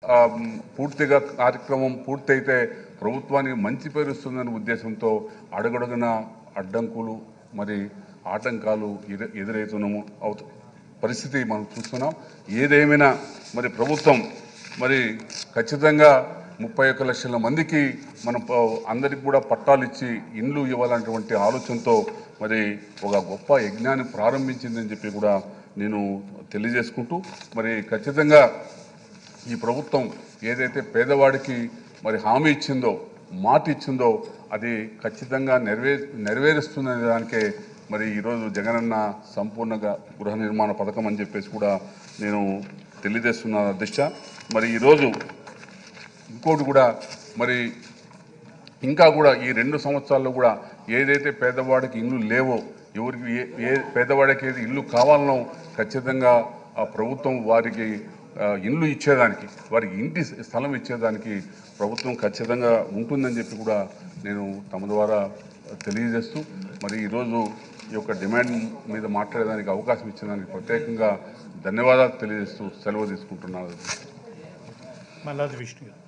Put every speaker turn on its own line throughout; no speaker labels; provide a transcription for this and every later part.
ఆ, మ్, పూర్తిగా కార్యక్రమం పూర్తయితే ప్రభుత్వానికి మంచి పేరు వస్తుందనే ఉద్దేశంతో అడుగడుగున అడ్డంకులు మరి ఆటంకాలు ఎదు- ఎదురవుతున్నాము అవుతు పరిస్థితి మనం చూస్తున్నాం ఏదేమైనా మరి ప్రభుత్వం మరి ఖచ్చితంగా ముప్పై ఒక్క లక్షల మందికి మన ప- అందరికి కూడా పట్టాలు ఇచ్చి ఇండ్లు ఇవ్వాలన్నటువంటి ఆలోచనతో మరి ఒక గొప్ప యజ్ఞాన్ని ప్రారంభించిందని చెప్పి కూడా నేను తెలియజేసుకుంటూ మరి ఖచ్చితంగా ఈ ప్రభుత్వం ఏదైతే పేదవాడికి మరి హామీ ఇచ్చిందో మాట ఇచ్చిందో అది ఖచ్చితంగా నెరవే నెరవేరుస్తున్న దానికే మరి ఈరోజు జగనన్న సంపూర్ణంగా గృహ నిర్మాణ పథకం అని చెప్పేసి కూడా నేను తెలియజేస్తున్న దిశ మరి ఈరోజు ఇంకోటి కూడా మరి ఇంకా కూడా ఈ రెండు సంవత్సరాల్లో కూడా ఏదైతే పేదవాడికి ఇల్లు లేవో ఎవరికి ఏ ఏ పేదవాడికి ఏది ఇల్లు కావాలనో ఖచ్చితంగా ఆ ప్రభుత్వం వారికి ఆ, ఇల్లు ఇచ్చేదానికి వారికి ఇంటి స్థలం ఇచ్చేదానికి ప్రభుత్వం ఖచ్చితంగా ఉంటుందని చెప్పి కూడా నేను తమ ద్వారా తెలియజేస్తూ మరి ఈరోజు ఈ యొక్క డిమాండ్ మీద మాట్లాడేదానికి అవకాశం ఇచ్చేదానికి ప్రత్యేకంగా ధన్యవాదాలు తెలియజేస్తూ సెలవు తీసుకుంటున్నాను
మల్లాది విష్ణు గారు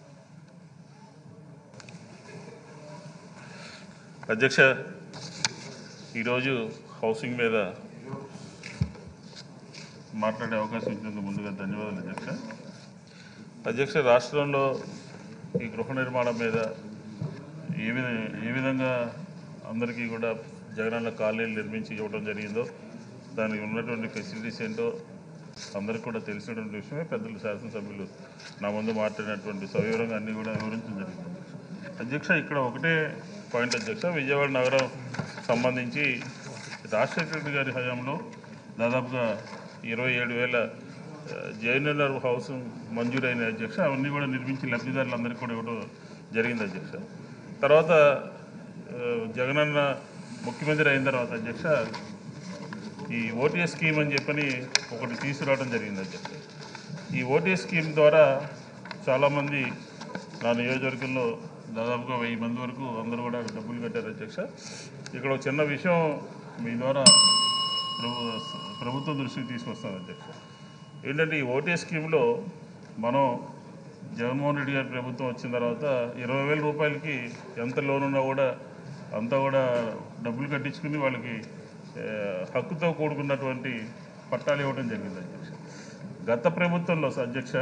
అధ్యక్ష ఈరోజు హౌసింగ్ మీద మాట్లాడే అవకాశం ఇచ్చినందుకు ముందుగా ధన్యవాదాలు అధ్యక్ష అధ్యక్ష రాష్ట్రంలో ఈ గృహ నిర్మాణం మీద ఏ విధ ఏ విధంగా అందరికీ కూడా జగనన్న కాలనీలు నిర్మించి ఇవ్వడం జరిగిందో దానికి ఉన్నటువంటి ఫెసిలిటీస్ ఏంటో అందరికీ కూడా తెలిసినటువంటి విషయమే పెద్దలు శాసనసభ్యులు నా ముందు మాట్లాడినటువంటి సవివరంగా అన్నీ కూడా వివరించడం జరిగింది అధ్యక్ష ఇక్కడ ఒకటే పాయింట్ అధ్యక్ష విజయవాడ నగరం సంబంధించి రాజశేఖర రెడ్డి గారి హయాంలో దాదాపుగా ఇరవై ఏడు వేల జైనర్ హౌస్ మంజూరైన అధ్యక్ష అవన్నీ కూడా నిర్మించి లబ్ధిదారులందరికీ కూడా ఇవ్వడం జరిగింది అధ్యక్ష తర్వాత ఆ, జగనన్న ముఖ్యమంత్రి అయిన తర్వాత అధ్యక్ష ఈ ఓటీఎస్ స్కీమ్ అని చెప్పని ఒకటి తీసుకురావడం జరిగింది అధ్యక్ష ఈ ఓటీఎస్ స్కీమ్ ద్వారా చాలామంది నా నియోజకవర్గంలో దాదాపుగా వెయ్యి మంది వరకు అందరూ కూడా డబ్బులు కట్టారు అధ్యక్ష ఇక్కడ ఒక చిన్న విషయం మీ ద్వారా ప్రభు ప్రభుత్వం దృష్టికి తీసుకొస్తాను అధ్యక్ష ఏంటంటే ఈ ఓటీఎస్ స్కీమ్లో మనం జగన్మోహన్ రెడ్డి గారి ప్రభుత్వం వచ్చిన తర్వాత ఇరవై వేల రూపాయలకి ఎంత లోన్ ఉన్నా కూడా అంతా కూడా డబ్బులు కట్టించుకుని వాళ్ళకి ఆ, హక్కుతో కూడుకున్నటువంటి పట్టాలు ఇవ్వడం జరిగింది అధ్యక్ష గత ప్రభుత్వంలో అధ్యక్ష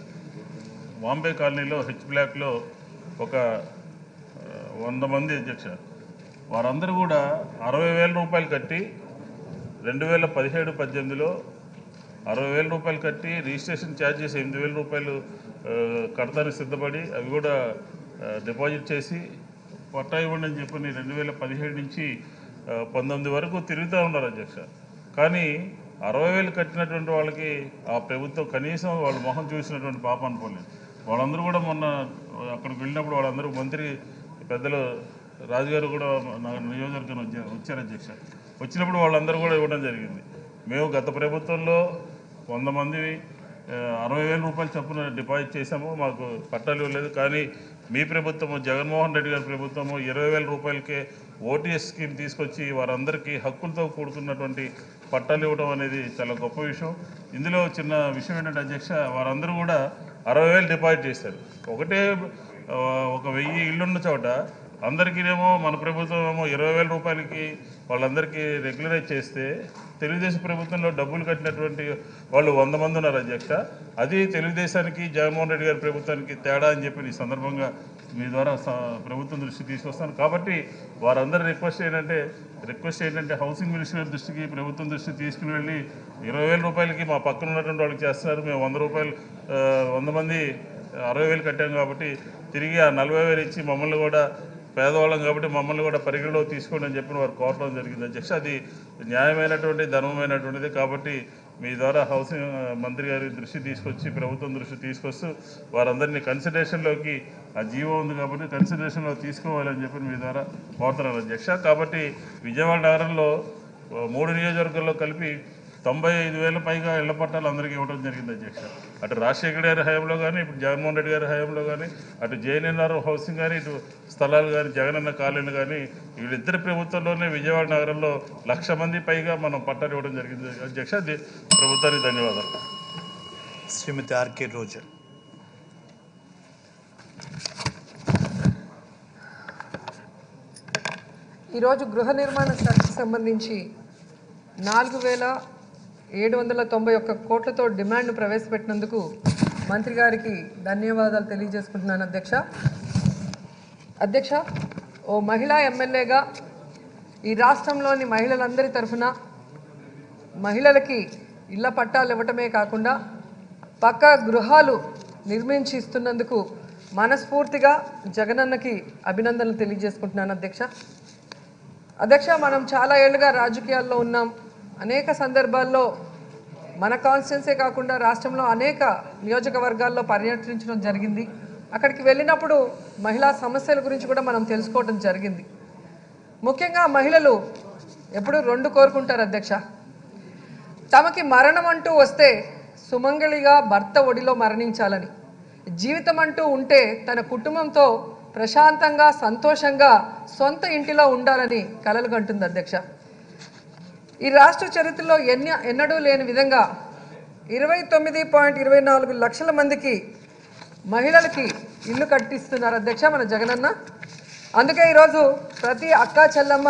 బాంబే కాలనీలో హెచ్ బ్లాక్లో ఒక ఆ, వంద మంది అధ్యక్ష వారందరూ కూడా అరవై వేల రూపాయలు కట్టి రెండు వేల పదిహేడు పద్దెనిమిదిలో అరవై వేల రూపాయలు కట్టి రిజిస్ట్రేషన్ ఛార్జెస్ ఎనిమిది వేల రూపాయలు ఆ, కడతానికి సిద్ధపడి అవి కూడా ఆ, డిపాజిట్ చేసి పట్టా ఇవ్వండి అని చెప్పని రెండు వేల పదిహేడు నుంచి ఆ, పంతొమ్మిది వరకు తిరుగుతూ ఉన్నారు అధ్యక్ష కానీ అరవై వేలు కట్టినటువంటి వాళ్ళకి ఆ ప్రభుత్వం కనీసం వాళ్ళ మొహం చూసినటువంటి పాప అనుకోలేదు వాళ్ళందరూ కూడా మొన్న అక్కడికి వెళ్ళినప్పుడు వాళ్ళందరూ మంత్రి పెద్దలు రాజుగారు కూడా నా నియోజకవర్గం వచ్చారు వచ్చారు అధ్యక్ష వచ్చినప్పుడు వాళ్ళందరూ కూడా ఇవ్వడం జరిగింది మేము గత ప్రభుత్వంలో వంద మంది ఆ, అరవై వేల రూపాయలు చొప్పున డిపాజిట్ చేశాము మాకు పట్టాలు ఇవ్వలేదు కానీ మీ ప్రభుత్వము జగన్మోహన్ రెడ్డి గారి ప్రభుత్వము ఇరవై వేల రూపాయలకే ఓటీఎస్ స్కీమ్ తీసుకొచ్చి వారందరికీ హక్కులతో కూడుకున్నటువంటి పట్టాలు ఇవ్వడం అనేది చాలా గొప్ప విషయం ఇందులో చిన్న విషయం ఏంటంటే అధ్యక్ష వారందరూ కూడా అరవై వేలు డిపాజిట్ చేశారు ఒకటే ఆ, ఒక వెయ్యి ఇల్లున్న చోట అందరికీనేమో మన ప్రభుత్వం ఏమో ఇరవై వేల రూపాయలకి వాళ్ళందరికీ రెగ్యులరైజ్ చేస్తే తెలుగుదేశం ప్రభుత్వంలో డబ్బులు కట్టినటువంటి వాళ్ళు వంద మంది ఉన్నారు అధ్యక్ష అది తెలుగుదేశానికి జగన్మోహన్ రెడ్డి గారి ప్రభుత్వానికి తేడా అని చెప్పి ఈ సందర్భంగా మీ ద్వారా స- ప్రభుత్వం దృష్టికి తీసుకొస్తాను కాబట్టి వారందరి రిక్వెస్ట్ ఏంటంటే రిక్వెస్ట్ ఏంటంటే హౌసింగ్ మినిస్టర్ దృష్టికి ప్రభుత్వం దృష్టికి తీసుకుని వెళ్ళి ఇరవై వేల రూపాయలకి మా పక్కన ఉన్నటువంటి వాళ్ళకి చేస్తున్నారు మేము వంద రూపాయలు ఆ, వంద మంది అరవై వేలు కట్టాం కాబట్టి తిరిగి ఆ నలభై వేలు ఇచ్చి మమ్మల్ని కూడా పేదవాళ్ళం కాబట్టి మమ్మల్ని కూడా పరిగణలో తీసుకోండి అని చెప్పి వారు కోరడం జరిగింది అధ్యక్ష అది న్యాయమైనటువంటి ధర్మమైనటువంటిది కాబట్టి మీ ద్వారా హౌసింగ్ ఆ, మంత్రి గారి దృష్టి తీసుకొచ్చి ప్రభుత్వం దృష్టి తీసుకొస్తూ వారందరినీ కన్సిడరేషన్లోకి ఆ జీవో ఉంది కాబట్టి కన్సిడరేషన్లో తీసుకోవాలని చెప్పి మీ ద్వారా కోరుతున్నాను అధ్యక్ష కాబట్టి విజయవాడ నగరంలో ఆ, మూడు నియోజకవర్గాల్లో కలిపి తొంభై ఐదు వేల పైగా ఇళ్ల పట్టాలు అందరికీ ఇవ్వడం జరిగింది అధ్యక్ష అటు రాజశేఖర్ గారి హయాంలో కానీ ఇప్పుడు జగన్మోహన్ రెడ్డి గారి హయాంలో కానీ అటు జేఎన్ఎన్ఆర్ హౌసింగ్ కానీ ఇటు స్థలాలు కానీ జగనన్న కాలనీలు కానీ వీళ్ళిద్దరి ప్రభుత్వంలోనే విజయవాడ నగరంలో లక్ష మంది పైగా మనం పట్టాలు ఇవ్వడం జరిగింది అధ్యక్ష ది- ప్రభుత్వానికి ధన్యవాదాలు
శ్రీమతి ఆర్కే రోజా
ఈరోజు గృహ నిర్మాణ శాఖకు సంబంధించి నాలుగు వేల ఏడు వందల తొంభై ఒక్క కోట్లతో డిమాండ్ ప్రవేశపెట్టినందుకు మంత్రి గారికి ధన్యవాదాలు తెలియజేసుకుంటున్నాను అధ్యక్ష అధ్యక్ష ఓ మహిళా ఎమ్మెల్యేగా ఈ రాష్ట్రంలోని మహిళలందరి తరఫున మహిళలకి ఇళ్ల పట్టాలు ఇవ్వటమే కాకుండా పక్కా గృహాలు నిర్మించి ఇస్తున్నందుకు మనస్ఫూర్తిగా జగనన్నకి అభినందనలు తెలియజేసుకుంటున్నాను అధ్యక్ష అధ్యక్ష మనం చాలా ఏళ్ళుగా రాజకీయాల్లో ఉన్నాం అనేక సందర్భాల్లో మన కాన్స్టిట్యున్సీ కాకుండా రాష్ట్రంలో అనేక నియోజకవర్గాల్లో పర్యటించడం జరిగింది అక్కడికి వెళ్ళినప్పుడు మహిళా సమస్యల గురించి కూడా మనం తెలుసుకోవడం జరిగింది ముఖ్యంగా మహిళలు ఎప్పుడు రెండు కోరుకుంటారు అధ్యక్ష తమకి మరణం అంటూ వస్తే సుమంగళిగా భర్త ఒడిలో మరణించాలని జీవితం అంటూ ఉంటే తన కుటుంబంతో ప్రశాంతంగా సంతోషంగా సొంత ఇంటిలో ఉండాలని కలలు కంటుంది అధ్యక్ష ఈ రాష్ట్ర చరిత్రలో ఎన్న ఎన్నడూ లేని విధంగా ఇరవై తొమ్మిది పాయింట్ ఇరవై నాలుగు లక్షల మందికి మహిళలకి ఇల్లు కట్టిస్తున్నారు అధ్యక్ష మన జగనన్న అందుకే ఈరోజు ప్రతి అక్క చెల్లమ్మ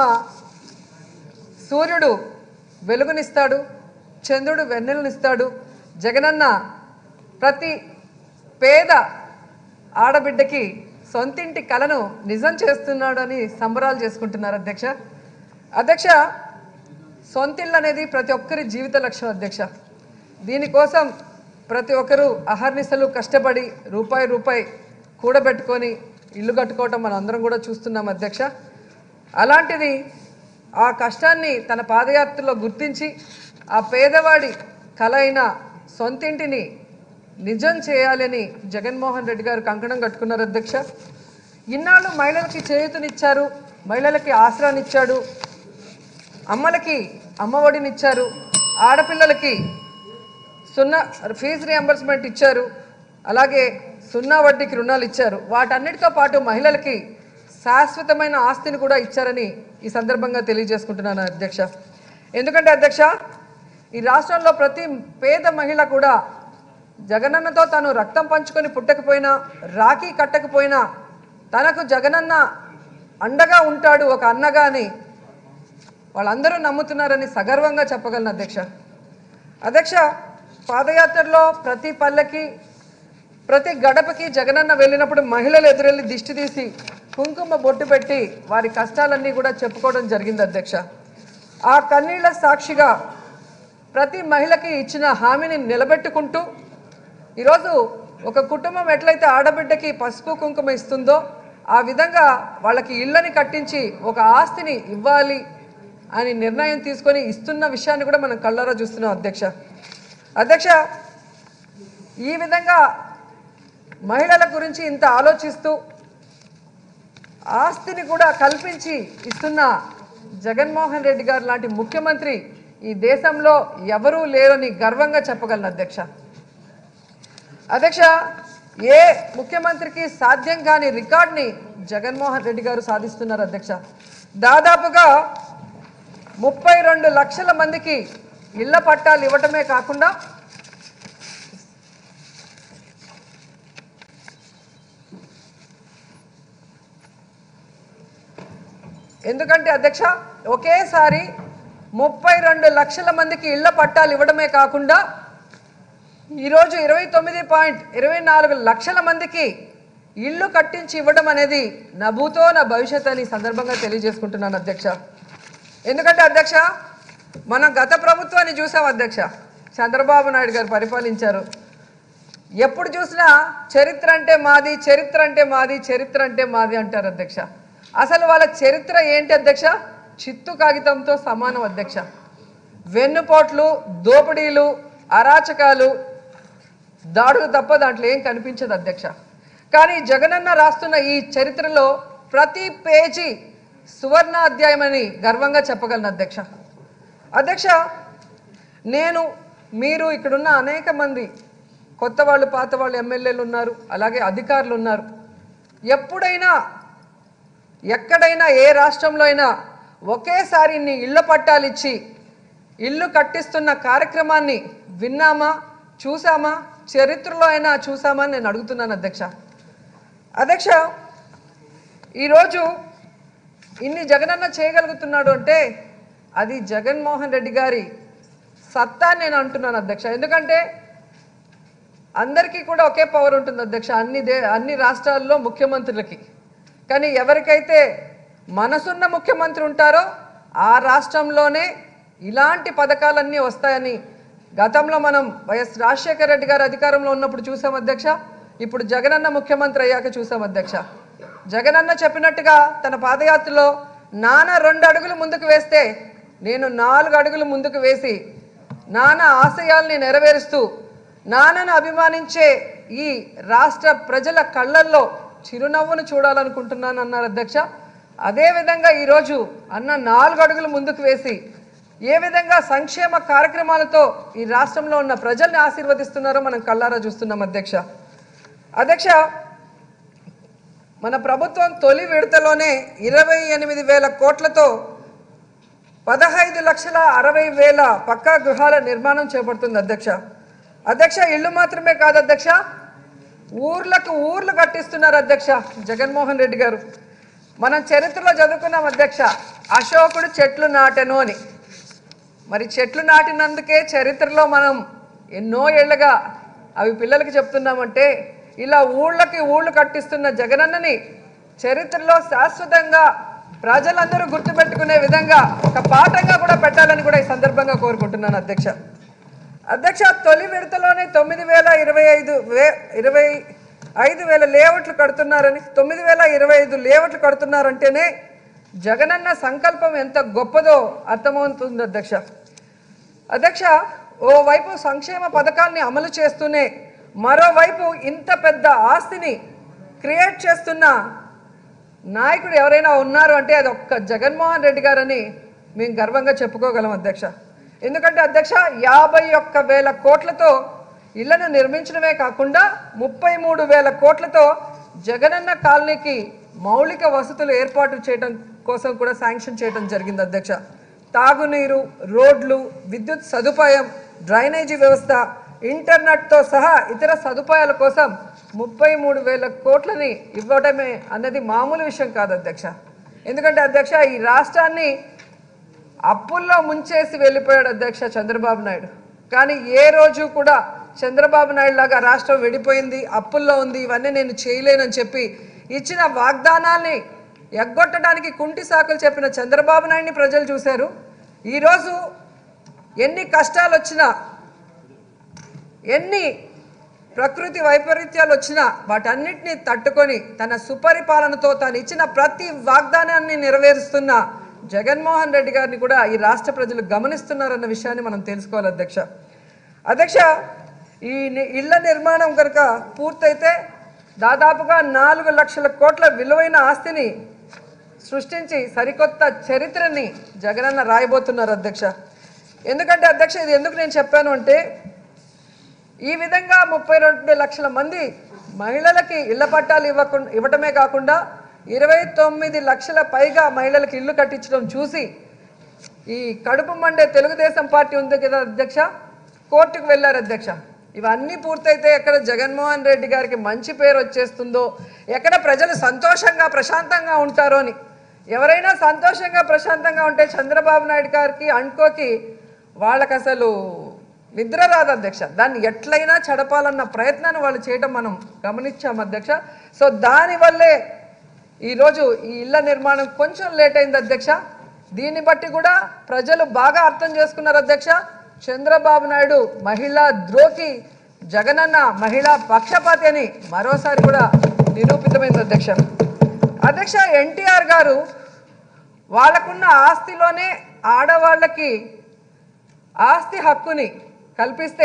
సూర్యుడు వెలుగునిస్తాడు చంద్రుడు వెన్నెలనిస్తాడు జగనన్న ప్రతి పేద ఆడబిడ్డకి సొంతింటి కలను నిజం చేస్తున్నాడు అని సంబరాలు చేసుకుంటున్నారు అధ్యక్ష అధ్యక్ష సొంతిల్లు అనేది ప్రతి ఒక్కరి జీవిత లక్ష్యం అధ్యక్ష దీనికోసం ప్రతి ఒక్కరూ అహర్నిశలు కష్టపడి రూపాయి రూపాయి కూడబెట్టుకొని ఇల్లు కట్టుకోవటం మనం అందరం కూడా చూస్తున్నాం అధ్యక్ష అలాంటిది ఆ కష్టాన్ని తన పాదయాత్రలో గుర్తించి ఆ పేదవాడి కల అయిన సొంతింటిని నిజం చేయాలని జగన్మోహన్ రెడ్డి గారు కంకణం కట్టుకున్నారు అధ్యక్ష ఇన్నాళ్ళు మహిళలకి చేయూతనిచ్చారు మహిళలకి ఆసరానిచ్చాడు అమ్మలకి అమ్మఒడినిచ్చారు ఆడపిల్లలకి సున్నా ఫీజు రియంబర్స్మెంట్ ఇచ్చారు అలాగే సున్నా వడ్డీకి రుణాలు ఇచ్చారు వాటన్నిటితో పాటు మహిళలకి శాశ్వతమైన ఆస్తిని కూడా ఇచ్చారని ఈ సందర్భంగా తెలియజేసుకుంటున్నాను అధ్యక్ష ఎందుకంటే అధ్యక్ష ఈ రాష్ట్రంలో ప్రతి పేద మహిళ కూడా జగనన్నతో తాను రక్తం పంచుకొని పుట్టకపోయినా రాఖీ కట్టకపోయినా తనకు జగనన్న అండగా ఉంటాడు ఒక అన్నగా అని వాళ్ళందరూ నమ్ముతున్నారని సగర్వంగా చెప్పగలను అధ్యక్ష అధ్యక్ష పాదయాత్రలో ప్రతి పల్లెకి ప్రతి గడపకి జగనన్న వెళ్ళినప్పుడు మహిళలు ఎదురెళ్ళి దిష్టి తీసి కుంకుమ బొట్టు పెట్టి వారి కష్టాలన్నీ కూడా చెప్పుకోవడం జరిగింది అధ్యక్ష ఆ కన్నీళ్ల సాక్షిగా ప్రతి మహిళకి ఇచ్చిన హామీని నిలబెట్టుకుంటూ ఈరోజు ఒక కుటుంబం ఎట్లయితే ఆడబిడ్డకి పసుపు కుంకుమ ఇస్తుందో ఆ విధంగా వాళ్ళకి ఇళ్ళని కట్టించి ఒక ఆస్తిని ఇవ్వాలి అని నిర్ణయం తీసుకొని ఇస్తున్న విషయాన్ని కూడా మనం కళ్ళారా చూస్తున్నాం అధ్యక్ష అధ్యక్ష ఈ విధంగా మహిళల గురించి ఇంత ఆలోచిస్తూ ఆస్తిని కూడా కల్పించి ఇస్తున్న జగన్మోహన్ రెడ్డి గారు లాంటి ముఖ్యమంత్రి ఈ దేశంలో ఎవరూ లేరని గర్వంగా చెప్పగలను అధ్యక్ష అధ్యక్ష ఏ ముఖ్యమంత్రికి సాధ్యం కాని రికార్డ్ని జగన్మోహన్ రెడ్డి గారు సాధిస్తున్నారు అధ్యక్ష దాదాపుగా ముప్పై రెండు లక్షల మందికి ఇళ్ల పట్టాలు ఇవ్వటమే కాకుండా ఎందుకంటే అధ్యక్ష ఒకేసారి ముప్పై రెండు లక్షల మందికి ఇళ్ల పట్టాలు ఇవ్వడమే కాకుండా ఈరోజు ఇరవై తొమ్మిది పాయింట్ ఇరవై నాలుగు లక్షల మందికి ఇల్లు కట్టించి ఇవ్వడం అనేది నా భూతో నా భవిష్యత్ అని ఈ సందర్భంగా తెలియజేసుకుంటున్నాను అధ్యక్ష ఎందుకంటే అధ్యక్ష మనం గత ప్రభుత్వాన్ని చూసాం అధ్యక్ష చంద్రబాబు నాయుడు గారు పరిపాలించారు ఎప్పుడు చూసినా చరిత్ర అంటే మాది చరిత్ర అంటే మాది చరిత్ర అంటే మాది అంటారు అధ్యక్ష అసలు వాళ్ళ చరిత్ర ఏంటి అధ్యక్ష చిత్తు కాగితంతో సమానం అధ్యక్ష వెన్నుపోట్లు దోపిడీలు అరాచకాలు దాడులు తప్ప దాంట్లో ఏం కనిపించదు అధ్యక్ష కానీ జగనన్న రాస్తున్న ఈ చరిత్రలో ప్రతి పేజీ సువర్ణ అధ్యాయం అని గర్వంగా చెప్పగలను అధ్యక్ష అధ్యక్ష నేను మీరు ఇక్కడున్న అనేక మంది కొత్త వాళ్ళు పాత వాళ్ళు ఎమ్మెల్యేలు ఉన్నారు అలాగే అధికారులు ఉన్నారు ఎప్పుడైనా ఎక్కడైనా ఏ రాష్ట్రంలో అయినా ఒకేసారి ఇన్ని ఇళ్ల పట్టాలు ఇచ్చి ఇల్లు కట్టిస్తున్న కార్యక్రమాన్ని విన్నామా చూసామా చరిత్రలో అయినా చూసామా అని నేను అడుగుతున్నాను అధ్యక్ష అధ్యక్ష ఈరోజు ఇన్ని జగనన్న చేయగలుగుతున్నాడు అంటే అది జగన్మోహన్ రెడ్డి గారి సత్తా అని నేను అంటున్నాను అధ్యక్ష ఎందుకంటే అందరికీ కూడా ఒకే పవర్ ఉంటుంది అధ్యక్ష అన్ని దే అన్ని రాష్ట్రాల్లో ముఖ్యమంత్రులకి కానీ ఎవరికైతే మనసున్న ముఖ్యమంత్రి ఉంటారో ఆ రాష్ట్రంలోనే ఇలాంటి పథకాలన్నీ వస్తాయని గతంలో మనం వైఎస్ రాజశేఖర రెడ్డి గారు అధికారంలో ఉన్నప్పుడు చూసాం అధ్యక్ష ఇప్పుడు జగనన్న ముఖ్యమంత్రి అయ్యాక చూసాం అధ్యక్ష జగనన్న చెప్పినట్టుగా తన పాదయాత్రలో నాన్న రెండు అడుగులు ముందుకు వేస్తే నేను నాలుగు అడుగులు ముందుకు వేసి నాన్న ఆశయాల్ని నెరవేరుస్తూ నాన్నను అభిమానించే ఈ రాష్ట్ర ప్రజల కళ్ళల్లో చిరునవ్వును చూడాలనుకుంటున్నాను అన్నారు అధ్యక్ష అదేవిధంగా ఈరోజు అన్న నాలుగు అడుగులు ముందుకు వేసి ఏ విధంగా సంక్షేమ కార్యక్రమాలతో ఈ రాష్ట్రంలో ఉన్న ప్రజల్ని ఆశీర్వదిస్తున్నారో మనం కళ్ళారా చూస్తున్నాం అధ్యక్ష అధ్యక్ష మన ప్రభుత్వం తొలి విడతలోనే ఇరవై ఎనిమిది వేల కోట్లతో పదహైదు లక్షల అరవై వేల పక్కా గృహాల నిర్మాణం చేపడుతుంది అధ్యక్ష అధ్యక్ష ఇల్లు మాత్రమే కాదు అధ్యక్ష ఊర్లకు ఊర్లు కట్టిస్తున్నారు అధ్యక్ష జగన్మోహన్ రెడ్డి గారు మనం చరిత్రలో చదువుకున్నాం అధ్యక్ష అశోకుడు చెట్లు నాటెను అని మరి చెట్లు నాటినందుకే చరిత్రలో మనం ఎన్నో ఏళ్ళగా అవి పిల్లలకి చెప్తున్నామంటే ఇలా ఊళ్ళకి ఊళ్ళు కట్టిస్తున్న జగనన్నని చరిత్రలో శాశ్వతంగా ప్రజలందరూ గుర్తుపెట్టుకునే విధంగా ఒక పాఠంగా కూడా పెట్టాలని కూడా ఈ సందర్భంగా కోరుకుంటున్నాను అధ్యక్ష అధ్యక్ష తొలి విడతలోనే తొమ్మిది వేల ఇరవై ఐదు వే ఇరవై ఐదు వేల లేఅవుట్లు కడుతున్నారని తొమ్మిది వేల ఇరవై ఐదు లేఅవుట్లు కడుతున్నారంటేనే జగనన్న సంకల్పం ఎంత గొప్పదో అర్థమవుతుంది అధ్యక్ష అధ్యక్ష ఓవైపు సంక్షేమ పథకాల్ని అమలు చేస్తూనే మరోవైపు ఇంత పెద్ద ఆస్తిని క్రియేట్ చేస్తున్న నాయకుడు ఎవరైనా ఉన్నారు అంటే అది ఒక్క జగన్మోహన్ రెడ్డి గారని మేము గర్వంగా చెప్పుకోగలం అధ్యక్ష ఎందుకంటే అధ్యక్ష యాభై ఒక్క వేల కోట్లతో ఇళ్లను నిర్మించడమే కాకుండా ముప్పై మూడు వేల కోట్లతో జగనన్న కాలనీకి మౌలిక వసతులు ఏర్పాటు చేయడం కోసం కూడా శాంక్షన్ చేయడం జరిగింది అధ్యక్ష తాగునీరు రోడ్లు విద్యుత్ సదుపాయం డ్రైనేజీ వ్యవస్థ ఇంటర్నెట్తో సహా ఇతర సదుపాయాల కోసం ముప్పై మూడు వేల కోట్లని ఇవ్వడమే అన్నది మామూలు విషయం కాదు అధ్యక్ష ఎందుకంటే అధ్యక్ష ఈ రాష్ట్రాన్ని అప్పుల్లో ముంచేసి వెళ్ళిపోయాడు అధ్యక్ష చంద్రబాబు నాయుడు కానీ ఏ రోజు కూడా చంద్రబాబు నాయుడు లాగా రాష్ట్రం విడిపోయింది అప్పుల్లో ఉంది ఇవన్నీ నేను చేయలేనని చెప్పి ఇచ్చిన వాగ్దానాల్ని ఎగ్గొట్టడానికి కుంటి సాకులు చెప్పిన చంద్రబాబు నాయుడిని ప్రజలు చూశారు ఈరోజు ఎన్ని కష్టాలు వచ్చినా ఎన్ని ప్రకృతి వైపరీత్యాలు వచ్చినా వాటన్నిటిని తట్టుకొని తన సుపరిపాలనతో తాను ఇచ్చిన ప్రతి వాగ్దానాన్ని నెరవేరుస్తున్న జగన్మోహన్ రెడ్డి గారిని కూడా ఈ రాష్ట్ర ప్రజలు గమనిస్తున్నారన్న విషయాన్ని మనం తెలుసుకోవాలి అధ్యక్ష అధ్యక్ష ఈ ని- ఇళ్ల నిర్మాణం కనుక పూర్తయితే దాదాపుగా నాలుగు లక్షల కోట్ల విలువైన ఆస్తిని సృష్టించి సరికొత్త చరిత్రని జగనన్న రాయబోతున్నారు అధ్యక్ష ఎందుకంటే అధ్యక్ష ఇది ఎందుకు నేను చెప్పాను అంటే ఈ విధంగా ముప్పై రెండు లక్షల మంది మహిళలకి ఇళ్ల పట్టాలు ఇవ్వకుండా ఇవ్వటమే కాకుండా ఇరవై తొమ్మిది లక్షల పైగా మహిళలకు ఇల్లు కట్టించడం చూసి ఈ కడుపు మండే తెలుగుదేశం పార్టీ ఉంది కదా అధ్యక్ష కోర్టుకు వెళ్ళారు అధ్యక్ష ఇవన్నీ పూర్తయితే ఎక్కడ జగన్మోహన్ రెడ్డి గారికి మంచి పేరు వచ్చేస్తుందో ఎక్కడ ప్రజలు సంతోషంగా ప్రశాంతంగా ఉంటారో అని ఎవరైనా సంతోషంగా ప్రశాంతంగా ఉంటే చంద్రబాబు నాయుడు గారికి అండ్కోకి వాళ్ళకి అసలు నిద్ర రాదు అధ్యక్ష దాన్ని ఎట్లయినా చెడపాలన్న ప్రయత్నాన్ని వాళ్ళు చేయడం మనం గమనించాం అధ్యక్ష సో దానివల్లే ఈరోజు ఈ ఇళ్ల నిర్మాణం కొంచెం లేట్ అయింది అధ్యక్ష దీన్ని బట్టి కూడా ప్రజలు బాగా అర్థం చేసుకున్నారు అధ్యక్ష చంద్రబాబు నాయుడు మహిళా ద్రోహి జగనన్న మహిళా పక్షపాతి అని మరోసారి కూడా నిరూపితమైంది అధ్యక్ష అధ్యక్ష ఎన్టీఆర్ గారు వాళ్ళకున్న ఆస్తిలోనే ఆడవాళ్ళకి ఆస్తి హక్కుని కల్పిస్తే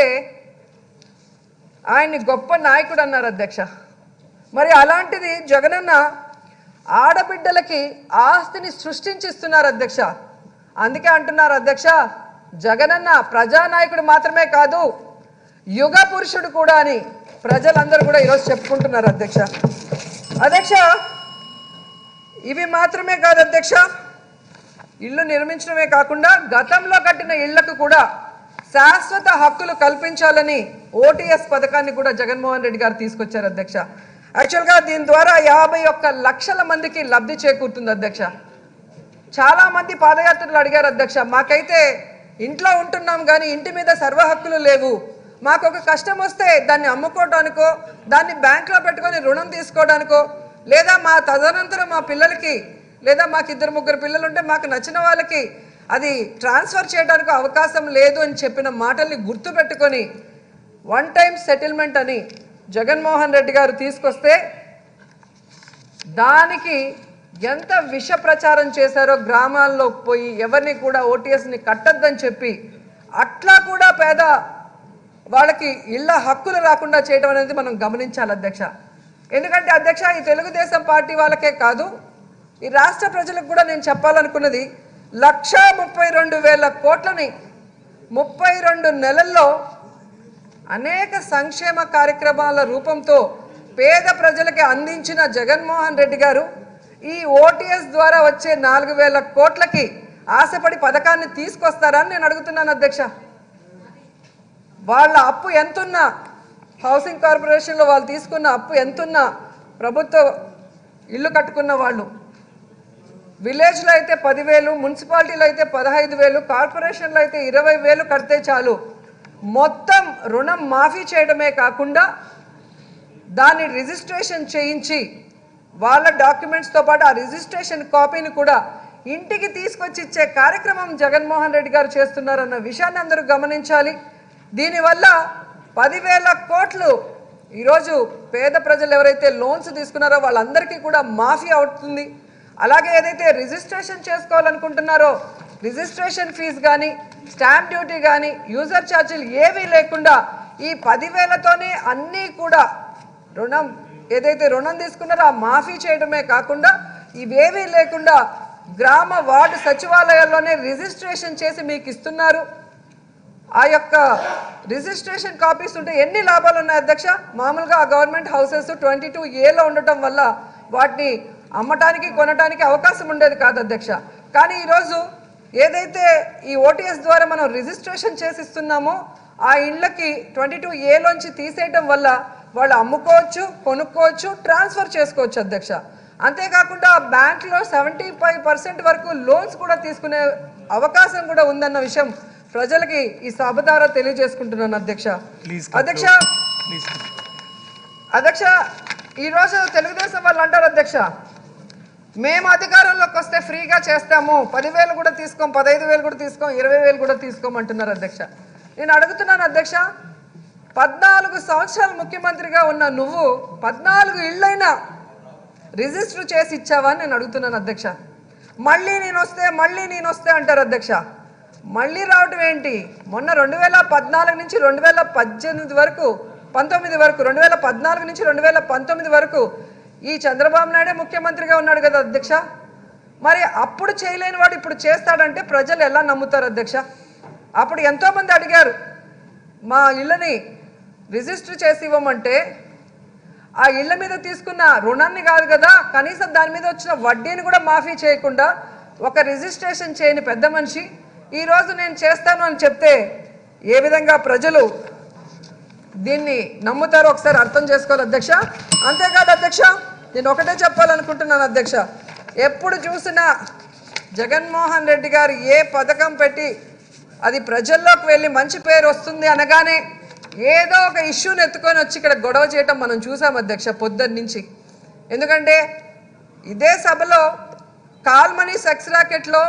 ఆయన్ని గొప్ప నాయకుడు అన్నారు అధ్యక్ష మరి అలాంటిది జగనన్న ఆడబిడ్డలకి ఆస్తిని సృష్టించిస్తున్నారు అధ్యక్ష అందుకే అంటున్నారు అధ్యక్ష జగనన్న ప్రజానాయకుడు మాత్రమే కాదు యుగ పురుషుడు కూడా అని ప్రజలందరూ కూడా ఈరోజు చెప్పుకుంటున్నారు అధ్యక్ష అధ్యక్ష ఇవి మాత్రమే కాదు అధ్యక్ష ఇల్లు నిర్మించడమే కాకుండా గతంలో కట్టిన ఇళ్లకు కూడా శాశ్వత హక్కులు కల్పించాలని ఓటీఎస్ పథకాన్ని కూడా జగన్మోహన్ రెడ్డి గారు తీసుకొచ్చారు అధ్యక్ష యాక్చువల్గా దీని ద్వారా యాభై ఒక్క లక్షల మందికి లబ్ధి చేకూరుతుంది అధ్యక్ష చాలా మంది పాదయాత్రలు అడిగారు అధ్యక్ష మాకైతే ఇంట్లో ఉంటున్నాం కానీ ఇంటి మీద సర్వ హక్కులు లేవు మాకు ఒక కష్టం వస్తే దాన్ని అమ్ముకోవడానికో దాన్ని బ్యాంక్లో పెట్టుకొని రుణం తీసుకోవడానికో లేదా మా తదనంతరం మా పిల్లలకి లేదా మాకు ఇద్దరు ముగ్గురు పిల్లలు ఉంటే మాకు నచ్చిన వాళ్ళకి అది ట్రాన్స్ఫర్ చేయడానికి అవకాశం లేదు అని చెప్పిన మాటల్ని గుర్తుపెట్టుకొని వన్ టైం సెటిల్మెంట్ అని జగన్మోహన్ రెడ్డి గారు తీసుకొస్తే దానికి ఎంత విష ప్రచారం చేశారో గ్రామాల్లో పోయి ఎవరిని కూడా ఓటీఎస్ని కట్టద్దని చెప్పి అట్లా కూడా పేద వాళ్ళకి ఇళ్ళ హక్కులు రాకుండా చేయడం అనేది మనం గమనించాలి అధ్యక్ష ఎందుకంటే అధ్యక్ష ఈ తెలుగుదేశం పార్టీ వాళ్ళకే కాదు ఈ రాష్ట్ర ప్రజలకు కూడా నేను చెప్పాలనుకున్నది లక్షా ముప్పై రెండు వేల కోట్లని ముప్పై రెండు నెలల్లో అనేక సంక్షేమ కార్యక్రమాల రూపంతో పేద ప్రజలకి అందించిన జగన్మోహన్ రెడ్డి గారు ఈ ఓటీఎస్ ద్వారా వచ్చే నాలుగు వేల కోట్లకి ఆశపడి పథకాన్ని తీసుకొస్తారని నేను అడుగుతున్నాను అధ్యక్ష వాళ్ళ అప్పు ఎంతున్నా హౌసింగ్ కార్పొరేషన్లో వాళ్ళు తీసుకున్న అప్పు ఎంతున్నా ప్రభుత్వ ఇల్లు కట్టుకున్న వాళ్ళు విలేజ్లో అయితే పదివేలు మున్సిపాలిటీలో అయితే పదహైదు వేలు కార్పొరేషన్లో అయితే ఇరవై వేలు కడితే చాలు మొత్తం రుణం మాఫీ చేయడమే కాకుండా దాన్ని రిజిస్ట్రేషన్ చేయించి వాళ్ళ డాక్యుమెంట్స్తో పాటు ఆ రిజిస్ట్రేషన్ కాపీని కూడా ఇంటికి తీసుకొచ్చి ఇచ్చే కార్యక్రమం జగన్మోహన్ రెడ్డి గారు చేస్తున్నారన్న విషయాన్ని అందరూ గమనించాలి దీనివల్ల పదివేల కోట్లు ఈరోజు పేద ప్రజలు ఎవరైతే లోన్స్ తీసుకున్నారో వాళ్ళందరికీ కూడా మాఫీ అవుతుంది అలాగే ఏదైతే రిజిస్ట్రేషన్ చేసుకోవాలనుకుంటున్నారో రిజిస్ట్రేషన్ ఫీజు కానీ స్టాంప్ డ్యూటీ కానీ యూజర్ ఛార్జీలు ఏవీ లేకుండా ఈ పదివేలతోనే అన్నీ కూడా రుణం ఏదైతే రుణం తీసుకున్నారో ఆ మాఫీ చేయడమే కాకుండా ఇవేవీ లేకుండా గ్రామ వార్డు సచివాలయాల్లోనే రిజిస్ట్రేషన్ చేసి మీకు ఇస్తున్నారు ఆ యొక్క రిజిస్ట్రేషన్ కాపీస్ ఉంటే ఎన్ని లాభాలు ఉన్నాయి అధ్యక్ష మామూలుగా ఆ గవర్నమెంట్ హౌసెస్ ట్వంటీ టూ ఏలో ఉండటం వల్ల వాటిని అమ్మటానికి కొనటానికి అవకాశం ఉండేది కాదు అధ్యక్ష కానీ ఈరోజు ఏదైతే ఈ ఓటీఎస్ ద్వారా మనం రిజిస్ట్రేషన్ చేసి ఇస్తున్నామో ఆ ఇళ్ళకి ట్వంటీ టూ ఏలోంచి తీసేయటం వల్ల వాళ్ళు అమ్ముకోవచ్చు కొనుక్కోవచ్చు ట్రాన్స్ఫర్ చేసుకోవచ్చు అధ్యక్ష అంతేకాకుండా బ్యాంక్లో సెవెంటీ ఫైవ్ పర్సెంట్ వరకు లోన్స్ కూడా తీసుకునే అవకాశం కూడా ఉందన్న విషయం ప్రజలకి ఈ సభ ద్వారా తెలియజేసుకుంటున్నాను అధ్యక్ష
Please
అధ్యక్ష
ప్లీజ్
అధ్యక్ష ఈరోజు తెలుగుదేశం వాళ్ళు అంటారు అధ్యక్ష మేము అధికారంలోకి వస్తే ఫ్రీగా చేస్తాము పదివేలు కూడా తీసుకోం పదహైదు వేలు కూడా తీసుకోం ఇరవై వేలు కూడా తీసుకోమంటున్నారు అధ్యక్ష నేను అడుగుతున్నాను అధ్యక్ష పద్నాలుగు సంవత్సరాలు ముఖ్యమంత్రిగా ఉన్న నువ్వు పద్నాలుగు ఇళ్ళైనా రిజిస్టర్ చేసి ఇచ్చావా అని నేను అడుగుతున్నాను అధ్యక్ష మళ్ళీ నేను వస్తే మళ్ళీ నేను వస్తే అంటారు అధ్యక్ష మళ్ళీ రావటం ఏంటి మొన్న రెండు వేల పద్నాలుగు నుంచి రెండు వేల పద్దెనిమిది వరకు పంతొమ్మిది వరకు రెండు వేల పద్నాలుగు నుంచి రెండు వేల పంతొమ్మిది వరకు ఈ చంద్రబాబు నాయుడే ముఖ్యమంత్రిగా ఉన్నాడు కదా అధ్యక్ష మరి అప్పుడు చేయలేని వాడు ఇప్పుడు చేస్తాడంటే ప్రజలు ఎలా నమ్ముతారు అధ్యక్ష అప్పుడు ఎంతోమంది అడిగారు మా ఇళ్ళని రిజిస్టర్ చేసి ఇవ్వమంటే ఆ ఇళ్ళ మీద తీసుకున్న రుణాన్ని కాదు కదా కనీసం దాని మీద వచ్చిన వడ్డీని కూడా మాఫీ చేయకుండా ఒక రిజిస్ట్రేషన్ చేయని పెద్ద మనిషి ఈరోజు నేను చేస్తాను అని చెప్తే ఏ విధంగా ప్రజలు దీన్ని నమ్ముతారో ఒకసారి అర్థం చేసుకోవాలి అధ్యక్ష అంతేకాదు అధ్యక్ష నేను ఒకటే చెప్పాలనుకుంటున్నాను అధ్యక్ష ఎప్పుడు చూసినా జగన్మోహన్ రెడ్డి గారు ఏ పథకం పెట్టి అది ప్రజల్లోకి వెళ్ళి మంచి పేరు వస్తుంది అనగానే ఏదో ఒక ఇష్యూని ఎత్తుకొని వచ్చి ఇక్కడ గొడవ చేయటం మనం చూసాం అధ్యక్ష పొద్దున్న నుంచి ఎందుకంటే ఇదే సభలో కాల్మనీ సెక్స్ రాకెట్లో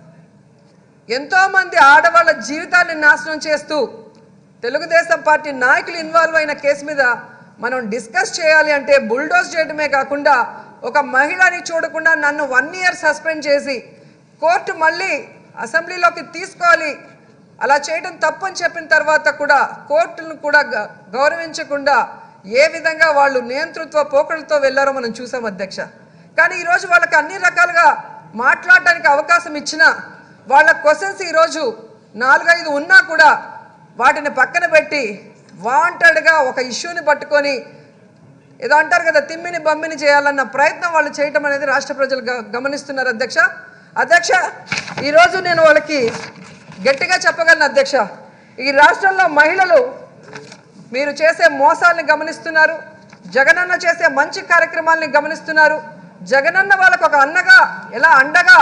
ఎంతోమంది ఆడవాళ్ళ జీవితాన్ని నాశనం చేస్తూ తెలుగుదేశం పార్టీ నాయకులు ఇన్వాల్వ్ అయిన కేసు మీద మనం డిస్కస్ చేయాలి అంటే బుల్డోజ్ చేయడమే కాకుండా ఒక మహిళని చూడకుండా నన్ను వన్ ఇయర్ సస్పెండ్ చేసి కోర్టు మళ్ళీ అసెంబ్లీలోకి తీసుకోవాలి అలా చేయడం తప్పని చెప్పిన తర్వాత కూడా కోర్టును కూడా గ- గౌరవించకుండా ఏ విధంగా వాళ్ళు నియంతృత్వ పోకడలతో వెళ్ళారో మనం చూసాం అధ్యక్ష కానీ ఈరోజు వాళ్ళకి అన్ని రకాలుగా మాట్లాడడానికి అవకాశం ఇచ్చినా వాళ్ళ క్వశ్చన్స్ ఈరోజు నాలుగైదు ఉన్నా కూడా వాటిని పక్కన పెట్టి వాంటెడ్గా ఒక ఇష్యూని పట్టుకొని ఏదో అంటారు కదా తిమ్మిని బమ్మిని చేయాలన్న ప్రయత్నం వాళ్ళు చేయటం అనేది రాష్ట్ర ప్రజలు గ- గమనిస్తున్నారు అధ్యక్ష అధ్యక్ష ఈరోజు నేను వాళ్ళకి గట్టిగా చెప్పగలను అధ్యక్ష ఈ రాష్ట్రంలో మహిళలు మీరు చేసే మోసాల్ని గమనిస్తున్నారు జగనన్న చేసే మంచి కార్యక్రమాల్ని గమనిస్తున్నారు జగనన్న వాళ్ళకు ఒక అన్నగా ఎలా అండగా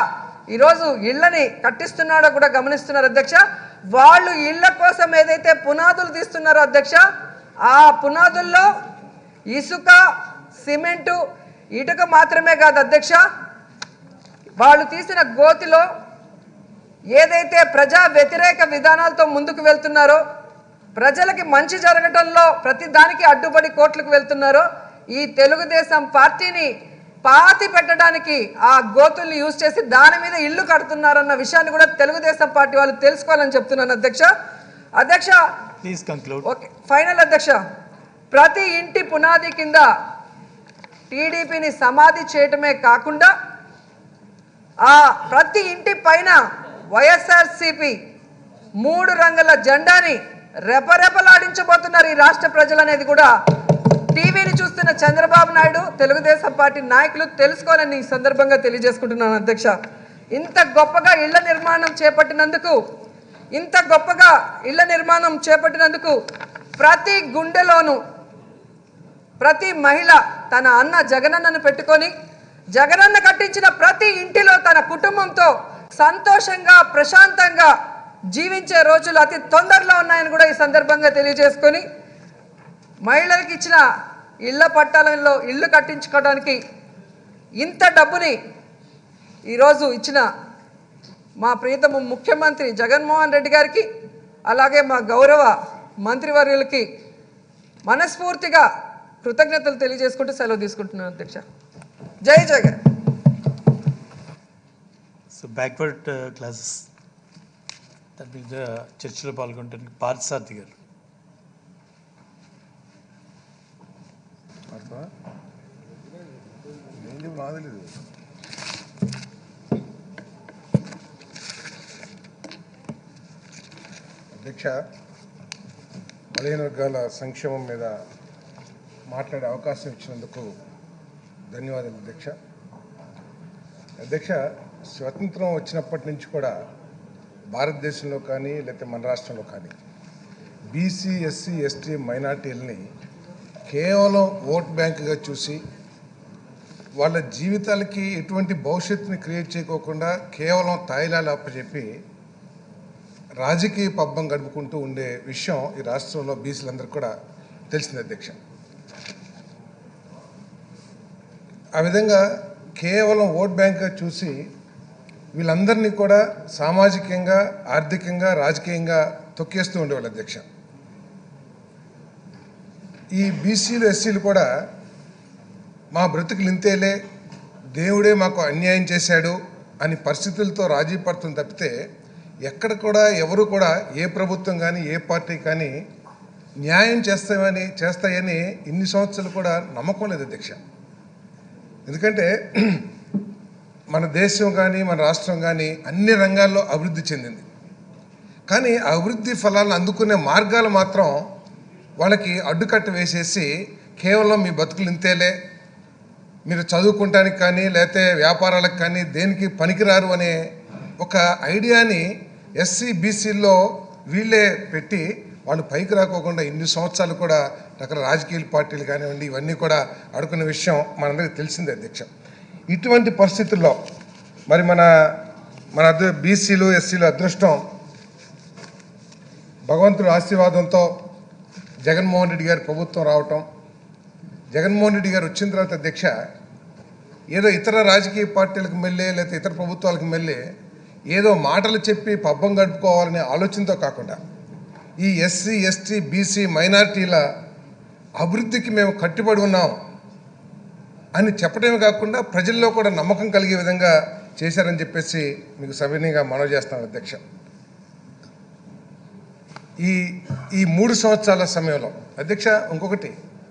ఈరోజు ఇళ్ళని కట్టిస్తున్నాడో కూడా గమనిస్తున్నారు అధ్యక్ష వాళ్ళు ఇళ్ళ కోసం ఏదైతే పునాదులు తీస్తున్నారో అధ్యక్ష ఆ పునాదుల్లో ఇసుక సిమెంటు ఇటుక మాత్రమే కాదు అధ్యక్ష వాళ్ళు తీసిన గోతిలో ఏదైతే ప్రజా వ్యతిరేక విధానాలతో ముందుకు వెళ్తున్నారో ప్రజలకి మంచి జరగటంలో ప్రతి దానికి అడ్డుపడి కోర్టులకు వెళ్తున్నారో ఈ తెలుగుదేశం పార్టీని పాతి పెట్టడానికి ఆ గోతుల్ని యూజ్ చేసి దాని మీద ఇల్లు కడుతున్నారన్న విషయాన్ని కూడా తెలుగుదేశం పార్టీ వాళ్ళు తెలుసుకోవాలని చెప్తున్నాను అధ్యక్ష అధ్యక్ష
ప్లీజ్ కంక్లూడ్
ఓకే ఫైనల్ అధ్యక్ష ప్రతి ఇంటి పునాది కింద టీడీపీని సమాధి చేయటమే కాకుండా ఆ ప్రతి ఇంటి పైన వైఎస్ఆర్సిపి మూడు రంగుల జెండాని రెపరెపలాడించబోతున్నారు ఈ రాష్ట్ర ప్రజలు అనేది కూడా టీవీని చూస్తున్న చంద్రబాబు నాయుడు తెలుగుదేశం పార్టీ నాయకులు తెలుసుకోవాలని ఈ సందర్భంగా తెలియజేసుకుంటున్నాను అధ్యక్ష ఇంత గొప్పగా ఇళ్ల నిర్మాణం చేపట్టినందుకు ఇంత గొప్పగా ఇళ్ల నిర్మాణం చేపట్టినందుకు ప్రతి గుండెలోనూ ప్రతి మహిళ తన అన్న జగనన్నను పెట్టుకొని జగనన్న కట్టించిన ప్రతి ఇంటిలో తన కుటుంబంతో సంతోషంగా ప్రశాంతంగా జీవించే రోజులు అతి తొందరలో ఉన్నాయని కూడా ఈ సందర్భంగా తెలియజేసుకొని మహిళలకు ఇచ్చిన ఇళ్ల పట్టాలలో ఇల్లు కట్టించుకోవడానికి ఇంత డబ్బుని ఈరోజు ఇచ్చిన మా ప్రియతమ ముఖ్యమంత్రి జగన్మోహన్ రెడ్డి గారికి అలాగే మా గౌరవ మంత్రివర్యులకి మనస్ఫూర్తిగా కృతజ్ఞతలు తెలియజేసుకుంటూ సెలవు తీసుకుంటున్నాను అధ్యక్ష జై జగన్
సో బ్యాక్వర్డ్ క్లాసెస్ దాని మీద చర్చలో పాల్గొంటానికి పార్థసారథి గారు
ఏంటి నాకు తెలీదు అధ్యక్ష బలహీన వర్గాల సంక్షేమం మీద మాట్లాడే అవకాశం ఇచ్చినందుకు ధన్యవాదాలు అధ్యక్ష అధ్యక్ష స్వతంత్రం వచ్చినప్పటి నుంచి కూడా భారతదేశంలో కానీ లేకపోతే మన రాష్ట్రంలో కానీ బీసీ ఎస్సీ ఎస్టీ మైనార్టీలని కేవలం ఓట్ బ్యాంకుగా చూసి వాళ్ళ జీవితాలకి ఎటువంటి భవిష్యత్తుని క్రియేట్ చేయకోకుండా కేవలం తాయిలాలు అప్పచెప్పి రాజకీయ పబ్బం గడుపుకుంటూ ఉండే విషయం ఈ రాష్ట్రంలో బీసీలందరికీ కూడా తెలిసింది అధ్యక్ష ఆ విధంగా కేవలం ఓట్ బ్యాంక్గా చూసి వీళ్ళందరినీ కూడా సామాజికంగా ఆర్థికంగా రాజకీయంగా తొక్కేస్తూ ఉండేవాళ్ళు అధ్యక్ష ఈ బీసీలు ఎస్సీలు కూడా మా బ్రతుకులు ఇంతేలే దేవుడే మాకు అన్యాయం చేశాడు అని పరిస్థితులతో రాజీ పడుతుంది తప్పితే ఎక్కడ కూడా ఎవరు కూడా ఏ ప్రభుత్వం కానీ ఏ పార్టీ కానీ న్యాయం చేస్తామని చేస్తాయని ఇన్ని సంవత్సరాలు కూడా నమ్మకం లేదు అధ్యక్ష ఎందుకంటే మన దేశం కానీ మన రాష్ట్రం కానీ అన్ని రంగాల్లో అభివృద్ధి చెందింది కానీ ఆ అభివృద్ధి ఫలాలను అందుకునే మార్గాలు మాత్రం వాళ్ళకి అడ్డుకట్ట వేసేసి కేవలం మీ బతుకులు ఇంతేలే మీరు చదువుకుంటానికి కానీ లేకపోతే వ్యాపారాలకు కానీ దేనికి పనికిరారు అనే ఒక ఐడియాని ఎస్సీ బీసీల్లో వీళ్ళే పెట్టి వాళ్ళు పైకి రాకోకుండా ఇన్ని సంవత్సరాలు కూడా రకరకాల రాజకీయ పార్టీలు కానివ్వండి ఇవన్నీ కూడా అడుకునే విషయం మనందరికీ తెలిసిందే అధ్యక్ష ఇటువంటి పరిస్థితుల్లో మరి మన మన అదృ బీసీలు ఎస్సీలు అదృష్టం భగవంతుడి ఆశీర్వాదంతో జగన్మోహన్ రెడ్డి గారి ప్రభుత్వం రావటం జగన్మోహన్ రెడ్డి గారు వచ్చిన తర్వాత అధ్యక్ష ఏదో ఇతర రాజకీయ పార్టీలకు మెల్లే లేకపోతే ఇతర ప్రభుత్వాలకు మెల్లే ఏదో మాటలు చెప్పి పబ్బం గడుపుకోవాలనే ఆలోచనతో కాకుండా ఈ ఎస్సీ ఎస్టీ బీసీ మైనార్టీల అభివృద్ధికి మేము కట్టుబడి ఉన్నాం అని చెప్పడమే కాకుండా ప్రజల్లో కూడా నమ్మకం కలిగే విధంగా చేశారని చెప్పేసి మీకు సవినీయంగా మనవి చేస్తాను అధ్యక్ష ఈ ఈ మూడు సంవత్సరాల సమయంలో అధ్యక్ష ఇంకొకటి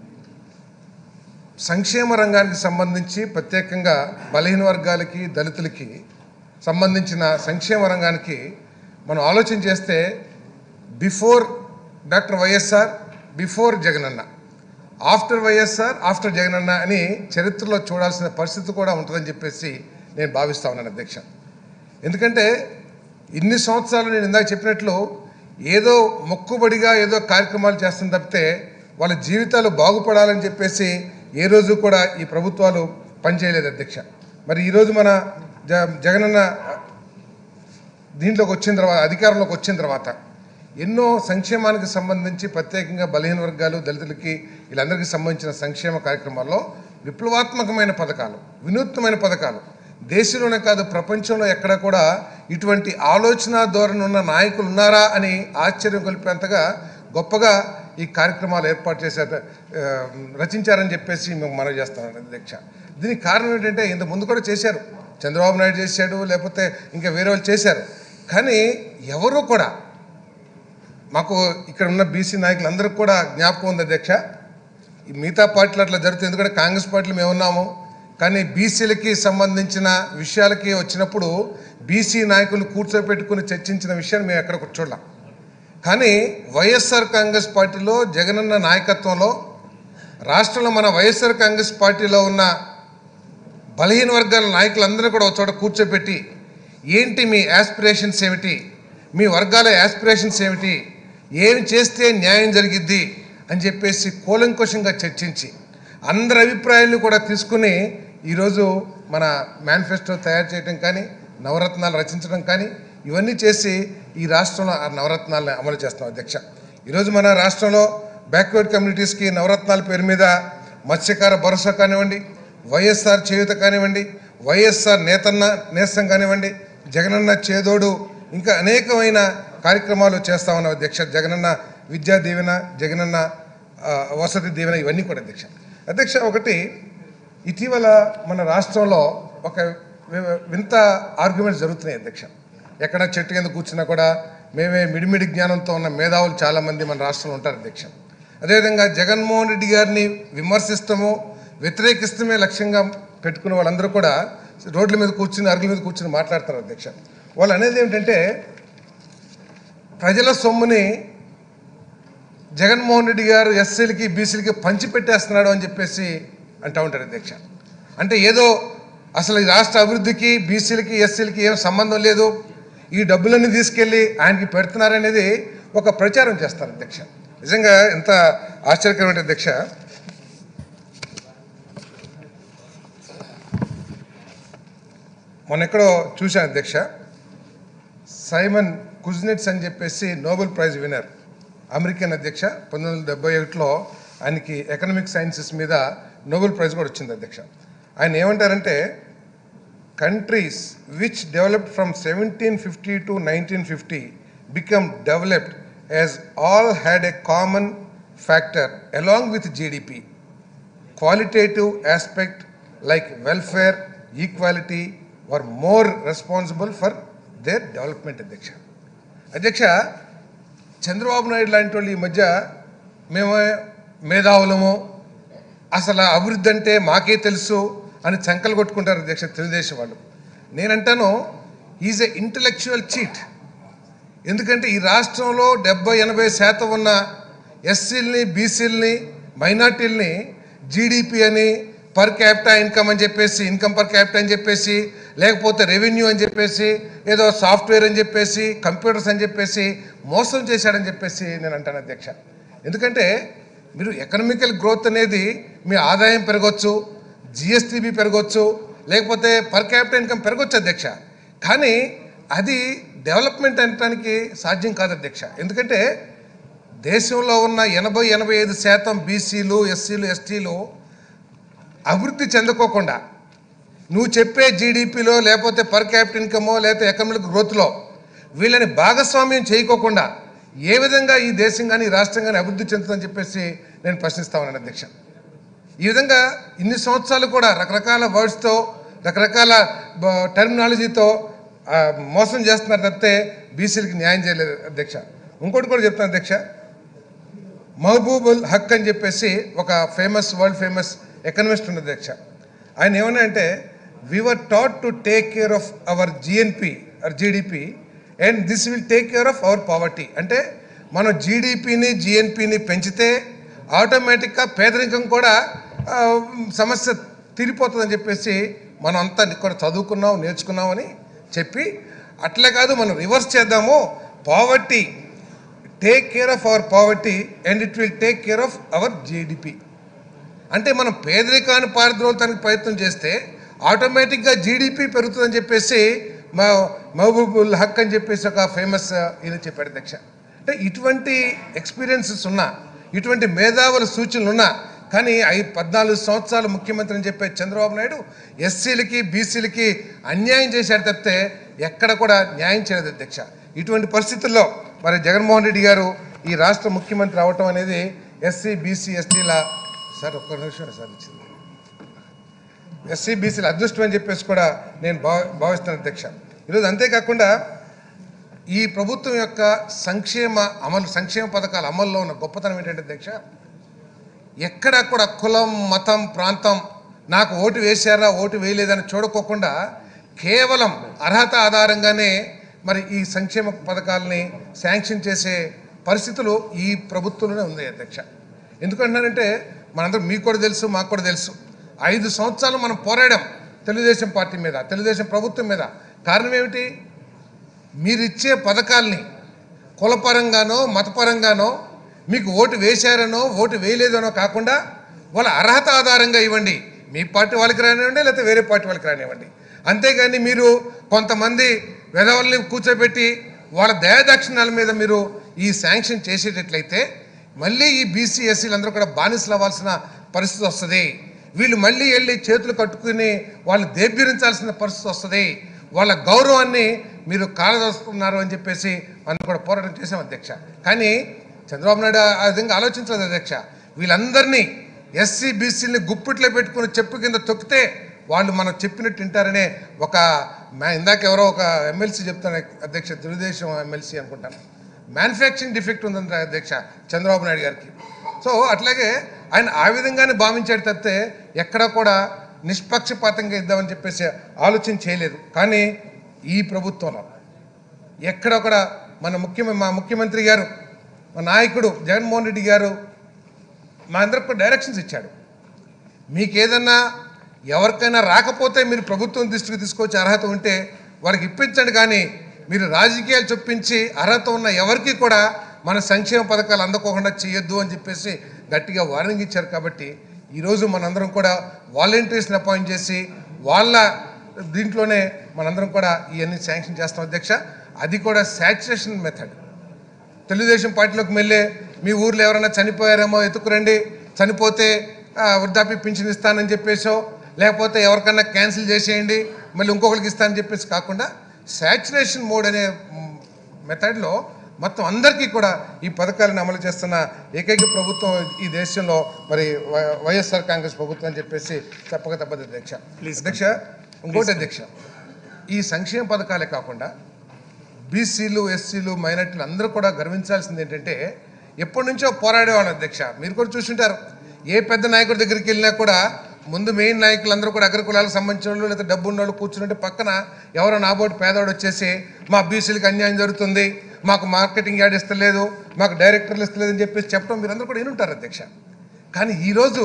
సంక్షేమ రంగానికి సంబంధించి ప్రత్యేకంగా బలహీన వర్గాలకి దళితులకి సంబంధించిన సంక్షేమ రంగానికి మనం ఆలోచన చేస్తే before doctor YSR before Jagananna after YSR after Jagananna అని చరిత్రలో చూడాల్సిన పరిస్థితి కూడా ఉంటుందని చెప్పేసి నేను భావిస్తా ఉన్నాను అధ్యక్ష ఎందుకంటే ఇన్ని సంవత్సరాలు నేను ఇందాక చెప్పినట్లు ఏదో మొక్కుబడిగా ఏదో కార్యక్రమాలు చేస్తుంది తప్పితే వాళ్ళ జీవితాలు బాగుపడాలని చెప్పేసి ఏ రోజు కూడా ఈ ప్రభుత్వాలు పనిచేయలేదు అధ్యక్ష మరి ఈరోజు మన జ జగనన్న దీంట్లోకి వచ్చిన తర్వాత అధికారంలోకి వచ్చిన తర్వాత ఎన్నో సంక్షేమానికి సంబంధించి ప్రత్యేకంగా బలహీన వర్గాలు దళితులకి వీళ్ళందరికీ సంబంధించిన సంక్షేమ కార్యక్రమాల్లో విప్లవాత్మకమైన పథకాలు వినూత్నమైన పథకాలు దేశంలోనే కాదు ప్రపంచంలో ఎక్కడ కూడా ఇటువంటి ఆలోచన ధోరణి ఉన్న నాయకులు ఉన్నారా అని ఆశ్చర్యం కలిపేంతగా గొప్పగా ఈ కార్యక్రమాలు ఏర్పాటు చేశారు ఆ, రచించారని చెప్పేసి మేము మనవి చేస్తాం అధ్యక్ష దీనికి కారణం ఏంటంటే ఇంత ముందు కూడా చేశారు చంద్రబాబు నాయుడు చేశాడు లేకపోతే ఇంకా వేరే వాళ్ళు చేశారు కానీ ఎవరు కూడా మాకు ఇక్కడ ఉన్న బీసీ నాయకులందరికీ కూడా జ్ఞాపకం ఉంది అధ్యక్ష ఈ మిగతా పార్టీలు అట్లా జరుగుతుంది ఎందుకంటే కాంగ్రెస్ పార్టీలు మేము ఉన్నాము కానీ బీసీలకి సంబంధించిన విషయాలకి వచ్చినప్పుడు బీసీ నాయకులు కూర్చోపెట్టుకుని చర్చించిన విషయాన్ని మేము ఎక్కడ కూర్చోలేం కానీ వైఎస్ఆర్ కాంగ్రెస్ పార్టీలో జగనన్న నాయకత్వంలో రాష్ట్రంలో మన వైఎస్ఆర్ కాంగ్రెస్ పార్టీలో ఉన్న బలహీన వర్గాల నాయకులందరూ కూడా ఒక చోట కూర్చోబెట్టి ఏంటి మీ యాస్పిరేషన్స్ ఏమిటి మీ వర్గాల యాస్పిరేషన్స్ ఏమిటి ఏమి చేస్తే న్యాయం జరిగిద్ది అని చెప్పేసి కూలంకుషంగా చర్చించి అందరి అభిప్రాయాలను కూడా తీసుకుని ఈరోజు మన మేనిఫెస్టో తయారు చేయడం కానీ నవరత్నాలు రచించడం కానీ ఇవన్నీ చేసి ఈ రాష్ట్రంలో ఆ నవరత్నాలను అమలు చేస్తాం అధ్యక్ష ఈరోజు మన రాష్ట్రంలో బ్యాక్వర్డ్ కమ్యూనిటీస్కి నవరత్నాల పేరు మీద మత్స్యకార భరోసా కానివ్వండి వైఎస్ఆర్ చేయూత కానివ్వండి వైఎస్ఆర్ నేతన్న నేస్తం కానివ్వండి జగనన్న చేదోడు ఇంకా అనేకమైన కార్యక్రమాలు చేస్తా ఉన్నాం అధ్యక్ష జగనన్న విద్యా దీవెన జగనన్న ఆ, వసతి దీవెన ఇవన్నీ కూడా అధ్యక్ష అధ్యక్ష ఒకటి ఇటీవల మన రాష్ట్రంలో ఒక వి- వింత ఆర్గ్యుమెంట్స్ జరుగుతున్నాయి అధ్యక్ష ఎక్కడ చెట్టు కింద కూర్చున్నా కూడా మేమే మిడిమిడి జ్ఞానంతో ఉన్న మేధావులు చాలామంది మన రాష్ట్రంలో ఉంటారు అధ్యక్ష అదేవిధంగా జగన్మోహన్ రెడ్డి గారిని విమర్శిస్తాము వ్యతిరేకిస్తమే లక్ష్యంగా పెట్టుకున్న వాళ్ళందరూ కూడా రోడ్ల మీద కూర్చుని అరుగుల మీద కూర్చుని మాట్లాడతారు అధ్యక్ష వాళ్ళు అనేది ఏమిటంటే ప్రజల సొమ్ముని జగన్మోహన్ రెడ్డి గారు ఎస్సీలకి బీసీలకి పంచి పెట్టేస్తున్నాడు అని చెప్పేసి అంటూ ఉంటారు అధ్యక్ష అంటే ఏదో అసలు ఈ రాష్ట్ర అభివృద్ధికి బీసీలకి ఎస్సీలకి ఏం సంబంధం లేదు ఈ డబ్బులన్నీ తీసుకెళ్ళి ఆయనకి పెడుతున్నారనేది ఒక ప్రచారం చేస్తారు అధ్యక్ష నిజంగా ఎంత ఆశ్చర్యకరమైన అధ్యక్ష మొన్న ఎక్కడో చూశాను అధ్యక్ష సైమన్ కుజ్నెట్స్ అని చెప్పేసి నోబెల్ ప్రైజ్ విన్నర్ అమెరికన్ అధ్యక్ష పంతొమ్మిది వందల డెబ్బై ఒకటిలో ఆయనకి ఎకనామిక్ సైన్సెస్ మీద నోబెల్ ప్రైజ్ కూడా వచ్చింది అధ్యక్ష ఆయన ఏమంటారంటే countries which developed from seventeen fifty to nineteen fifty become developed as all had a common factor along with GDP qualitative aspect like welfare, equality were more responsible for their development అధ్యక్ష అధ్యక్ష చంద్రబాబు నాయుడు లాంటి వాళ్ళు ఈ మధ్య మేము మేధావులము అసలు అభివృద్ధి అంటే మాకే తెలుసు అని చంకలు కొట్టుకుంటారు అధ్యక్ష తెలుగుదేశం వాళ్ళు నేనంటాను ఈజ్ ఎ ఇంటలెక్చువల్ చీట్ ఎందుకంటే ఈ రాష్ట్రంలో డెబ్బై ఎనభై శాతం ఉన్న ఎస్సీలని బీసీలని మైనార్టీలని జీడిపి అని పర్ క్యాపిటా ఇన్కమ్ అని చెప్పేసి ఇన్కమ్ పర్ క్యాపిటా అని చెప్పేసి లేకపోతే రెవెన్యూ అని చెప్పేసి ఏదో సాఫ్ట్వేర్ అని చెప్పేసి కంప్యూటర్స్ అని చెప్పేసి మోసం చేశాడని చెప్పేసి నేను అంటాను అధ్యక్ష ఎందుకంటే మీరు ఎకనామికల్ గ్రోత్ అనేది మీ ఆదాయం పెరగవచ్చు జిఎస్టీబీ పెరగవచ్చు లేకపోతే పర్ క్యాపిటల్ ఇన్కమ్ పెరగవచ్చు అధ్యక్ష కానీ అది డెవలప్మెంట్ అనటానికి సాధ్యం కాదు అధ్యక్ష ఎందుకంటే దేశంలో ఉన్న ఎనభై ఎనభై ఐదు శాతం బీసీలు ఎస్సీలు ఎస్టీలు అభివృద్ధి చెందుకోకుండా నువ్వు చెప్పే జీడిపిలో లేకపోతే పర్ క్యాపిటల్ ఇన్కమో లేకపోతే ఎకనామిక్ గ్రోత్లో వీళ్ళని భాగస్వామ్యం చేయకోకుండా ఏ విధంగా ఈ దేశం కానీ ఈ రాష్ట్రం కానీ అభివృద్ధి చెందుతుందని చెప్పేసి నేను ప్రశ్నిస్తా ఉన్నాను అధ్యక్ష ఈ విధంగా ఇన్ని సంవత్సరాలు కూడా రకరకాల వర్డ్స్తో రకరకాల బ- టెర్మినాలజీతో ఆ, మోసం చేస్తున్నారు తప్పితే బీసీలకి న్యాయం చేయలేదు అధ్యక్ష ఇంకోటి కూడా చెప్తాను అధ్యక్ష మహబూబుల్ హక్ అని చెప్పేసి ఒక ఫేమస్ వరల్డ్ ఫేమస్ ఎకనమిస్ట్ ఉంది అధ్యక్ష ఆయన ఏమన్నా అంటే were taught to take care of our GNP or GDP and this will take care of our poverty అంటే మనం జీడిపిని జిఎన్పిని పెంచితే ఆటోమేటిక్గా పేదరికం కూడా ఆ, సమస్య తీరిపోతుందని చెప్పేసి మనం అంతా కూడా చదువుకున్నాం నేర్చుకున్నామని చెప్పి అట్లే కాదు మనం రివర్స్ చేద్దాము poverty take care of our poverty and it will take care of our GDP అంటే మనం పేదరికాన్ని పారద్రోలటానికి ప్రయత్నం చేస్తే ఆటోమేటిక్గా జీడిపి పెరుగుతుందని చెప్పేసి మా మహబూబుల్ హక్ అని చెప్పేసి ఒక ఫేమస్ ఈయన చెప్పాడు అధ్యక్ష అంటే ఇటువంటి ఎక్స్పీరియన్సెస్ ఉన్నా ఇటువంటి మేధావుల సూచనలు ఉన్నా కానీ ఐదు పద్నాలుగు సంవత్సరాలు ముఖ్యమంత్రి అని చెప్పే చంద్రబాబు నాయుడు ఎస్సీలకి బీసీలకి అన్యాయం చేశాడు తప్పితే ఎక్కడ కూడా న్యాయం చేయలేదు అధ్యక్ష ఇటువంటి పరిస్థితుల్లో మరి జగన్మోహన్ రెడ్డి గారు ఈ రాష్ట్ర ముఖ్యమంత్రి అవటం అనేది ఎస్సీ బీసీ ఎస్టీల సార్ ఒక్క నిమిషం సార్ ఇచ్చింది ఎస్సీ బీసీల అదృష్టం అని చెప్పేసి కూడా నేను భావ భావిస్తున్నాను అధ్యక్ష ఈరోజు అంతేకాకుండా ఈ ప్రభుత్వం యొక్క సంక్షేమ అమలు సంక్షేమ పథకాల అమల్లో ఉన్న గొప్పతనం ఏంటంటే అధ్యక్ష ఎక్కడ కూడా కులం మతం ప్రాంతం నాకు ఓటు వేశారా ఓటు వేయలేదని చూడకోకుండా కేవలం అర్హత ఆధారంగానే మరి ఈ సంక్షేమ పథకాలని శాంక్షన్ చేసే పరిస్థితులు ఈ ప్రభుత్వంలోనే ఉంది అధ్యక్ష ఎందుకంటున్నానంటే మనందరం మీకు కూడా తెలుసు మాకు కూడా తెలుసు ఐదు సంవత్సరాలు మనం పోరాడాం తెలుగుదేశం పార్టీ మీద తెలుగుదేశం ప్రభుత్వం మీద కారణం ఏమిటి మీరిచ్చే పథకాల్ని కులపరంగానో మతపరంగానో మీకు ఓటు వేశారనో ఓటు వేయలేదనో కాకుండా వాళ్ళ అర్హత ఆధారంగా ఇవ్వండి మీ పార్టీ వాళ్ళకి రానివ్వండి లేకపోతే వేరే పార్టీ వాళ్ళకి రానివ్వండి అంతేగాని మీరు కొంతమంది వెధవల్ని కూర్చోబెట్టి వాళ్ళ దయాదాక్షిణ్యాల మీద మీరు ఈ శాంక్షన్ చేసేటట్లయితే మళ్ళీ ఈ బీసీ ఎస్సీలు అందరూ కూడా బానిసలు అవ్వాల్సిన పరిస్థితి వస్తుంది వీళ్ళు మళ్ళీ వెళ్ళి చేతులు కట్టుకుని వాళ్ళు దేభ్యరించాల్సిన పరిస్థితి వస్తుంది వాళ్ళ గౌరవాన్ని మీరు కాలదోస్తున్నారు అని చెప్పేసి మనం కూడా పోరాటం చేసాం అధ్యక్ష కానీ చంద్రబాబు నాయుడు ఆ విధంగా ఆలోచించలేదు అధ్యక్ష వీళ్ళందరినీ ఎస్సీ బీసీని గుప్పిట్లో పెట్టుకుని చెప్పు కింద తొక్కితే వాళ్ళు మనం చెప్పినట్టు వింటారనే ఒక మా- ఇందాక ఎవరో ఒక ఎమ్మెల్సీ చెప్తాను అధ్యక్ష తెలుగుదేశం ఎమ్మెల్సీ అనుకుంటాను మ్యానుఫ్యాక్చరింగ్ డిఫెక్ట్ ఉందంట అధ్యక్ష చంద్రబాబు నాయుడు గారికి సో అట్లాగే ఆయన ఆ విధంగానే భావించాడు తప్పితే ఎక్కడ కూడా నిష్పక్షపాతంగా ఇద్దామని చెప్పేసి ఆలోచన చేయలేదు కానీ ఈ ప్రభుత్వంలో ఎక్కడ కూడా మన ముఖ్య మా ముఖ్యమంత్రి గారు మా నాయకుడు జగన్మోహన్ రెడ్డి గారు మా అందరికి కూడా డైరెక్షన్స్ ఇచ్చాడు మీకు ఏదన్నా ఎవరికైనా రాకపోతే మీరు ప్రభుత్వం దృష్టికి తీసుకొచ్చి అర్హత ఉంటే వారికి ఇప్పించండి కానీ మీరు రాజకీయాలు చొప్పించి అర్హత ఉన్న ఎవరికి కూడా మన సంక్షేమ పథకాలు అందకోకుండా చేయొద్దు అని చెప్పేసి గట్టిగా వార్నింగ్ ఇచ్చారు కాబట్టి ఈరోజు మనందరం కూడా వాలంటీర్స్ని అపాయింట్ చేసి వాళ్ళ దీంట్లోనే మనందరం కూడా ఇవన్నీ శాంక్షన్ చేస్తాం అధ్యక్ష అది కూడా శాచురేషన్ మెథడ్ తెలుగుదేశం పార్టీలోకి వెళ్ళే మీ ఊర్లో ఎవరైనా చనిపోయారేమో ఎత్తుకురండి చనిపోతే ఆ, వృద్ధాప్య పింఛన్ ఇస్తానని చెప్పేసో లేకపోతే ఎవరికన్నా క్యాన్సిల్ చేసేయండి మళ్ళీ ఇంకొకరికి ఇస్తానని చెప్పేసి కాకుండా శాచురేషన్ మోడ్ అనే మ్, మెథడ్లో మొత్తం అందరికీ కూడా ఈ పథకాలను అమలు చేస్తున్న ఏకైక ప్రభుత్వం ఈ దేశంలో మరి వై- వైఎస్ఆర్ కాంగ్రెస్ ప్రభుత్వం అని చెప్పేసి చెప్పక తప్పదు అధ్యక్ష అధ్యక్ష ఇంకోటి అధ్యక్ష ఈ సంక్షేమ పథకాలే కాకుండా బీసీలు ఎస్సీలు మైనార్టీలు అందరూ కూడా గర్వించాల్సింది ఏంటంటే ఎప్పటి నుంచో పోరాడేవాళ్ళు అధ్యక్ష మీరు కూడా చూసుంటారు ఏ పెద్ద నాయకుడి దగ్గరికి వెళ్ళినా కూడా ముందు మెయిన్ నాయకులందరూ కూడా అగ్రకులాలకు సంబంధించిన వాళ్ళు లేదా డబ్బు ఉన్న వాళ్ళు కూర్చుంటే పక్కన ఎవరో నాబోటి పేదవాడు వచ్చేసి మా బీసీలకు అన్యాయం జరుగుతుంది మాకు మార్కెటింగ్ యాడ్ ఇస్తలేదు మాకు డైరెక్టర్లు ఇస్తలేదు అని చెప్పేసి చెప్పడం మీరందరూ కూడా వినుంటారు అధ్యక్ష కానీ ఈరోజు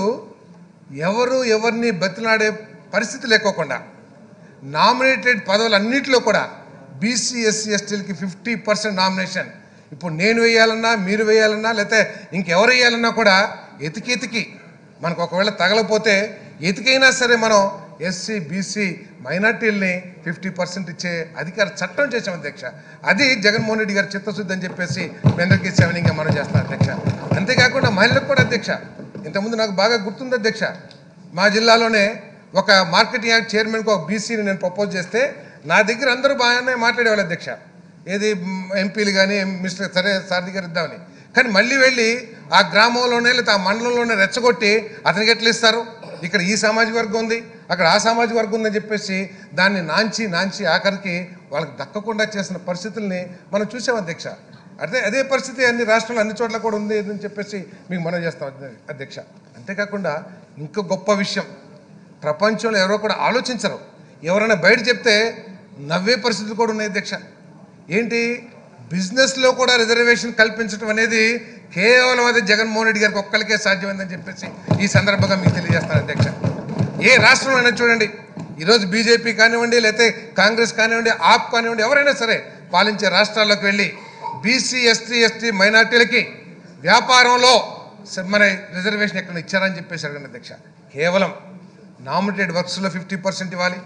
ఎవరు ఎవరిని బతిలాడే పరిస్థితి లేకోకుండా నామినేటెడ్ పదవులన్నింటిలో కూడా బీసీ ఎస్సీ ఎస్టీలకి ఫిఫ్టీ పర్సెంట్ నామినేషన్ ఇప్పుడు నేను వేయాలన్నా మీరు వేయాలన్నా లేకపోతే ఇంకెవరు వేయాలన్నా కూడా ఎతికి ఎతికి మనకు ఒకవేళ తగలపోతే ఎతికైనా సరే మనం ఎస్సీ బీసీ మైనార్టీలని ఫిఫ్టీ పర్సెంట్ ఇచ్చే అధికార చట్టం చేసాం అధ్యక్ష అది జగన్మోహన్ రెడ్డి గారి చిత్తశుద్ధి అని చెప్పేసి మీ అందరికీ సెవెనింగ్గా మనం చేస్తాం అధ్యక్ష అంతేకాకుండా మహిళలకు కూడా అధ్యక్ష ఇంతకుముందు నాకు బాగా గుర్తుంది అధ్యక్ష మా జిల్లాలోనే ఒక మార్కెటింగ్ యాక్ట్ చైర్మన్కి ఒక బీసీని నేను ప్రపోజ్ చేస్తే నా దగ్గర అందరూ బాగానే మాట్లాడేవాళ్ళు అధ్యక్ష ఏది మ్, ఎంపీలు కానీ మిస్టర్ సరే సార్ దగ్గర ఇద్దామని కానీ మళ్ళీ వెళ్ళి ఆ గ్రామంలోనే లేదా ఆ మండలంలోనే రెచ్చగొట్టి అతనికి ఎట్లా ఇస్తారు ఇక్కడ ఈ సామాజిక వర్గం ఉంది అక్కడ ఆ సామాజిక వర్గం ఉందని చెప్పేసి దాన్ని నాంచి నాంచి ఆఖరికి వాళ్ళకి దక్కకుండా చేసిన పరిస్థితుల్ని మనం చూసాం అధ్యక్ష అదే అదే పరిస్థితి అన్ని రాష్ట్రాల్లో అన్ని చోట్ల కూడా ఉంది అని చెప్పేసి మీకు మనం చేస్తాం అధ్య- అధ్యక్ష అంతేకాకుండా ఇంకో గొప్ప విషయం ప్రపంచంలో ఎవరో కూడా ఆలోచించరు ఎవరైనా బయట చెప్తే నవ్వే పరిస్థితులు కూడా ఉన్నాయి అధ్యక్ష ఏంటి బిజినెస్లో కూడా రిజర్వేషన్ కల్పించడం అనేది కేవలం అది జగన్మోహన్ రెడ్డి గారికి ఒక్కరికే సాధ్యమైందని చెప్పేసి ఈ సందర్భంగా మీకు తెలియజేస్తాను అధ్యక్ష ఏ రాష్ట్రంలో అయినా చూడండి ఈరోజు బీజేపీ కానివ్వండి లేకపోతే కాంగ్రెస్ కానివ్వండి ఆప్ కానివ్వండి ఎవరైనా సరే పాలించే రాష్ట్రాల్లోకి వెళ్ళి బీసీ ఎస్టీ ఎస్టీ మైనార్టీలకి వ్యాపారంలో స- మన రిజర్వేషన్ ఎక్కడ ఇచ్చారని చెప్పేసి అడగండి అధ్యక్ష కేవలం నామినేటెడ్ వర్క్స్లో ఫిఫ్టీ పర్సెంట్ ఇవ్వాలి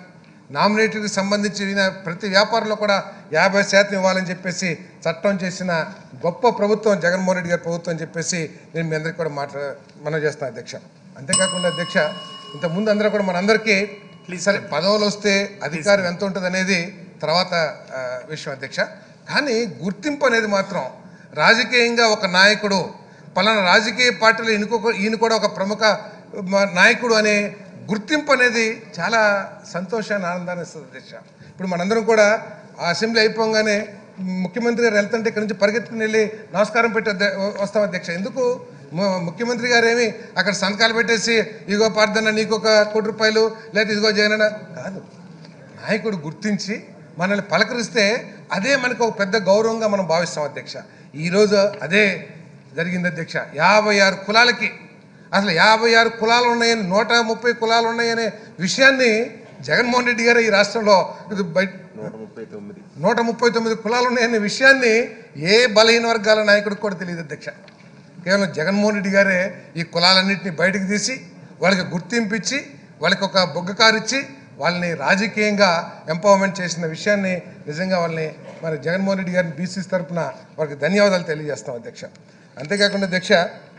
నామినేటెడ్కి సంబంధించిన ప్రతి వ్యాపారంలో కూడా యాభై శాతం ఇవ్వాలని చెప్పేసి చట్టం చేసిన గొప్ప ప్రభుత్వం జగన్మోహన్ రెడ్డి గారి ప్రభుత్వం అని చెప్పేసి నేను మీ అందరికీ కూడా మాట్లా మనం చేస్తాను అధ్యక్ష అంతేకాకుండా అధ్యక్ష ఇంతకుముందు అందరూ కూడా మనందరికీ సరే పదవులు వస్తే అధికారం ఎంత ఉంటుంది అనేది తర్వాత ఆ, విషయం అధ్యక్ష కానీ గుర్తింపు అనేది మాత్రం రాజకీయంగా ఒక నాయకుడు పలానా రాజకీయ పార్టీలో ఈయన ఈయన కూడా ఒక ప్రముఖ మ, నాయకుడు అనే గుర్తింపు అనేది చాలా సంతోషాన్ని ఆనందాన్ని ఇస్తుంది అధ్యక్ష ఇప్పుడు మనందరం కూడా ఆ అసెంబ్లీ అయిపోగానే ముఖ్యమంత్రి గారు వెళ్తుంటే ఇక్కడ నుంచి పరిగెత్తుకుని వెళ్ళి నమస్కారం పెట్టి అధ్య- వస్తాం అధ్యక్ష ఎందుకు ము- ముఖ్యమంత్రి గారు ఏమి అక్కడ సంతకాలు పెట్టేసి ఇగో పార్థన నీకు ఒక కోటి రూపాయలు లేదా ఇదిగో జగనన్న కాదు నాయకుడు గుర్తించి మనల్ని పలకరిస్తే అదే మనకు ఒక పెద్ద గౌరవంగా మనం భావిస్తాం అధ్యక్ష ఈరోజు అదే జరిగింది అధ్యక్ష యాభై ఆరు కులాలకి అసలు యాభై ఆరు కులాలు ఉన్నాయని నూట ముప్పై కులాలు ఉన్నాయనే విషయాన్ని జగన్మోహన్ రెడ్డి గారు ఈ రాష్ట్రంలో ఇది బయట నూట ముప్పై తొమ్మిది కులాలు ఉన్నాయనే విషయాన్ని ఏ బలహీన వర్గాల నాయకుడికి కూడా తెలియదు అధ్యక్ష కేవలం జగన్మోహన్ రెడ్డి గారే ఈ కులాలన్నింటినీ బయటకు తీసి వాళ్ళకి గుర్తింపు ఇచ్చి వాళ్ళకి ఒక బొగ్గ కారు ఇచ్చి వాళ్ళని రాజకీయంగా ఎంపవర్మెంట్ చేసిన విషయాన్ని నిజంగా వాళ్ళని మరి జగన్మోహన్ రెడ్డి గారిని బీసీస్ తరపున వారికి ధన్యవాదాలు తెలియజేస్తాం అధ్యక్ష అంతేకాకుండా అధ్యక్ష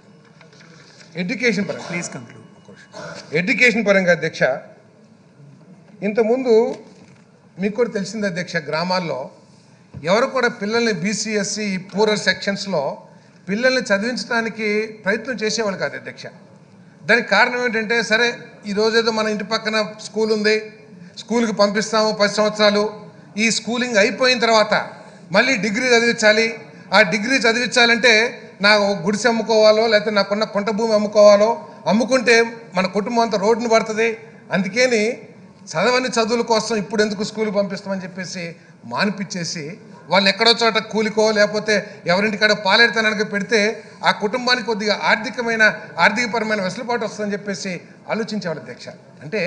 ఎడ్యుకేషన్ పరంగా
ప్లీజ్ కంక్లూడ్
ఎడ్యుకేషన్ పరంగా అధ్యక్ష ఇంతకుముందు మీకు కూడా తెలిసింది అధ్యక్ష గ్రామాల్లో ఎవరు కూడా పిల్లల్ని బీసీఎస్సీ ఈ పూరర్ సెక్షన్స్లో పిల్లల్ని చదివించడానికి ప్రయత్నం చేసేవాళ్ళు కాదు అధ్యక్ష దానికి కారణం ఏంటంటే సరే ఈ రోజేదో మన ఇంటి పక్కన స్కూల్ ఉంది స్కూల్కి పంపిస్తాము పది సంవత్సరాలు ఈ స్కూలింగ్ అయిపోయిన తర్వాత మళ్ళీ డిగ్రీ చదివించాలి ఆ డిగ్రీ చదివించాలంటే నా ఓ గుడిసె అమ్ముకోవాలో లేకపోతే నాకున్న కొంట భూమి అమ్ముకోవాలో అమ్ముకుంటే మన కుటుంబం అంతా రోడ్డును పడుతుంది అందుకని చదవని చదువుల కోసం ఇప్పుడు ఎందుకు స్కూల్కి పంపిస్తామని చెప్పేసి మానిపించేసి వాళ్ళని ఎక్కడో చోట కూలికో లేకపోతే ఎవరింటికాడ పాలేరుతనానికి పెడితే ఆ కుటుంబానికి కొద్దిగా ఆర్థికమైన ఆర్థికపరమైన వెసులుబాటు వస్తుందని చెప్పేసి ఆలోచించేవాళ్ళు అధ్యక్ష అంటే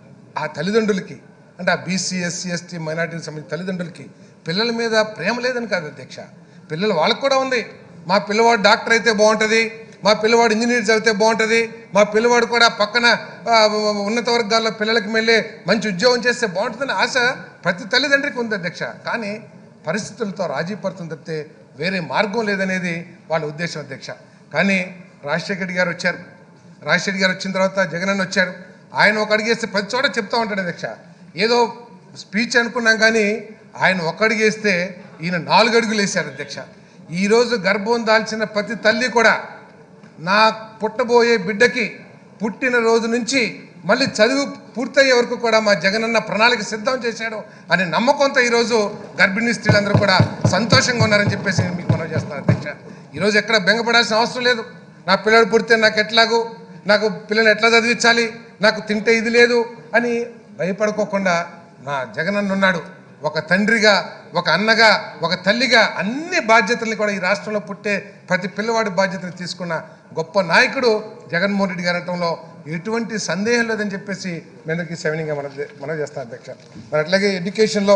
ఆ తల్లిదండ్రులకి అంటే ఆ బీసీ ఎస్సీ ఎస్టీ మైనార్టీకి సంబంధించిన తల్లిదండ్రులకి పిల్లల మీద ప్రేమ లేదని కాదు అధ్యక్ష పిల్లలు వాళ్ళకు కూడా ఉంది మా పిల్లవాడు డాక్టర్ అయితే బాగుంటుంది మా పిల్లవాడు ఇంజనీర్ చదివితే బాగుంటుంది మా పిల్లవాడు కూడా పక్కన ఆ, ఉన్నత వర్గాల్లో పిల్లలకి వెళ్ళి మంచి ఉద్యోగం చేస్తే బాగుంటుందని ఆశ ప్రతి తల్లిదండ్రికి ఉంది అధ్యక్ష కానీ పరిస్థితులతో రాజీ పడుతుంది తప్పితే వేరే మార్గం లేదనేది వాళ్ళ ఉద్దేశం అధ్యక్ష కానీ రాజశేఖర రెడ్డి గారు వచ్చారు రాజశేఖర రెడ్డి గారు వచ్చిన తర్వాత జగనన్న వచ్చారు ఆయన ఒక అడిగేస్తే ప్రతి చోట చెప్తా ఉంటాడు అధ్యక్ష ఏదో స్పీచ్ అనుకున్నాం కానీ ఆయన ఒక అడిగేస్తే ఈయన నాలుగు అడుగులు వేశారు అధ్యక్ష ఈరోజు గర్భం దాల్చిన ప్రతి తల్లి కూడా నా పుట్టబోయే బిడ్డకి పుట్టిన రోజు నుంచి మళ్ళీ చదువు పూర్తయ్యే వరకు కూడా మా జగనన్న ప్రణాళిక సిద్ధం చేశాడు అనే నమ్మకంతో ఈరోజు గర్భిణీ స్త్రీలందరూ కూడా సంతోషంగా ఉన్నారని చెప్పేసి నేను మీకు మనం చేస్తాను అధ్యక్ష ఈరోజు ఎక్కడ బెంగపడాల్సిన అవసరం లేదు నా పిల్లడు పుడితే నాకు ఎట్లాగూ నాకు పిల్లల్ని ఎట్లా చదివించాలి నాకు తింటే ఇది లేదు అని భయపడుకోకుండా నా జగనన్న ఉన్నాడు ఒక తండ్రిగా ఒక అన్నగా ఒక తల్లిగా అన్ని బాధ్యతల్ని కూడా ఈ రాష్ట్రంలో పుట్టే ప్రతి పిల్లవాడి బాధ్యతలు తీసుకున్న గొప్ప నాయకుడు జగన్మోహన్ రెడ్డి గారు అనటంలో ఎటువంటి సందేహం లేదని చెప్పేసి మేందరికి సెవెనింగ్గా మనం మనం చేస్తాం అధ్యక్ష మరి అట్లాగే ఎడ్యుకేషన్లో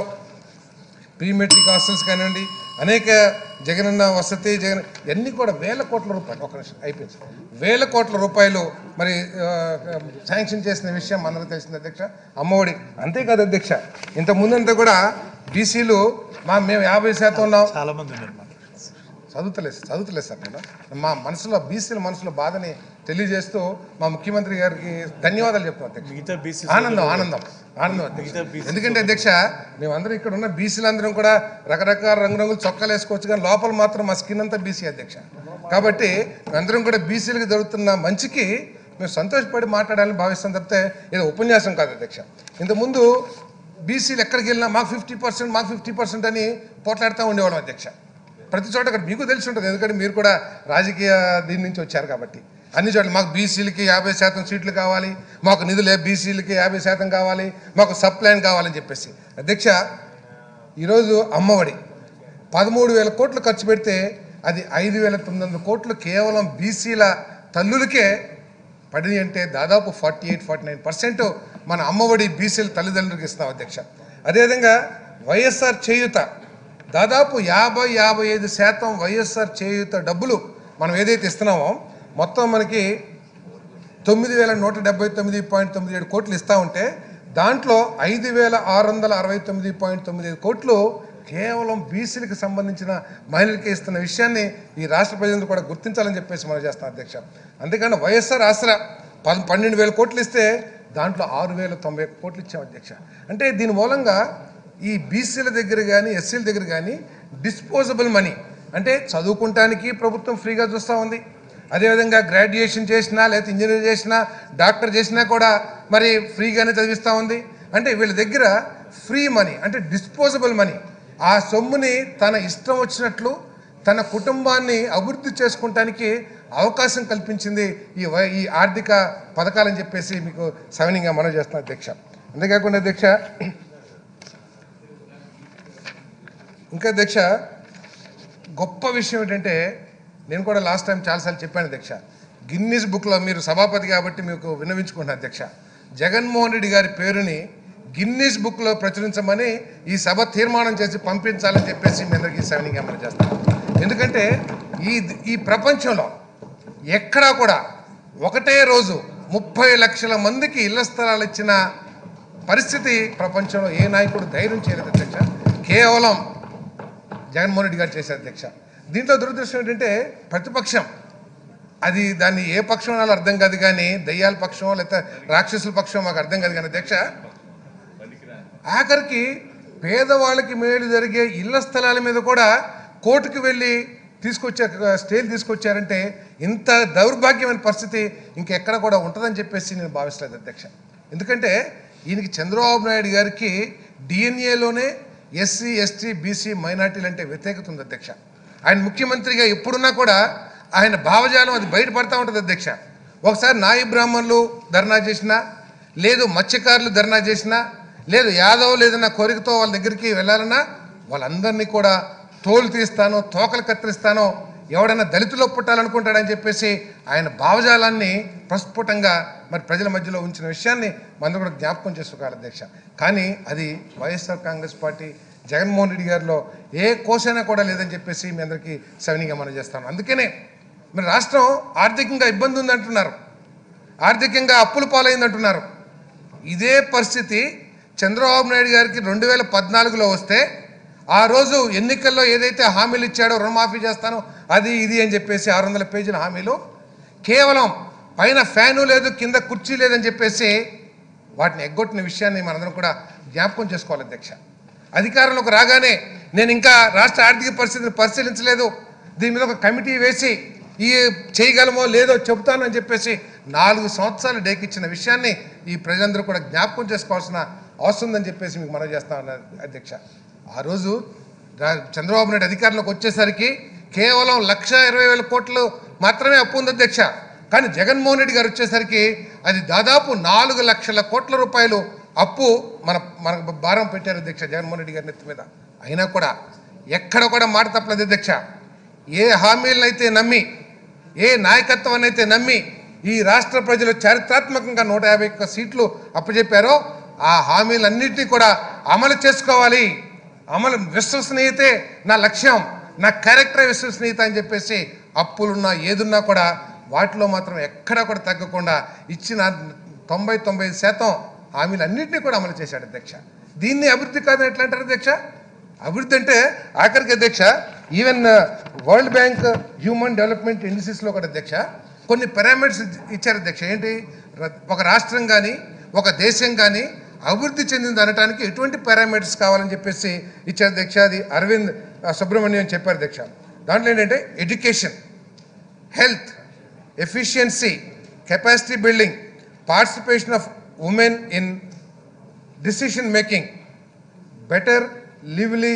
ప్రీ మెట్రిక్ హాస్టల్స్ కానివ్వండి అనేక జగనన్న వసతి జగన్ ఇవన్నీ కూడా వేల కోట్ల రూపాయలు ఒక నిమిషం అయిపోయింది సార్. వేల కోట్ల రూపాయలు మరి ఆ, శాంక్షన్ చేసిన విషయం అందరూ తెలిసింది అధ్యక్ష అమ్మఒడి అంతేకాదు అధ్యక్ష ఇంత ముందంతా కూడా బీసీలు మా మేము యాభై శాతం ఉన్నాం
చాలా మంది ఉన్నారు మాకు
చదువుతలేదు చదువుతలేదు సార్ నేను మా మనసులో బీసీల మనసులో బాధని తెలియజేస్తూ మా ముఖ్యమంత్రి గారికి ధన్యవాదాలు చెప్తాం అధ్యక్ష
మిగతా బీసీ
ఆనందం ఆనందం ఆనందం అధ్యక్ష.
మిగతా BC
ఎందుకంటే అధ్యక్ష మేమందరం ఇక్కడ ఉన్న బీసీలందరం కూడా రకరకాల రంగురంగులు చొక్కాలు వేసుకోవచ్చు కానీ లోపల మాత్రం మా స్కిన్ అంతా బీసీ అధ్యక్ష కాబట్టి మేమందరం కూడా బీసీలకు జరుగుతున్న మంచికి మేము సంతోషపడి మాట్లాడాలని భావిస్తాం తప్పితే ఏదో ఉపన్యాసం కాదు అధ్యక్ష ఇంతకుముందు బీసీలు ఎక్కడికి వెళ్ళినా మాకు ఫిఫ్టీ పర్సెంట్ మాకు ఫిఫ్టీ పర్సెంట్ అని పోట్లాడుతూ ఉండేవాళ్ళం అధ్యక్ష ప్రతి చోట ఇక్కడ మీకు తెలిసి ఉంటుంది ఎందుకంటే మీరు కూడా రాజకీయ దీని నుంచి వచ్చారు కాబట్టి అన్ని చోట్ల మాకు బీసీలకి యాభై శాతం సీట్లు కావాలి మాకు నిధులే బీసీలకి యాభై శాతం కావాలి మాకు సబ్ ప్లాన్ కావాలని చెప్పేసి అధ్యక్ష ఈరోజు అమ్మఒడి పదమూడు వేల కోట్లు ఖర్చు పెడితే అది ఐదు వేల తొమ్మిది వందల కోట్లు కేవలం బీసీల తల్లులకే పడింది అంటే దాదాపు forty eight forty nine percent మన అమ్మఒడి బీసీల తల్లిదండ్రులకు ఇస్తాం అధ్యక్ష అదేవిధంగా వైఎస్ఆర్ చేయూత దాదాపు యాభై యాభై ఐదు శాతం వైఎస్ఆర్ చేయూత డబ్బులు మనం ఏదైతే ఇస్తున్నామో మొత్తం మనకి తొమ్మిది వేల నూట డెబ్బై తొమ్మిది పాయింట్ తొమ్మిది ఏడు కోట్లు ఇస్తా ఉంటే దాంట్లో ఐదు వేల ఆరు వందల అరవై తొమ్మిది పాయింట్ తొమ్మిది ఐదు కోట్లు కేవలం బీసీలకు సంబంధించిన మహిళలకి ఇస్తున్న విషయాన్ని ఈ రాష్ట్ర ప్రజలందరూ కూడా గుర్తించాలని చెప్పేసి మనం చేస్తాం అధ్యక్ష అందుకని వైఎస్ఆర్ ఆసరా పద్ పన్నెండు వేల కోట్లు ఇస్తే దాంట్లో ఆరు వేల తొంభై ఒక్క కోట్లు ఇచ్చాం అధ్యక్ష అంటే దీని మూలంగా ఈ బీసీల దగ్గర కానీ ఎస్సీల దగ్గర కానీ డిస్పోజబుల్ మనీ అంటే చదువుకుంటానికి ప్రభుత్వం ఫ్రీగా చూస్తూ ఉంది అదేవిధంగా గ్రాడ్యుయేషన్ చేసినా లేకపోతే ఇంజనీర్ చేసినా డాక్టర్ చేసినా కూడా మరి ఫ్రీగానే చదివిస్తూ ఉంది అంటే వీళ్ళ దగ్గర ఫ్రీ మనీ అంటే డిస్పోజబుల్ మనీ ఆ సొమ్ముని తన ఇష్టం వచ్చినట్లు తన కుటుంబాన్ని అభివృద్ధి చేసుకుంటానికి అవకాశం కల్పించింది ఈ వై ఈ ఆర్థిక పథకాలని చెప్పేసి మీకు సవినీయంగా మనం చేస్తున్నాం అధ్యక్ష అంతేకాకుండా అధ్యక్ష ఇంకా అధ్యక్ష గొప్ప విషయం ఏంటంటే నేను కూడా లాస్ట్ టైం చాలాసార్లు చెప్పాను అధ్యక్ష గిన్నీస్ బుక్లో మీరు సభాపతి కాబట్టి మీకు విన్నవించుకుంటున్నాను అధ్యక్ష జగన్మోహన్ రెడ్డి గారి పేరుని గిన్నీస్ బుక్లో ప్రచురించమని ఈ సభ తీర్మానం చేసి పంపించాలని చెప్పేసి మీ అందరికీ సైనింగ్ అమలు చేస్తాను ఎందుకంటే ఈ ఈ ప్రపంచంలో ఎక్కడా కూడా ఒకటే రోజు ముప్పై లక్షల మందికి ఇళ్ల స్థలాలు ఇచ్చిన పరిస్థితి ప్రపంచంలో ఏ నాయకుడు ధైర్యం చేయలేదు అధ్యక్ష కేవలం జగన్మోహన్ రెడ్డి గారు చేశారు అధ్యక్ష దీంట్లో దురదృష్టం ఏంటంటే ప్రతిపక్షం అది దాన్ని ఏ పక్షం అనాలో అర్థం కాదు కానీ దయ్యాల పక్షం లేకపోతే రాక్షసుల పక్షం మాకు అర్థం కాదు కానీ అధ్యక్ష ఆఖరికి పేదవాళ్ళకి మేలు జరిగే ఇళ్ల స్థలాల మీద కూడా కోర్టుకు వెళ్ళి తీసుకొచ్చారు స్టేలు తీసుకొచ్చారంటే ఇంత దౌర్భాగ్యమైన పరిస్థితి ఇంకెక్కడ కూడా ఉంటుందని చెప్పేసి నేను భావిస్తలేదు అధ్యక్ష ఎందుకంటే ఈయనకి చంద్రబాబు నాయుడు గారికి డిఎన్ఏలోనే ఎస్సీ ఎస్టీ బీసీ మైనార్టీలు అంటే వ్యతిరేకత ఉంది అధ్యక్ష ఆయన ముఖ్యమంత్రిగా ఎప్పుడున్నా కూడా ఆయన భావజాలం అది బయటపడతా ఉంటుంది అధ్యక్ష ఒకసారి నాయి బ్రాహ్మణులు ధర్నా చేసినా లేదు మత్స్యకారులు ధర్నా చేసినా లేదు యాదవ్ లేదన్న కోరికతో వాళ్ళ దగ్గరికి వెళ్ళాలన్నా వాళ్ళందరినీ కూడా తోలు తీస్తాను తోకలు కత్తిరిస్తాను ఎవడైనా దళితులు పుట్టాలనుకుంటాడని చెప్పేసి ఆయన భావజాలాన్ని ప్రస్ఫుటంగా మరి ప్రజల మధ్యలో ఉంచిన విషయాన్ని మనం కూడా జ్ఞాపకం చేసుకోవాలి అధ్యక్ష కానీ అది వైఎస్ఆర్ కాంగ్రెస్ పార్టీ జగన్మోహన్ రెడ్డి గారిలో ఏ కోసైనా కూడా లేదని చెప్పేసి మీ అందరికీ సవినీగా మనం చేస్తాను అందుకనే మరి రాష్ట్రం ఆర్థికంగా ఇబ్బంది ఉందంటున్నారు ఆర్థికంగా అప్పుల పాలైందంటున్నారు ఇదే పరిస్థితి చంద్రబాబు నాయుడు గారికి రెండు వేల పద్నాలుగులో వస్తే ఆ రోజు ఎన్నికల్లో ఏదైతే హామీలు ఇచ్చాడో రుణమాఫీ చేస్తానో అది ఇది అని చెప్పేసి ఆరు వందల పేజీల హామీలు కేవలం పైన ఫ్యాను లేదు కింద కుర్చీ లేదని చెప్పేసి వాటిని ఎగ్గొట్టిన విషయాన్ని మనందరం కూడా జ్ఞాపకం చేసుకోవాలి అధ్యక్ష అధికారంలోకి రాగానే నేను ఇంకా రాష్ట్ర ఆర్థిక పరిస్థితిని పరిశీలించలేదు దీని మీద ఒక కమిటీ వేసి ఈ చేయగలమో లేదో చెబుతాను అని చెప్పేసి నాలుగు సంవత్సరాలు డేకిచ్చిన విషయాన్ని ఈ ప్రజలందరూ కూడా జ్ఞాపకం చేసుకోవాల్సిన అవసరం ఉందని చెప్పేసి మీకు మనం చేస్తామన్న అధ్యక్ష ఆ రోజు రా- చంద్రబాబు నాయుడు అధికారంలోకి వచ్చేసరికి కేవలం లక్ష ఇరవై వేల కోట్లు మాత్రమే అప్పు ఉంది అధ్యక్ష కానీ జగన్మోహన్ రెడ్డి గారు వచ్చేసరికి అది దాదాపు నాలుగు లక్షల కోట్ల రూపాయలు అప్పు మన మనకు భారం పెట్టారు అధ్యక్ష జగన్మోహన్ రెడ్డి గారి నెత్తి మీద అయినా కూడా ఎక్కడ కూడా మాట తప్పలేదు అధ్యక్ష ఏ హామీలనైతే నమ్మి ఏ నాయకత్వాన్ని అయితే నమ్మి ఈ రాష్ట్ర ప్రజలు చారిత్రాత్మకంగా నూట యాభై ఒక్క సీట్లు అప్పచెప్పారో ఆ హామీలన్నింటినీ కూడా అమలు చేసుకోవాలి అమలు విశ్వసనీయతే నా లక్ష్యం నా క్యారెక్టర్ విశ్వసనీయత అని చెప్పేసి అప్పులున్నా ఏదున్నా కూడా వాటిలో మాత్రం ఎక్కడా కూడా తగ్గకుండా ఇచ్చిన తొంభై తొంభై ఐదు శాతం హామీలన్నింటినీ కూడా అమలు చేశాడు అధ్యక్ష దీన్ని అభివృద్ధి కాదని ఎట్లా అంటారు అధ్యక్ష అభివృద్ధి అంటే ఆఖరికి అధ్యక్ష even World Bank human development ఇండిసిస్లో కూడా అధ్యక్ష కొన్ని పారామీటర్స్ ఇచ్చారు అధ్యక్ష ఏంటి ర- ఒక రాష్ట్రం కానీ ఒక దేశం కానీ అభివృద్ధి చెందింది అనటానికి ఎటువంటి పారామీటర్స్ కావాలని చెప్పేసి ఇచ్చారు అధ్యక్ష అది అరవింద్ ఆ, సుబ్రహ్మణ్యం చెప్పారు అధ్యక్ష దాంట్లో ఏంటంటే education health efficiency capacity building participation of women in decision making better lively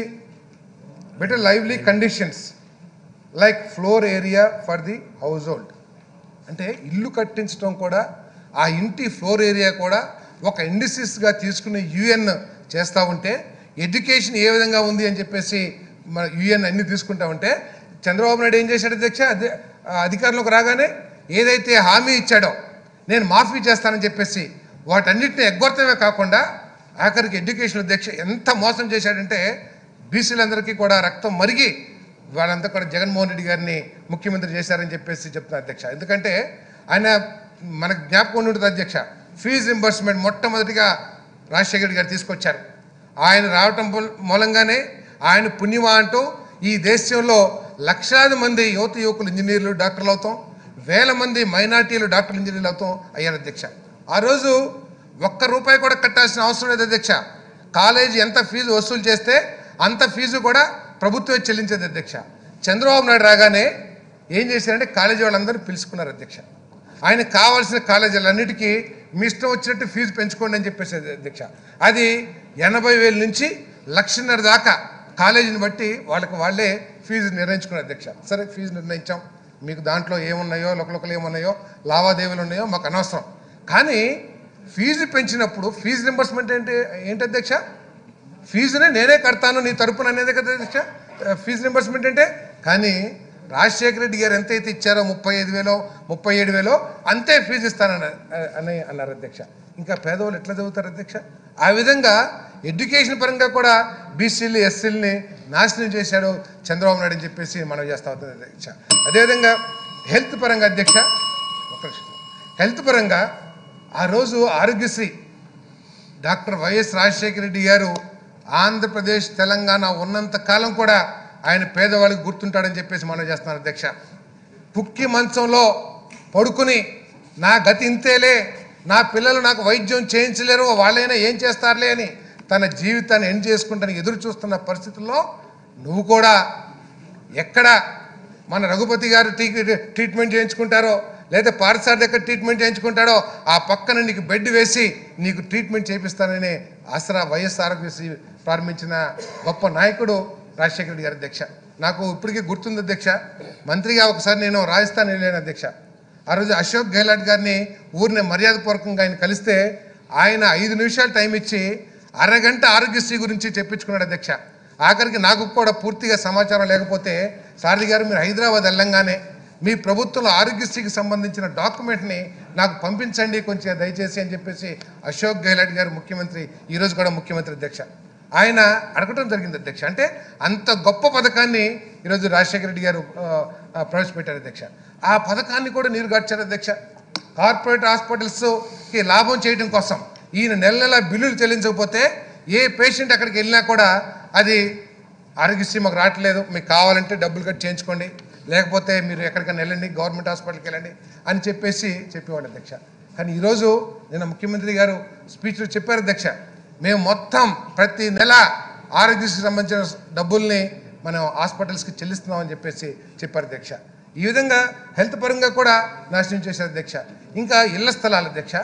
better lively conditions like floor area for the household అంటే ఇల్లు కట్టించడం కూడా ఆ ఇంటి ఫ్లోర్ ఏరియా కూడా ఒక ఇండిసిస్గా తీసుకుని యుఎన్ చేస్తూ ఉంటే ఎడ్యుకేషన్ ఏ విధంగా ఉంది అని చెప్పేసి మన యుఎన్ అన్ని తీసుకుంటా ఉంటే చంద్రబాబు నాయుడు ఏం చేశాడు అధ్యక్ష అధి- ఆ అధికారంలోకి రాగానే ఏదైతే హామీ ఇచ్చాడో నేను మాఫీ చేస్తానని చెప్పేసి వాటన్నిటిని ఎగ్గొడతమే కాకుండా ఆఖరికి ఎడ్యుకేషన్ అధ్యక్ష ఎంత మోసం చేశాడంటే బీసీలందరికీ కూడా రక్తం మరిగి వాళ్ళంతా కూడా జగన్మోహన్ రెడ్డి గారిని ముఖ్యమంత్రి చేశారని చెప్పేసి చెప్తున్నారు అధ్యక్ష ఎందుకంటే ఆయన మనకు జ్ఞాపకం ఉండి ఉంటుంది అధ్యక్ష ఫీజు రింబర్స్మెంట్ మొట్టమొదటిగా రాజశేఖర రెడ్డి గారు తీసుకొచ్చారు ఆయన రావటం మూల- మూలంగానే ఆయన పుణ్యమా అంటూ ఈ దేశంలో లక్షలాది మంది యువత యువకులు ఇంజనీర్లు డాక్టర్లు అవుతాం వేల మంది మైనార్టీలు డాక్టర్లు ఇంజనీర్లు అవుతాం అయ్యారు అధ్యక్ష ఆ రోజు ఒక్క రూపాయి కూడా కట్టాల్సిన అవసరం లేదు అధ్యక్ష కాలేజీ ఎంత ఫీజు వసూలు చేస్తే అంత ఫీజు కూడా ప్రభుత్వమే చెల్లించేది అధ్యక్ష చంద్రబాబు నాయుడు రాగానే ఏం చేశారంటే కాలేజీ వాళ్ళందరూ పిలుచుకున్నారు అధ్యక్ష ఆయన కావాల్సిన కాలేజీలన్నిటికీ మీ ఇష్టం వచ్చినట్టు ఫీజు పెంచుకోండి అని చెప్పేసి అధ్యక్ష అది ఎనభై వేల నుంచి లక్షన్నర దాకా కాలేజీని బట్టి వాళ్ళకి వాళ్ళే ఫీజు నిర్ణయించుకున్నారు అధ్యక్ష సరే ఫీజు నిర్ణయించాం మీకు దాంట్లో ఏమున్నాయో లోకలోకలు ఏమున్నాయో లావాదేవీలు ఉన్నాయో మాకు అనవసరం కానీ ఫీజు పెంచినప్పుడు ఫీజు రింబర్స్మెంట్ ఏంటి ఏంటి అధ్యక్ష ఫీజునే నేనే కడతాను నీ తరపున అనేది కదా అధ్యక్ష ఫీజు రింబర్స్మెంట్ అంటే కానీ రాజశేఖర రెడ్డి గారు ఎంతైతే ఇచ్చారో ముప్పై ఐదు వేలో ముప్పై ఏడు వేలో అంతే ఫీజు ఇస్తానని అని అన్నారు అధ్యక్ష ఇంకా పేదవాళ్ళు ఎట్లా చదువుతారు అధ్యక్ష ఆ విధంగా ఎడ్యుకేషన్ పరంగా కూడా బీసీలు ఎస్సీలని నాశనం చేశాడు చంద్రబాబు నాయుడు అని చెప్పేసి మనం చేస్తా అవుతుంది అధ్యక్ష అదేవిధంగా హెల్త్ పరంగా అధ్యక్ష ఒక నిమిషం. హెల్త్ పరంగా ఆ రోజు ఆరోగ్యశ్రీ డాక్టర్ వైఎస్ రాజశేఖర రెడ్డి గారు ఆంధ్రప్రదేశ్ తెలంగాణ ఉన్నంత కాలం కూడా ఆయన పేదవాళ్ళకి గుర్తుంటాడని చెప్పేసి మనం చేస్తున్నాం అధ్యక్ష పుక్కి మంచంలో పడుకుని నా గతి ఇంతేలే నా పిల్లలు నాకు వైద్యం చేయించలేరు వాళ్ళైనా ఏం చేస్తారులే అని తన జీవితాన్ని ఎండ్ చేసుకుంటాను ఎదురు చూస్తున్న పరిస్థితుల్లో నువ్వు కూడా ఎక్కడ మన రఘుపతి గారు టీ- ట్రీట్మెంట్ చేయించుకుంటారో లేదా పారసార్ దగ్గర ట్రీట్మెంట్ చేయించుకుంటాడో ఆ పక్కన నీకు బెడ్ వేసి నీకు ట్రీట్మెంట్ చేపిస్తానని ఆసరా వైఎస్ ఆరోగ్యశ్రీ ప్రారంభించిన గొప్ప నాయకుడు రాజశేఖర రెడ్డి గారి అధ్యక్ష నాకు ఇప్పటికీ గుర్తుంది అధ్యక్ష మంత్రిగా ఒకసారి నేను రాజస్థాన్ వెళ్ళాను అధ్యక్ష ఆ రోజు అశోక్ గెహ్లాట్ గారిని ఊరిని మర్యాదపూర్వకంగా ఆయన కలిస్తే ఆయన ఐదు నిమిషాలు టైం ఇచ్చి అరగంట ఆరోగ్యశ్రీ గురించి చెప్పించుకున్నాడు అధ్యక్ష ఆఖరికి నాకు కూడా పూర్తిగా సమాచారం లేకపోతే సారథి గారు మీరు హైదరాబాద్ వెళ్ళంగానే మీ ప్రభుత్వంలో ఆరోగ్యశ్రీకి సంబంధించిన డాక్యుమెంట్ని నాకు పంపించండి కొంచెం దయచేసి అని చెప్పేసి అశోక్ గెహ్లాట్ గారు ముఖ్యమంత్రి ఈరోజు కూడా ముఖ్యమంత్రి అధ్యక్ష ఆయన అడగటం జరిగింది అధ్యక్ష అంటే అంత గొప్ప పథకాన్ని ఈరోజు రాజశేఖర రెడ్డి గారు ఆ, ఆ, ప్రవేశపెట్టారు అధ్యక్ష ఆ పథకాన్ని కూడా నీరు గార్చారు అధ్యక్ష కార్పొరేట్ హాస్పిటల్స్కి లాభం చేయడం కోసం ఈయన నెల నెల బిల్లులు చెల్లించకపోతే ఏ పేషెంట్ అక్కడికి వెళ్ళినా కూడా అది ఆరోగ్యశ్రీ మాకు రావట్లేదు మీకు కావాలంటే డబ్బులు కట్టి చేయించుకోండి లేకపోతే మీరు ఎక్కడికైనా వెళ్ళండి గవర్నమెంట్ హాస్పిటల్కి వెళ్ళండి అని చెప్పేసి చెప్పేవాళ్ళు అధ్యక్ష కానీ ఈరోజు నిన్న ముఖ్యమంత్రి గారు స్పీచ్లో చెప్పారు అధ్యక్ష మేము మొత్తం ప్రతి నెల ఆరోగ్యశ్రీ సంబంధించిన డబ్బుల్ని మనం హాస్పిటల్స్కి చెల్లిస్తున్నామని చెప్పేసి చెప్పారు అధ్యక్ష ఈ విధంగా హెల్త్ పరంగా కూడా నాశనం చేశారు అధ్యక్ష ఇంకా ఇళ్ల స్థలాలు అధ్యక్ష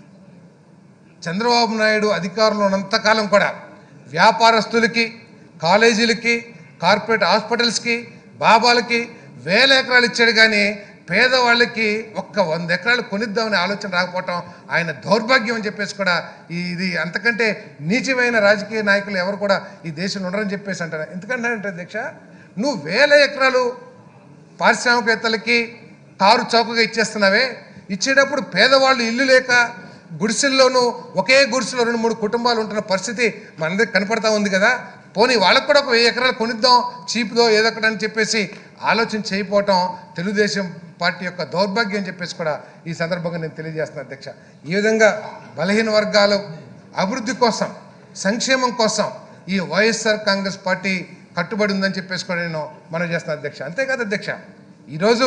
చంద్రబాబు నాయుడు అధికారంలో ఉన్నంతకాలం కూడా వ్యాపారస్తులకి కాలేజీలకి కార్పొరేట్ హాస్పిటల్స్కి బాబాలకి వేల ఎకరాలు ఇచ్చాడు కానీ పేదవాళ్ళకి ఒక్క వంద ఎకరాలు కొనిద్దామనే ఆలోచన రాకపోవటం ఆయన దౌర్భాగ్యం అని చెప్పేసి కూడా ఈ- ఇది అంతకంటే నీచమైన రాజకీయ నాయకులు ఎవరు కూడా ఈ దేశంలో ఉండరని చెప్పేసి అంటారు ఎందుకంటే అధ్యక్ష నువ్వు వేల ఎకరాలు పారిశ్రామికవేత్తలకి కారు చౌకగా ఇచ్చేస్తున్నావే ఇచ్చేటప్పుడు పేదవాళ్ళు ఇల్లు లేక గుడిసెల్లోనూ ఒకే గుడిసెలో రెండు మూడు కుటుంబాలు ఉంటున్న పరిస్థితి మనందరికి కనపడతా ఉంది కదా పోనీ వాళ్ళకు కూడా ఒక వెయ్యి ఎకరాలు కొనిద్దాం చీప్దో ఏదో ఒకటి అని చెప్పేసి ఆలోచన చేయకపోవటం తెలుగుదేశం పార్టీ యొక్క దౌర్భాగ్యం అని చెప్పేసి కూడా ఈ సందర్భంగా నేను తెలియజేస్తున్నాను అధ్యక్ష ఈ విధంగా బలహీన వర్గాలు అభివృద్ధి కోసం సంక్షేమం కోసం ఈ వైఎస్ఆర్ కాంగ్రెస్ పార్టీ కట్టుబడి ఉందని చెప్పేసి కూడా నేను మనం చేస్తున్నాను అధ్యక్ష అంతేకాదు అధ్యక్ష ఈరోజు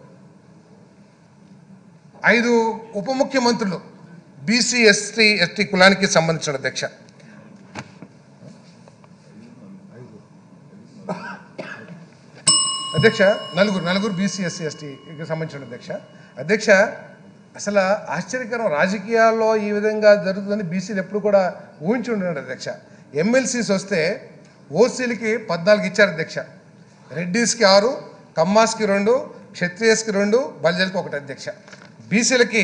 ఐదు ఉప ముఖ్యమంత్రులు బీసీ ఎస్టీ ఎస్టీ కులానికి సంబంధించిన అధ్యక్ష అధ్యక్ష నలుగురు నలుగురు బీసీ ఎస్సీ ఎస్టీకి సంబంధించిన అధ్యక్ష అధ్యక్ష అసలు ఆశ్చర్యకరం రాజకీయాల్లో ఈ విధంగా జరుగుతుందని బీసీలు ఎప్పుడు కూడా ఊహించి ఉండడు అధ్యక్ష ఎమ్మెల్సీస్ వస్తే ఓసీలకి పద్నాలుగు ఇచ్చారు అధ్యక్ష రెడ్డీస్కి ఆరు కమ్మాస్కి రెండు క్షత్రియస్కి రెండు బల్జల్కి ఒకటి అధ్యక్ష బీసీలకి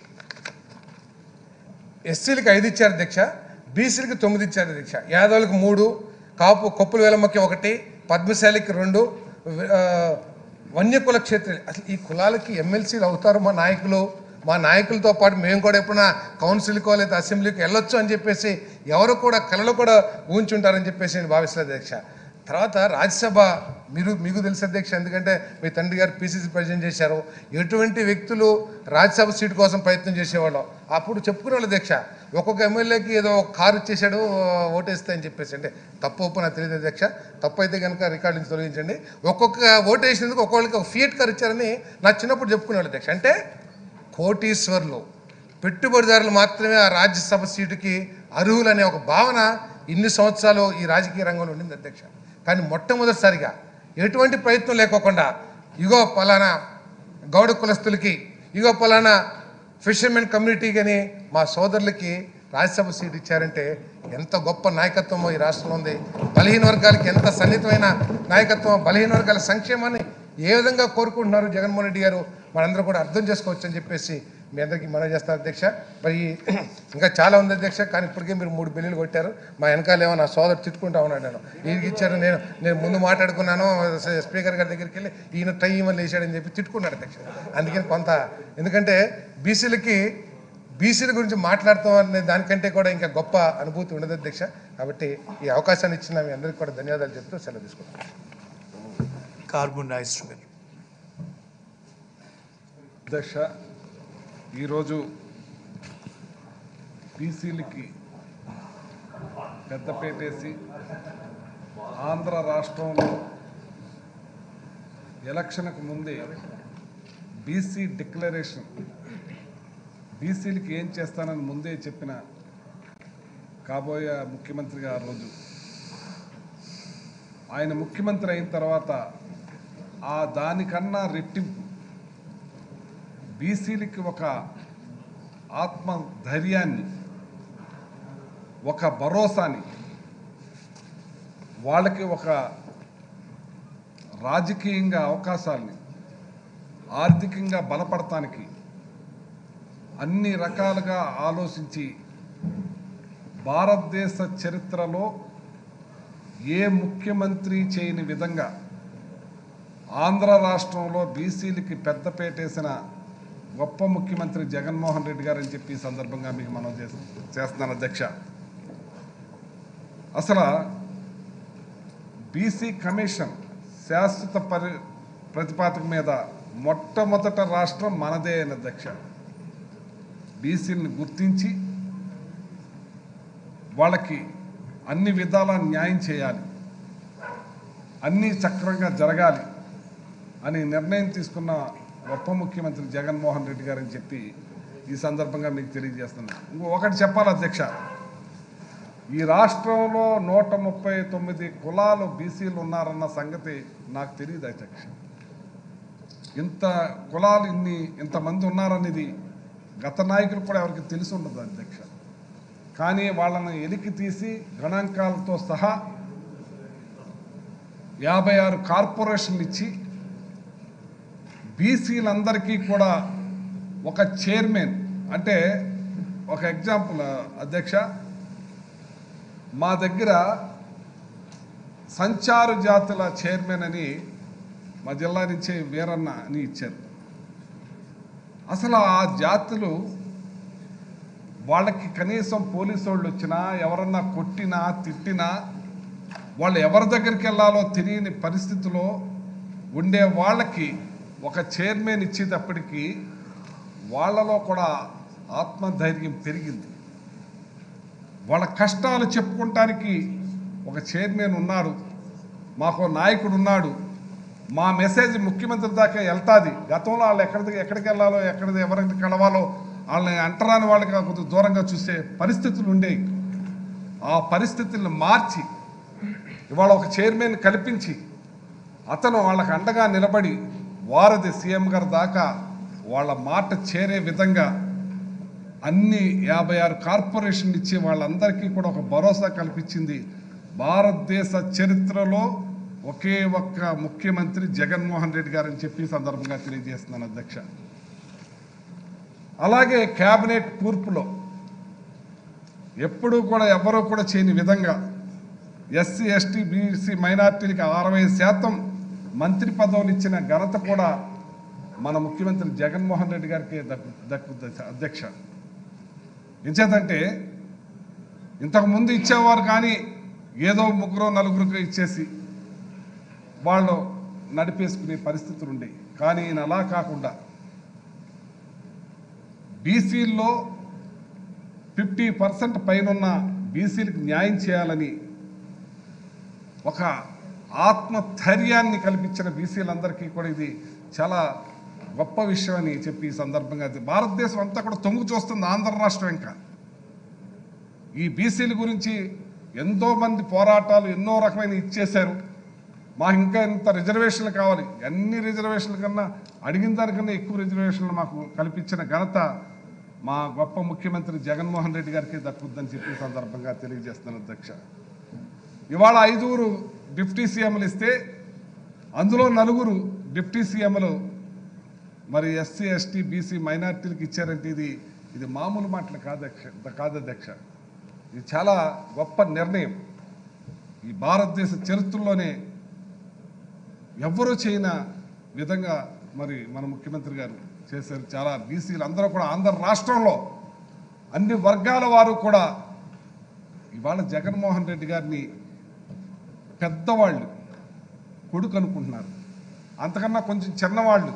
ఎస్సీలకి ఐదు ఇచ్చారు అధ్యక్ష బీసీలకి తొమ్మిది ఇచ్చారు అధ్యక్ష యాదవులకు మూడు కాపు కొప్పుల వేలమ్మకి ఒకటి పద్మశాలికి రెండు ఆ, వన్యకుల క్షేత్రులు అసలు ఈ కులాలకి ఎమ్మెల్సీలు అవుతారు మా నాయకులు మా నాయకులతో పాటు మేము కూడా ఎప్పుడైనా కౌన్సిల్కో లేదా అసెంబ్లీకి వెళ్ళొచ్చు అని చెప్పేసి ఎవరు కూడా కళలు కూడా ఊహించుంటారని చెప్పేసి నేను భావిస్తున్నాను అధ్యక్ష తర్వాత రాజ్యసభ మీరు మీకు తెలుసు అధ్యక్ష ఎందుకంటే మీ తండ్రి గారు పీసీసీ ప్రెసిడెంట్ చేశారు ఎటువంటి వ్యక్తులు రాజ్యసభ సీటు కోసం ప్రయత్నం చేసేవాళ్ళం అప్పుడు చెప్పుకునే వాళ్ళు అధ్యక్ష ఒక్కొక్క ఎమ్మెల్యేకి ఏదో ఒక కారు ఇచ్చేసాడు ఓటేస్తే అని చెప్పేసి అంటే తప్పు ఒప్పు నాకు తెలియదు అధ్యక్ష తప్పు అయితే కనుక రికార్డు నుంచి తొలగించండి ఒక్కొక్క ఓటు వేసినందుకు ఒక్కొక్కరికి ఒక ఫియట్ కారు ఇచ్చారని నా చిన్నప్పుడు చెప్పుకునేవాళ్ళు అధ్యక్ష అంటే కోటీశ్వర్లు పెట్టుబడిదారులు మాత్రమే ఆ రాజ్యసభ సీటుకి అర్హులనే ఒక భావన ఇన్ని సంవత్సరాలు ఈ రాజకీయ రంగంలో ఉండింది అధ్యక్ష కానీ మొట్టమొదటిసారిగా ఎటువంటి ప్రయత్నం లేకోకుండా ఇగో పలానా గౌడ కులస్తులకి ఇగో పలానా ఫిషర్మెన్ కమ్యూనిటీకి అని మా సోదరులకి రాజ్యసభ సీట్ ఇచ్చారంటే ఎంత గొప్ప నాయకత్వమో ఈ రాష్ట్రంలో ఉంది బలహీన వర్గాలకి ఎంత సన్నిహితమైన నాయకత్వం బలహీన వర్గాల సంక్షేమాన్ని ఏ విధంగా కోరుకుంటున్నారు జగన్మోహన్ రెడ్డి గారు మనందరూ కూడా అర్థం చేసుకోవచ్చు అని చెప్పేసి మీ అందరికీ మనవి చేస్తాను అధ్యక్ష మరి ఇంకా చాలా ఉంది అధ్యక్ష కానీ ఇప్పటికే మీరు మూడు బిల్లులు కొట్టారు మా వెనకాల ఏమో నా సోదరు తిట్టుకుంటా ఉన్నాడు నేను ఈయనకి ఇచ్చారు నేను నేను ముందు మాట్లాడుకున్నాను స్పీకర్ గారి దగ్గరికి వెళ్ళి ఈయన టై ఇవ్వని లేచాడని చెప్పి తిట్టుకున్నాడు అధ్యక్ష అందుకని కొంత ఎందుకంటే బీసీలకి బీసీల గురించి మాట్లాడతాం అనే దానికంటే కూడా ఇంకా గొప్ప అనుభూతి ఉండదు అధ్యక్ష కాబట్టి ఈ అవకాశాన్ని ఇచ్చిన మీ అందరికీ కూడా ధన్యవాదాలు చెప్తూ సెలవు తీసుకుంటాను
కార్బన్ నాయిస్టర్ గారు
అధ్యక్ష ఈరోజు బీసీలకి పెద్దపేటేసి ఆంధ్ర రాష్ట్రంలో ఎలక్షన్కు ముందే బీసీ డిక్లరేషన్ బీసీలకి ఏం చేస్తానని ముందే చెప్పిన కాబోయే ముఖ్యమంత్రిగా ఆ రోజు ఆయన ముఖ్యమంత్రి అయిన తర్వాత ఆ దానికన్నా రెట్టింపు బీసీలకి ఒక ఆత్మ ధైర్యాన్ని ఒక భరోసాని వాళ్ళకి ఒక రాజకీయంగా అవకాశాలని ఆర్థికంగా బలపడటానికి అన్ని రకాలుగా ఆలోచించి భారతదేశ చరిత్రలో ఏ ముఖ్యమంత్రి చేయని విధంగా ఆంధ్ర రాష్ట్రంలో బీసీలకి పెద్దపేటేసిన గొప్ప ముఖ్యమంత్రి జగన్మోహన్ రెడ్డి గారు అని చెప్పి ఈ సందర్భంగా మీకు మనం చేస్తున్నాను అధ్యక్ష అసలు బీసీ కమిషన్ శాశ్వత పరి ప్రతిపాదక మీద మొట్టమొదట రాష్ట్రం మనదే అయిన అధ్యక్ష బీసీని గుర్తించి వాళ్ళకి అన్ని విధాల న్యాయం చేయాలి అన్నీ చక్రంగా జరగాలి అని నిర్ణయం తీసుకున్న గొప్ప ముఖ్యమంత్రి జగన్మోహన్ రెడ్డి గారని చెప్పి ఈ సందర్భంగా మీకు తెలియజేస్తున్నాను ఇంకో ఒకటి చెప్పాలి అధ్యక్ష ఈ రాష్ట్రంలో నూట ముప్పై తొమ్మిది కులాలు బీసీలు ఉన్నారన్న సంగతి నాకు తెలియదు అధ్యక్ష ఇంత కులాలు ఇన్ని ఇంతమంది ఉన్నారనేది గత నాయకులు కూడా ఎవరికి తెలిసి ఉండదు అధ్యక్ష కానీ వాళ్ళని ఎలికి తీసి గణాంకాలతో సహా యాభై ఆరు కార్పొరేషన్లు ఇచ్చి బీసీలందరికీ కూడా ఒక చైర్మన్ అంటే ఒక ఎగ్జాంపుల్ అధ్యక్ష మా దగ్గర సంచారు జాతుల చైర్మన్ అని మా జిల్లా నుంచే వీరన్న అని ఇచ్చారు అసలు ఆ జాతులు వాళ్ళకి కనీసం పోలీసు వాళ్ళు వచ్చినా ఎవరన్నా కొట్టినా తిట్టినా వాళ్ళు ఎవరి దగ్గరికి వెళ్ళాలో తెలియని పరిస్థితిలో ఉండే వాళ్ళకి ఒక చైర్మన్ ఇచ్చేటప్పటికి వాళ్ళలో కూడా ఆత్మధైర్యం పెరిగింది వాళ్ళ కష్టాలు చెప్పుకోవటానికి ఒక చైర్మన్ ఉన్నాడు మాకు నాయకుడు ఉన్నాడు మా మెసేజ్ ముఖ్యమంత్రి దాకా వెళ్తాది గతంలో వాళ్ళు ఎక్కడికి ఎక్కడికి వెళ్ళాలో ఎక్కడికి ఎవరికి కలవాలో వాళ్ళని అంటరాని వాళ్ళకి కొంచెం దూరంగా చూసే పరిస్థితులు ఉండేవి ఆ పరిస్థితులను మార్చి ఇవాళ ఒక చైర్మన్ కల్పించి అతను వాళ్ళకి అండగా నిలబడి వారధి సీఎం గారి దాకా వాళ్ళ మాట చేరే విధంగా అన్ని యాభై ఆరు కార్పొరేషన్లు ఇచ్చి వాళ్ళందరికీ కూడా ఒక భరోసా కల్పించింది భారతదేశ చరిత్రలో ఒకే ఒక్క ముఖ్యమంత్రి జగన్మోహన్ రెడ్డి గారు అని చెప్పి ఈ సందర్భంగా తెలియజేస్తున్నాను అధ్యక్ష అలాగే క్యాబినెట్ కూర్పులో ఎప్పుడూ కూడా ఎవరూ కూడా చేయని విధంగా ఎస్సీ ఎస్టీ బీసీ మైనార్టీలకి అరవై శాతం మంత్రి పదవులు ఇచ్చిన ఘనత కూడా మన ముఖ్యమంత్రి జగన్మోహన్ రెడ్డి గారికి దక్కు దక్కుతుంది అధ్యక్ష ఎంచేతంటే ఇంతకుముందు ఇచ్చేవారు కానీ ఏదో ముగ్గురు నలుగురికి ఇచ్చేసి వాళ్ళు నడిపేసుకునే పరిస్థితులు ఉండేవి కానీ ఈయన అలా కాకుండా బీసీల్లో ఫిఫ్టీ పర్సెంట్ పైన బీసీలకు న్యాయం చేయాలని ఒక ఆత్మధైర్యాన్ని కల్పించిన బీసీలందరికీ కూడా ఇది చాలా గొప్ప విషయం అని చెప్పి ఈ సందర్భంగా అది భారతదేశం అంతా కూడా తొంగు చూస్తుంది ఆంధ్ర రాష్ట్రం ఇంకా ఈ బీసీల గురించి ఎంతో మంది పోరాటాలు ఎన్నో రకమైన ఇచ్చేశారు మాకు ఇంకా ఇంత రిజర్వేషన్లు కావాలి అన్ని రిజర్వేషన్ల కన్నా అడిగిన దానికన్నా ఎక్కువ రిజర్వేషన్లు మాకు కల్పించిన ఘనత మా గొప్ప ముఖ్యమంత్రి జగన్మోహన్ రెడ్డి గారికి దక్కుద్దని చెప్పి ఈ సందర్భంగా తెలియజేస్తున్నాను అధ్యక్ష ఇవాళ ఐదుగురు డిప్టీ సీఎంలు ఇస్తే అందులో నలుగురు డిప్టీ సీఎంలు మరి ఎస్సీ ఎస్టీ బీసీ మైనార్టీలకు ఇచ్చారంటే ఇది ఇది మామూలు మాటలు కాదు అధ్యక్ష కాదు అధ్యక్ష ఇది చాలా గొప్ప నిర్ణయం ఈ భారతదేశ చరిత్రలోనే ఎవ్వరూ చేయన విధంగా మరి మన ముఖ్యమంత్రి గారు చేశారు చాలా బీసీలు అందరూ కూడా ఆంధ్ర రాష్ట్రంలో అన్ని వర్గాల వారు కూడా ఇవాళ జగన్మోహన్ రెడ్డి గారిని పెద్దవాళ్ళు కొడుకు అనుకుంటున్నారు అంతకన్నా కొంచెం చిన్నవాళ్ళు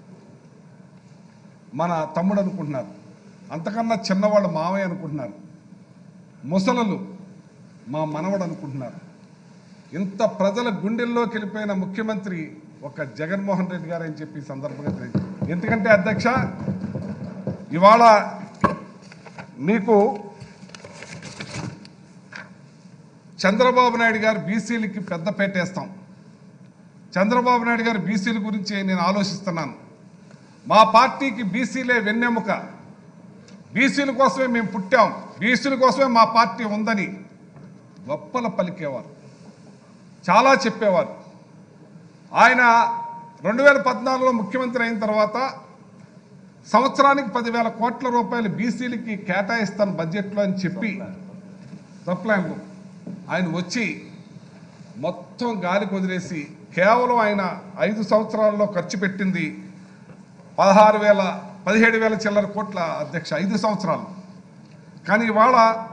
మన తమ్ముడు అనుకుంటున్నారు అంతకన్నా చిన్నవాళ్ళు మావయ్య అనుకుంటున్నారు ముసలలు మా మనవడు అనుకుంటున్నారు ఇంత ప్రజల గుండెల్లోకి వెళ్ళిపోయిన ముఖ్యమంత్రి ఒక జగన్మోహన్ రెడ్డి గారు అని చెప్పి ఈ సందర్భంగా తెలియదు ఎందుకంటే అధ్యక్ష ఇవాళ మీకు చంద్రబాబు నాయుడు గారు బీసీలకి పెద్ద పెట్టేస్తాం చంద్రబాబు నాయుడు గారు బీసీల గురించి నేను ఆలోచిస్తున్నాను మా పార్టీకి బీసీలే వెన్నెముక బీసీల కోసమే మేము పుట్టాం బీసీల కోసమే మా పార్టీ ఉందని గొప్పల పలికేవారు చాలా చెప్పేవారు ఆయన రెండు వేల పద్నాలుగులో ముఖ్యమంత్రి అయిన తర్వాత సంవత్సరానికి పదివేల కోట్ల రూపాయలు బీసీలకి కేటాయిస్తాను బడ్జెట్లో అని చెప్పి సప్లాన్లు ఆయన వచ్చి మొత్తం గాలికి వదిలేసి కేవలం ఆయన ఐదు సంవత్సరాల్లో ఖర్చు పెట్టింది పదహారు వేల పదిహేడు వేల చిల్లర కోట్ల అధ్యక్ష ఐదు సంవత్సరాలు కానీ ఇవాళ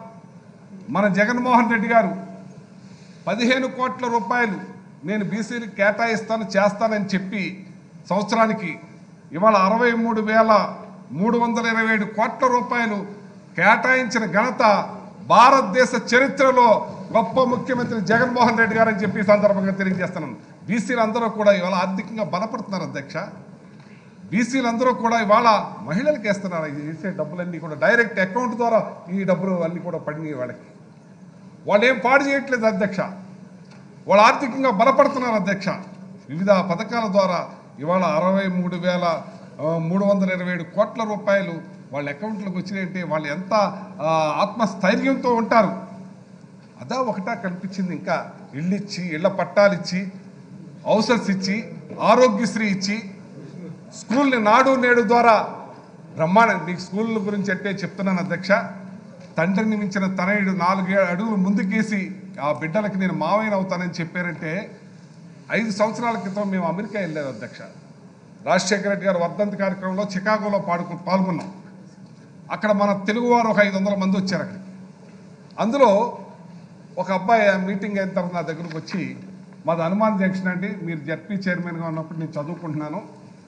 మన జగన్మోహన్ రెడ్డి గారు పదిహేను కోట్ల రూపాయలు నేను బీసీలకు కేటాయిస్తాను చేస్తానని చెప్పి సంవత్సరానికి ఇవాళ అరవై మూడు వేల మూడు వందల ఇరవై ఏడు కోట్ల రూపాయలు కేటాయించిన ఘనత భారతదేశ చరిత్రలో గొప్ప ముఖ్యమంత్రి జగన్మోహన్ రెడ్డి గారు అని చెప్పి ఈ సందర్భంగా తెలియజేస్తున్నాను బీసీలు అందరూ కూడా ఇవాళ ఆర్థికంగా బలపడుతున్నారు అధ్యక్ష బీసీలందరూ కూడా ఇవాళ మహిళలకు వేస్తున్నారు ఈ వేసే డబ్బులన్నీ కూడా డైరెక్ట్ అకౌంట్ ద్వారా ఈ డబ్బులు అన్నీ కూడా పడినాయి వాళ్ళకి వాళ్ళు ఏం పాడు చేయట్లేదు అధ్యక్ష వాళ్ళు ఆర్థికంగా బలపడుతున్నారు అధ్యక్ష వివిధ పథకాల ద్వారా ఇవాళ అరవై మూడు వేల ఆ, మూడు వందల ఇరవై ఏడు కోట్ల రూపాయలు వాళ్ళ అకౌంట్లోకి వచ్చినాయంటే వాళ్ళు ఎంత ఆ, ఆత్మస్థైర్యంతో ఉంటారు అదా ఒకటా కనిపించింది ఇంకా ఇళ్ళు ఇచ్చి ఇళ్ల పట్టాలు ఇచ్చి ఔషధs ఇచ్చి ఆరోగ్యశ్రీ ఇచ్చి స్కూల్ని నాడు నేడు ద్వారా బ్రహ్మాండం మీకు స్కూల్ గురించి అంటే చెప్తున్నాను అధ్యక్ష తండ్రిని మించిన తనయుడు నాలుగు అడుగులు ముందుకేసి ఆ బిడ్డలకి నేను మావయ్యన అవుతానని చెప్పారంటే ఐదు సంవత్సరాల క్రితం మేము అమెరికా వెళ్ళాము అధ్యక్ష రాజశేఖర రెడ్డి గారు వర్ధంతి కార్యక్రమంలో చికాగోలో పాడుకు పాల్గొన్నాం అక్కడ మన తెలుగువారు ఒక ఐదు వందల మంది వచ్చారు అక్కడికి అందులో ఒక అబ్బాయి ఆ మీటింగ్ అయిన తర్వాత నా దగ్గరకు వచ్చి మాది హనుమాన్ జంక్షన్ అండి మీరు జడ్పీ చైర్మన్గా ఉన్నప్పుడు నేను చదువుకుంటున్నాను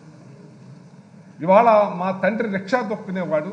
ఇవాళ మా తండ్రి రిక్షా దొక్కునేవాడు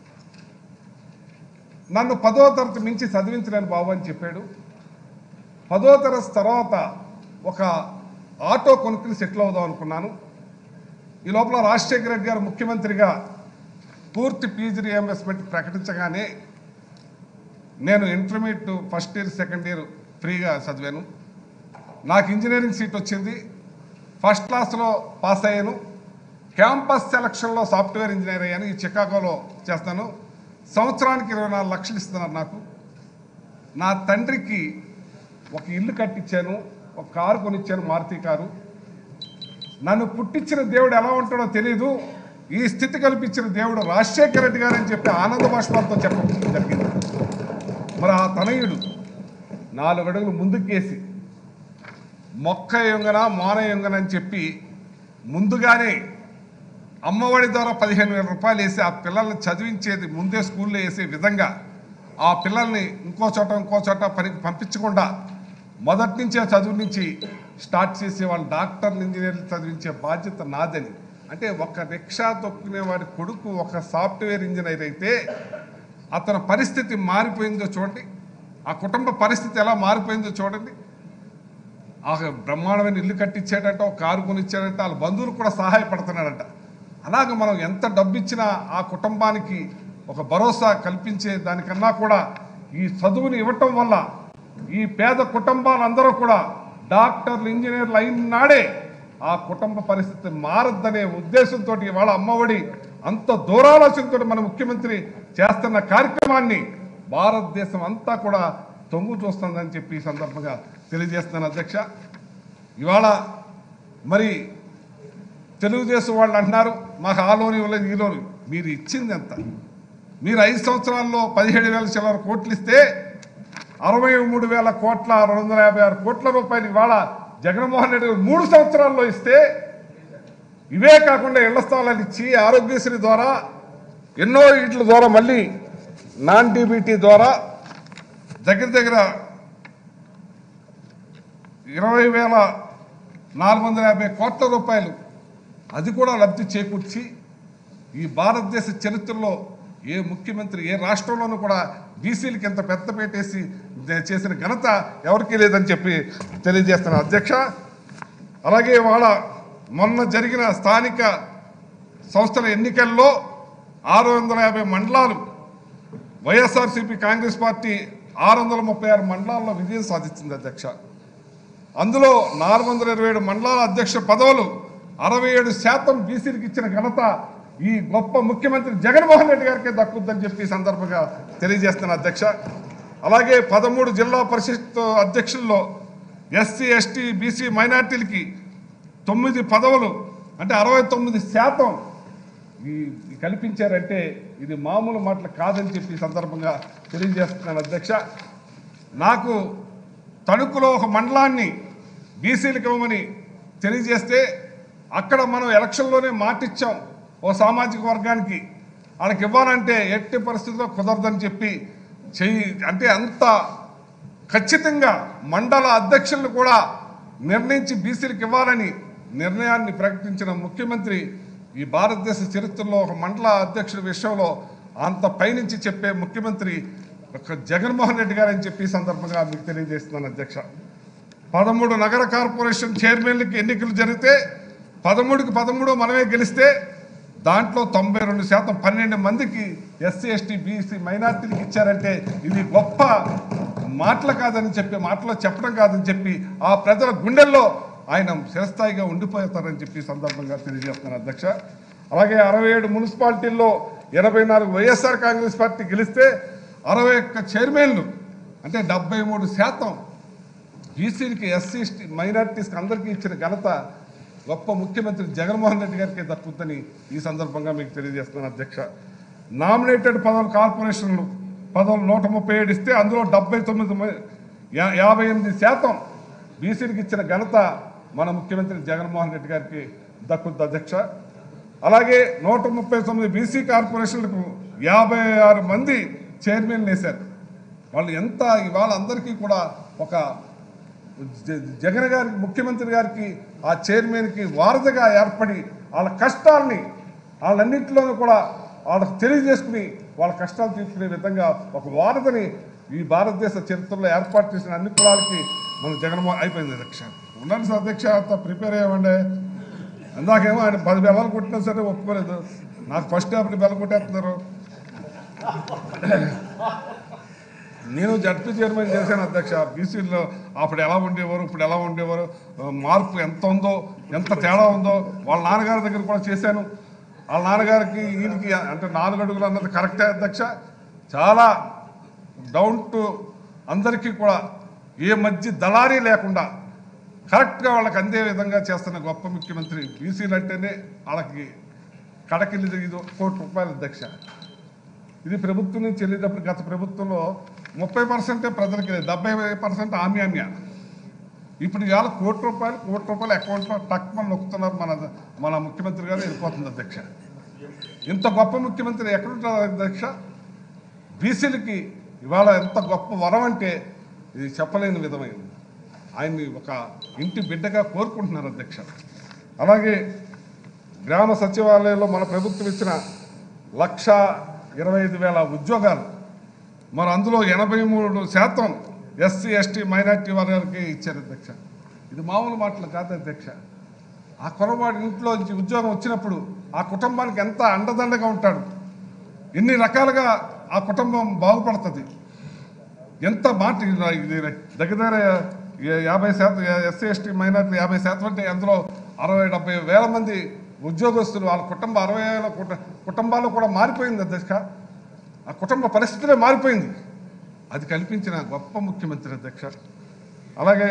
నన్ను పదో తరగతి మించి చదివించలేను బాబు అని చెప్పాడు పదో తరగతి తర్వాత ఒక ఆటో కొనుక్కుని సెటిల్ అవుదాం అనుకున్నాను ఈ లోపల రాజశేఖర రెడ్డి గారు ముఖ్యమంత్రిగా పూర్తి పీజీ రియంబర్స్మెంట్ ప్రకటించగానే నేను intermediate first year second year ఫ్రీగా చదివాను నాకు ఇంజనీరింగ్ సీట్ వచ్చింది ఫస్ట్ క్లాస్లో పాస్ అయ్యాను క్యాంపస్ సెలక్షన్లో సాఫ్ట్వేర్ ఇంజనీర్ అయ్యాను ఈ చికాగోలో చేస్తాను సంవత్సరానికి ఇరవై నాలుగు లక్షలు ఇస్తున్నారు నాకు నా తండ్రికి ఒక ఇల్లు కట్టించాను ఒక కారు కొనిచ్చాను మారుతి కారు నన్ను పుట్టించిన దేవుడు ఎలా ఉంటాడో తెలియదు ఈ స్థితి కల్పించిన దేవుడు రాజశేఖర రెడ్డి గారు అని చెప్పి ఆనంద బాష్పాలతో చెప్పడం జరిగింది మరి ఆ తనయుడు నాలుగు అడుగులు ముందుకేసి మొక్క యొంగన మోన యొంగన అని చెప్పి ముందుగానే అమ్మఒడి ద్వారా పదిహేను వేల రూపాయలు వేసి ఆ పిల్లల్ని చదివించేది ముందే స్కూల్లో వేసే విధంగా ఆ పిల్లల్ని ఇంకో చోట ఇంకో చోట పనికి పంపించకుండా మొదటి నుంచే చదువు నుంచి స్టార్ట్ చేసే వాళ్ళు డాక్టర్లు ఇంజనీర్లు చదివించే బాధ్యత నాదని అంటే ఒక రిక్షా తొక్కునే వాడి కొడుకు ఒక సాఫ్ట్వేర్ ఇంజనీర్ అయితే అతని పరిస్థితి మారిపోయిందో చూడండి ఆ కుటుంబ పరిస్థితి ఎలా మారిపోయిందో చూడండి ఆ బ్రహ్మాండమైన ఇల్లు కట్టించాడంట ఒక కారు కొనిచ్చాడంట వాళ్ళ బంధువులు కూడా సహాయపడుతున్నాడంట అలాగ మనం ఎంత డబ్బు ఇచ్చినా ఆ కుటుంబానికి ఒక భరోసా కల్పించే దానికన్నా కూడా ఈ చదువుని ఇవ్వటం వల్ల ఈ పేద కుటుంబాలందరూ కూడా డాక్టర్లు ఇంజనీర్లు అయిన నాడే ఆ కుటుంబ పరిస్థితి మారద్దనే ఉద్దేశంతో ఇవాళ అమ్మఒడి అంత దూరాలోచనతో మన ముఖ్యమంత్రి చేస్తున్న కార్యక్రమాన్ని భారతదేశం అంతా కూడా తొంగు చూస్తుందని చెప్పి ఈ సందర్భంగా తెలియజేస్తున్నాను అధ్యక్ష ఇవాళ మరి తెలుగుదేశం వాళ్ళు అంటున్నారు మాకు ఆ లోన్ ఇవ్వలేదు ఈ లోన్ మీరు ఇచ్చింది ఎంత మీరు ఐదు సంవత్సరాల్లో పదిహేడు వేల చిల్లర కోట్లు ఇస్తే అరవై మూడు వేల కోట్ల రెండు వందల యాభై ఆరు కోట్ల రూపాయలు ఇవాళ జగన్మోహన్ రెడ్డి గారు మూడు సంవత్సరాల్లో ఇస్తే ఇవే కాకుండా ఇళ్ల స్థలాలు ఇచ్చి ఆరోగ్యశ్రీ ద్వారా ఎన్నో ఇట్ల ద్వారా మళ్ళీ నాన్ డీబీటీ ద్వారా దగ్గర దగ్గర ఇరవై వేల నాలుగు వందల యాభై కోట్ల రూపాయలు అది కూడా లబ్ధి చేకూర్చి ఈ భారతదేశ చరిత్రలో ఏ ముఖ్యమంత్రి ఏ రాష్ట్రంలోనూ కూడా బీసీలకి ఎంత పెద్ద పెట్టేసి చేసిన ఘనత ఎవరికీ లేదని చెప్పి తెలియజేస్తున్నాను అధ్యక్ష అలాగే వాళ్ళ మొన్న జరిగిన స్థానిక సంస్థల ఎన్నికల్లో ఆరు వందల యాభై మండలాలు వైఎస్ఆర్సీపీ కాంగ్రెస్ పార్టీ ఆరు వందల ముప్పై ఆరు మండలాల్లో విజయం సాధించింది అధ్యక్ష అందులో నాలుగు వందల ఇరవై ఏడు మండలాల అధ్యక్ష పదవులు అరవై ఏడు శాతం బీసీలకు ఇచ్చిన ఘనత ఈ గొప్ప ముఖ్యమంత్రి జగన్మోహన్ రెడ్డి గారికే దక్కుద్దని చెప్పి ఈ సందర్భంగా తెలియజేస్తున్న అధ్యక్ష అలాగే పదమూడు జిల్లా పరిషత్ అధ్యక్షుల్లో ఎస్సీ ఎస్టీ బీసీ మైనార్టీలకి తొమ్మిది పదవులు అంటే అరవై తొమ్మిది శాతం ఈ ఈ కల్పించారంటే ఇది మామూలు మాటలు కాదని చెప్పి ఈ సందర్భంగా తెలియజేస్తున్నాను అధ్యక్ష నాకు తణుకులో ఒక మండలాన్ని బీసీలకు ఇవ్వమని తెలియజేస్తే అక్కడ మనం ఎలక్షన్లోనే మాటిచ్చాం ఓ సామాజిక వర్గానికి వాళ్ళకి ఇవ్వాలంటే ఎట్టి పరిస్థితుల్లో కుదరదని చెప్పి చెయ్యి అంటే అంత ఖచ్చితంగా మండల అధ్యక్షులను కూడా నిర్ణయించి బీసీలకు ఇవ్వాలని నిర్ణయాన్ని ప్రకటించిన ముఖ్యమంత్రి ఈ భారతదేశ చరిత్రలో ఒక మండల అధ్యక్షుడి విషయంలో అంత పైనుంచి చెప్పే ముఖ్యమంత్రి ఒక జగన్మోహన్ రెడ్డి గారు అని చెప్పి ఈ సందర్భంగా మీకు తెలియజేస్తున్నాను అధ్యక్ష పదమూడు నగర కార్పొరేషన్ చైర్మన్లకి ఎన్నికలు జరిగితే పదమూడుకి పదమూడు మనమే గెలిస్తే దాంట్లో తొంభై రెండు శాతం పన్నెండు మందికి ఎస్సీ ఎస్టీ బీసీ మైనార్టీలకు ఇచ్చారంటే ఇది గొప్ప మాటలు కాదని చెప్పి మాటలో చెప్పడం కాదని చెప్పి ఆ ప్రజల గుండెల్లో ఆయన చిరస్థాయిగా ఉండిపోతారని చెప్పి ఈ సందర్భంగా తెలియజేస్తున్నాను అధ్యక్ష అలాగే అరవై ఏడు మున్సిపాలిటీల్లో ఎనభై నాలుగు వైఎస్ఆర్ కాంగ్రెస్ పార్టీ గెలిస్తే అరవై ఒక్క చైర్మన్లు అంటే డెబ్బై మూడు శాతం బీసీలకి ఎస్సీ ఎస్టీ మైనార్టీస్కి అందరికీ ఇచ్చిన ఘనత గొప్ప ముఖ్యమంత్రి జగన్మోహన్ రెడ్డి గారికి దక్కుతుందని ఈ సందర్భంగా మీకు తెలియజేస్తున్నాను అధ్యక్ష నామినేటెడ్ పదవులు కార్పొరేషన్లు పదవులు నూట ముప్పై ఏడు ఇస్తే అందులో డెబ్బై తొమ్మిది మ- యా- యాభై ఎనిమిది శాతం బీసీలకు ఇచ్చిన ఘనత మన ముఖ్యమంత్రి జగన్మోహన్ రెడ్డి గారికి దక్కుతుంది అధ్యక్ష అలాగే నూట ముప్పై తొమ్మిది బీసీ కార్పొరేషన్లకు యాభై ఆరు మంది చైర్మన్లు వేశారు వాళ్ళు ఎంత ఇవాళ అందరికీ కూడా ఒక జ- జగన్ గారికి ముఖ్యమంత్రి గారికి ఆ చైర్మన్కి వారధిగా ఏర్పడి వాళ్ళ కష్టాల్ని వాళ్ళన్నింటిలోనూ కూడా వాళ్ళకి తెలియజేసుకుని వాళ్ళ కష్టాలు తీసుకునే విధంగా ఒక వారధిని ఈ భారతదేశ చరిత్రలో ఏర్పాటు చేసిన అన్ని కులాలకి మన జగన్మోహన్ అయిపోయింది అధ్యక్ష ఉండండి సార్ అధ్యక్ష అంత ప్రిపేర్ అయ్యామండి ఇందాకేమో ఆయన పది బెల్లాలు కొట్టినా సరే ఒప్పుకోలేదు నాకు ఫస్ట్ అప్పుడు బెల్ల కొట్టేస్తున్నారు నేను జడ్పీ చైర్మన్ చేశాను అధ్యక్ష బీసీలో అప్పుడు ఎలా ఉండేవారు ఇప్పుడు ఎలా ఉండేవారు ఆ, మార్పు ఎంత ఉందో ఎంత తేడా ఉందో వాళ్ళ నాన్నగారి దగ్గర కూడా చేశాను వాళ్ళ నాన్నగారికి ఈయనకి అంటే నాలుగు అడుగులు అన్నది కరెక్టే అధ్యక్ష చాలా డౌన్ టు అందరికీ కూడా ఏ మధ్య దళారీ లేకుండా కరెక్ట్గా వాళ్ళకి అందే విధంగా చేస్తున్న గొప్ప ముఖ్యమంత్రి బీసీలు అంటేనే వాళ్ళకి కడకిల్లి ఇది కోటి రూపాయల అధ్యక్ష ఇది ప్రభుత్వం నుంచి వెళ్ళేటప్పుడు గత ప్రభుత్వంలో ముప్పై పర్సెంటే ప్రజలకి లేదు డెబ్బై పర్సెంట్ ఆమ్యామ్య ఇప్పుడు ఇవాళ కోటి రూపాయలు కోటి రూపాయలు అకౌంట్లో టక్ మన నొక్కుతున్నారు మన మన ముఖ్యమంత్రి గారు వెళ్ళిపోతుంది అధ్యక్ష ఇంత గొప్ప ముఖ్యమంత్రి ఎక్కడుంటారు అధ్యక్ష బీసీలకి ఇవాళ ఎంత గొప్ప వరం అంటే ఇది చెప్పలేని విధమైనది ఆయన్ని ఒక ఇంటి బిడ్డగా కోరుకుంటున్నారు అధ్యక్ష అలాగే గ్రామ సచివాలయంలో మన ప్రభుత్వం ఇచ్చిన లక్ష ఇరవై ఐదు వేల ఉద్యోగాలు మరి అందులో ఎనభై మూడు శాతం ఎస్సీ ఎస్టీ మైనార్టీ వర్గాలకి ఇచ్చారు అధ్యక్ష ఇది మామూలు మాటలు కాదు అధ్యక్ష ఆ కుర్రవాడి ఇంట్లో నుంచి ఉద్యోగం వచ్చినప్పుడు ఆ కుటుంబానికి ఎంత అండదండగా ఉంటాడు ఎన్ని రకాలుగా ఆ కుటుంబం బాగుపడుతుంది ఎంత మాట ఇది ఇది దగ్గర దగ్గర యా- యాభై శాతం ఎస్సీ ఎస్టీ మైనార్టీ యాభై శాతం అంటే అందులో అరవై డెబ్బై వేల మంది ఉద్యోగస్తులు వాళ్ళ కుటుంబం అరవై వేల కుట- కుటుంబాలు కూడా మారిపోయింది అధ్యక్ష ఆ కుటుంబ పరిస్థితులే మారిపోయింది అది కల్పించిన గొప్ప ముఖ్యమంత్రి అధ్యక్ష అలాగే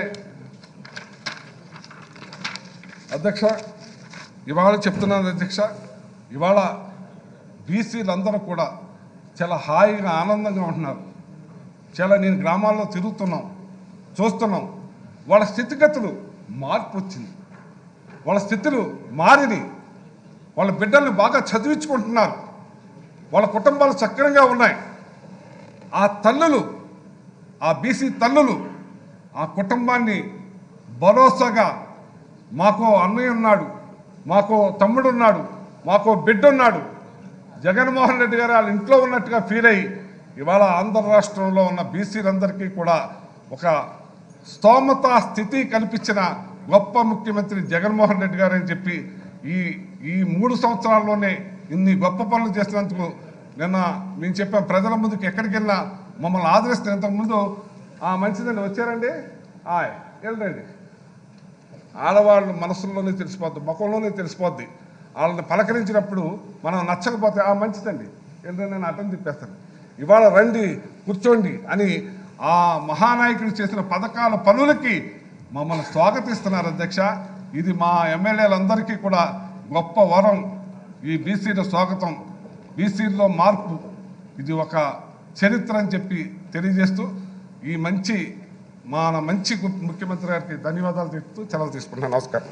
అధ్యక్ష ఇవాళ చెప్తున్నాను అధ్యక్ష ఇవాళ బీసీలందరూ కూడా చాలా హాయిగా ఆనందంగా ఉంటున్నారు చాలా నేను గ్రామాల్లో తిరుగుతున్నాం చూస్తున్నాం వాళ్ళ స్థితిగతులు మార్పు వచ్చింది వాళ్ళ స్థితులు మారిని వాళ్ళ బిడ్డల్ని బాగా చదివించుకుంటున్నారు వాళ్ళ కుటుంబాలు చక్కగా ఉన్నాయి ఆ తల్లులు ఆ బీసీ తల్లులు ఆ కుటుంబాన్ని భరోసాగా మాకో అన్నయ్య ఉన్నాడు మాకో తమ్ముడు ఉన్నాడు మాకో బిడ్డ ఉన్నాడు జగన్మోహన్ రెడ్డి గారు వాళ్ళ ఇంట్లో ఉన్నట్టుగా ఫీల్ అయ్యి ఇవాళ ఆంధ్ర రాష్ట్రంలో ఉన్న బీసీలందరికీ కూడా ఒక స్తోమత స్థితి కల్పించిన గొప్ప ముఖ్యమంత్రి జగన్మోహన్ రెడ్డి గారు అని చెప్పి ఈ ఈ మూడు సంవత్సరాల్లోనే ఇన్ని గొప్ప పనులు చేసినందుకు నిన్న మేము చెప్పాం ప్రజల ముందుకు ఎక్కడికి వెళ్ళినా మమ్మల్ని ఆదరిస్తే ఇంతకుముందు ఆ మంచిదండి వచ్చారండి ఆయ్ వెళ్ళండి ఆడవాళ్ళ మనసుల్లోనే తెలిసిపోద్ది ముఖంలోనే తెలిసిపోద్ది వాళ్ళని పలకరించినప్పుడు మనం నచ్చకపోతే ఆ మంచిదండి ఏంటంటే నేను అటెండ్ తిప్పేస్తాను ఇవాళ రండి కూర్చోండి అని ఆ మహానాయకుడు చేసిన పథకాల పనులకి మమ్మల్ని స్వాగతిస్తున్నారు అధ్యక్ష ఇది మా ఎమ్మెల్యేలందరికీ కూడా గొప్ప వరం ఈ బీసీల స్వాగతం బీసీల్లో మార్పు ఇది ఒక చరిత్ర అని చెప్పి తెలియజేస్తూ ఈ మంచి మన మంచి గు- ముఖ్యమంత్రి గారికి ధన్యవాదాలు చెప్తూ సెలవు తీసుకుంటున్నాను నమస్కారం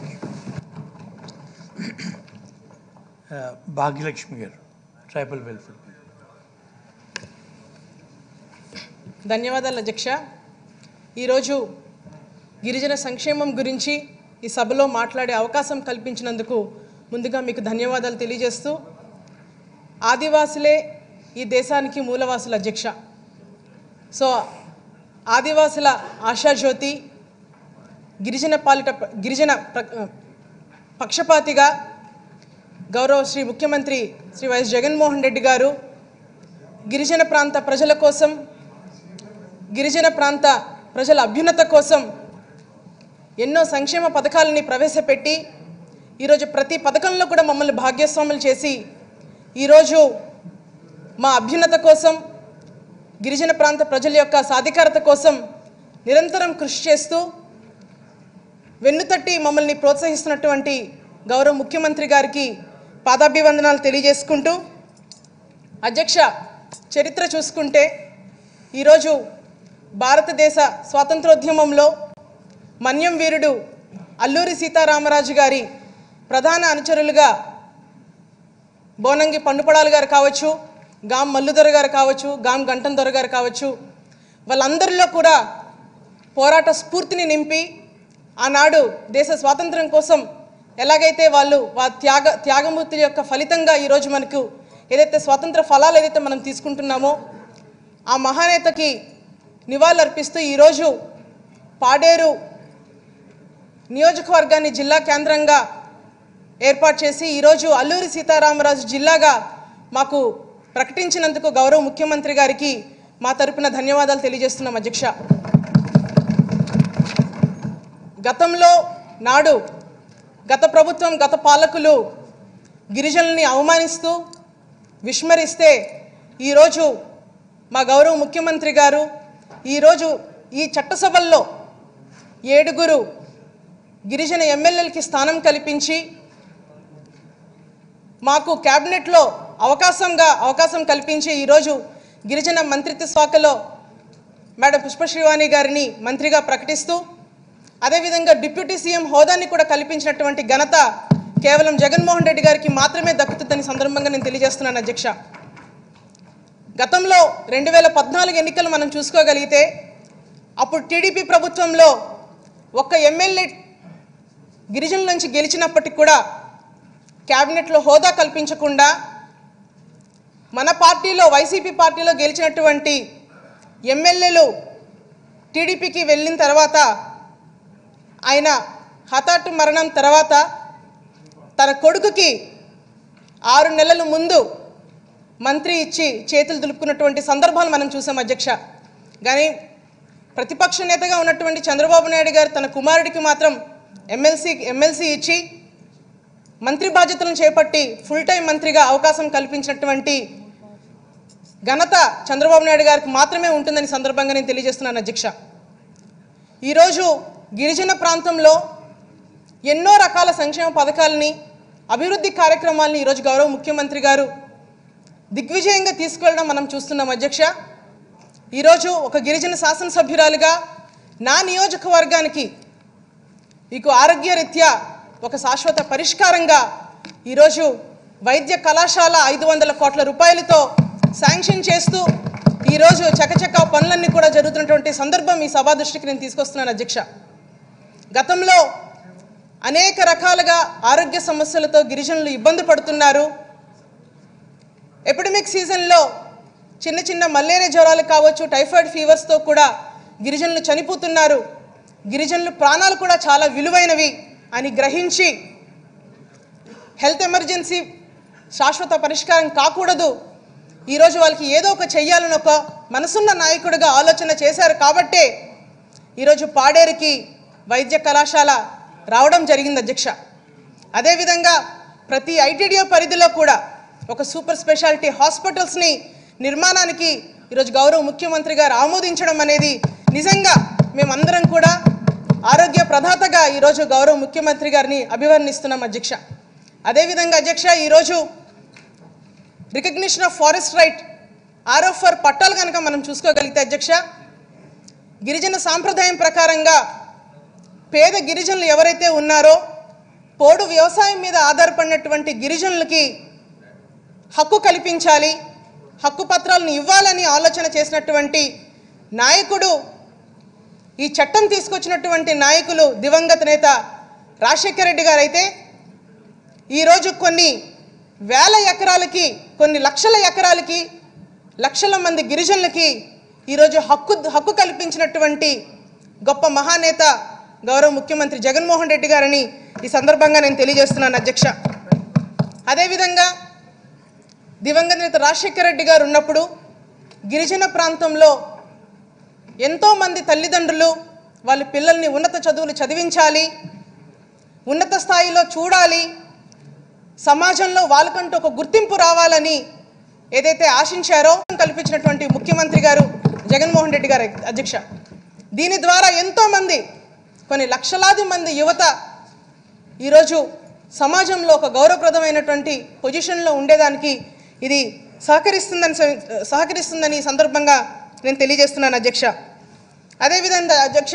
ఆ, భాగ్యలక్ష్మి గారు ట్రైబల్ వెల్ఫేర్
ధన్యవాదాలు అధ్యక్ష ఈరోజు గిరిజన సంక్షేమం గురించి ఈ సభలో మాట్లాడే అవకాశం కల్పించినందుకు ముందుగా మీకు ధన్యవాదాలు తెలియజేస్తూ ఆదివాసులే ఈ దేశానికి మూలవాసుల అధ్యక్ష సో ఆదివాసుల ఆశాజ్యోతి గిరిజన పాలిట గిరిజన ప్ర- పక్షపాతిగా గౌరవ శ్రీ ముఖ్యమంత్రి శ్రీ వైఎస్ జగన్మోహన్ రెడ్డి గారు గిరిజన ప్రాంత ప్రజల కోసం గిరిజన ప్రాంత ప్రజల అభ్యున్నత కోసం ఎన్నో సంక్షేమ పథకాలని ప్రవేశపెట్టి ఈరోజు ప్రతి పథకంలో కూడా మమ్మల్ని భాగ్యస్వాములు చేసి ఈరోజు మా అభ్యున్నత కోసం గిరిజన ప్రాంత ప్రజల యొక్క సాధికారత కోసం నిరంతరం కృషి చేస్తూ వెన్నుతట్టి మమ్మల్ని ప్రోత్సహిస్తున్నటువంటి గౌరవ ముఖ్యమంత్రి గారికి పాదాభివందనాలు తెలియజేసుకుంటూ అధ్యక్ష చరిత్ర చూసుకుంటే ఈరోజు భారతదేశ స్వాతంత్రోద్యమంలో మన్యం వీరుడు అల్లూరి సీతారామరాజు గారి ప్రధాన అనుచరులుగా బోనంగి పండుపడాలు గారు కావచ్చు గాం మల్లుదొర గారు కావచ్చు గాం గంటం దొర గారు కావచ్చు వాళ్ళందరిలో కూడా పోరాట స్ఫూర్తిని నింపి ఆనాడు దేశ స్వాతంత్రం కోసం ఎలాగైతే వాళ్ళు వా త్యాగ త్యాగమూర్తుల యొక్క ఫలితంగా ఈరోజు మనకు ఏదైతే స్వాతంత్ర ఫలాలు ఏదైతే మనం తీసుకుంటున్నామో ఆ మహానేతకి నివాళులర్పిస్తూ ఈరోజు పాడేరు నియోజకవర్గాన్ని జిల్లా కేంద్రంగా ఏర్పాటు చేసి ఈరోజు అల్లూరి సీతారామరాజు జిల్లాగా మాకు ప్రకటించినందుకు గౌరవ ముఖ్యమంత్రి గారికి మా తరపున ధన్యవాదాలు తెలియజేస్తున్నాం అధ్యక్ష గతంలో నాడు గత ప్రభుత్వం గత పాలకులు గిరిజనుల్ని అవమానిస్తూ విస్మరిస్తే ఈరోజు మా గౌరవ ముఖ్యమంత్రి గారు ఈరోజు ఈ చట్టసభల్లో ఏడుగురు గిరిజన ఎమ్మెల్యేలకి స్థానం కల్పించి మాకు క్యాబినెట్లో అవకాశంగా అవకాశం కల్పించి ఈరోజు గిరిజన మంత్రిత్వ శాఖలో మేడం పుష్పశ్రీవాణి గారిని మంత్రిగా ప్రకటిస్తూ అదేవిధంగా డిప్యూటీ సీఎం హోదాని కూడా కల్పించినటువంటి ఘనత కేవలం జగన్మోహన్ రెడ్డి గారికి మాత్రమే దక్కుతుందని సందర్భంగా నేను తెలియజేస్తున్నాను అధ్యక్ష గతంలో రెండు వేల పద్నాలుగు ఎన్నికలు మనం చూసుకోగలిగితే అప్పుడు టీడీపీ ప్రభుత్వంలో ఒక్క ఎమ్మెల్యే గిరిజనుల నుంచి గెలిచినప్పటికి కూడా క్యాబినెట్లో హోదా కల్పించకుండా మన పార్టీలో వైసీపీ పార్టీలో గెలిచినటువంటి ఎమ్మెల్యేలు టీడీపీకి వెళ్ళిన తర్వాత ఆయన హఠాత్తు మరణం తర్వాత తన కొడుకుకి ఆరు నెలల ముందు మంత్రి ఇచ్చి చేతులు దులుపుకున్నటువంటి సందర్భాలు మనం చూసాం అధ్యక్ష కానీ ప్రతిపక్ష నేతగా ఉన్నటువంటి చంద్రబాబు నాయుడు గారు తన కుమారుడికి మాత్రం ఎమ్మెల్సీ ఎమ్మెల్సీ ఇచ్చి మంత్రి బాధ్యతలను చేపట్టి ఫుల్ టైం మంత్రిగా అవకాశం కల్పించినటువంటి ఘనత చంద్రబాబు నాయుడు గారికి మాత్రమే ఉంటుందని సందర్భంగా నేను తెలియజేస్తున్నాను అధ్యక్ష ఈరోజు గిరిజన ప్రాంతంలో ఎన్నో రకాల సంక్షేమ పథకాలని అభివృద్ధి కార్యక్రమాలని ఈరోజు గౌరవ ముఖ్యమంత్రి గారు దిగ్విజయంగా తీసుకెళ్ళడం మనం చూస్తున్నాం అధ్యక్ష ఈరోజు ఒక గిరిజన శాసనసభ్యురాలుగా నా నియోజకవర్గానికి మీకు ఆరోగ్యరీత్యా ఒక శాశ్వత పరిష్కారంగా ఈరోజు వైద్య కళాశాల ఐదు వందల కోట్ల రూపాయలతో శాంక్షన్ చేస్తూ ఈరోజు చకచక పనులన్నీ కూడా జరుగుతున్నటువంటి సందర్భం ఈ సభా దృష్టికి నేను తీసుకొస్తున్నాను అధ్యక్ష గతంలో అనేక రకాలుగా ఆరోగ్య సమస్యలతో గిరిజనులు ఇబ్బంది పడుతున్నారు ఎపిడమిక్ సీజన్లో చిన్న చిన్న మలేరియా జ్వరాలు కావచ్చు టైఫాయిడ్ ఫీవర్స్తో కూడా గిరిజనులు చనిపోతున్నారు గిరిజనుల ప్రాణాలు కూడా చాలా విలువైనవి అని గ్రహించి హెల్త్ ఎమర్జెన్సీ శాశ్వత పరిష్కారం కాకూడదు ఈరోజు వాళ్ళకి ఏదో ఒక చెయ్యాలని ఒక మనసున్న నాయకుడిగా ఆలోచన చేశారు కాబట్టే ఈరోజు పాడేరుకి వైద్య కళాశాల రావడం జరిగింది అధ్యక్ష అదేవిధంగా ప్రతి ఐటీడీఓ పరిధిలో కూడా ఒక సూపర్ స్పెషాలిటీ హాస్పిటల్స్ని నిర్మాణానికి ఈరోజు గౌరవ ముఖ్యమంత్రి గారు ఆమోదించడం అనేది నిజంగా మేమందరం కూడా ఆరోగ్య ప్రదాతగా ఈరోజు గౌరవ ముఖ్యమంత్రి గారిని అభివర్ణిస్తున్నాం అధ్యక్ష అదేవిధంగా అధ్యక్ష ఈరోజు recognition of forest right RFR పట్టాలు కనుక మనం చూసుకోగలిగితే అధ్యక్ష గిరిజన సాంప్రదాయం ప్రకారంగా పేద గిరిజనులు ఎవరైతే ఉన్నారో పోడు వ్యవసాయం మీద ఆధారపడినటువంటి గిరిజనులకి హక్కు కల్పించాలి హక్కు పత్రాలను ఇవ్వాలని ఆలోచన చేసినటువంటి నాయకుడు ఈ చట్టం తీసుకొచ్చినటువంటి నాయకులు దివంగత నేత రాజశేఖర రెడ్డి గారు అయితే ఈరోజు కొన్ని వేల ఎకరాలకి కొన్ని లక్షల ఎకరాలకి లక్షల మంది గిరిజనులకి ఈరోజు హక్కు హక్కు కల్పించినటువంటి గొప్ప మహానేత గౌరవ ముఖ్యమంత్రి జగన్మోహన్ రెడ్డి గారని ఈ సందర్భంగా నేను తెలియజేస్తున్నాను అధ్యక్ష అదేవిధంగా దివంగత నేత రాజశేఖర రెడ్డి గారు ఉన్నప్పుడు గిరిజన ప్రాంతంలో ఎంతోమంది తల్లిదండ్రులు వాళ్ళ పిల్లల్ని ఉన్నత చదువులు చదివించాలి ఉన్నత స్థాయిలో చూడాలి సమాజంలో వాళ్ళకంటూ ఒక గుర్తింపు రావాలని ఏదైతే ఆశించారో కల్పించినటువంటి ముఖ్యమంత్రి గారు జగన్మోహన్ రెడ్డి గారు అధ్యక్ష దీని ద్వారా ఎంతోమంది కొన్ని లక్షలాది మంది యువత ఈరోజు సమాజంలో ఒక గౌరవప్రదమైనటువంటి పొజిషన్లో ఉండేదానికి ఇది సహకరిస్తుందని స- సహకరిస్తుందని ఈ సందర్భంగా నేను తెలియజేస్తున్నాను అధ్యక్ష అదేవిధంగా అధ్యక్ష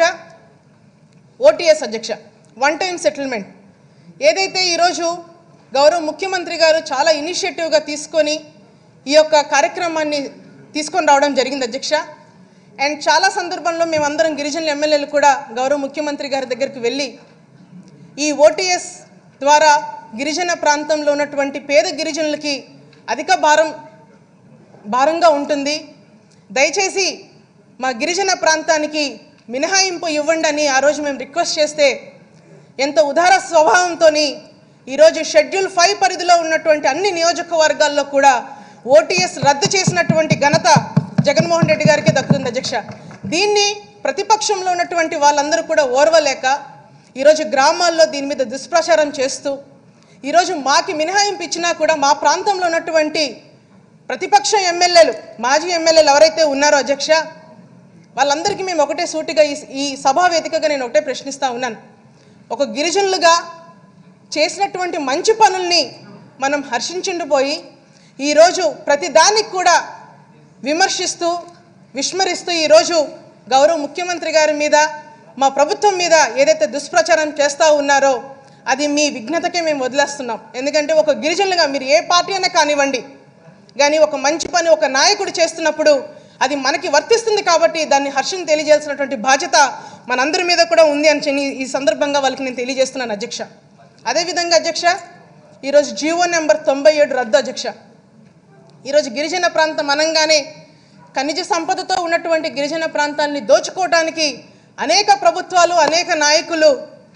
ఓటీఎస్ అధ్యక్ష వన్ టైం సెటిల్మెంట్ ఏదైతే ఈరోజు గౌరవ ముఖ్యమంత్రి గారు చాలా ఇనిషియేటివ్గా తీసుకొని ఈ యొక్క కార్యక్రమాన్ని తీసుకొని రావడం జరిగింది అధ్యక్ష అండ్ చాలా సందర్భంలో మేమందరం గిరిజనుల ఎమ్మెల్యేలు కూడా గౌరవ ముఖ్యమంత్రి గారి దగ్గరికి వెళ్ళి ఈ ఓటీఎస్ ద్వారా గిరిజన ప్రాంతంలో ఉన్నటువంటి పేద గిరిజనులకి అధిక భారం భారంగా ఉంటుంది దయచేసి మా గిరిజన ప్రాంతానికి మినహాయింపు ఇవ్వండి అని ఆ రోజు మేము రిక్వెస్ట్ చేస్తే ఎంతో ఉదార స్వభావంతో ఈరోజు షెడ్యూల్ ఫైవ్ పరిధిలో ఉన్నటువంటి అన్ని నియోజకవర్గాల్లో కూడా ఓటీఎస్ రద్దు చేసినటువంటి ఘనత జగన్మోహన్ రెడ్డి గారికి దక్కుతుంది అధ్యక్ష దీన్ని ప్రతిపక్షంలో ఉన్నటువంటి వాళ్ళందరూ కూడా ఓర్వలేక ఈరోజు గ్రామాల్లో దీని మీద దుష్ప్రచారం చేస్తూ ఈరోజు మాకి మినహాయింపు ఇచ్చినా కూడా మా ప్రాంతంలో ఉన్నటువంటి ప్రతిపక్ష ఎమ్మెల్యేలు మాజీ ఎమ్మెల్యేలు ఎవరైతే ఉన్నారో అధ్యక్ష వాళ్ళందరికీ మేము ఒకటే సూటిగా ఈ ఈ సభా వేదికగా నేను ఒకటే ప్రశ్నిస్తూ ఉన్నాను ఒక గిరిజనులుగా చేసినటువంటి మంచి పనుల్ని మనం హర్షించుండిపోయి ఈరోజు ప్రతి దానికి కూడా విమర్శిస్తూ విస్మరిస్తూ ఈరోజు గౌరవ ముఖ్యమంత్రి గారి మీద మా ప్రభుత్వం మీద ఏదైతే దుష్ప్రచారం చేస్తూ ఉన్నారో అది మీ విఘ్నతకే మేము వదిలేస్తున్నాం ఎందుకంటే ఒక గిరిజనులుగా మీరు ఏ పార్టీ అయినా కానివ్వండి కానీ ఒక మంచి పని ఒక నాయకుడు చేస్తున్నప్పుడు అది మనకి వర్తిస్తుంది కాబట్టి దాన్ని హర్షం తెలియజేయాల్సినటువంటి బాధ్యత మనందరి మీద కూడా ఉంది అని చెప్పి ఈ సందర్భంగా వాళ్ళకి నేను తెలియజేస్తున్నాను అధ్యక్ష అదేవిధంగా అధ్యక్ష ఈరోజు జీవో నెంబర్ తొంభై ఏడు రద్దు అధ్యక్ష ఈరోజు గిరిజన ప్రాంతం అనగానే ఖనిజ సంపదతో ఉన్నటువంటి గిరిజన ప్రాంతాన్ని దోచుకోవడానికి అనేక ప్రభుత్వాలు అనేక నాయకులు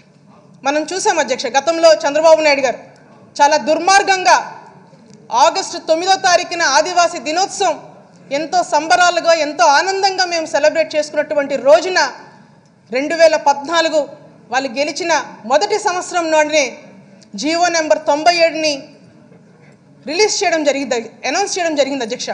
మనం చూసాం అధ్యక్ష గతంలో చంద్రబాబు నాయుడు గారు చాలా దుర్మార్గంగా ఆగస్టు తొమ్మిదో తారీఖున ఆదివాసీ దినోత్సవం ఎంతో సంబరాలుగా ఎంతో ఆనందంగా మేము సెలబ్రేట్ చేసుకున్నటువంటి రోజున రెండు వేల పద్నాలుగు వాళ్ళు గెలిచిన మొదటి సంవత్సరంలోనే జీవో నెంబర్ తొంభై ఏడుని రిలీజ్ చేయడం జరిగింది అనౌన్స్ చేయడం జరిగింది అధ్యక్ష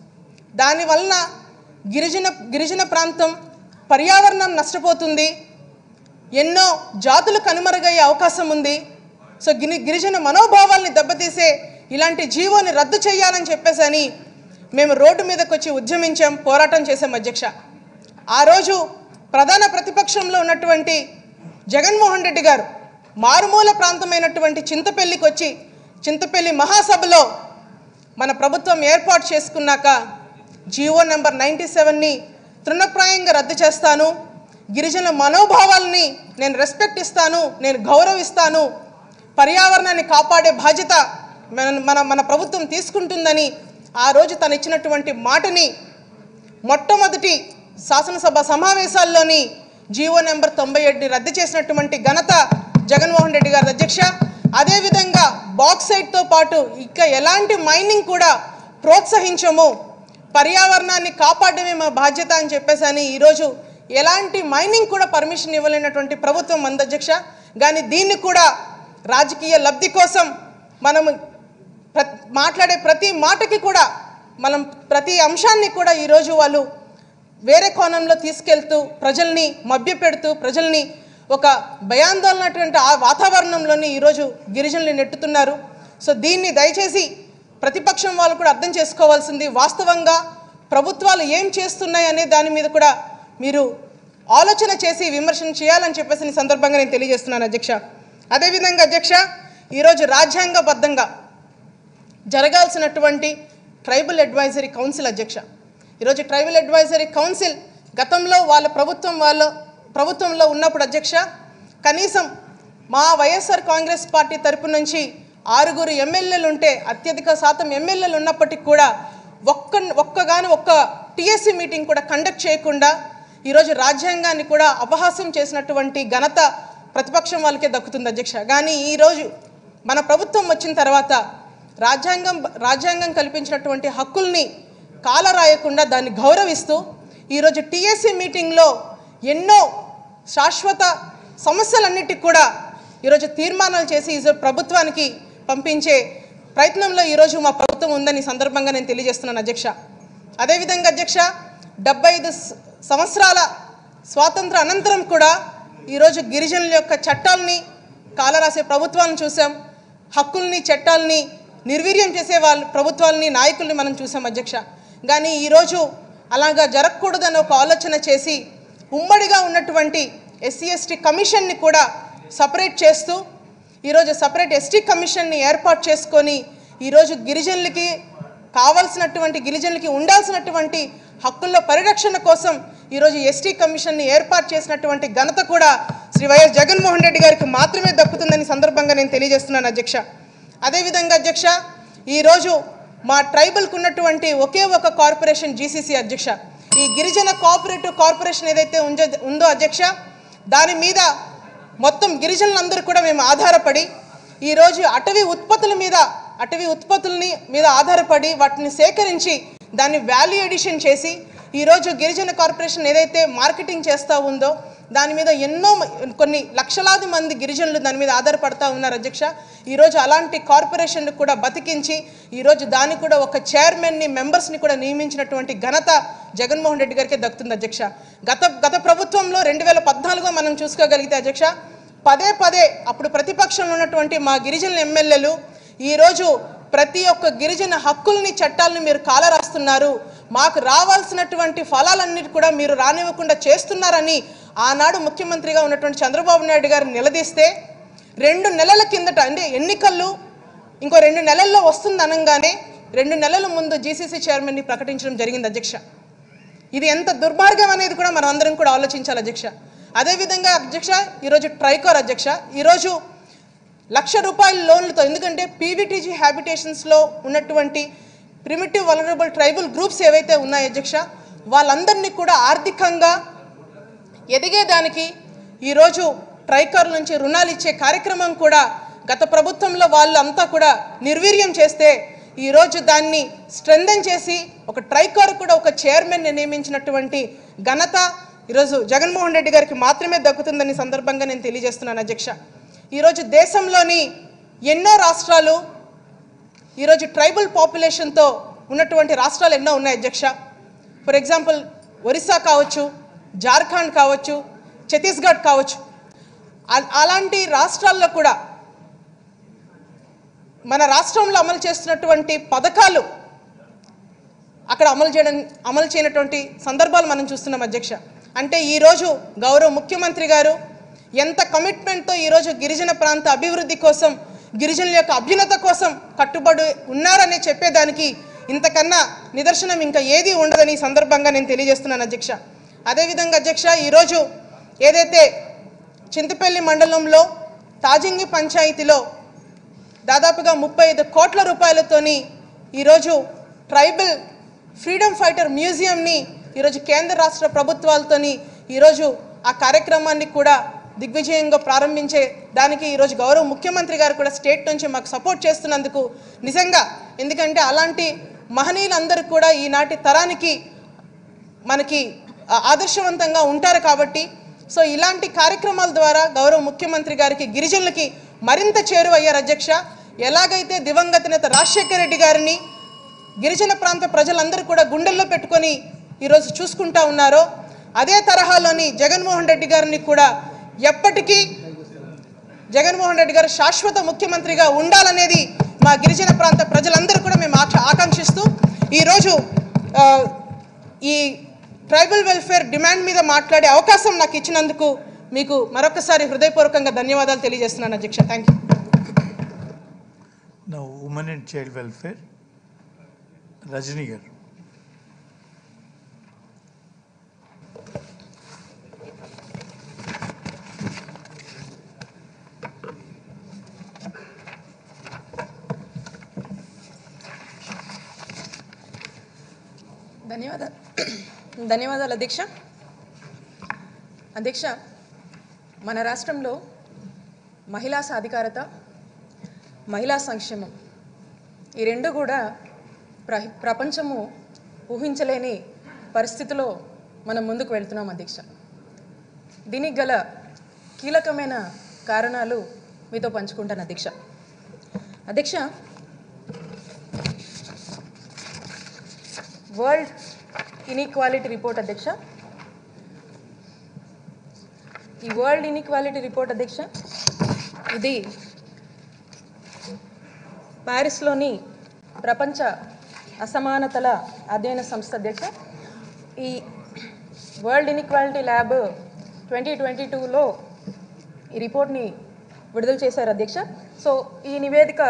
దానివలన గిరిజన గిరిజన ప్రాంతం పర్యావరణం నష్టపోతుంది ఎన్నో జాతులు కనుమరుగయ్యే అవకాశం ఉంది సో గిరి గిరిజన మనోభావాల్ని దెబ్బతీసే ఇలాంటి జీవోని రద్దు చేయాలని చెప్పేసి అని మేము రోడ్డు మీదకి వచ్చి ఉద్యమించాం పోరాటం చేసాం అధ్యక్ష ఆ రోజు ప్రధాన ప్రతిపక్షంలో ఉన్నటువంటి జగన్మోహన్ రెడ్డి గారు మారుమూల ప్రాంతమైనటువంటి చింతపల్లికి వచ్చి చింతపల్లి మహాసభలో మన ప్రభుత్వం ఏర్పాటు చేసుకున్నాక జీవో నెంబర్ నైంటీ సెవెన్ని తృణప్రాయంగా రద్దు చేస్తాను గిరిజన మనోభావాల్ని నేను రెస్పెక్ట్ ఇస్తాను నేను గౌరవిస్తాను పర్యావరణాన్ని కాపాడే బాధ్యత మన మన మన ప్రభుత్వం తీసుకుంటుందని ఆ రోజు తను ఇచ్చినటువంటి మాటని మొట్టమొదటి శాసనసభ సమావేశాల్లోని జీవో నెంబర్ తొంభై ఏడుని రద్దు చేసినటువంటి ఘనత జగన్మోహన్ రెడ్డి గారి అధ్యక్ష అదేవిధంగా బాక్సైట్తో పాటు ఇక ఎలాంటి మైనింగ్ కూడా ప్రోత్సహించము పర్యావరణాన్ని కాపాడమే మా బాధ్యత అని చెప్పేసి అని ఈరోజు ఎలాంటి మైనింగ్ కూడా పర్మిషన్ ఇవ్వలేనటువంటి ప్రభుత్వం మంది అధ్యక్ష కానీ దీన్ని కూడా రాజకీయ లబ్ధి కోసం మనం ప్ర మాట్లాడే ప్రతి మాటకి కూడా మనం ప్రతి అంశాన్ని కూడా ఈరోజు వాళ్ళు వేరే కోణంలో తీసుకెళ్తూ ప్రజల్ని మభ్యపెడుతూ ప్రజల్ని ఒక భయాందోళనటువంటి ఆ వాతావరణంలోని ఈరోజు గిరిజనులు నెట్టుతున్నారు సో దీన్ని దయచేసి ప్రతిపక్షం వాళ్ళు కూడా అర్థం చేసుకోవాల్సింది వాస్తవంగా ప్రభుత్వాలు ఏం చేస్తున్నాయి అనే దాని మీద కూడా మీరు ఆలోచన చేసి విమర్శన చేయాలని చెప్పేసి ఈ సందర్భంగా నేను తెలియజేస్తున్నాను అధ్యక్ష అదేవిధంగా అధ్యక్ష ఈరోజు రాజ్యాంగబద్ధంగా జరగాల్సినటువంటి ట్రైబల్ అడ్వైజరీ కౌన్సిల్ అధ్యక్ష ఈరోజు ట్రైబల్ అడ్వైజరీ కౌన్సిల్ గతంలో వాళ్ళ ప్రభుత్వం వాళ్ళ ప్రభుత్వంలో ఉన్నప్పుడు అధ్యక్ష కనీసం మా వైఎస్ఆర్ కాంగ్రెస్ పార్టీ తరపు నుంచి ఆరుగురు ఎమ్మెల్యేలు ఉంటే అత్యధిక శాతం ఎమ్మెల్యేలు ఉన్నప్పటికీ కూడా ఒక్క ఒక్కగాని ఒక్క టీఎస్సీ మీటింగ్ కూడా కండక్ట్ చేయకుండా ఈరోజు రాజ్యాంగాన్ని కూడా అపహాస్యం చేసినటువంటి ఘనత ప్రతిపక్షం వాళ్ళకే దక్కుతుంది అధ్యక్ష కానీ ఈరోజు మన ప్రభుత్వం వచ్చిన తర్వాత రాజ్యాంగం రాజ్యాంగం కల్పించినటువంటి హక్కుల్ని కాలరాయకుండా దాన్ని గౌరవిస్తూ ఈరోజు టీఎస్సీ మీటింగ్లో ఎన్నో శాశ్వత సమస్యలన్నిటికి కూడా ఈరోజు తీర్మానాలు చేసి ఈరోజు ప్రభుత్వానికి పంపించే ప్రయత్నంలో ఈరోజు మా ప్రభుత్వం ఉందని ఈ సందర్భంగా నేను తెలియజేస్తున్నాను అధ్యక్ష అదేవిధంగా అధ్యక్ష డెబ్బై ఐదు స- సంవత్సరాల స్వాతంత్ర అనంతరం కూడా ఈరోజు గిరిజనుల యొక్క చట్టాలని కాలరాసే ప్రభుత్వాలను చూసాం హక్కుల్ని చట్టాలని నిర్వీర్యం చేసే వాళ్ళ ప్రభుత్వాలని నాయకుల్ని మనం చూసాం అధ్యక్ష కానీ ఈరోజు అలాగా జరగకూడదని ఒక ఆలోచన చేసి ఉమ్మడిగా ఉన్నటువంటి ఎస్సీ ఎస్టీ కమిషన్ని కూడా సపరేట్ చేస్తూ ఈరోజు సపరేట్ ఎస్టీ కమిషన్ని ఏర్పాటు చేసుకొని ఈరోజు గిరిజనులకి కావాల్సినటువంటి గిరిజనులకి ఉండాల్సినటువంటి హక్కుల పరిరక్షణ కోసం ఈరోజు ఎస్టీ కమిషన్ని ఏర్పాటు చేసినటువంటి ఘనత కూడా శ్రీ వైఎస్ జగన్మోహన్ రెడ్డి గారికి మాత్రమే దక్కుతుందని సందర్భంగా నేను తెలియజేస్తున్నాను అధ్యక్ష అదేవిధంగా అధ్యక్ష ఈరోజు మా ట్రైబల్కు ఉన్నటువంటి ఒకే ఒక కార్పొరేషన్ జీసీసీ అధ్యక్ష ఈ గిరిజన కోఆపరేటివ్ కార్పొరేషన్ ఏదైతే ఉంజ ఉందో అధ్యక్ష దాని మీద మొత్తం గిరిజనులందరూ కూడా మేము ఆధారపడి ఈరోజు అటవీ ఉత్పత్తుల మీద అటవీ ఉత్పత్తులని మీద ఆధారపడి వాటిని సేకరించి దాన్ని వాల్యూ ఎడిషన్ చేసి ఈరోజు గిరిజన కార్పొరేషన్ ఏదైతే మార్కెటింగ్ చేస్తూ ఉందో దాని మీద ఎన్నో మ- కొన్ని లక్షలాది మంది గిరిజనులు దాని మీద ఆధారపడతా ఉన్నారు అధ్యక్ష ఈరోజు అలాంటి కార్పొరేషన్ కూడా బతికించి ఈరోజు దానికి కూడా ఒక చైర్మన్ని మెంబర్స్ని కూడా నియమించినటువంటి ఘనత జగన్మోహన్ రెడ్డి గారికి దక్కుతుంది అధ్యక్ష గత గత ప్రభుత్వంలో రెండు వేల పద్నాలుగులో మనం చూసుకోగలిగితే అధ్యక్ష పదే పదే అప్పుడు ప్రతిపక్షంలో ఉన్నటువంటి మా గిరిజన ఎమ్మెల్యేలు ఈరోజు ప్రతి ఒక్క గిరిజన హక్కుల్ని చట్టాలను మీరు కాలరాస్తున్నారు మాకు రావాల్సినటువంటి ఫలాలన్నిటి కూడా మీరు రానివ్వకుండా చేస్తున్నారని ఆనాడు ముఖ్యమంత్రిగా ఉన్నటువంటి చంద్రబాబు నాయుడు గారు నిలదీస్తే రెండు నెలల కిందట అంటే ఎన్నికలు ఇంకో రెండు నెలల్లో వస్తుంది అనగానే రెండు నెలల ముందు జీసీసీ చైర్మన్ని ప్రకటించడం జరిగింది అధ్యక్ష ఇది ఎంత దుర్మార్గం అనేది కూడా మనం అందరం కూడా ఆలోచించాలి అధ్యక్ష అదేవిధంగా అధ్యక్ష ఈరోజు ట్రైకోర్ అధ్యక్ష ఈరోజు లక్ష రూపాయల లోన్లతో ఎందుకంటే పీవీటీజీ హ్యాబిటేషన్స్లో ఉన్నటువంటి ప్రిమిటివ్ వలనరబుల్ ట్రైబల్ గ్రూప్స్ ఏవైతే ఉన్నాయో అధ్యక్ష వాళ్ళందరినీ కూడా ఆర్థికంగా ఎదిగేదానికి ఈరోజు ట్రైకార్ నుంచి రుణాలు ఇచ్చే కార్యక్రమం కూడా గత ప్రభుత్వంలో వాళ్ళంతా కూడా నిర్వీర్యం చేస్తే ఈరోజు దాన్ని స్ట్రెంథన్ చేసి ఒక ట్రైకార్ కూడా ఒక చైర్మన్ని నియమించినటువంటి ఘనత ఈరోజు జగన్మోహన్ రెడ్డి గారికి మాత్రమే దక్కుతుందని సందర్భంగా నేను తెలియజేస్తున్నాను అధ్యక్ష ఈరోజు దేశంలోని ఎన్నో రాష్ట్రాలు ఈరోజు ట్రైబల్ పాపులేషన్తో ఉన్నటువంటి రాష్ట్రాలు ఎన్నో ఉన్నాయి అధ్యక్ష ఫర్ ఎగ్జాంపుల్ ఒరిస్సా కావచ్చు జార్ఖండ్ కావచ్చు ఛత్తీస్గఢ్ కావచ్చు అ- అలాంటి రాష్ట్రాల్లో కూడా మన రాష్ట్రంలో అమలు చేస్తున్నటువంటి పథకాలు అక్కడ అమలు చేయడం అమలు చేయనటువంటి సందర్భాలు మనం చూస్తున్నాం అధ్యక్ష అంటే ఈరోజు గౌరవ ముఖ్యమంత్రి గారు ఎంత కమిట్మెంట్తో ఈరోజు గిరిజన ప్రాంత అభివృద్ధి కోసం గిరిజనుల యొక్క అభ్యున్నత కోసం కట్టుబడి ఉన్నారని చెప్పేదానికి ఇంతకన్నా నిదర్శనం ఇంకా ఏది ఉండదని ఈ సందర్భంగా నేను తెలియజేస్తున్నాను అధ్యక్ష అదేవిధంగా అధ్యక్ష ఈరోజు ఏదైతే చింతపల్లి మండలంలో తాజింగి పంచాయతీలో దాదాపుగా ముప్పై ఐదు కోట్ల రూపాయలతోని ఈరోజు ట్రైబల్ ఫ్రీడమ్ ఫైటర్ మ్యూజియంని ఈరోజు కేంద్ర రాష్ట్ర ప్రభుత్వాలతోని ఈరోజు ఆ కార్యక్రమాన్ని కూడా దిగ్విజయంగా ప్రారంభించే దానికి ఈరోజు గౌరవ ముఖ్యమంత్రి గారు కూడా స్టేట్ నుంచి మాకు సపోర్ట్ చేస్తున్నందుకు నిజంగా ఎందుకంటే అలాంటి మహనీయులందరూ కూడా ఈనాటి తరానికి మనకి ఆ- ఆదర్శవంతంగా ఉంటారు కాబట్టి సో ఇలాంటి కార్యక్రమాల ద్వారా గౌరవ ముఖ్యమంత్రి గారికి గిరిజనులకి మరింత చేరువయ్యారు అధ్యక్ష ఎలాగైతే దివంగత నేత రాజశేఖర రెడ్డి గారిని గిరిజన ప్రాంత ప్రజలందరూ కూడా గుండెల్లో పెట్టుకొని ఈరోజు చూసుకుంటా ఉన్నారో అదే తరహాలోని జగన్మోహన్ రెడ్డి గారిని కూడా ఎప్పటికీ జగన్మోహన్ రెడ్డి గారు శాశ్వత ముఖ్యమంత్రిగా ఉండాలనేది మా గిరిజన ప్రాంత ప్రజలందరూ కూడా మేము ఆక- ఆకాంక్షిస్తూ ఈరోజు ఆ, ఈ ట్రైబల్ వెల్ఫేర్ డిమాండ్ మీద మాట్లాడే అవకాశం నాకు ఇచ్చినందుకు మీకు మరొకసారి హృదయపూర్వకంగా ధన్యవాదాలు తెలియజేస్తున్నాను అధ్యక్ష థ్యాంక్ యూ
నా women and child welfare Rajini గారు
ధన్యవాదాలు ధన్యవాదాలు అధ్యక్ష అధ్యక్ష మన రాష్ట్రంలో మహిళా సాధికారత మహిళా సంక్షేమం ఈ రెండు కూడా ప్ర ప్రపంచము ఊహించలేని పరిస్థితిలో మనం ముందుకు వెళ్తున్నాం అధ్యక్ష దీనికి గల కీలకమైన కారణాలు మీతో పంచుకుంటాను అధ్యక్ష అధ్యక్ష వరల్డ్ ఇన్ఈక్వాలిటీ రిపోర్ట్ అధ్యక్ష ఈ వరల్డ్ ఇన్ఈక్వాలిటీ రిపోర్ట్ అధ్యక్ష ఇది ప్యారిస్లోని ప్రపంచ అసమానతల అధ్యయన సంస్థ అధ్యక్ష ఈ world inequality lab twenty twenty టూలో ఈ రిపోర్ట్ని విడుదల చేశారు అధ్యక్ష సో ఈ నివేదిక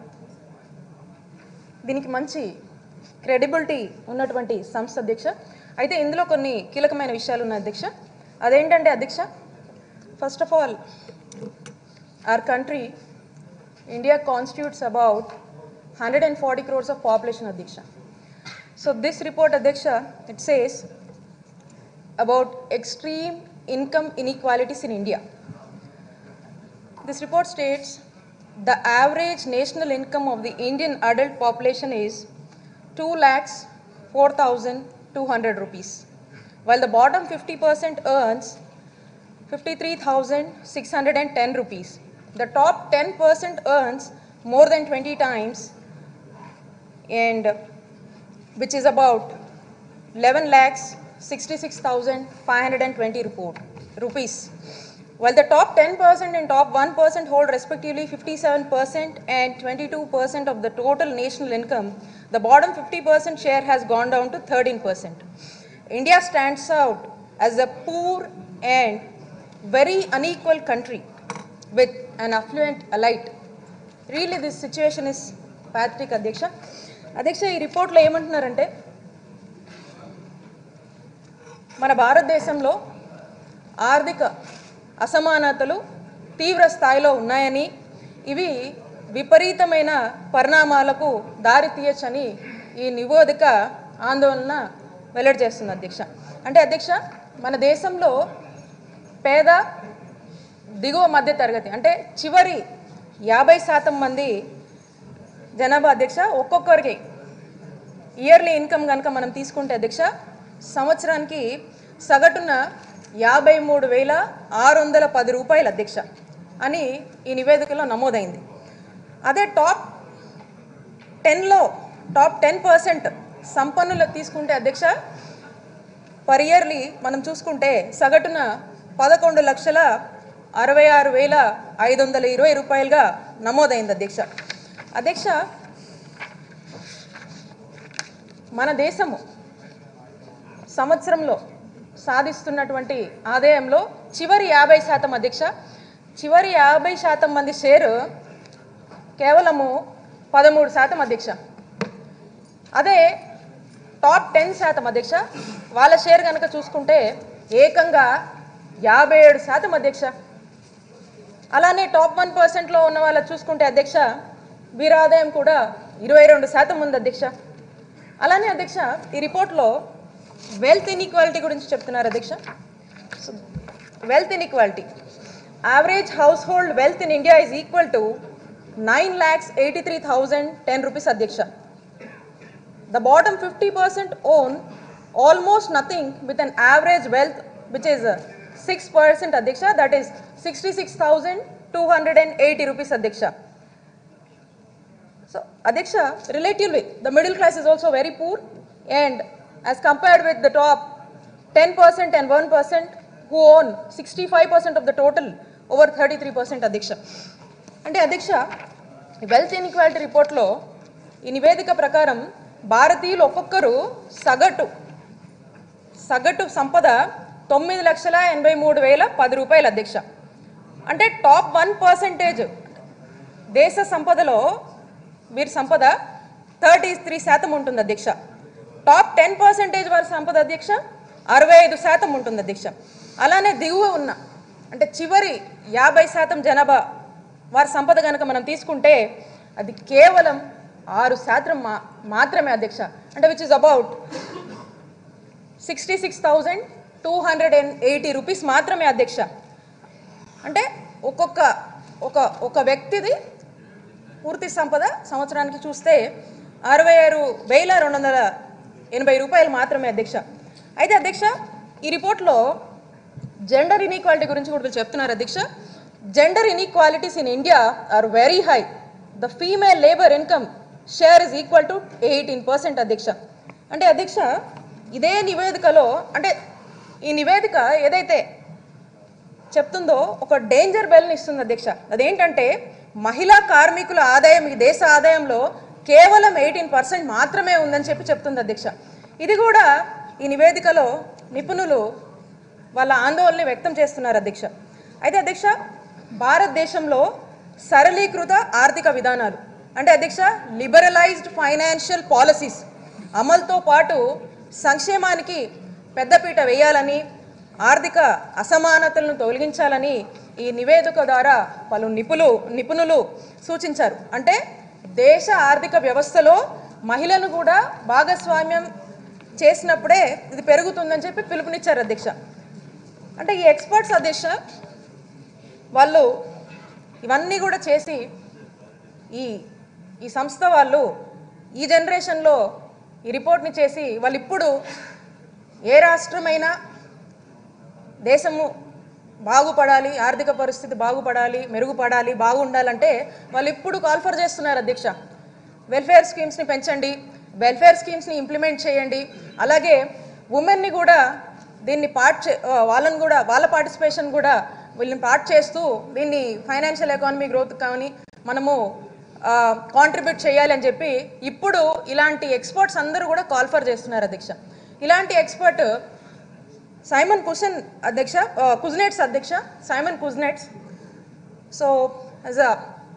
దీనికి మంచి క్రెడిబిలిటీ ఉన్నటువంటి సంస్థ అధ్యక్ష అయితే ఇందులో కొన్ని కీలకమైన విషయాలు ఉన్నాయి అధ్యక్ష అదేంటంటే అధ్యక్ష first of all our country, India constitutes about 140 crores of population, Adiksha. So this report, Adiksha, it says about extreme income inequalities in India. This report states the average national income of the Indian adult population is 2 lakhs 4,200 rupees, while the bottom 50% earns 53,610 rupees. The top 10% earns more than 20 times and which is about 11 lakhs 66,520 report, rupees. While the top 10% and top 1% hold respectively 57% and 22% of the total national income, the bottom 50% share has gone down to 13%. India stands out as a poor and very unequal country with an affluent elite. Really, this situation is pathetic, అధ్యక్ష అధ్యక్ష ఈ రిపోర్ట్లో ఏమంటున్నారంటే మన భారతదేశంలో ఆర్థిక అసమానతలు తీవ్ర స్థాయిలో ఉన్నాయని ఇవి విపరీతమైన పరిణామాలకు దారి తీయచ్చని ఈ నివేదిక ఆందోళన వెల్లడి చేస్తుంది అధ్యక్ష అంటే అధ్యక్ష మన దేశంలో పేద దిగువ మధ్య తరగతి అంటే చివరి యాభై శాతం మంది జనాభా అధ్యక్ష ఒక్కొక్కరికి ఇయర్లీ ఇన్కమ్ కనుక మనం తీసుకుంటే అధ్యక్ష సంవత్సరానికి సగటున యాభై మూడు వేల ఆరు వందల పది రూపాయలు అధ్యక్ష అని ఈ నివేదికలో నమోదైంది అదే టాప్ టెన్లో టాప్ టెన్ పర్సెంట్ సంపన్నులు తీసుకుంటే అధ్యక్ష పర్ ఇయర్లీ మనం చూసుకుంటే సగటున పదకొండు లక్షల అరవై ఆరు వేల ఐదు వందల ఇరవై రూపాయలుగా నమోదైంది అధ్యక్ష అధ్యక్ష మన దేశము సంవత్సరంలో సాధిస్తున్నటువంటి ఆదాయంలో చివరి యాభై శాతం అధ్యక్ష చివరి యాభై శాతం మంది షేరు కేవలము పదమూడు శాతం అధ్యక్ష అదే టాప్ టెన్ శాతం అధ్యక్ష వాళ్ళ షేర్ కనుక చూసుకుంటే ఏకంగా యాభై ఏడు శాతం అధ్యక్ష అలానే టాప్ వన్ పర్సెంట్లో ఉన్న వాళ్ళ చూసుకుంటే అధ్యక్ష వీరి ఆదాయం కూడా ఇరవై రెండు శాతం ఉంది అధ్యక్ష అలానే అధ్యక్ష ఈ రిపోర్ట్లో వెల్త్ ఇన్ఈక్వాలిటీ గురించి చెప్తున్నారు అధ్యక్ష wealth inequality average household wealth in India is equal to nine lakhs eighty three thousand ten rupees అధ్యక్ష The bottom 50% own almost nothing with an average wealth which is uh, 6% Adhiksha, that is 66,280 rupees Adhiksha. So Adhiksha, relatively, the middle class is also very poor and as compared with the top 10% and 1% who own 65% of the total over 33% Adhiksha. అంటే అధ్యక్ష wealth inequality రిపోర్ట్లో ఈ నివేదిక ప్రకారం భారతీయులు ఒక్కొక్కరు సగటు సగటు సంపద తొమ్మిది లక్షల ఎనభై మూడు వేల పది రూపాయలు అధ్యక్ష అంటే టాప్ వన్ పర్సెంటేజ్ దేశ సంపదలో వీరి సంపద థర్టీ త్రీ శాతం ఉంటుంది అధ్యక్ష టాప్ టెన్ పర్సెంటేజ్ వారి సంపద అధ్యక్ష అరవై ఐదు శాతం ఉంటుంది అధ్యక్ష అలానే దిగువ ఉన్న అంటే చివరి యాభై శాతం జనాభా వారి సంపద కనుక మనం తీసుకుంటే అది కేవలం ఆరు శాతం మా మాత్రమే అధ్యక్ష అంటే which is about sixty six thousand two hundred and eighty rupees మాత్రమే అధ్యక్ష అంటే ఒక్కొక్క ఒక ఒక వ్యక్తిది పూర్తి సంపద సంవత్సరానికి చూస్తే అరవై ఆరు వేల రెండు వందల ఎనభై రూపాయలు మాత్రమే అధ్యక్ష అయితే అధ్యక్ష ఈ రిపోర్ట్లో జెండర్ ఇన్ఈక్వాలిటీ గురించి కూడా వీళ్ళు చెప్తున్నారు అధ్యక్ష gender inequalities in India are very high the female labour income share is equal to eighteen percent అధ్యక్ష అంటే అధ్యక్ష ఇదే నివేదికలో అంటే ఈ నివేదిక ఏదైతే చెప్తుందో ఒక డేంజర్ బెల్ని ఇస్తుంది అధ్యక్ష అదేంటంటే మహిళా కార్మికుల ఆదాయం ఈ దేశ ఆదాయంలో కేవలం ఎయిటీన్ పర్సెంట్ మాత్రమే ఉందని చెప్పి చెప్తుంది అధ్యక్ష ఇది కూడా ఈ నివేదికలో నిపుణులు వాళ్ళ ఆందోళన వ్యక్తం చేస్తున్నారు అధ్యక్ష అయితే అధ్యక్ష భారతదేశంలో సరళీకృత ఆర్థిక విధానాలు అంటే అధ్యక్ష లిబరలైజ్డ్ ఫైనాన్షియల్ పాలసీస్ అమలుతో పాటు సంక్షేమానికి పెద్దపీట వేయాలని ఆర్థిక అసమానతలను తొలగించాలని ఈ నివేదిక ద్వారా పలు నిపులు నిపుణులు సూచించారు అంటే దేశ ఆర్థిక వ్యవస్థలో మహిళను కూడా భాగస్వామ్యం చేసినప్పుడే ఇది పెరుగుతుందని చెప్పి పిలుపునిచ్చారు అధ్యక్ష అంటే ఈ ఎక్స్పర్ట్స్ అధ్యక్ష వాళ్ళు ఇవన్నీ కూడా చేసి ఈ ఈ సంస్థ వాళ్ళు ఈ జనరేషన్లో ఈ రిపోర్ట్ని చేసి వాళ్ళు ఇప్పుడు ఏ రాష్ట్రమైనా దేశము బాగుపడాలి ఆర్థిక పరిస్థితి బాగుపడాలి మెరుగుపడాలి బాగుండాలంటే వాళ్ళు ఇప్పుడు కాల్ఫర్ చేస్తున్నారు అధ్యక్ష వెల్ఫేర్ స్కీమ్స్ని పెంచండి వెల్ఫేర్ స్కీమ్స్ని ఇంప్లిమెంట్ చేయండి అలాగే ఉమెన్ని కూడా దీన్ని పార్ట్ చే ఆ, వాళ్ళని కూడా వాళ్ళ పార్టిసిపేషన్ కూడా వీళ్ళని పార్ట్ చేస్తూ దీన్ని ఫైనాన్షియల్ ఎకానమీ గ్రోత్ కానీ మనము కాంట్రిబ్యూట్ చేయాలి అని చెప్పి ఇప్పుడు ఇలాంటి ఎక్స్పర్ట్స్ అందరూ కూడా కాల్ఫర్ చేస్తున్నారు అధ్యక్ష ఇలాంటి ఎక్స్పర్ట్ సైమన్ కుషన్ అధ్యక్ష కుజ్నెట్స్ అధ్యక్ష Simon Kuznets so as a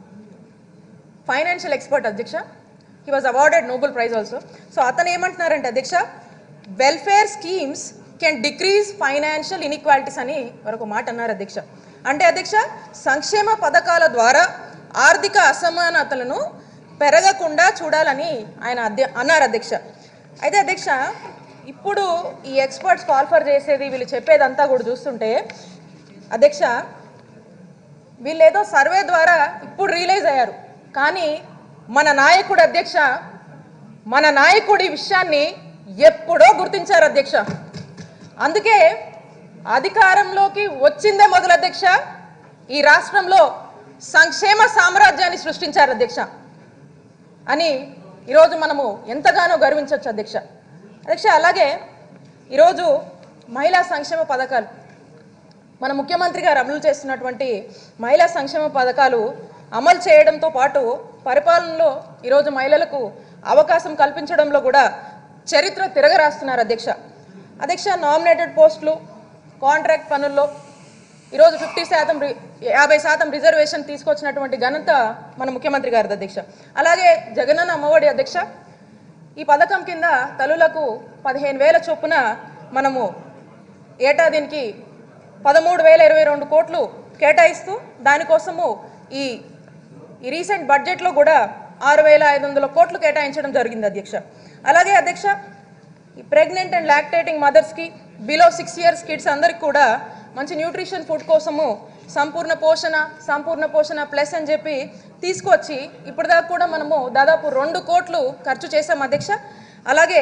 financial expert అధ్యక్ష he was awarded Nobel prize also so అతను ఏమంటున్నారంటే అధ్యక్ష welfare schemes can decrease financial inequalities అని మరొక మాట అన్నారు అధ్యక్ష అంటే అధ్యక్ష సంక్షేమ పథకాల ద్వారా ఆర్థిక అసమానతలను పెరగకుండా చూడాలని ఆయన అధ్య అన్నారు అధ్యక్ష అయితే అధ్యక్ష ఇప్పుడు ఈ ఎక్స్పర్ట్స్ కాల్ఫర్ చేసేది వీళ్ళు చెప్పేదంతా కూడా చూస్తుంటే అధ్యక్ష వీళ్ళేదో సర్వే ద్వారా ఇప్పుడు రియలైజ్ అయ్యారు కానీ మన నాయకుడు అధ్యక్ష మన నాయకుడి విషయాన్ని ఎప్పుడో గుర్తించారు అధ్యక్ష అందుకే అధికారంలోకి వచ్చిందే మొదలు అధ్యక్ష ఈ రాష్ట్రంలో సంక్షేమ సామ్రాజ్యాన్ని సృష్టించారు అధ్యక్ష అని ఈరోజు మనము ఎంతగానో గర్వించవచ్చు అధ్యక్ష అధ్యక్ష అలాగే ఈరోజు మహిళా సంక్షేమ పథకాలు మన ముఖ్యమంత్రి గారు అమలు చేస్తున్నటువంటి మహిళా సంక్షేమ పథకాలు అమలు చేయడంతో పాటు పరిపాలనలో ఈరోజు మహిళలకు అవకాశం కల్పించడంలో కూడా చరిత్ర తిరగరాస్తున్నారు అధ్యక్ష అధ్యక్ష నామినేటెడ్ పోస్టులు కాంట్రాక్ట్ పనుల్లో ఈరోజు ఫిఫ్టీ శాతం రి- యాభై శాతం రిజర్వేషన్ తీసుకొచ్చినటువంటి ఘనత మన ముఖ్యమంత్రి గారిది అధ్యక్ష అలాగే జగనన్న అమ్మఒడి అధ్యక్ష ఈ పథకం కింద తల్లులకు పదిహేను వేల చొప్పున మనము ఏటా దీనికి పదమూడు వేల ఇరవై రెండు కోట్లు కేటాయిస్తూ దానికోసము ఈ ఈ రీసెంట్ బడ్జెట్లో కూడా ఆరు వేల ఐదు వందల కోట్లు కేటాయించడం జరిగింది అధ్యక్ష అలాగే అధ్యక్ష ఈ ప్రెగ్నెంట్ అండ్ లాక్టేటింగ్ మదర్స్కి బిలో సిక్స్ ఇయర్స్ కిడ్స్ అందరికి కూడా మంచి న్యూట్రిషన్ ఫుడ్ కోసము సంపూర్ణ పోషణ సంపూర్ణ పోషణ ప్లస్ అని చెప్పి తీసుకొచ్చి ఇప్పటిదాకా కూడా మనము దాదాపు రెండు కోట్లు ఖర్చు చేసాం అధ్యక్ష అలాగే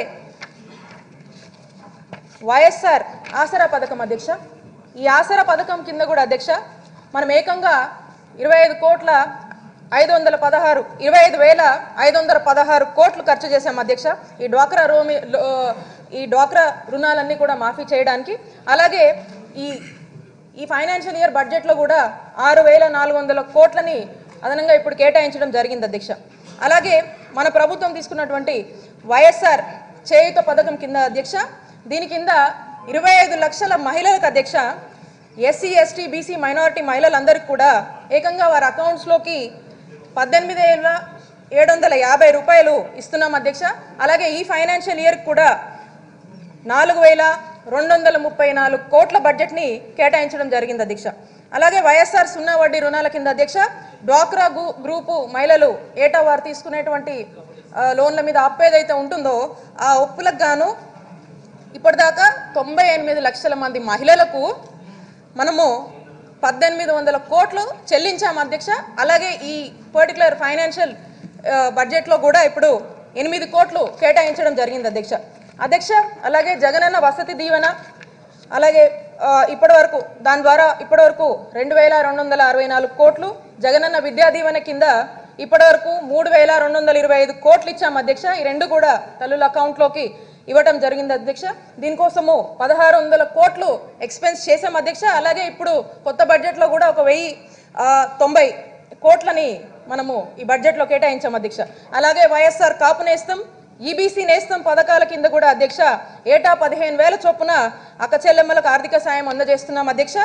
వైఎస్ఆర్ ఆసరా పథకం అధ్యక్ష ఈ ఆసరా పథకం కింద కూడా అధ్యక్ష మనం ఏకంగా ఇరవై ఐదు కోట్ల ఐదు వందల పదహారు ఇరవై ఐదు వేల ఐదు వందల పదహారు కోట్లు ఖర్చు చేశాం అధ్యక్ష ఈ డ్వాక్రా రోమి లో- ఈ డ్వాక్రా రుణాలన్నీ కూడా మాఫీ చేయడానికి అలాగే ఈ ఈ ఫైనాన్షియల్ ఇయర్ బడ్జెట్లో కూడా ఆరు వేల నాలుగు వందల కోట్లని అదనంగా ఇప్పుడు కేటాయించడం జరిగింది అధ్యక్ష అలాగే మన ప్రభుత్వం తీసుకున్నటువంటి వైఎస్ఆర్ చేయుత పథకం కింద అధ్యక్ష దీని కింద ఇరవై ఐదు లక్షల మహిళలకు అధ్యక్ష ఎస్సీ ఎస్టీ బీసీ మైనారిటీ మహిళలందరికీ కూడా ఏకంగా వారి అకౌంట్స్లోకి పద్దెనిమిది వేల ఏడు వందల యాభై రూపాయలు ఇస్తున్నాం అధ్యక్ష అలాగే ఈ ఫైనాన్షియల్ ఇయర్ కూడా నాలుగు వేల రెండు వందల ముప్పై నాలుగు కోట్ల బడ్జెట్ని కేటాయించడం జరిగింది అధ్యక్ష అలాగే వైఎస్ఆర్ సున్నా వడ్డీ రుణాల కింద అధ్యక్ష డ్వాక్రా గు గ్రూపు మహిళలు ఏటా వారు తీసుకునేటువంటి ఆ, లోన్ల మీద అప్పు ఏదైతే ఉంటుందో ఆ ఒప్పులకు గాను ఇప్పటిదాకా తొంభై ఎనిమిది లక్షల మంది మహిళలకు మనము పద్దెనిమిది వందల కోట్లు చెల్లించాము అధ్యక్ష అలాగే ఈ పర్టికులర్ ఫైనాన్షియల్ బడ్జెట్లో కూడా ఇప్పుడు ఎనిమిది కోట్లు కేటాయించడం జరిగింది అధ్యక్ష అధ్యక్ష అలాగే జగనన్న వసతి దీవెన అలాగే ఆ, ఇప్పటి వరకు దాని ద్వారా ఇప్పటి వరకు రెండు వేల రెండు వందల అరవై నాలుగు కోట్లు జగనన్న విద్యా దీవెన కింద ఇప్పటి వరకు మూడు వేల రెండు వందల ఇరవై ఐదు కోట్లు ఇచ్చాం అధ్యక్ష ఈ రెండు కూడా తల్లుల అకౌంట్లోకి ఇవ్వటం జరిగింది అధ్యక్ష దీనికోసము పదహారు వందల కోట్లు ఎక్స్పెన్స్ చేసాం అధ్యక్ష అలాగే ఇప్పుడు కొత్త బడ్జెట్లో కూడా ఒక వెయ్యి ఆ, తొంభై కోట్లని మనము ఈ బడ్జెట్లో కేటాయించాం అధ్యక్ష అలాగే వైఎస్ఆర్ కాపు నేస్తం ఈబీసీ నేస్తం పథకాల కింద కూడా అధ్యక్ష ఏటా పదిహేను వేల చొప్పున అక్క చెల్లెమ్మలకు ఆర్థిక సాయం అందజేస్తున్నాం అధ్యక్ష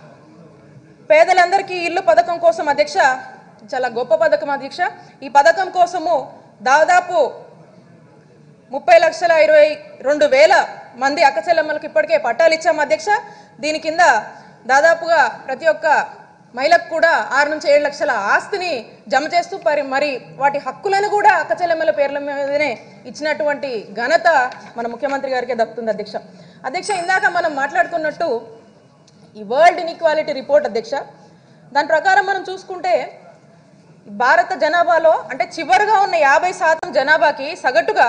పేదలందరికీ ఇల్లు పథకం కోసం అధ్యక్ష చాలా గొప్ప పథకం అధ్యక్ష ఈ పథకం కోసము దాదాపు ముప్పై లక్షల ఇరవై రెండు వేల మంది అక్క చెల్లెమ్మలకు ఇప్పటికే పట్టాలు ఇచ్చాం అధ్యక్ష దీని కింద దాదాపుగా ప్రతి ఒక్క మహిళకు కూడా ఆరు నుంచి ఏడు లక్షల ఆస్తిని జమ చేస్తూ మరి మరి వాటి హక్కులను కూడా అక్క చెల్లెమ్మల పేర్ల మీదనే ఇచ్చినటువంటి ఘనత మన ముఖ్యమంత్రి గారికే దక్కుతుంది అధ్యక్ష అధ్యక్ష ఇందాక మనం మాట్లాడుకున్నట్టు ఈ వరల్డ్ ఇన్ఈక్వాలిటీ రిపోర్ట్ అధ్యక్ష దాని ప్రకారం మనం చూసుకుంటే భారత జనాభాలో అంటే చివరిగా ఉన్న యాభై శాతం జనాభాకి సగటుగా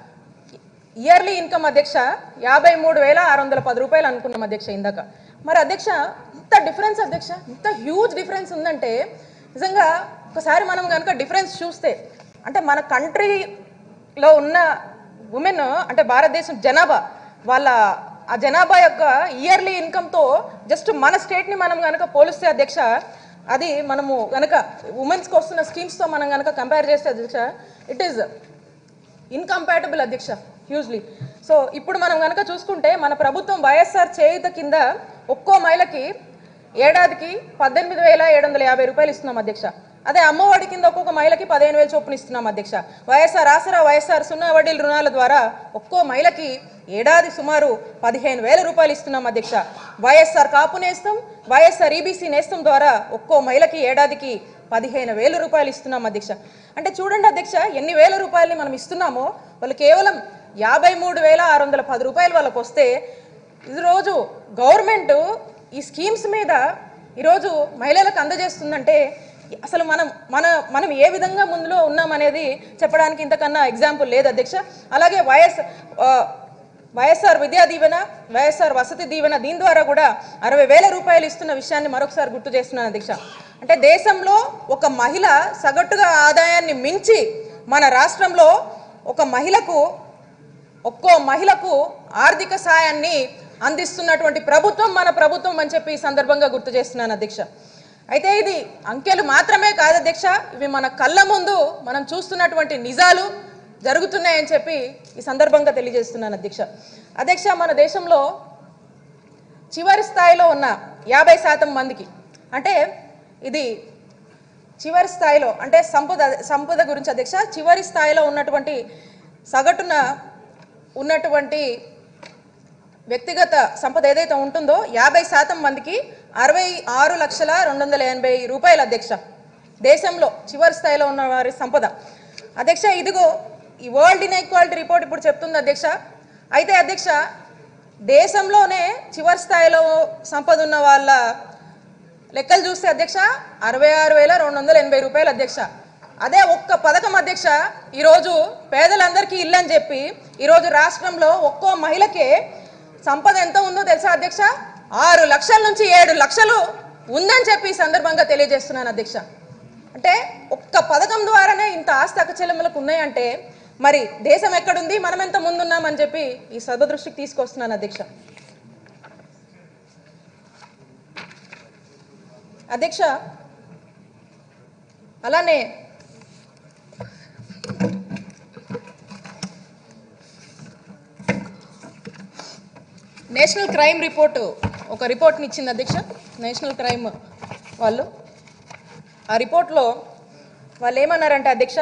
ఇయర్లీ ఇన్కమ్ అధ్యక్ష యాభై మూడు వేల ఆరు వందల పది రూపాయలు అనుకున్నాం అధ్యక్ష ఇందాక మరి అధ్యక్ష ఇంత డిఫరెన్స్ అధ్యక్ష ఇంత హ్యూజ్ డిఫరెన్స్ ఉందంటే నిజంగా ఒకసారి మనం కనుక డిఫరెన్స్ చూస్తే అంటే మన కంట్రీలో ఉన్న ఉమెన్ అంటే భారతదేశం జనాభా వాళ్ళ ఆ జనాభా యొక్క ఇయర్లీ ఇన్కమ్తో జస్ట్ మన స్టేట్ని మనం కనుక పోలిస్తే అధ్యక్ష అది మనము కనుక ఉమెన్స్కి వస్తున్న స్కీమ్స్తో మనం కనుక కంపేర్ చేస్తే అధ్యక్ష ఇట్ ఈస్ ఇన్కంపాటబుల్ అధ్యక్ష హ్యూజ్లీ సో ఇప్పుడు మనం కనుక చూసుకుంటే మన ప్రభుత్వం వైఎస్ఆర్ చేయుత కింద ఒక్కో మహిళకి ఏడాదికి పద్దెనిమిది వేల ఏడు వందల యాభై రూపాయలు ఇస్తున్నాం అధ్యక్ష అదే అమ్మఒడి కింద ఒక్కొక్క మహిళకి పదిహేను వేలు చొప్పున ఇస్తున్నాం అధ్యక్ష వైఎస్ఆర్ ఆసరా వైఎస్ఆర్ సున్నా వడ్డీల రుణాల ద్వారా ఒక్కో మహిళకి ఏడాది సుమారు పదిహేను వేల రూపాయలు ఇస్తున్నాం అధ్యక్ష వైఎస్ఆర్ కాపు నేస్తం వైఎస్ఆర్ ఈబీసీ నేస్తం ద్వారా ఒక్కో మహిళకి ఏడాదికి పదిహేను వేల రూపాయలు ఇస్తున్నాం అధ్యక్ష అంటే చూడండి అధ్యక్ష ఎన్ని వేల రూపాయలని మనం ఇస్తున్నామో వాళ్ళు కేవలం యాభై మూడు వేల ఆరు వందల పది రూపాయలు వాళ్ళకి వస్తే ఈరోజు గవర్నమెంట్ ఈ స్కీమ్స్ మీద ఈరోజు మహిళలకు అందజేస్తుందంటే అసలు మనం మన మనం ఏ విధంగా ముందులో ఉన్నామనేది చెప్పడానికి ఇంతకన్నా ఎగ్జాంపుల్ లేదు అధ్యక్ష అలాగే వైఎస్ ఆ, వైఎస్ఆర్ విద్యా దీవెన వైఎస్ఆర్ వసతి దీవెన దీని ద్వారా కూడా అరవై వేల రూపాయలు ఇస్తున్న విషయాన్ని మరొకసారి గుర్తు చేస్తున్నాను అధ్యక్ష అంటే దేశంలో ఒక మహిళ సగటుగా ఆదాయాన్ని మించి మన రాష్ట్రంలో ఒక మహిళకు ఒక్కో మహిళకు ఆర్థిక సాయాన్ని అందిస్తున్నటువంటి ప్రభుత్వం మన ప్రభుత్వం అని చెప్పి ఈ సందర్భంగా గుర్తు చేస్తున్నాను అధ్యక్ష అయితే ఇది అంకెలు మాత్రమే కాదు అధ్యక్ష ఇవి మన కళ్ళ ముందు మనం చూస్తున్నటువంటి నిజాలు జరుగుతున్నాయని చెప్పి ఈ సందర్భంగా తెలియజేస్తున్నాను అధ్యక్ష అధ్యక్ష మన దేశంలో చివరి స్థాయిలో ఉన్న యాభై శాతం మందికి అంటే ఇది చివరి స్థాయిలో అంటే సంపద సంపద గురించి అధ్యక్ష చివరి స్థాయిలో ఉన్నటువంటి సగటున ఉన్నటువంటి వ్యక్తిగత సంపద ఏదైతే ఉంటుందో యాభై శాతం మందికి అరవై ఆరు లక్షల రెండు వందల ఎనభై రూపాయల అధ్యక్ష దేశంలో చివరి స్థాయిలో ఉన్న వారి సంపద అధ్యక్ష ఇదిగో ఈ వరల్డ్ ఇన్ఈక్వాలిటీ రిపోర్ట్ ఇప్పుడు చెప్తుంది అధ్యక్ష అయితే అధ్యక్ష దేశంలోనే చివరి స్థాయిలో సంపద ఉన్న వాళ్ళ లెక్కలు చూస్తే అధ్యక్ష అరవై ఆరు వేల రెండు వందల ఎనభై రూపాయలు అధ్యక్ష అదే ఒక్క పథకం అధ్యక్ష ఈరోజు పేదలందరికీ ఇల్లు అని చెప్పి ఈరోజు రాష్ట్రంలో ఒక్కో మహిళకే సంపద ఎంత ఉందో తెలుసా అధ్యక్ష ఆరు లక్షల నుంచి ఏడు లక్షలు ఉందని చెప్పి ఈ సందర్భంగా తెలియజేస్తున్నాను అధ్యక్ష అంటే ఒక్క పథకం ద్వారానే ఇంత ఆస్తి అక్కచెల్లెమ్మలకు ఉన్నాయంటే మరి దేశం ఎక్కడుంది మనం ఎంత ముందున్నామని చెప్పి ఈ సభ దృష్టికి తీసుకొస్తున్నాను అధ్యక్ష అధ్యక్ష అలానే నేషనల్ క్రైమ్ రిపోర్టు ఒక రిపోర్ట్ని ఇచ్చింది అధ్యక్ష నేషనల్ క్రైమ్ వాళ్ళు ఆ రిపోర్ట్లో వాళ్ళు ఏమన్నారంటే అధ్యక్ష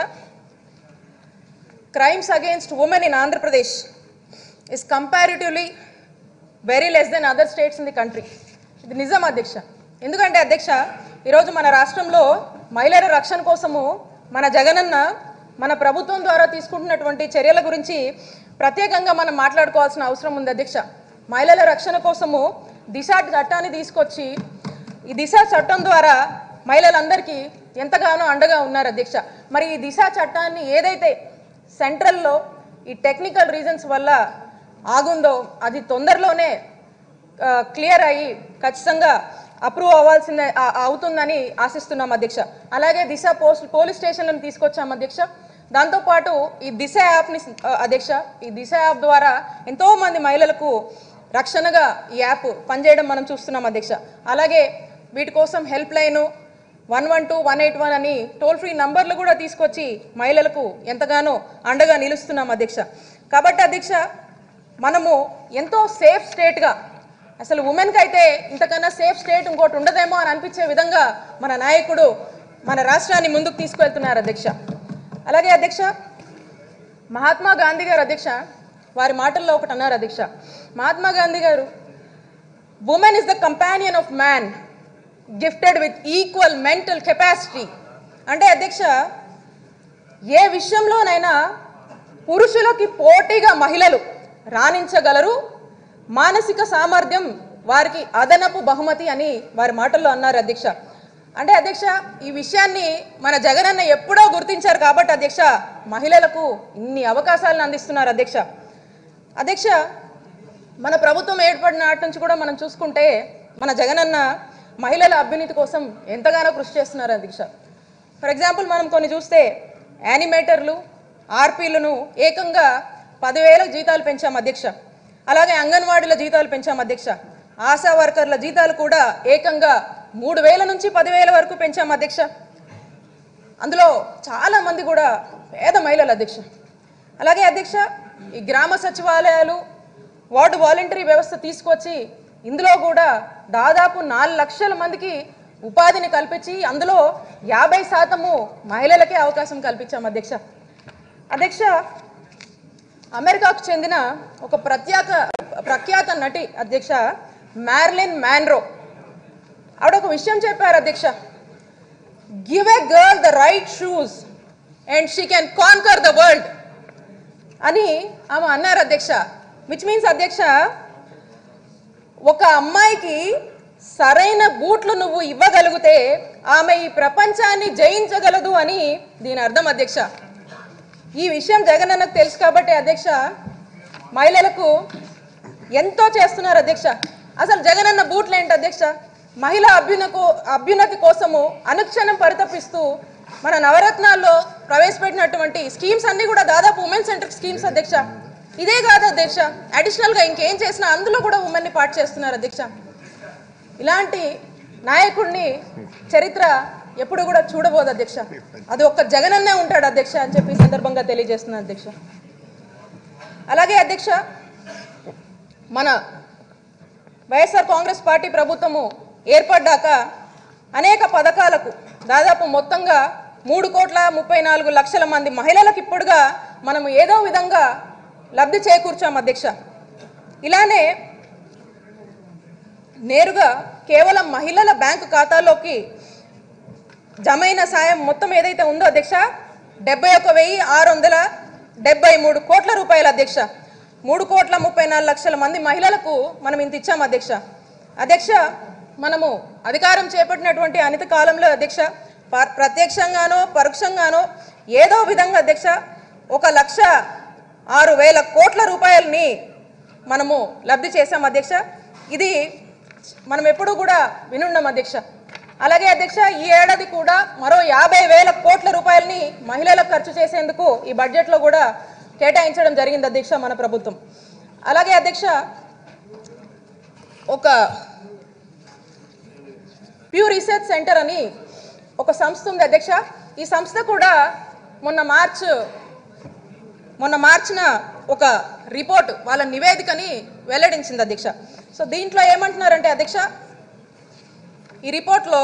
crimes against women in Andhra Pradesh is comparatively very less than other states in the country ఇది నిజం అధ్యక్ష ఎందుకంటే అధ్యక్ష ఈరోజు మన రాష్ట్రంలో మహిళల రక్షణ కోసము మన జగనన్న మన ప్రభుత్వం ద్వారా తీసుకుంటున్నటువంటి చర్యల గురించి ప్రత్యేకంగా మనం మాట్లాడుకోవాల్సిన అవసరం ఉంది అధ్యక్ష మహిళల రక్షణ కోసము దిశ చట్టాన్ని తీసుకొచ్చి ఈ దిశ చట్టం ద్వారా మహిళలందరికీ ఎంతగానో అండగా ఉన్నారు అధ్యక్ష మరి ఈ దిశ చట్టాన్ని ఏదైతే సెంట్రల్లో ఈ టెక్నికల్ రీజన్స్ వల్ల ఆగుందో అది తొందరలోనే క్లియర్ అయ్యి ఖచ్చితంగా అప్రూవ్ అవ్వాల్సిందే ఆ- అవుతుందని ఆశిస్తున్నాం అధ్యక్ష అలాగే దిశ పోస్ట్ పోలీస్ స్టేషన్లను తీసుకొచ్చాం అధ్యక్ష దాంతోపాటు ఈ దిశ యాప్ని ఆ, అధ్యక్ష ఈ దిశ యాప్ ద్వారా ఎంతో మంది మహిళలకు రక్షణగా ఈ యాప్ పనిచేయడం మనం చూస్తున్నాం అధ్యక్ష అలాగే వీటి కోసం help line one one two one eight one అని టోల్ ఫ్రీ నంబర్లు కూడా తీసుకొచ్చి మహిళలకు ఎంతగానో అండగా నిలుస్తున్నాం అధ్యక్ష కాబట్టి అధ్యక్ష మనము ఎంతో సేఫ్ స్టేట్గా అసలు ఉమెన్కి అయితే ఇంతకన్నా సేఫ్ స్టేట్ ఇంకోటి ఉండదేమో అని అనిపించే విధంగా మన నాయకుడు మన రాష్ట్రాన్ని ముందుకు తీసుకువెళ్తున్నారు అధ్యక్ష అలాగే అధ్యక్ష మహాత్మా గాంధీ గారు అధ్యక్ష వారి మాటల్లో ఒకటి అన్నారు అధ్యక్ష మహాత్మా గాంధీ గారు women is the companion of man gifted with equal mental capacity అంటే అధ్యక్ష ఏ విషయంలోనైనా పురుషులకి పోటీగా మహిళలు రాణించగలరు మానసిక సామర్థ్యం వారికి అదనపు బహుమతి అని వారి మాటల్లో అన్నారు అధ్యక్ష అంటే అధ్యక్ష ఈ విషయాన్ని మన జగనన్న ఎప్పుడో గుర్తించారు కాబట్టి అధ్యక్ష మహిళలకు ఇన్ని అవకాశాలను అందిస్తున్నారు అధ్యక్ష అధ్యక్ష మన ప్రభుత్వం ఏర్పడిన నాటి నుంచి కూడా మనం చూసుకుంటే మన జగనన్న మహిళల అభ్యున్నతి కోసం ఎంతగానో కృషి చేస్తున్నారు అధ్యక్ష ఫర్ ఎగ్జాంపుల్ మనం కొన్ని చూస్తే యానిమేటర్లు ఆర్పీలను ఏకంగా పదివేల జీతాలు పెంచాం అధ్యక్ష అలాగే అంగన్వాడీల జీతాలు పెంచాం అధ్యక్ష ఆశా వర్కర్ల జీతాలు కూడా ఏకంగా మూడు వేల నుంచి పదివేల వరకు పెంచాం అధ్యక్ష అందులో చాలా మంది కూడా పేద మహిళలు అధ్యక్ష అలాగే అధ్యక్ష ఈ గ్రామ సచివాలయాలు వార్డు వాలంటరీ వ్యవస్థ తీసుకొచ్చి ఇందులో కూడా దాదాపు నాలుగు లక్షల మందికి ఉపాధిని కల్పించి అందులో యాభై శాతము మహిళలకే అవకాశం కల్పించాం అధ్యక్ష అధ్యక్ష అమెరికాకు చెందిన ఒక ప్రత్యేక ప్రఖ్యాత నటి అధ్యక్ష మ్యార్లిన్ మ్యాన్రో ఆవిడ ఒక విషయం చెప్పారు అధ్యక్ష give a girl the right shoes and she can conquer the world అని ఆమె అన్నారు అధ్యక్ష విచ్ మీన్స్ అధ్యక్ష ఒక అమ్మాయికి సరైన బూట్లు నువ్వు ఇవ్వగలిగితే ఆమె ఈ ప్రపంచాన్ని జయించగలదు అని దీని అర్థం అధ్యక్ష ఈ విషయం జగన్ అన్నకు తెలుసు కాబట్టి అధ్యక్ష మహిళలకు ఎంతో చేస్తున్నారు అధ్యక్ష అసలు జగన్ అన్న బూట్లు ఏంటి అధ్యక్ష మహిళా అభ్యునకు అభ్యున్నతి కోసము అనుక్షణం పరితపిస్తూ మన నవరత్నాల్లో ప్రవేశపెట్టినటువంటి స్కీమ్స్ అన్ని కూడా దాదాపు ఉమెన్ సెంటర్ స్కీమ్స్ అధ్యక్ష ఇదే కాదు అధ్యక్ష అడిషనల్గా ఇంకేం చేసినా అందులో కూడా ఉమెన్ని పార్ట్ చేస్తున్నారు అధ్యక్ష ఇలాంటి నాయకుడిని చరిత్ర ఎప్పుడు కూడా చూడబోదు అధ్యక్ష అది ఒక్క జగనన్నే ఉంటాడు అధ్యక్ష అని చెప్పి ఈ సందర్భంగా తెలియజేస్తున్నాను అధ్యక్ష అలాగే అధ్యక్ష మన వైఎస్ఆర్ కాంగ్రెస్ పార్టీ ప్రభుత్వము ఏర్పడ్డాక అనేక పథకాలకు దాదాపు మొత్తంగా మూడు కోట్ల ముప్పై నాలుగు లక్షల మంది మహిళలకు ఇప్పుడుగా మనము ఏదో విధంగా లబ్ధి చేకూర్చాం అధ్యక్ష ఇలానే నేరుగా కేవలం మహిళల బ్యాంకు ఖాతాలోకి జమైన సాయం మొత్తం ఏదైతే ఉందో అధ్యక్ష డెబ్బై ఒక వెయ్యి ఆరు వందల డెబ్బై మూడు కోట్ల రూపాయల అధ్యక్ష మూడు కోట్ల ముప్పై నాలుగు లక్షల మంది మహిళలకు మనం ఇంత ఇచ్చాం అధ్యక్ష అధ్యక్ష మనము అధికారం చేపట్టినటువంటి అనిత కాలంలో అధ్యక్ష ప- ప్రత్యక్షంగానో పరోక్షంగానో ఏదో విధంగా అధ్యక్ష ఒక లక్ష ఆరు వేల కోట్ల రూపాయలని మనము లబ్ధి చేశాం అధ్యక్ష ఇది మనం ఎప్పుడూ కూడా వినున్నాం అధ్యక్ష అలాగే అధ్యక్ష ఈ ఏడాది కూడా మరో యాభై వేల కోట్ల రూపాయలని మహిళలకు ఖర్చు చేసేందుకు ఈ బడ్జెట్లో కూడా కేటాయించడం జరిగింది అధ్యక్ష మన ప్రభుత్వం అలాగే అధ్యక్ష ఒక ప్యూ రీసెర్చ్ సెంటర్ అని ఒక సంస్థ ఉంది అధ్యక్ష ఈ సంస్థ కూడా మొన్న మార్చ్ మొన్న మార్చిన ఒక రిపోర్ట్ వాళ్ళ నివేదికని వెల్లడించింది అధ్యక్ష సో దీంట్లో ఏమంటున్నారంటే అధ్యక్ష ఈ రిపోర్ట్లో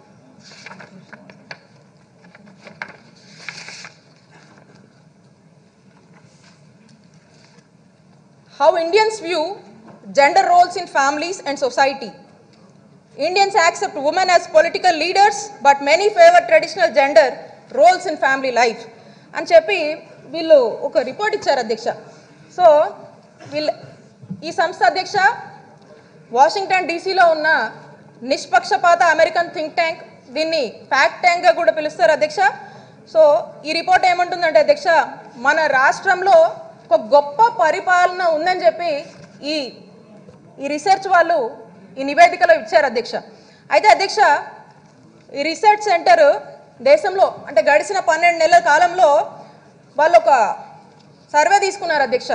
how Indians view gender roles in families and society. Indians accept women as political leaders, but many favor traditional gender roles in family life. అని చెప్పి వీళ్ళు ఒక రిపోర్ట్ ఇచ్చారు అధ్యక్ష సో వీళ్ళు ఈ సంస్థ అధ్యక్ష వాషింగ్టన్ డీసీలో ఉన్న నిష్పక్షపాత అమెరికన్ థింక్ ట్యాంక్ దీన్ని ఫ్యాక్ట్ ట్యాంక్గా కూడా పిలుస్తారు అధ్యక్ష సో ఈ రిపోర్ట్ ఏమంటుందంటే అధ్యక్ష మన రాష్ట్రంలో ఒక గొప్ప పరిపాలన ఉందని చెప్పి ఈ ఈ రీసెర్చ్ వాళ్ళు ఈ నివేదికలో ఇచ్చారు అధ్యక్ష అయితే అధ్యక్ష ఈ రీసెర్చ్ సెంటర్ దేశంలో అంటే గడిచిన పన్నెండు నెలల కాలంలో వాళ్ళు ఒక సర్వే తీసుకున్నారు అధ్యక్ష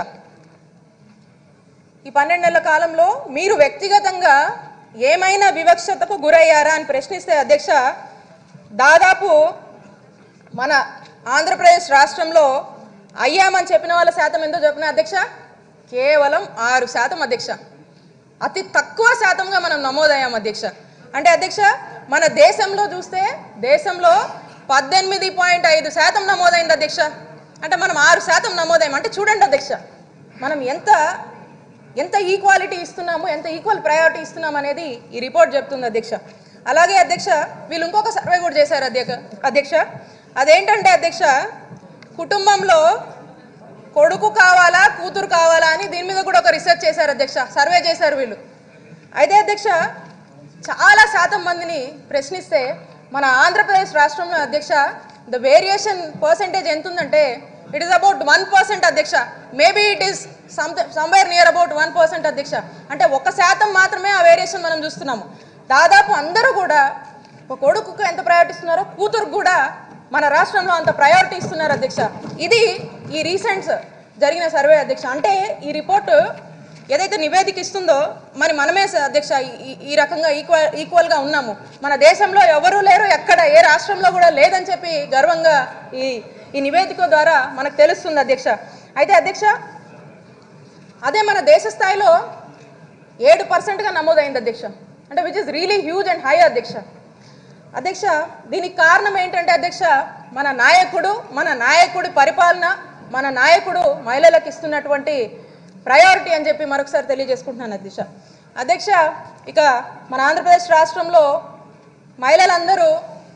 ఈ పన్నెండు నెలల కాలంలో మీరు వ్యక్తిగతంగా ఏమైనా వివక్షతకు గురయ్యారా అని ప్రశ్నిస్తే అధ్యక్ష దాదాపు మన ఆంధ్రప్రదేశ్ రాష్ట్రంలో అయ్యామని చెప్పిన వాళ్ళ శాతం ఎంతో చెప్పిన అధ్యక్ష కేవలం ఆరు శాతం అధ్యక్ష అతి తక్కువ శాతంగా మనం నమోదయ్యాం అధ్యక్ష అంటే అధ్యక్ష మన దేశంలో చూస్తే దేశంలో పద్దెనిమిది పాయింట్ ఐదు శాతం నమోదైంది అధ్యక్ష అంటే మనం ఆరు శాతం నమోదయ్యాం అంటే చూడండి అధ్యక్ష మనం ఎంత ఎంత ఈక్వాలిటీ ఇస్తున్నాము ఎంత ఈక్వల్ ప్రయారిటీ ఇస్తున్నాం అనేది ఈ రిపోర్ట్ చెప్తుంది అధ్యక్ష అలాగే అధ్యక్ష వీళ్ళు ఇంకొక సర్వే కూడా చేశారు అధ్యక్ష అధ్యక్ష అదేంటంటే అధ్యక్ష కుటుంబంలో కొడుకు కావాలా కూతురు కావాలా అని దీని మీద కూడా ఒక రీసెర్చ్ చేశారు అధ్యక్ష సర్వే చేశారు వీళ్ళు అయితే అధ్యక్ష చాలా శాతం మందిని ప్రశ్నిస్తే మన ఆంధ్రప్రదేశ్ రాష్ట్రంలో అధ్యక్ష ద వేరియేషన్ పర్సెంటేజ్ ఎంత ఉందంటే it is about one percent అధ్యక్ష maybe it is some somewhere near about one percent అధ్యక్ష అంటే ఒక శాతం మాత్రమే ఆ వేరియేషన్ మనం చూస్తున్నాము దాదాపు అందరూ కూడా ఒక కొడుకుకు ఎంత ప్రయారిటీ ఇస్తున్నారో కూతురుకు కూడా మన రాష్ట్రంలో అంత ప్రయారిటీ ఇస్తున్నారు అధ్యక్ష ఇది ఈ రీసెంట్స్ జరిగిన సర్వే అధ్యక్ష అంటే ఈ రిపోర్టు ఏదైతే నివేదిక ఇస్తుందో మరి మనమే స- అధ్యక్ష ఈ- ఈ- ఈ రకంగా ఈక్వల్ ఈక్వల్గా ఉన్నాము మన దేశంలో ఎవరూ లేరు ఎక్కడ ఏ రాష్ట్రంలో కూడా లేదని చెప్పి గర్వంగా ఈ ఈ నివేదిక ద్వారా మనకు తెలుస్తుంది అధ్యక్ష అయితే అధ్యక్ష అదే మన దేశ స్థాయిలో ఏడు పర్సెంట్గా నమోదైంది అధ్యక్ష అంటే which is really huge and high అధ్యక్ష అధ్యక్ష దీనికి కారణం ఏంటంటే అధ్యక్ష మన నాయకుడు మన నాయకుడి పరిపాలన మన నాయకుడు మహిళలకు ఇస్తున్నటువంటి ప్రయారిటీ అని చెప్పి మరొకసారి తెలియజేసుకుంటున్నాను అధ్యక్ష అధ్యక్ష ఇక మన ఆంధ్రప్రదేశ్ రాష్ట్రంలో మహిళలందరూ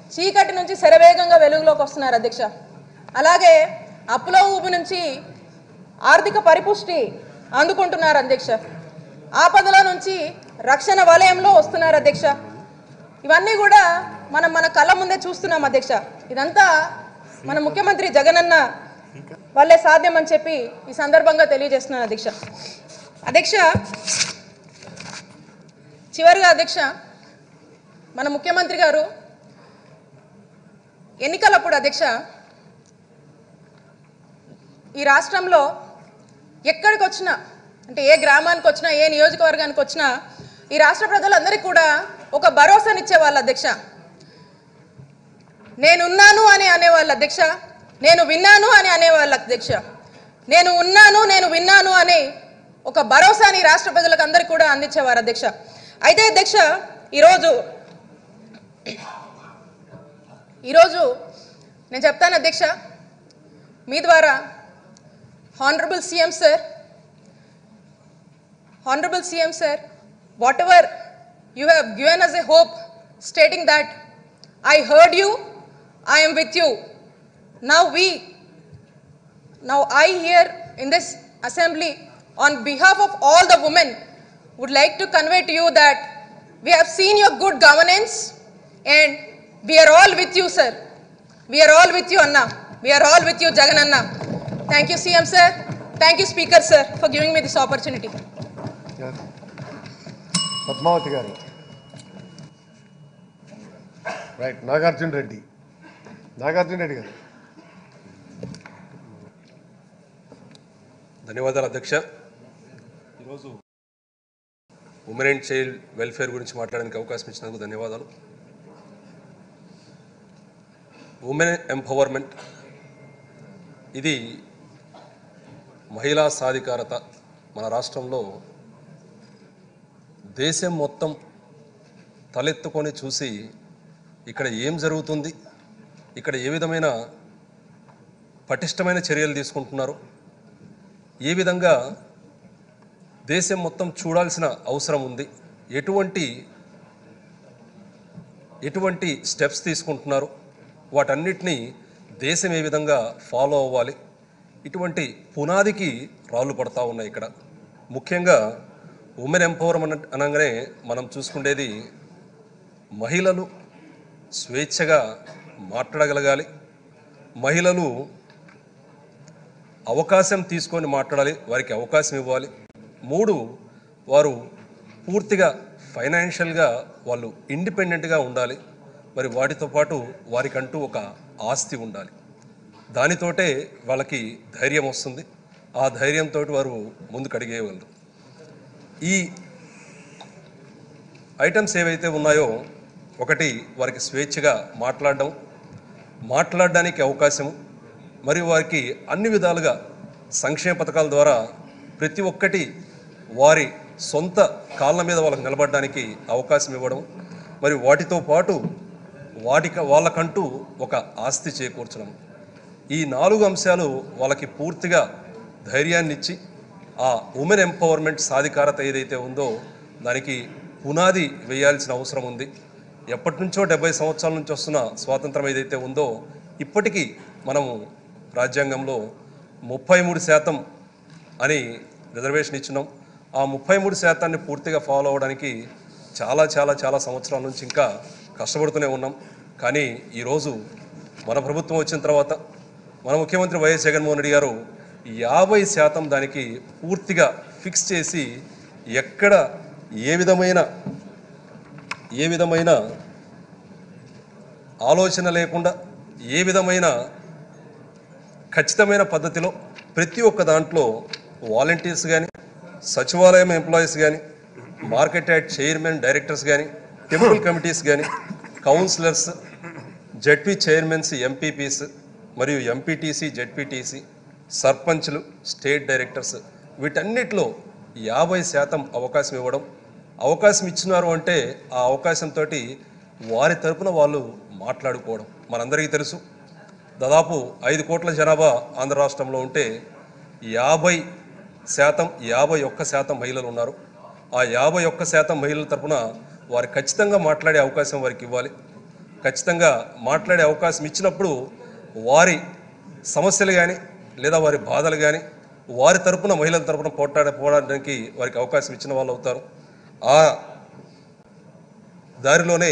చీకటి నుంచి శరవేగంగా వెలుగులోకి వస్తున్నారు అధ్యక్ష అలాగే అప్పుల ఊబి నుంచి ఆర్థిక పరిపుష్టి అందుకుంటున్నారు అధ్యక్ష ఆపదల నుంచి రక్షణ వలయంలో వస్తున్నారు అధ్యక్ష ఇవన్నీ కూడా మనం మన కళ్ళ ముందే చూస్తున్నాం అధ్యక్ష ఇదంతా మన ముఖ్యమంత్రి జగనన్న వాళ్ళే సాధ్యం అని చెప్పి ఈ సందర్భంగా తెలియజేస్తున్నాను అధ్యక్ష అధ్యక్ష చివరిగా అధ్యక్ష మన ముఖ్యమంత్రి గారు ఎన్నికలప్పుడు అధ్యక్ష ఈ రాష్ట్రంలో ఎక్కడికి వచ్చినా అంటే ఏ గ్రామానికి వచ్చినా ఏ నియోజకవర్గానికి వచ్చినా ఈ రాష్ట్ర ప్రజలందరికీ కూడా ఒక భరోసానిచ్చే వాళ్ళు అధ్యక్ష నేనున్నాను అని అనేవాళ్ళు అధ్యక్ష నేను విన్నాను అని అనేవాళ్ళు అధ్యక్ష నేను ఉన్నాను నేను విన్నాను అని ఒక భరోసాని రాష్ట్ర ప్రజలకు అందరికీ కూడా అందించేవారు అధ్యక్ష అయితే అధ్యక్ష ఈరోజు ఈరోజు నేను చెప్తాను అధ్యక్ష మీ ద్వారా honourable CM sir honourable CM sir whatever you have given us a hope stating that I heard you I am with you. Now we, now I here in this assembly, on behalf of all the women, would like to convey to you that we have seen your good governance and we are all with you, sir. We are all with you, Anna. We are all with you, Jagan Anna. Thank you, CM sir. Thank you, Speaker sir, for giving me this opportunity.
Padmavathi గారు right Nagarjuna Reddy Nagarjuna Reddy గారు
ధన్యవాదాలు అధ్యక్ష ఈరోజు women and child welfare గురించి మాట్లాడడానికి అవకాశం ఇచ్చినందుకు ధన్యవాదాలు ఉమెన్ ఎంపవర్మెంట్ ఇది మహిళా సాధికారత మన రాష్ట్రంలో దేశం మొత్తం తలెత్తుకొని చూసి ఇక్కడ ఏం జరుగుతుంది ఇక్కడ ఏ విధమైన పటిష్టమైన చర్యలు తీసుకుంటున్నారు ఏ విధంగా దేశం మొత్తం చూడాల్సిన అవసరం ఉంది ఎటువంటి ఎటువంటి స్టెప్స్ తీసుకుంటున్నారు వాటన్నిటినీ దేశం ఏ విధంగా ఫాలో అవ్వాలి ఇటువంటి పునాదికి రాళ్ళు పడతా ఉన్నాయి ఇక్కడ ముఖ్యంగా ఉమెన్ ఎంపవర్మెంట్ అనగానే మనం చూసుకునేది మహిళలు స్వేచ్ఛగా మాట్లాడగలగాలి మహిళలు అవకాశం తీసుకొని మాట్లాడాలి వారికి అవకాశం ఇవ్వాలి మూడు వారు పూర్తిగా ఫైనాన్షియల్గా వాళ్ళు ఇండిపెండెంట్గా ఉండాలి మరి వాటితో పాటు వారికంటూ ఒక ఆస్తి ఉండాలి దానితోటే వాళ్ళకి ధైర్యం వస్తుంది ఆ ధైర్యంతో వారు ముందుకు అడిగేయగలరు ఈ ఐటమ్స్ ఏవైతే ఉన్నాయో ఒకటి వారికి స్వేచ్ఛగా మాట్లాడడం మాట్లాడడానికి అవకాశం మరియు వారికి అన్ని విధాలుగా సంక్షేమ పథకాల ద్వారా ప్రతి ఒక్కటి వారి సొంత కాళ్ళ మీద వాళ్ళకి నిలబడడానికి అవకాశం ఇవ్వడం మరి వాటితో పాటు వాటిక వాళ్ళకంటూ ఒక ఆస్తి చేకూర్చడం ఈ నాలుగు అంశాలు వాళ్ళకి పూర్తిగా ధైర్యాన్ని ఇచ్చి ఆ ఉమెన్ ఎంపవర్మెంట్ సాధికారత ఏదైతే ఉందో దానికి పునాది వేయాల్సిన అవసరం ఉంది ఎప్పటి నుంచో డెబ్బై సంవత్సరాల నుంచి వస్తున్న స్వాతంత్రం ఏదైతే ఉందో ఇప్పటికీ మనము రాజ్యాంగంలో ముప్పై మూడు శాతం అని రిజర్వేషన్ ఇచ్చినాం ఆ ముప్పై మూడు శాతాన్ని పూర్తిగా ఫాలో అవ్వడానికి చాలా చాలా చాలా సంవత్సరాల నుంచి ఇంకా కష్టపడుతూనే ఉన్నాం కానీ ఈరోజు మన ప్రభుత్వం వచ్చిన తర్వాత మన ముఖ్యమంత్రి వైఎస్ జగన్మోహన్ రెడ్డి గారు యాభై శాతం దానికి పూర్తిగా ఫిక్స్ చేసి ఎక్కడ ఏ విధమైన ఏ విధమైన ఆలోచన లేకుండా ఏ విధమైన ఖచ్చితమైన పద్ధతిలో ప్రతి ఒక్క దాంట్లో వాలంటీర్స్ కానీ సచివాలయం ఎంప్లాయీస్ కానీ మార్కెట్ యార్డ్ చైర్మన్ డైరెక్టర్స్ కానీ టెంపుల్ కమిటీస్ కానీ కౌన్సిలర్స్ జడ్పీ చైర్మన్స్ ఎంపీపీస్ మరియు ఎంపీటీసీ జడ్పీటీసీ సర్పంచ్లు స్టేట్ డైరెక్టర్స్ వీటన్నిటిలో యాభై శాతం అవకాశం ఇవ్వడం అవకాశం ఇచ్చినారు అంటే ఆ అవకాశంతో వారి తరపున వాళ్ళు మాట్లాడుకోవడం మనందరికీ తెలుసు దాదాపు ఐదు కోట్ల జనాభా ఆంధ్ర రాష్ట్రంలో ఉంటే యాభై శాతం యాభై ఒక్క శాతం మహిళలు ఉన్నారు ఆ యాభై ఒక్క శాతం మహిళల తరపున వారు ఖచ్చితంగా మాట్లాడే అవకాశం వారికి ఇవ్వాలి ఖచ్చితంగా మాట్లాడే అవకాశం ఇచ్చినప్పుడు వారి సమస్యలు కానీ లేదా వారి బాధలు కానీ వారి తరపున మహిళల తరపున పోట్లాడే పోరాడడానికి వారికి అవకాశం ఇచ్చిన వాళ్ళు అవుతారు ఆ దారిలోనే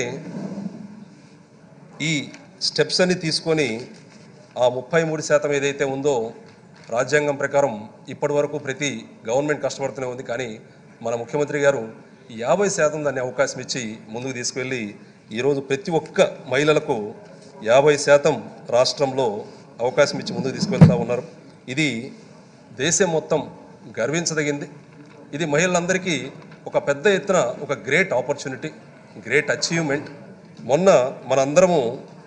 ఈ స్టెప్స్ అన్ని తీసుకొని ఆ ముప్పై మూడు శాతం ఏదైతే ఉందో రాజ్యాంగం ప్రకారం ఇప్పటి వరకు ప్రతి గవర్నమెంట్ కష్టపడుతూనే ఉంది కానీ మన ముఖ్యమంత్రి గారు యాభై శాతం దాన్ని అవకాశం ఇచ్చి ముందుకు తీసుకువెళ్ళి ఈరోజు ప్రతి ఒక్క మహిళలకు యాభై శాతం రాష్ట్రంలో అవకాశం ఇచ్చి ముందుకు తీసుకువెళ్తా ఉన్నారు ఇది దేశం మొత్తం గర్వించదగింది ఇది మహిళలందరికీ ఒక పెద్ద ఎత్తున ఒక గ్రేట్ ఆపర్చునిటీ గ్రేట్ అచీవ్మెంట్ మొన్న మనందరము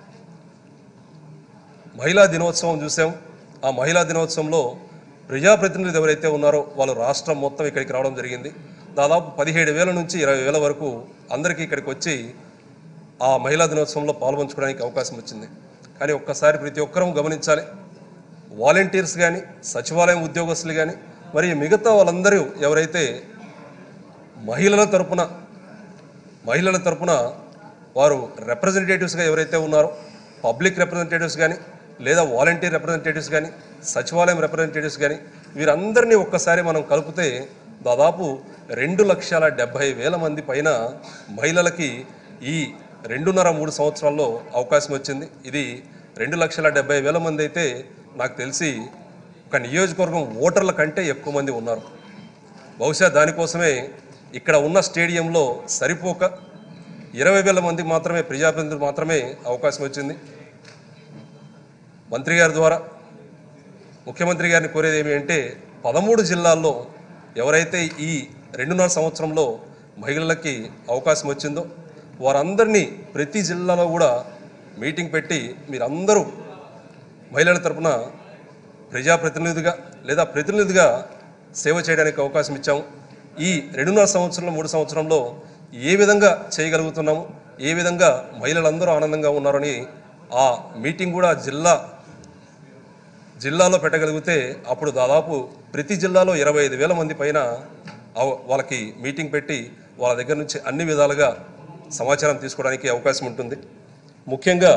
మహిళా దినోత్సవం చూసాం ఆ మహిళా దినోత్సవంలో ప్రజాప్రతినిధులు ఎవరైతే ఉన్నారో వాళ్ళు రాష్ట్రం మొత్తం ఇక్కడికి రావడం జరిగింది దాదాపు పదిహేడు వేల నుంచి ఇరవై వేల వరకు అందరికీ ఇక్కడికి వచ్చి ఆ మహిళా దినోత్సవంలో పాల్పంచుకోవడానికి అవకాశం వచ్చింది కానీ ఒక్కసారి ప్రతి ఒక్కరూ గమనించాలి వాలంటీర్స్ కానీ సచివాలయం ఉద్యోగస్తులు కానీ మరియు మిగతా వాళ్ళందరూ ఎవరైతే మహిళల తరపున మహిళల తరపున వారు రిప్రజెంటేటివ్స్గా ఎవరైతే ఉన్నారో పబ్లిక్ రిప్రజెంటేటివ్స్ కానీ లేదా వాలంటీర్ రిప్రజెంటేటివ్స్ కానీ సచివాలయం రిప్రజెంటేటివ్స్ కానీ వీరందరినీ ఒక్కసారి మనం కలిపితే దాదాపు రెండు లక్షల డెబ్భై వేల మంది పైన మహిళలకి ఈ రెండున్నర మూడు సంవత్సరాల్లో అవకాశం వచ్చింది ఇది రెండు లక్షల డెబ్బై వేల మంది అయితే నాకు తెలిసి ఒక నియోజకవర్గం ఓటర్ల కంటే ఎక్కువ మంది ఉన్నారు బహుశా దానికోసమే ఇక్కడ ఉన్న స్టేడియంలో సరిపోక ఇరవై వేల మంది మాత్రమే ప్రజాప్రతినిధులు మాత్రమే అవకాశం వచ్చింది మంత్రి గారి ద్వారా ముఖ్యమంత్రి గారిని కోరేది ఏమి అంటే పదమూడు జిల్లాల్లో ఎవరైతే ఈ రెండున్నర సంవత్సరంలో మహిళలకి అవకాశం వచ్చిందో వారందరినీ ప్రతి జిల్లాలో కూడా మీటింగ్ పెట్టి మీరందరూ మహిళల తరపున ప్రజాప్రతినిధిగా లేదా ప్రతినిధిగా సేవ చేయడానికి అవకాశం ఇచ్చాము ఈ రెండున్నర సంవత్సరంలో మూడు సంవత్సరంలో ఏ విధంగా చేయగలుగుతున్నాము ఏ విధంగా మహిళలందరూ ఆనందంగా ఉన్నారని ఆ మీటింగ్ కూడా జిల్లా జిల్లాలో పెట్టగలిగితే అప్పుడు దాదాపు ప్రతి జిల్లాలో ఇరవై ఐదు వేల మంది పైన అవ- వాళ్ళకి మీటింగ్ పెట్టి వాళ్ళ దగ్గర నుంచి అన్ని విధాలుగా సమాచారం తీసుకోవడానికి అవకాశం ఉంటుంది ముఖ్యంగా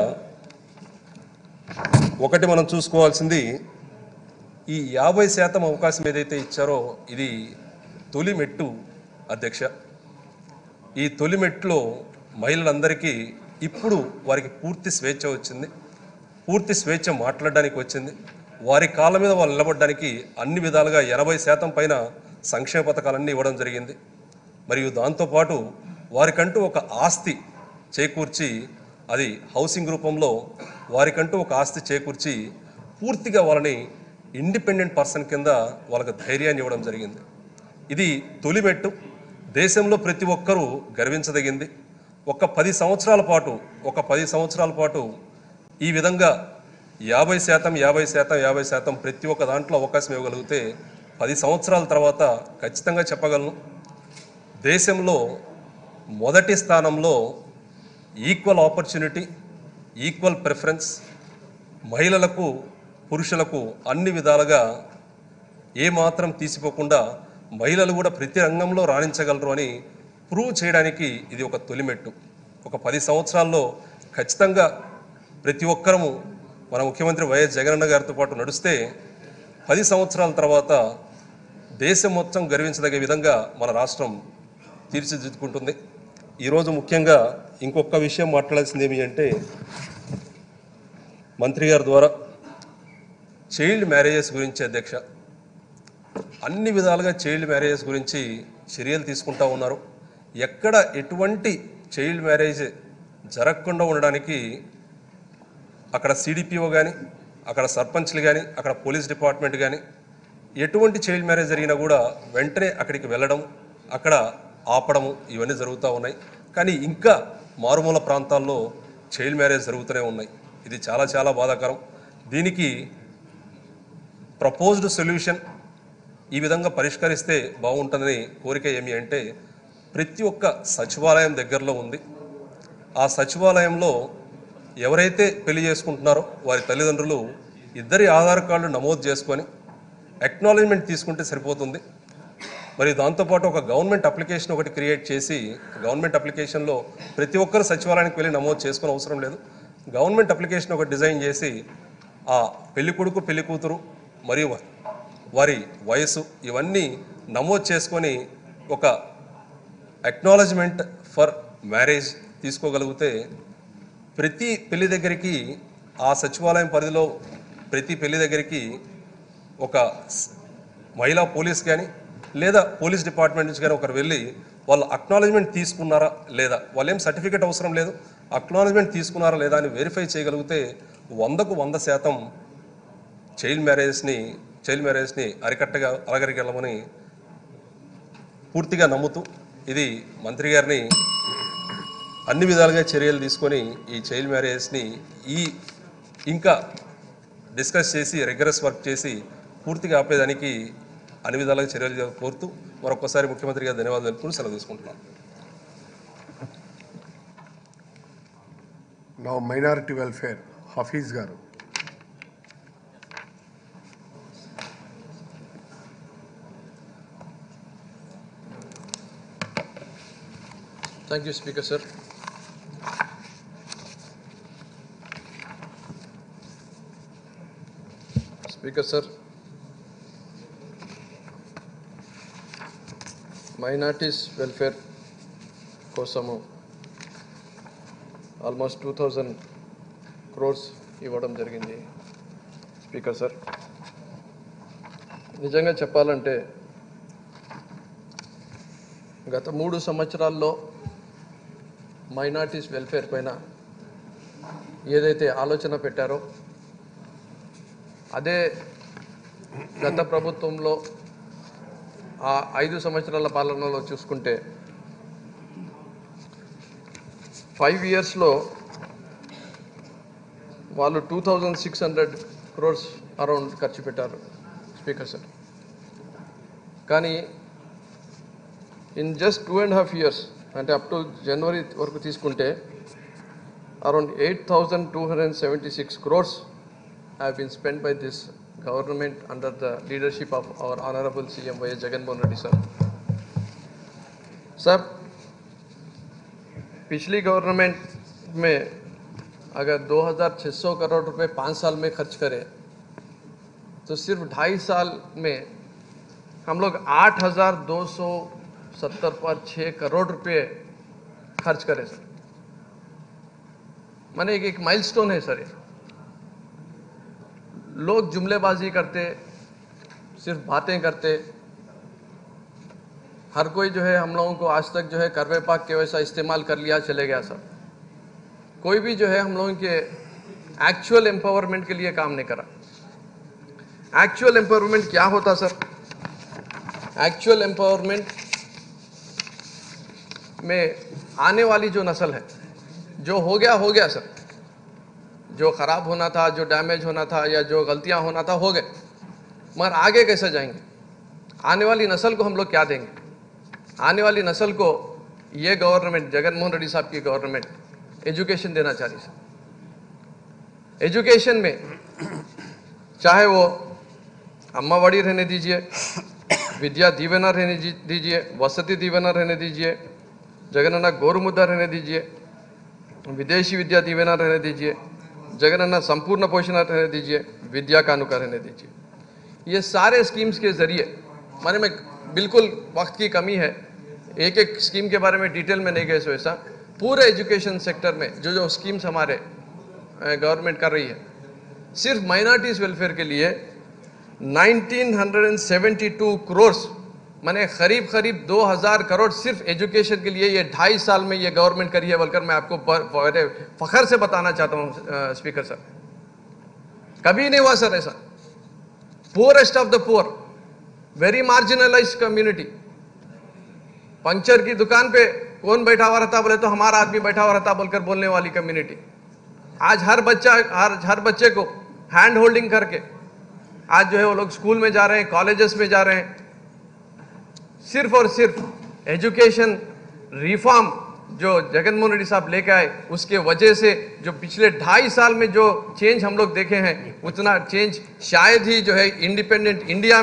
ఒకటి మనం చూసుకోవాల్సింది ఈ యాభై శాతం అవకాశం ఏదైతే ఇచ్చారో ఇది తొలి మెట్టు అధ్యక్ష ఈ తొలి మెట్టులో మహిళలందరికీ ఇప్పుడు వారికి పూర్తి స్వేచ్ఛ వచ్చింది పూర్తి స్వేచ్ఛ మాట్లాడడానికి వచ్చింది వారి కాళ్ళ మీద వాళ్ళు నిలబడడానికి అన్ని విధాలుగా ఎనభై శాతం పైన సంక్షేమ పథకాలన్నీ ఇవ్వడం జరిగింది మరియు దాంతోపాటు వారికంటూ ఒక ఆస్తి చేకూర్చి అది హౌసింగ్ రూపంలో వారికంటూ ఒక ఆస్తి చేకూర్చి పూర్తిగా వాళ్ళని ఇండిపెండెంట్ పర్సన్ కింద వాళ్ళకి ధైర్యాన్ని ఇవ్వడం జరిగింది ఇది తొలిమెట్టు దేశంలో ప్రతి ఒక్కరూ గర్వించదగింది ఒక పది సంవత్సరాల పాటు ఒక పది సంవత్సరాల పాటు ఈ విధంగా యాభై శాతం యాభై శాతం యాభై శాతం ప్రతి ఒక్క దాంట్లో అవకాశం ఇవ్వగలిగితే పది సంవత్సరాల తర్వాత ఖచ్చితంగా చెప్పగలను దేశంలో మొదటి స్థానంలో ఈక్వల్ ఆపర్చునిటీ ఈక్వల్ ప్రిఫరెన్స్ మహిళలకు పురుషులకు అన్ని విధాలుగా ఏమాత్రం తీసిపోకుండా మహిళలు కూడా ప్రతి రంగంలో రాణించగలరు అని ప్రూవ్ చేయడానికి ఇది ఒక తొలిమెట్టు ఒక పది సంవత్సరాల్లో ఖచ్చితంగా ప్రతి ఒక్కరము మన ముఖ్యమంత్రి వైఎస్ జగనన్న గారితో పాటు నడుస్తే పది సంవత్సరాల తర్వాత దేశం మొత్తం గర్వించదగే విధంగా మన రాష్ట్రం తీర్చిదిద్దుకుంటుంది ఈరోజు ముఖ్యంగా ఇంకొక విషయం మాట్లాడాల్సింది ఏమి అంటే మంత్రి గారి ద్వారా చైల్డ్ మ్యారేజెస్ గురించి అధ్యక్ష అన్ని విధాలుగా చైల్డ్ మ్యారేజెస్ గురించి చర్యలు తీసుకుంటా ఉన్నారు ఎక్కడ ఎటువంటి చైల్డ్ మ్యారేజ్ జరగకుండా ఉండడానికి అక్కడ సిడిపిఓ కానీ అక్కడ సర్పంచ్లు కానీ అక్కడ పోలీస్ డిపార్ట్మెంట్ కానీ ఎటువంటి చైల్డ్ మ్యారేజ్ జరిగినా కూడా వెంటనే అక్కడికి వెళ్ళడం అక్కడ ఆపడము ఇవన్నీ జరుగుతూ ఉన్నాయి కానీ ఇంకా మారుమూల ప్రాంతాల్లో చైల్డ్ మ్యారేజ్ జరుగుతూనే ఉన్నాయి ఇది చాలా చాలా బాధాకరం దీనికి ప్రపోజ్డ్ సొల్యూషన్ ఈ విధంగా పరిష్కరిస్తే బాగుంటుందని కోరిక ఏమి అంటే ప్రతి ఒక్క సచివాలయం దగ్గరలో ఉంది ఆ సచివాలయంలో ఎవరైతే పెళ్లి చేసుకుంటున్నారో వారి తల్లిదండ్రులు ఇద్దరి ఆధార్ కార్డులు నమోదు చేసుకొని అక్నాలజ్మెంట్ తీసుకుంటే సరిపోతుంది మరి దాంతోపాటు ఒక గవర్నమెంట్ అప్లికేషన్ ఒకటి క్రియేట్ చేసి గవర్నమెంట్ అప్లికేషన్లో ప్రతి ఒక్కరు సచివాలయానికి వెళ్ళి నమోదు చేసుకునే అవసరం లేదు గవర్నమెంట్ అప్లికేషన్ ఒకటి డిజైన్ చేసి ఆ పెళ్లి కొడుకు పెళ్లి కూతురు మరియు వా- వారి వయసు ఇవన్నీ నమోదు చేసుకొని ఒక అక్నాలజ్మెంట్ ఫర్ మ్యారేజ్ తీసుకోగలిగితే ప్రతి పెళ్లి దగ్గరికి ఆ సచివాలయం పరిధిలో ప్రతి పెళ్లి దగ్గరికి ఒక స్- మహిళా పోలీస్ కానీ లేదా పోలీస్ డిపార్ట్మెంట్ నుంచి కానీ ఒకరు వెళ్ళి వాళ్ళు అక్నాలజ్మెంట్ తీసుకున్నారా లేదా వాళ్ళు ఏం సర్టిఫికేట్ అవసరం లేదు అక్నాలజ్మెంట్ తీసుకున్నారా లేదా అని వెరిఫై చేయగలిగితే వందకు వంద శాతం చైల్డ్ మ్యారేజ్ని చైల్డ్ మ్యారేజ్ని అరికట్టగా అలగరికెళ్ళమని పూర్తిగా నమ్ముతూ ఇది మంత్రి గారిని అన్ని విధాలుగా చర్యలు తీసుకొని ఈ చైల్డ్ మ్యారేజ్ని ఈ ఇంకా డిస్కస్ చేసి రెగ్యులర్స్ వర్క్ చేసి పూర్తిగా ఆపేదానికి అన్ని విధాలుగా చర్యలు కోరుతూ మరొకసారి ముఖ్యమంత్రి గారు ధన్యవాదాలు తెలుపుతూ సెలవు తీసుకుంటున్నాను
నా మైనారిటీ వెల్ఫేర్ హఫీజ్ గారు
Thank you, Speaker, sir. Speaker, sir. Minorities welfare కోసము ఆల్మోస్ట్ టూ థౌజండ్ క్రోర్స్ ఇవ్వడం జరిగింది స్పీకర్ సార్ నిజంగా చెప్పాలంటే గత మూడు సంవత్సరాల్లో మైనార్టీస్ వెల్ఫేర్ పైన ఏదైతే ఆలోచన పెట్టారో అదే గత ప్రభుత్వంలో ఆ ఐదు సంవత్సరాల పాలనలో చూసుకుంటే ఫైవ్ ఇయర్స్లో వాళ్ళు two thousand six hundred crores around ఖర్చు పెట్టారు స్పీకర్ సార్ కానీ in just two and half years అంటే అప్ టు జనవరి వరకు తీసుకుంటే around eight thousand two hundred and seventy six crores have been spend by this government under the leadership of our honourable CM YS Jaganmohan Reddy sir sir पिछली government में अगर 2600 करोड़ रुपए पाँच साल में खर्च करें तो सिर्फ ढाई साल में हम लोग 8,270 पर 6 करोड़ रुपए खर्च करें सर मैंने एक एक माइलस्टोन है सर ये लोग जुमलेबाजी करते सिर्फ बातें करते हर कोई जो है हम लोगों को आज तक जो है करवे पाक के वैसा इस्तेमाल कर लिया चले गया सर कोई भी जो है हम लोगों के एक्चुअल एम्पावरमेंट के लिए काम नहीं करा एक्चुअल एम्पावरमेंट क्या होता सर एक्चुअल एम्पावरमेंट में आने वाली जो नस्ल है जो हो गया हो गया सर जो ख़राब होना था जो डैमेज होना था या जो गलतियां होना था हो गए मगर आगे कैसे जाएंगे आने वाली नस्ल को हम लोग क्या देंगे आने वाली नस्ल को ये गवर्नमेंट जगनमोहन रेड्डी साहब की गवर्नमेंट एजुकेशन देना चाह रही सर एजुकेशन में चाहे वो अम्मावाड़ी रहने दीजिए विद्या दीवेना रहने जी- दीजिए वसति दीवेना रहने दीजिए जगनन्ना गौरमुद्दा रहने दीजिए विदेशी विद्या दीवेना रहने दीजिए जगनन्ना संपूर्ण पोषण रहने दीजिए विद्या कानुका रहने दीजिए ये सारे स्कीम्स के ज़रिए माने में बिल्कुल वक्त की कमी है एक एक स्कीम के बारे में डिटेल में नहीं गए सो ऐसा पूरे एजुकेशन सेक्टर में जो जो स्कीम्स हमारे गवर्नमेंट कर रही है सिर्फ माइनॉरिटीज़ वेलफेयर के लिए 1972 करोड़ मैंने करीब करीब 2000 करोड़ सिर्फ एजुकेशन के लिए ये ढाई साल में ये गवर्नमेंट करी है बोलकर मैं आपको ब- बड़े फखर से बताना चाहता हूँ अ, स्पीकर सर कभी नहीं हुआ सर ऐसा poorest of the poor very marginalized community puncture की दुकान पे कौन बैठा हुआ रहता बोले तो हमारा आदमी बैठा हुआ रहता बोलकर बोलने वाली कम्युनिटी आज हर बच्चा हर हर बच्चे को हैंड होल्डिंग करके आज जो है वो लोग स्कूल में जा रहे हैं कॉलेजेस में जा रहे हैं सिर्फ और सिर्फ एजुकेशन रिफॉर्म जो जगनमोहन रेड्डी साहब लेके आए उसके वजह से जो पिछले ढाई साल में जो चेंज हम लोग देखे हैं उतना चेंज शायद ही जो है इंडिपेंडेंट इंडिया में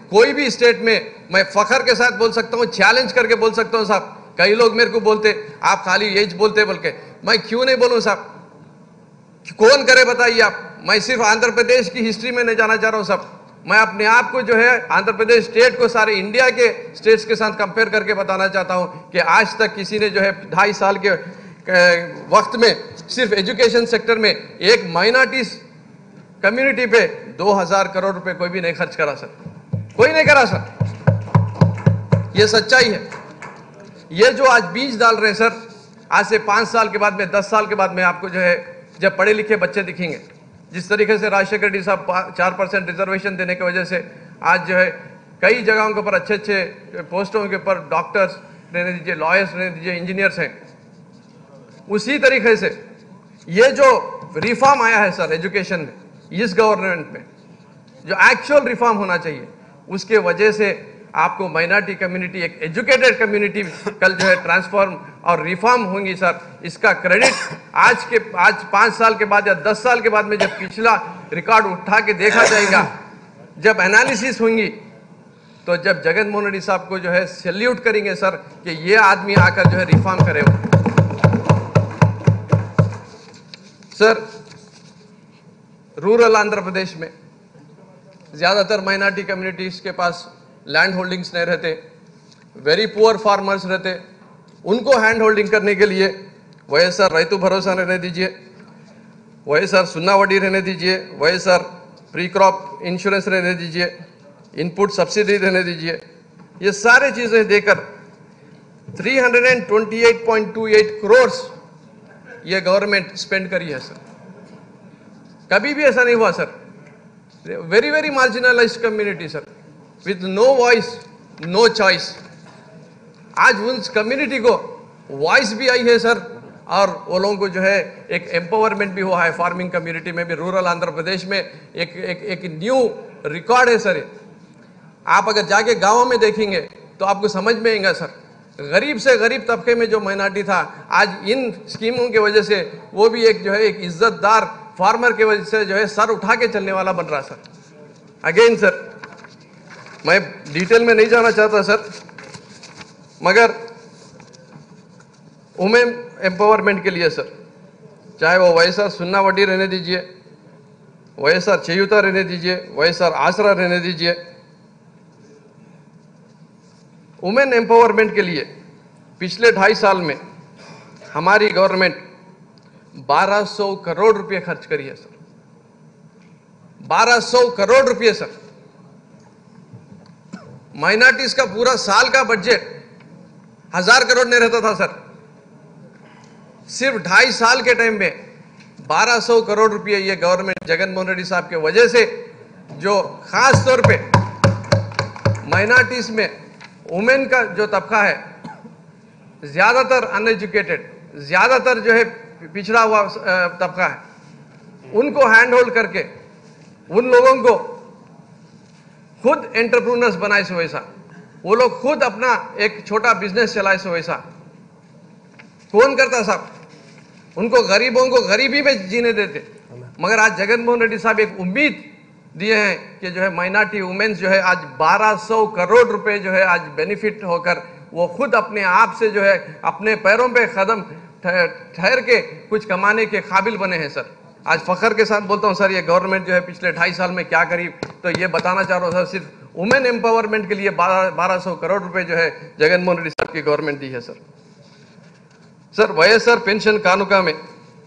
कोई भी स्टेट में मैं फखर के साथ बोल सकता हूँ चैलेंज करके बोल सकता हूँ साहब कई लोग मेरे को बोलते आप खाली एज बोलते बोल के मैं क्यों नहीं बोलूँ साहब कौन करे बताइए आप मैं सिर्फ आंध्र प्रदेश की हिस्ट्री में नहीं जाना चाह रहा हूँ साहब मैं अपने आप को जो है आंध्र प्रदेश स्टेट को सारे इंडिया के स्टेट्स के साथ कंपेयर करके बताना चाहता हूँ कि आज तक किसी ने जो है ढाई साल के अ, वक्त में सिर्फ एजुकेशन सेक्टर में एक माइनॉरिटीज कम्युनिटी पे 2000 करोड़ रुपए कोई भी नहीं खर्च करा सर कोई नहीं करा सर ये सच्चाई है ये जो आज बीज डाल रहे हैं सर आज से पाँच साल के बाद में दस साल के बाद में आपको जो है जब पढ़े लिखे बच्चे दिखेंगे जिस तरीके से राजशेखर रेड्डी साहब पा- चार परसेंट रिजर्वेशन देने की वजह से आज जो है कई जगहों के ऊपर अच्छे अच्छे पोस्टों के ऊपर डॉक्टर्स रहने दीजिए लॉयर्स रहने दीजिए इंजीनियर्स हैं उसी तरीके से ये जो रिफॉर्म आया है सर एजुकेशन में इस गवर्नमेंट में जो एक्चुअल रिफॉर्म होना चाहिए उसके वजह से आपको माइनॉरिटी कम्युनिटी एक एजुकेटेड कम्युनिटी कल जो है ट्रांसफॉर्म और रिफॉर्म होंगी सर इसका क्रेडिट आज के आज पाँच साल के बाद या दस साल के बाद में जब पिछला रिकॉर्ड उठा के देखा जाएगा जब एनालिसिस होंगी तो जब जगन मोहन रेड्डी साहब को जो है सैल्यूट करेंगे सर कि ये आदमी आकर जो है रिफॉर्म करे सर रूरल आंध्र प्रदेश में ज़्यादातर माइनॉरिटी कम्युनिटीज़ के पास लैंड होल्डिंग्स नहीं रहते वेरी पुअर फार्मर्स रहते उनको हैंड होल्डिंग करने के लिए वैएसआर रैतु भरोसा रहने दीजिए वैएसआर सुन्ना वडी रहने दीजिए वैएसआर प्री क्रॉप इंश्योरेंस रहने दीजिए इनपुट सब्सिडी रहने दीजिए ये सारे चीज़ें देकर 328.28 करोड़ ये गवर्नमेंट स्पेंड करी है सर कभी भी ऐसा नहीं हुआ sir very very marginalise community sir with no voice no choice आज उन कम्युनिटी को वॉइस भी आई है सर और वो लोगों को जो है एक एम्पावरमेंट भी हुआ है फार्मिंग कम्युनिटी में भी रूरल आंध्र प्रदेश में एक एक एक न्यू रिकॉर्ड है सर ये आप अगर जाके गाँव में देखेंगे तो आपको समझ में आएगा सर गरीब से गरीब तबके में जो माइनॉरिटी था आज इन स्कीमों की वजह से वो भी एक जो है एक इज्जतदार फार्मर की वजह से जो है सर उठा के चलने वाला बन रहा सर अगेन सर मैं डिटेल में नहीं जाना चाहता सर मगर वुमेन एम्पावरमेंट के लिए सर चाहे वो वैसा सुन्ना वड्डी रहने दीजिए वैसा चयुता रहने दीजिए वैसा आसरा रहने दीजिए वुमेन एम्पावरमेंट के लिए पिछले ढाई साल में हमारी गवर्नमेंट 1200 करोड़ रुपए खर्च करी है सर 1200 करोड़ रुपए सर माइनॉरिटीज का पूरा साल का बजट हजार करोड़ नहीं रहता था सर सिर्फ ढाई साल के टाइम में 1200 करोड़ रुपए ये गवर्नमेंट जगन मोहन रेड्डी साहब के वजह से जो खास तौर पे माइनॉरिटीज में वुमेन का जो तबका है ज्यादातर अनएजुकेटेड ज्यादातर जो है पिछड़ा हुआ अ, तबका है उनको हैंड होल्ड करके उन लोगों को खुद एंटरप्रूनर्स बनाए सो वैसा वो लोग खुद अपना एक छोटा बिजनेस चलाए सो वैसा कौन करता साहब उनको गरीबों को गरीबी में जीने देते मगर आज जगन मोहन रेड्डी साहब एक उम्मीद दिए हैं कि जो है माइनॉरिटी वुमेन्स जो है आज 1200 करोड़ रुपए जो है आज बेनिफिट होकर वो खुद अपने आप से जो है अपने पैरों पे कदम ठह- ठहर के कुछ कमाने के काबिल बने हैं सर आज फखर के साथ बोलता हूँ सर ये गवर्नमेंट जो है पिछले ढाई साल में क्या करी तो ये बताना चाह रहा हूँ सर सिर्फ वुमेन एम्पावरमेंट के लिए बारह बारह सौ करोड़ रुपए जो है जगन मोहन रेड्डी साहब की गवर्नमेंट दी है sir sir YSR pension Kanuka में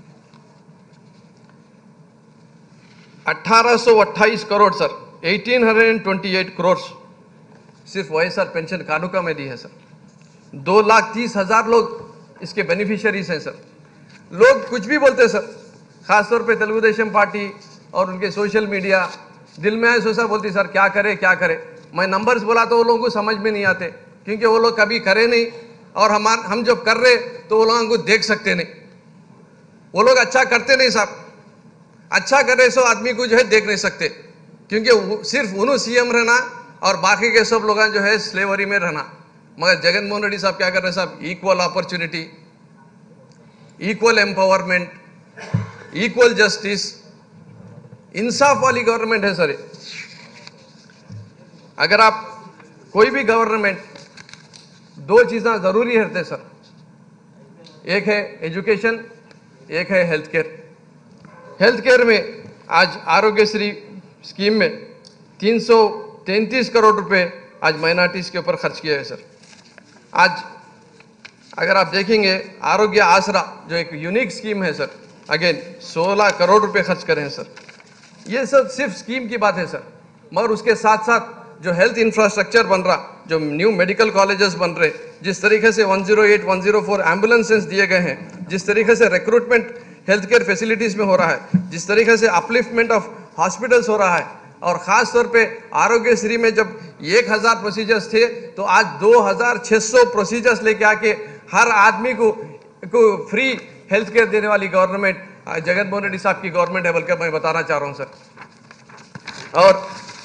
1828 करोड़ सर 1828 करोड़ सिर्फ वैएसआर पेंशन कानूका में दी है सर दो लाख तीस हजार लोग इसके बेनिफिशियरीज हैं सर लोग कुछ भी बोलते हैं सर खासतौर पे तेलुगु देशम पार्टी और उनके सोशल मीडिया दिल में आए सोचा बोलती सर क्या करे क्या करे मैं नंबर्स बोला तो वो लोगों को समझ में नहीं आते क्योंकि वो लोग कभी करे नहीं और हमार हम जब कर रहे तो वो लोगों को देख सकते नहीं वो लोग अच्छा करते नहीं साहब अच्छा कर रहे सो आदमी को जो है देख नहीं सकते क्योंकि वो- सिर्फ उन्होंने सीएम रहना और बाकी के सब लोग जो है स्लेवरी में रहना मगर जगन मोहन रेड्डी साहब क्या कर रहे हैं साहब equal opportunity equal empowerment equal justice इंसाफ वाली गवर्नमेंट है सर ये अगर आप कोई भी गवर्नमेंट दो चीज़ें ज़रूरी रहते सर एक है एजुकेशन एक है हेल्थ केयर हेल्थ केयर में आज आरोग्यश्री स्कीम में 333 करोड़ रुपए आज माइनॉरिटीज़ के ऊपर खर्च किया है सर आज अगर आप देखेंगे आरोग्य आसरा जो एक यूनिक स्कीम है सर अगेन 16 करोड़ रुपए खर्च करें हैं सर ये सब सिर्फ स्कीम की बात है सर मगर उसके साथ साथ जो हेल्थ इंफ्रास्ट्रक्चर बन रहा जो न्यू मेडिकल कॉलेजेस बन रहे जिस तरीके से 108, 104 एम्बुलेंसेस दिए गए हैं जिस तरीके से रिक्रूटमेंट हेल्थ केयर फैसिलिटीज में हो रहा है जिस तरीके से अपलिफ्टमेंट ऑफ हॉस्पिटल्स हो रहा है और ख़ास तौर पे आरोग्यश्री में जब 1000 प्रोसीजर्स थे तो आज 2600 प्रोसीजर्स लेके आके हर आदमी को को फ्री हेल्थ केयर देने वाली गवर्नमेंट जगन मोहन रेड्डी साहब की गवर्नमेंट है बल्कि मैं बताना चाह रहा हूँ सर और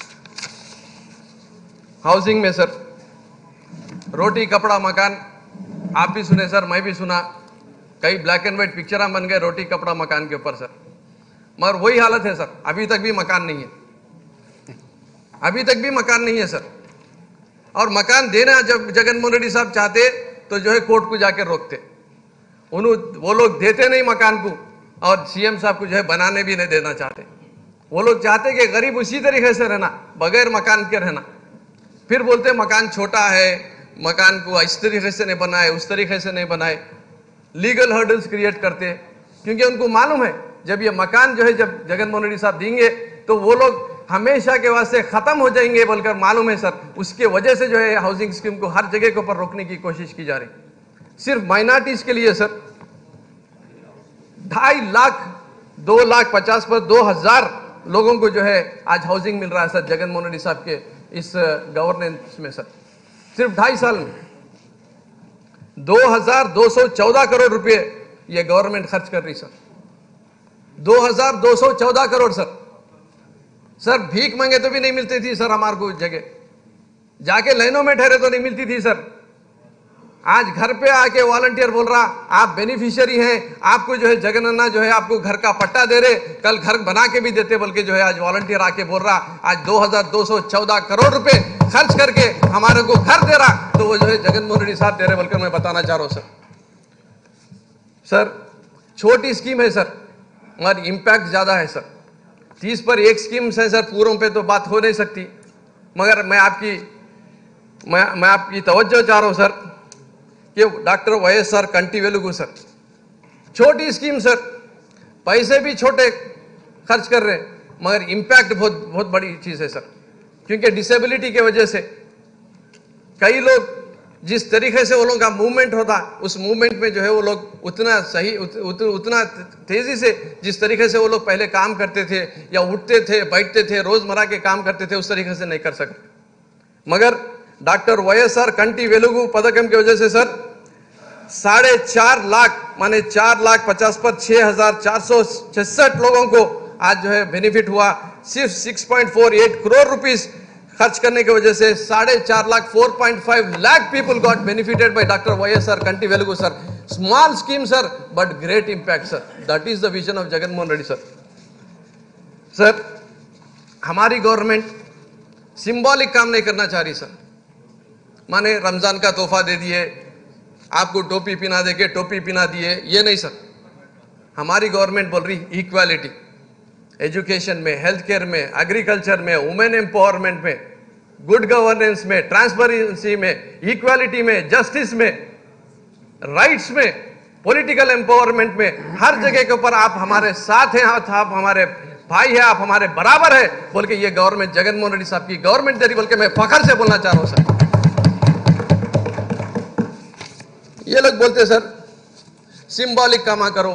हाउसिंग में सर रोटी कपड़ा मकान आप भी सुने सर मैं भी सुना कई ब्लैक एंड व्हाइट पिक्चर बन गए रोटी कपड़ा मकान के ऊपर सर मगर वही हालत है सर अभी तक भी मकान नहीं है अभी तक भी मकान नहीं है सर और मकान देना जब जगन मोहन रेड्डी साहब चाहते तो जो है कोर्ट को जाकर रोकते उन वो लोग देते नहीं मकान को और सीएम साहब को जो है बनाने भी नहीं देना चाहते वो लोग चाहते कि गरीब उसी तरीके से रहना बगैर मकान के रहना फिर बोलते मकान छोटा है मकान को इस तरीके से नहीं बनाए उस तरीके से नहीं बनाए लीगल हर्डल्स क्रिएट करते क्योंकि उनको मालूम है जब ये मकान जो है जब जगन मोहन रेड्डी साहब देंगे तो वो लोग हमेशा के वास्ते खत्म हो जाएंगे बोलकर मालूम है सर उसके वजह से जो है हाउसिंग स्कीम को हर जगह के ऊपर रोकने की कोशिश की जा रही सिर्फ माइनॉरिटीज के लिए सर ढाई लाख दो लाख पचास पर दो हजार लोगों को जो है आज हाउसिंग मिल रहा है सर जगन मोहन रेड्डी साहब के इस गवर्नेंस में सर सिर्फ ढाई साल में 2214 करोड़ रुपए ये गवर्नमेंट खर्च कर रही सर 2214 करोड़ सर सर भीख मांगे तो भी नहीं मिलती थी सर हमारे को जगह जाके लाइनों में ठहरे तो नहीं मिलती थी सर आज घर पे आके वॉलंटियर बोल रहा आप बेनिफिशियरी हैं आपको जो है जगनन्ना जो है आपको घर का पट्टा दे रहे कल घर बना के भी देते बल्कि जो है आज वॉलंटियर आके बोल रहा आज 2214 करोड़ रुपए खर्च करके हमारे को घर दे रहा तो वो जो है जगन मोहन रेड्डी साहब दे रहे बोलकर मैं बताना चाह रहा हूं सर सर छोटी स्कीम है सर मगर इम्पैक्ट ज्यादा है सर तीस पर एक स्कीम है सर पूरों पे तो बात हो नहीं सकती मगर मैं आपकी मैं मैं आपकी तवज्जो चाह रहा हूं सर कि doctor Y S R Kanti Velugu sir छोटी स्कीम सर पैसे भी छोटे खर्च कर रहे हैं मगर इम्पैक्ट बहुत बहुत बड़ी चीज़ है सर क्योंकि डिसेबिलिटी के वजह से कई लोग जिस तरीके से वो लोगों का मूवमेंट होता उस मूवमेंट में जो है वो लोग उतना सही उत, उत, उतना तेजी से जिस तरीके से वो लोग पहले काम करते थे या उठते थे बैठते थे रोजमर्रा के काम करते थे उस तरीके से नहीं कर सकते मगर doctor Y S R Kanti Velugu पदकम की वजह से सर साढ़े चार लाख माने चार लाख पचास पर छह हजार चार सौ छसठ लोगों को आज जो है बेनिफिट हुआ सिर्फ six point four eight crore rupees खर्च करने की वजह से साढ़े चार lakh four point five lakh people got benefited by doctor Y S R Kanti Velugu sir small scheme sir but great impact sir that is the vision of Jagan Mohan Reddy sir sir हमारी government symbolic काम नहीं करना चाह रही सर माने रमजान का तोहफा दे दिए आपको टोपी पिना देके टोपी पिना दिए ये नहीं सर हमारी गवर्नमेंट बोल रही इक्वालिटी एजुकेशन में हेल्थ केयर में एग्रीकल्चर में वुमेन एम्पावरमेंट में गुड गवर्नेंस में ट्रांसपेरेंसी में इक्वालिटी में जस्टिस में राइट्स में पॉलिटिकल एम्पावरमेंट में हर जगह के ऊपर आप हमारे साथ हैं आप आप हमारे भाई है आप हमारे बराबर है बोल के ये गवर्नमेंट जगन मोहन रेड्डी साहब की गवर्नमेंट दे रही बोल के मैं फखर से बोलना चाह रहा हूं सर ये लोग बोलते सर सिंबॉलिक कामा करो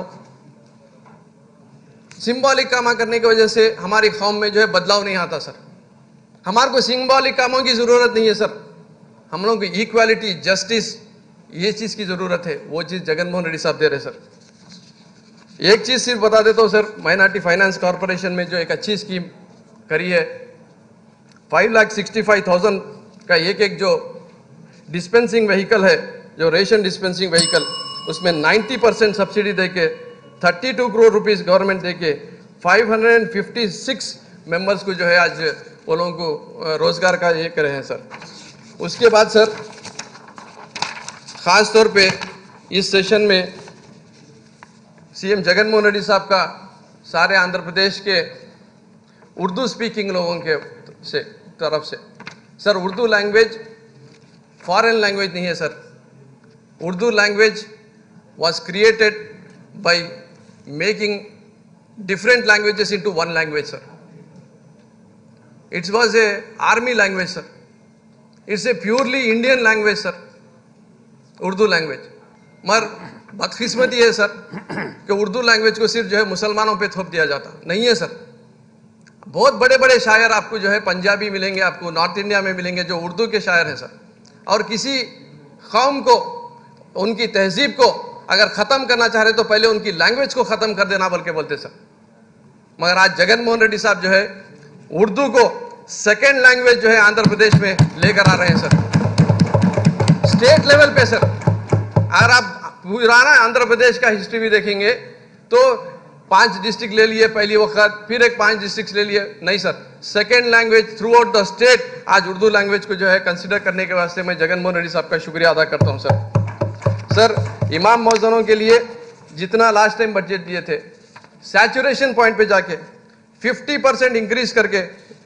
सिंबॉलिक कामा करने की वजह से हमारी कौम में जो है बदलाव नहीं आता सर हमारे को सिंबॉलिक कामों की जरूरत नहीं है सर हम लोग को इक्वालिटी जस्टिस ये चीज की जरूरत है वो चीज जगन मोहन रेड्डी साहब दे रहे सर एक चीज सिर्फ बता देता हूँ सर माइनॉरिटी फाइनेंस कॉरपोरेशन में जो एक अच्छी स्कीम करी है five lakh sixty five thousand का एक एक जो डिस्पेंसिंग व्हीकल है जो रेशन डिस्पेंसिंग व्हीकल उसमें 90 परसेंट सब्सिडी देके 32 करोड़ रुपीस गवर्नमेंट देके 556 मेंबर्स को जो है आज वो लोगों को अ, रोजगार का ये करे हैं सर उसके बाद सर खास तौर पे इस सेशन में सीएम जगनमोहन रेड्डी साहब का सारे आंध्र प्रदेश के उर्दू स्पीकिंग लोगों के से तरफ से sir Urdu language foreign language नहीं है sir Urdu language was created by making different languages into one language sir it was a army language sir it's a purely indian language sir Urdu language मगर बदकिस्मती है सर कि उर्दू लैंग्वेज को सिर्फ जो है मुसलमानों पे थोप दिया जाता नहीं है सर बहुत बड़े बड़े शायर आपको जो है पंजाबी मिलेंगे आपको नॉर्थ इंडिया में मिलेंगे जो उर्दू के शायर हैं सर और किसी कौम को उनकी तहजीब को अगर ख़त्म करना चाह रहे तो पहले उनकी लैंग्वेज को ख़त्म कर देना बोल के बोलते सर मगर आज जगन मोहन रेड्डी साहब जो है उर्दू को सेकेंड लैंग्वेज जो है आंध्र प्रदेश में लेकर आ रहे हैं सर स्टेट लेवल पे सर अगर आप पुराना आंध्र प्रदेश का हिस्ट्री भी देखेंगे तो पांच डिस्ट्रिक्ट ले लिए पहली वक्त फिर एक पांच डिस्ट्रिक्ट ले लिए नहीं sir second language throughout the state आज उर्दू लैंग्वेज को जो है कंसिडर करने के वास्ते मैं जगन मोहन रेड्डी साहब का शुक्रिया अदा करता हूं सर सर इमाम मौजनों के लिए जितना लास्ट टाइम बजट दिए थे सैचुरेशन पॉइंट पे जाके 50 परसेंट इंक्रीज करके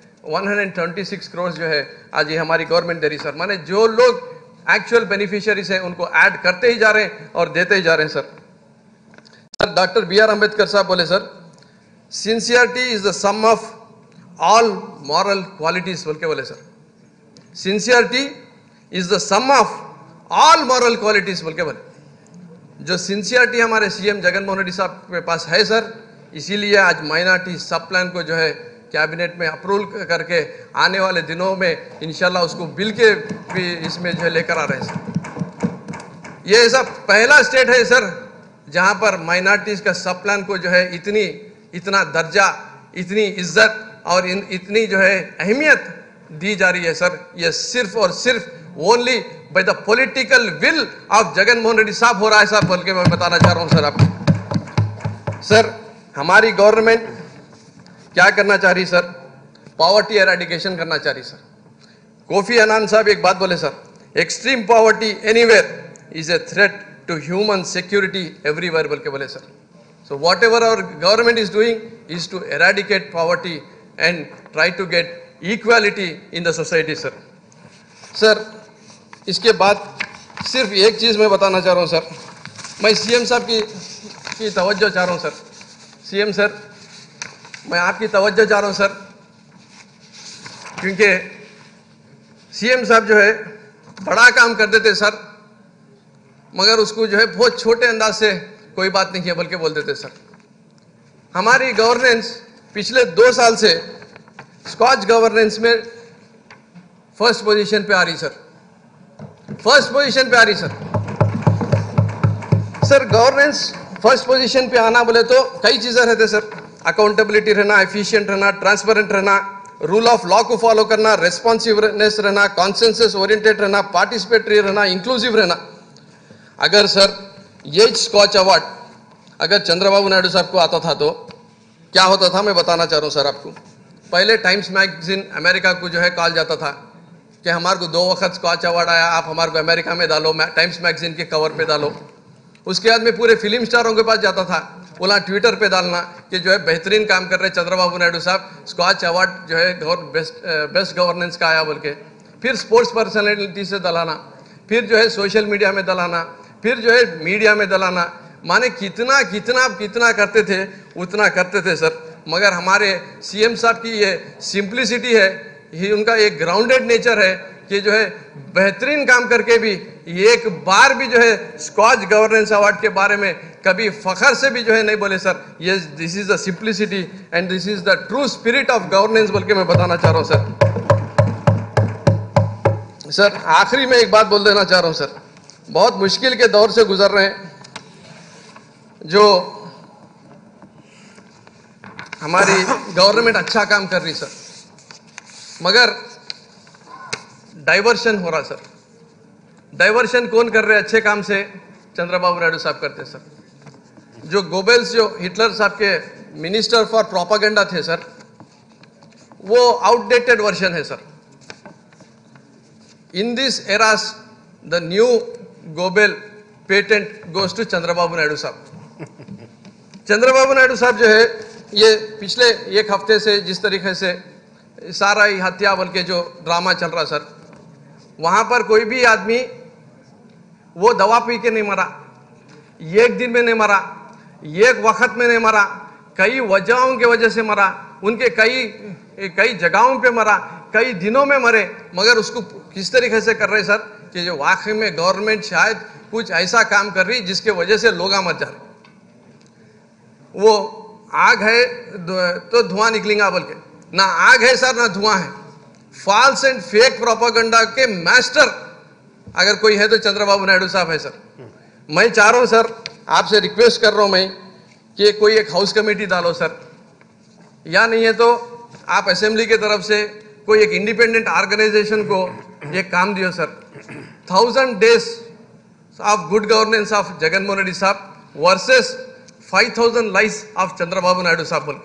126 करोड़ जो है आज ये हमारी गवर्नमेंट दे रही सर माने जो लोग एक्चुअल बेनिफिशियरीज हैं उनको ऐड करते ही जा रहे हैं और देते ही जा रहे हैं sir sir doctor B R Ambedkar साहब बोले sir sincerity is the sum of all moral qualities बोल के बोले sir sincerity is the sum of all moral qualities बोल के बोले जो सिंसियरिटी हमारे सीएम जगनमोहन रेड्डी साहब के पास है सर इसीलिए आज माइनॉरिटी सब प्लान को जो है कैबिनेट में अप्रूवल करके आने वाले दिनों में इंशाल्लाह उसको बिल के भी इसमें जो है लेकर आ रहे हैं सर ये ऐसा पहला स्टेट है सर जहां पर माइनॉरिटीज का सब प्लान को जो है इतनी इतना दर्जा इतनी इज्जत और इन, इतनी जो है अहमियत दी जा रही है सर ये सिर्फ और सिर्फ only by the political will of Jagan Mohan Reddy साहब हो रहा है साहब बोल के मैं बताना चाह रहा हूं सर आपको सर हमारी गवर्नमेंट क्या करना चाह रही सर पॉवर्टी एराडिकेशन करना चाह रही सर कोफी अनान साहब एक बात बोले sir extreme poverty anywhere is a threat to human security everywhere बोल के बोले sir so whatever our government is doing is to eradicate poverty and try to get equality in the society sir sir इसके बाद सिर्फ एक चीज़ मैं बताना चाह रहा हूँ सर मैं सीएम साहब की की तवज्जो चाह रहा हूँ सर सीएम सर मैं आपकी तवज्जो चाह रहा हूँ सर क्योंकि सीएम साहब जो है बड़ा काम कर देते सर मगर उसको जो है बहुत छोटे अंदाज से कोई बात नहीं है बल्कि बोल देते सर हमारी गवर्नेंस पिछले दो साल से स्कॉच गवर्नेंस में फर्स्ट पोजीशन पे आ रही सर फर्स्ट पोजीशन पे आ रही sir sir governance first position पे आना बोले तो कई चीज़ें रहते सर अकाउंटेबिलिटी रहना एफिशिएंट रहना ट्रांसपेरेंट रहना रूल ऑफ लॉ को फॉलो करना रेस्पॉन्सिवनेस रहना कॉन्सेंसस ओरिएंटेड रहना पार्टिसिपेटरी रहना इंक्लूसिव रहना अगर सर ये स्कॉच अवार्ड अगर चंद्रबाबू नायडू साहब को आता था तो क्या होता था मैं बताना चाह रहा हूँ सर आपको पहले टाइम्स मैगजीन अमेरिका को जो है कॉल जाता था कि हमारे को दो वक्त स्कॉच अवार्ड आया आप हमारे को अमेरिका में डालो टाइम्स मैगजीन के कवर पे डालो उसके बाद में पूरे फिल्म स्टारों के पास जाता था बोला ट्विटर पे डालना कि जो है बेहतरीन काम कर रहे चंद्रबाबू नायडू साहब स्कॉच अवार्ड जो है बेस्ट बेस्ट गवर्नेंस का आया बोल के फिर स्पोर्ट्स पर्सनैलिटी से दलाना फिर जो है सोशल मीडिया में दलाना फिर जो है मीडिया में दलाना माने कितना कितना कितना करते थे उतना करते थे सर मगर हमारे सीएम साहब की ये सिंप्लिसिटी है ये उनका एक ग्राउंडेड नेचर है कि जो है बेहतरीन काम करके भी एक बार भी जो है स्कॉच गवर्नेंस अवार्ड के बारे में कभी फखर से भी जो है नहीं बोले सर ये this is the simplicity and this is the true spirit of governance बोल के मैं बताना चाह रहा हूँ सर सर आखिरी में एक बात बोल देना चाह रहा हूँ सर बहुत मुश्किल के दौर से गुजर रहे हैं जो हमारी गवर्नमेंट अच्छा काम कर रही सर मगर डाइवर्शन हो रहा सर डाइवर्शन कौन कर रहे अच्छे काम से चंद्रबाबू नायडू साहब करते सर जो गोबेल्स जो हिटलर साहब के मिनिस्टर फॉर प्रोपागेंडा थे सर वो आउटडेटेड वर्जन है sir in this eras the new Goebbel patent goes to Chandrababu Naidu साहब चंद्रबाबू नायडू साहब जो है ये पिछले एक हफ्ते से जिस तरीके से सारा ही हत्या बल के जो ड्रामा चल रहा सर वहां पर कोई भी आदमी वो दवा पी के नहीं मरा एक दिन में नहीं मरा एक वक्त में नहीं मरा कई वजहों की वजह से मरा उनके कई कई जगहों पे मरा कई दिनों में मरे मगर उसको किस तरीके से कर रहे सर कि जो वाकई में गवर्नमेंट शायद कुछ ऐसा काम कर रही जिसके वजह से लोग मर जा रहे वो आग है तो धुआं निकलेगा बोल के ना आग है सर ना धुआं है फॉल्स एंड फेक प्रोपागंडा के मास्टर अगर कोई है तो चंद्रबाबू नायडू साहब है सर मैं चाह रहा हूं सर आपसे रिक्वेस्ट कर रहा हूं मैं कि कोई एक हाउस कमेटी डालो सर या नहीं है तो आप असेंबली की तरफ से कोई एक इंडिपेंडेंट ऑर्गेनाइजेशन को एक काम दियो sir thousand days of good governance of Jaganmohan Reddy साहब versus five thousand lies of Chandrababu Naidu साहब बोल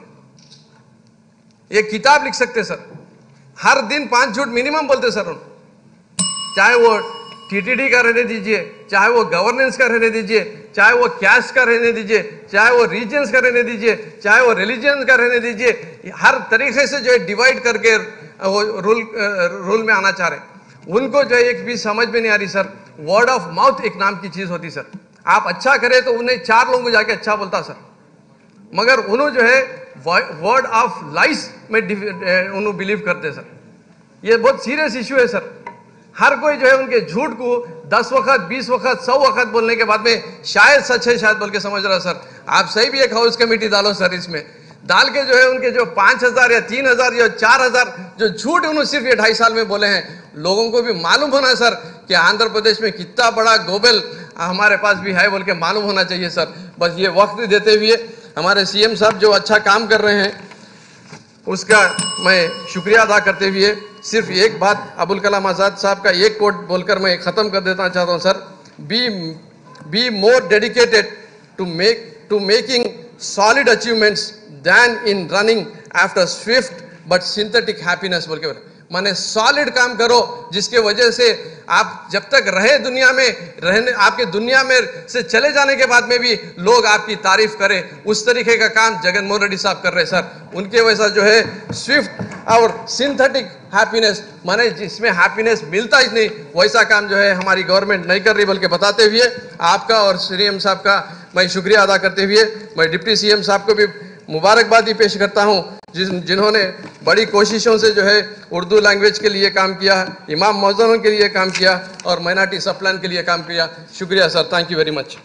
के एक किताब लिख सकते सर हर दिन पांच झूठ मिनिमम बोलते सर उन चाहे वो टीटीडी का रहने दीजिए चाहे वो गवर्नेंस का रहने दीजिए चाहे वो कैश का रहने दीजिए चाहे वो रीजन्स का रहने दीजिए चाहे वो रिलीजन का रहने दीजिए हर तरीके से जो है डिवाइड करके वो रूल रूल में आना चाह रहे उनको जो है एक भी समझ में नहीं आ रही सर वर्ड ऑफ माउथ एक नाम की चीज होती सर आप अच्छा करें तो उन्हें चार लोगों को जाके अच्छा बोलता सर मगर उन्होंने जो है वर्ड ऑफ लाइस में उन्होंने बिलीव करते सर ये बहुत सीरियस इश्यू है सर हर कोई जो है उनके झूठ को दस वक्त बीस वक्त सौ वक्त बोलने के बाद में शायद सच है शायद बोल के समझ रहा सर आप सही भी एक हाउस कमेटी डालो सर इसमें डाल के जो है उनके जो पांच हजार या तीन हजार या चार हजार जो झूठ उन्होंने सिर्फ ये ढाई साल में बोले हैं लोगों को भी मालूम होना सर कि आंध्र प्रदेश में कितना बड़ा गोबल हमारे पास भी है बोल के मालूम होना चाहिए सर बस ये वक्त देते हुए हमारे सीएम साहब जो अच्छा काम कर रहे हैं उसका मैं शुक्रिया अदा करते हुए सिर्फ एक बात अबुल कलाम आज़ाद साहब का एक कोट बोलकर मैं ख़त्म कर देना चाहता हूँ sir be be more dedicated to make to making solid achievements than in running after swift but synthetic happiness बोल के माने सॉलिड काम करो जिसके वजह से आप जब तक रहे दुनिया में रहने आपके दुनिया में से चले जाने के बाद में भी लोग आपकी तारीफ करें उस तरीके का काम जगन मोहन रेड्डी साहब कर रहे सर उनके वैसा जो है स्विफ्ट और सिंथेटिक हैप्पीनेस माने जिसमें हैप्पीनेस मिलता ही नहीं वैसा काम जो है हमारी गवर्नमेंट नहीं कर रही बल्कि बताते हुए आपका और सीएम साहब का मैं शुक्रिया अदा करते हुए मैं डिप्टी सीएम साहब को भी मुबारकबाद भी पेश करता हूँ जिन जिन्होंने बड़ी कोशिशों से जो है उर्दू लैंग्वेज के लिए काम किया इमाम मौजूदों के लिए काम किया और माइनॉरिटी सब प्लान के लिए काम किया शुक्रिया sir thank you very much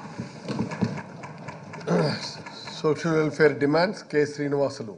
social welfare demands K Srinivasulu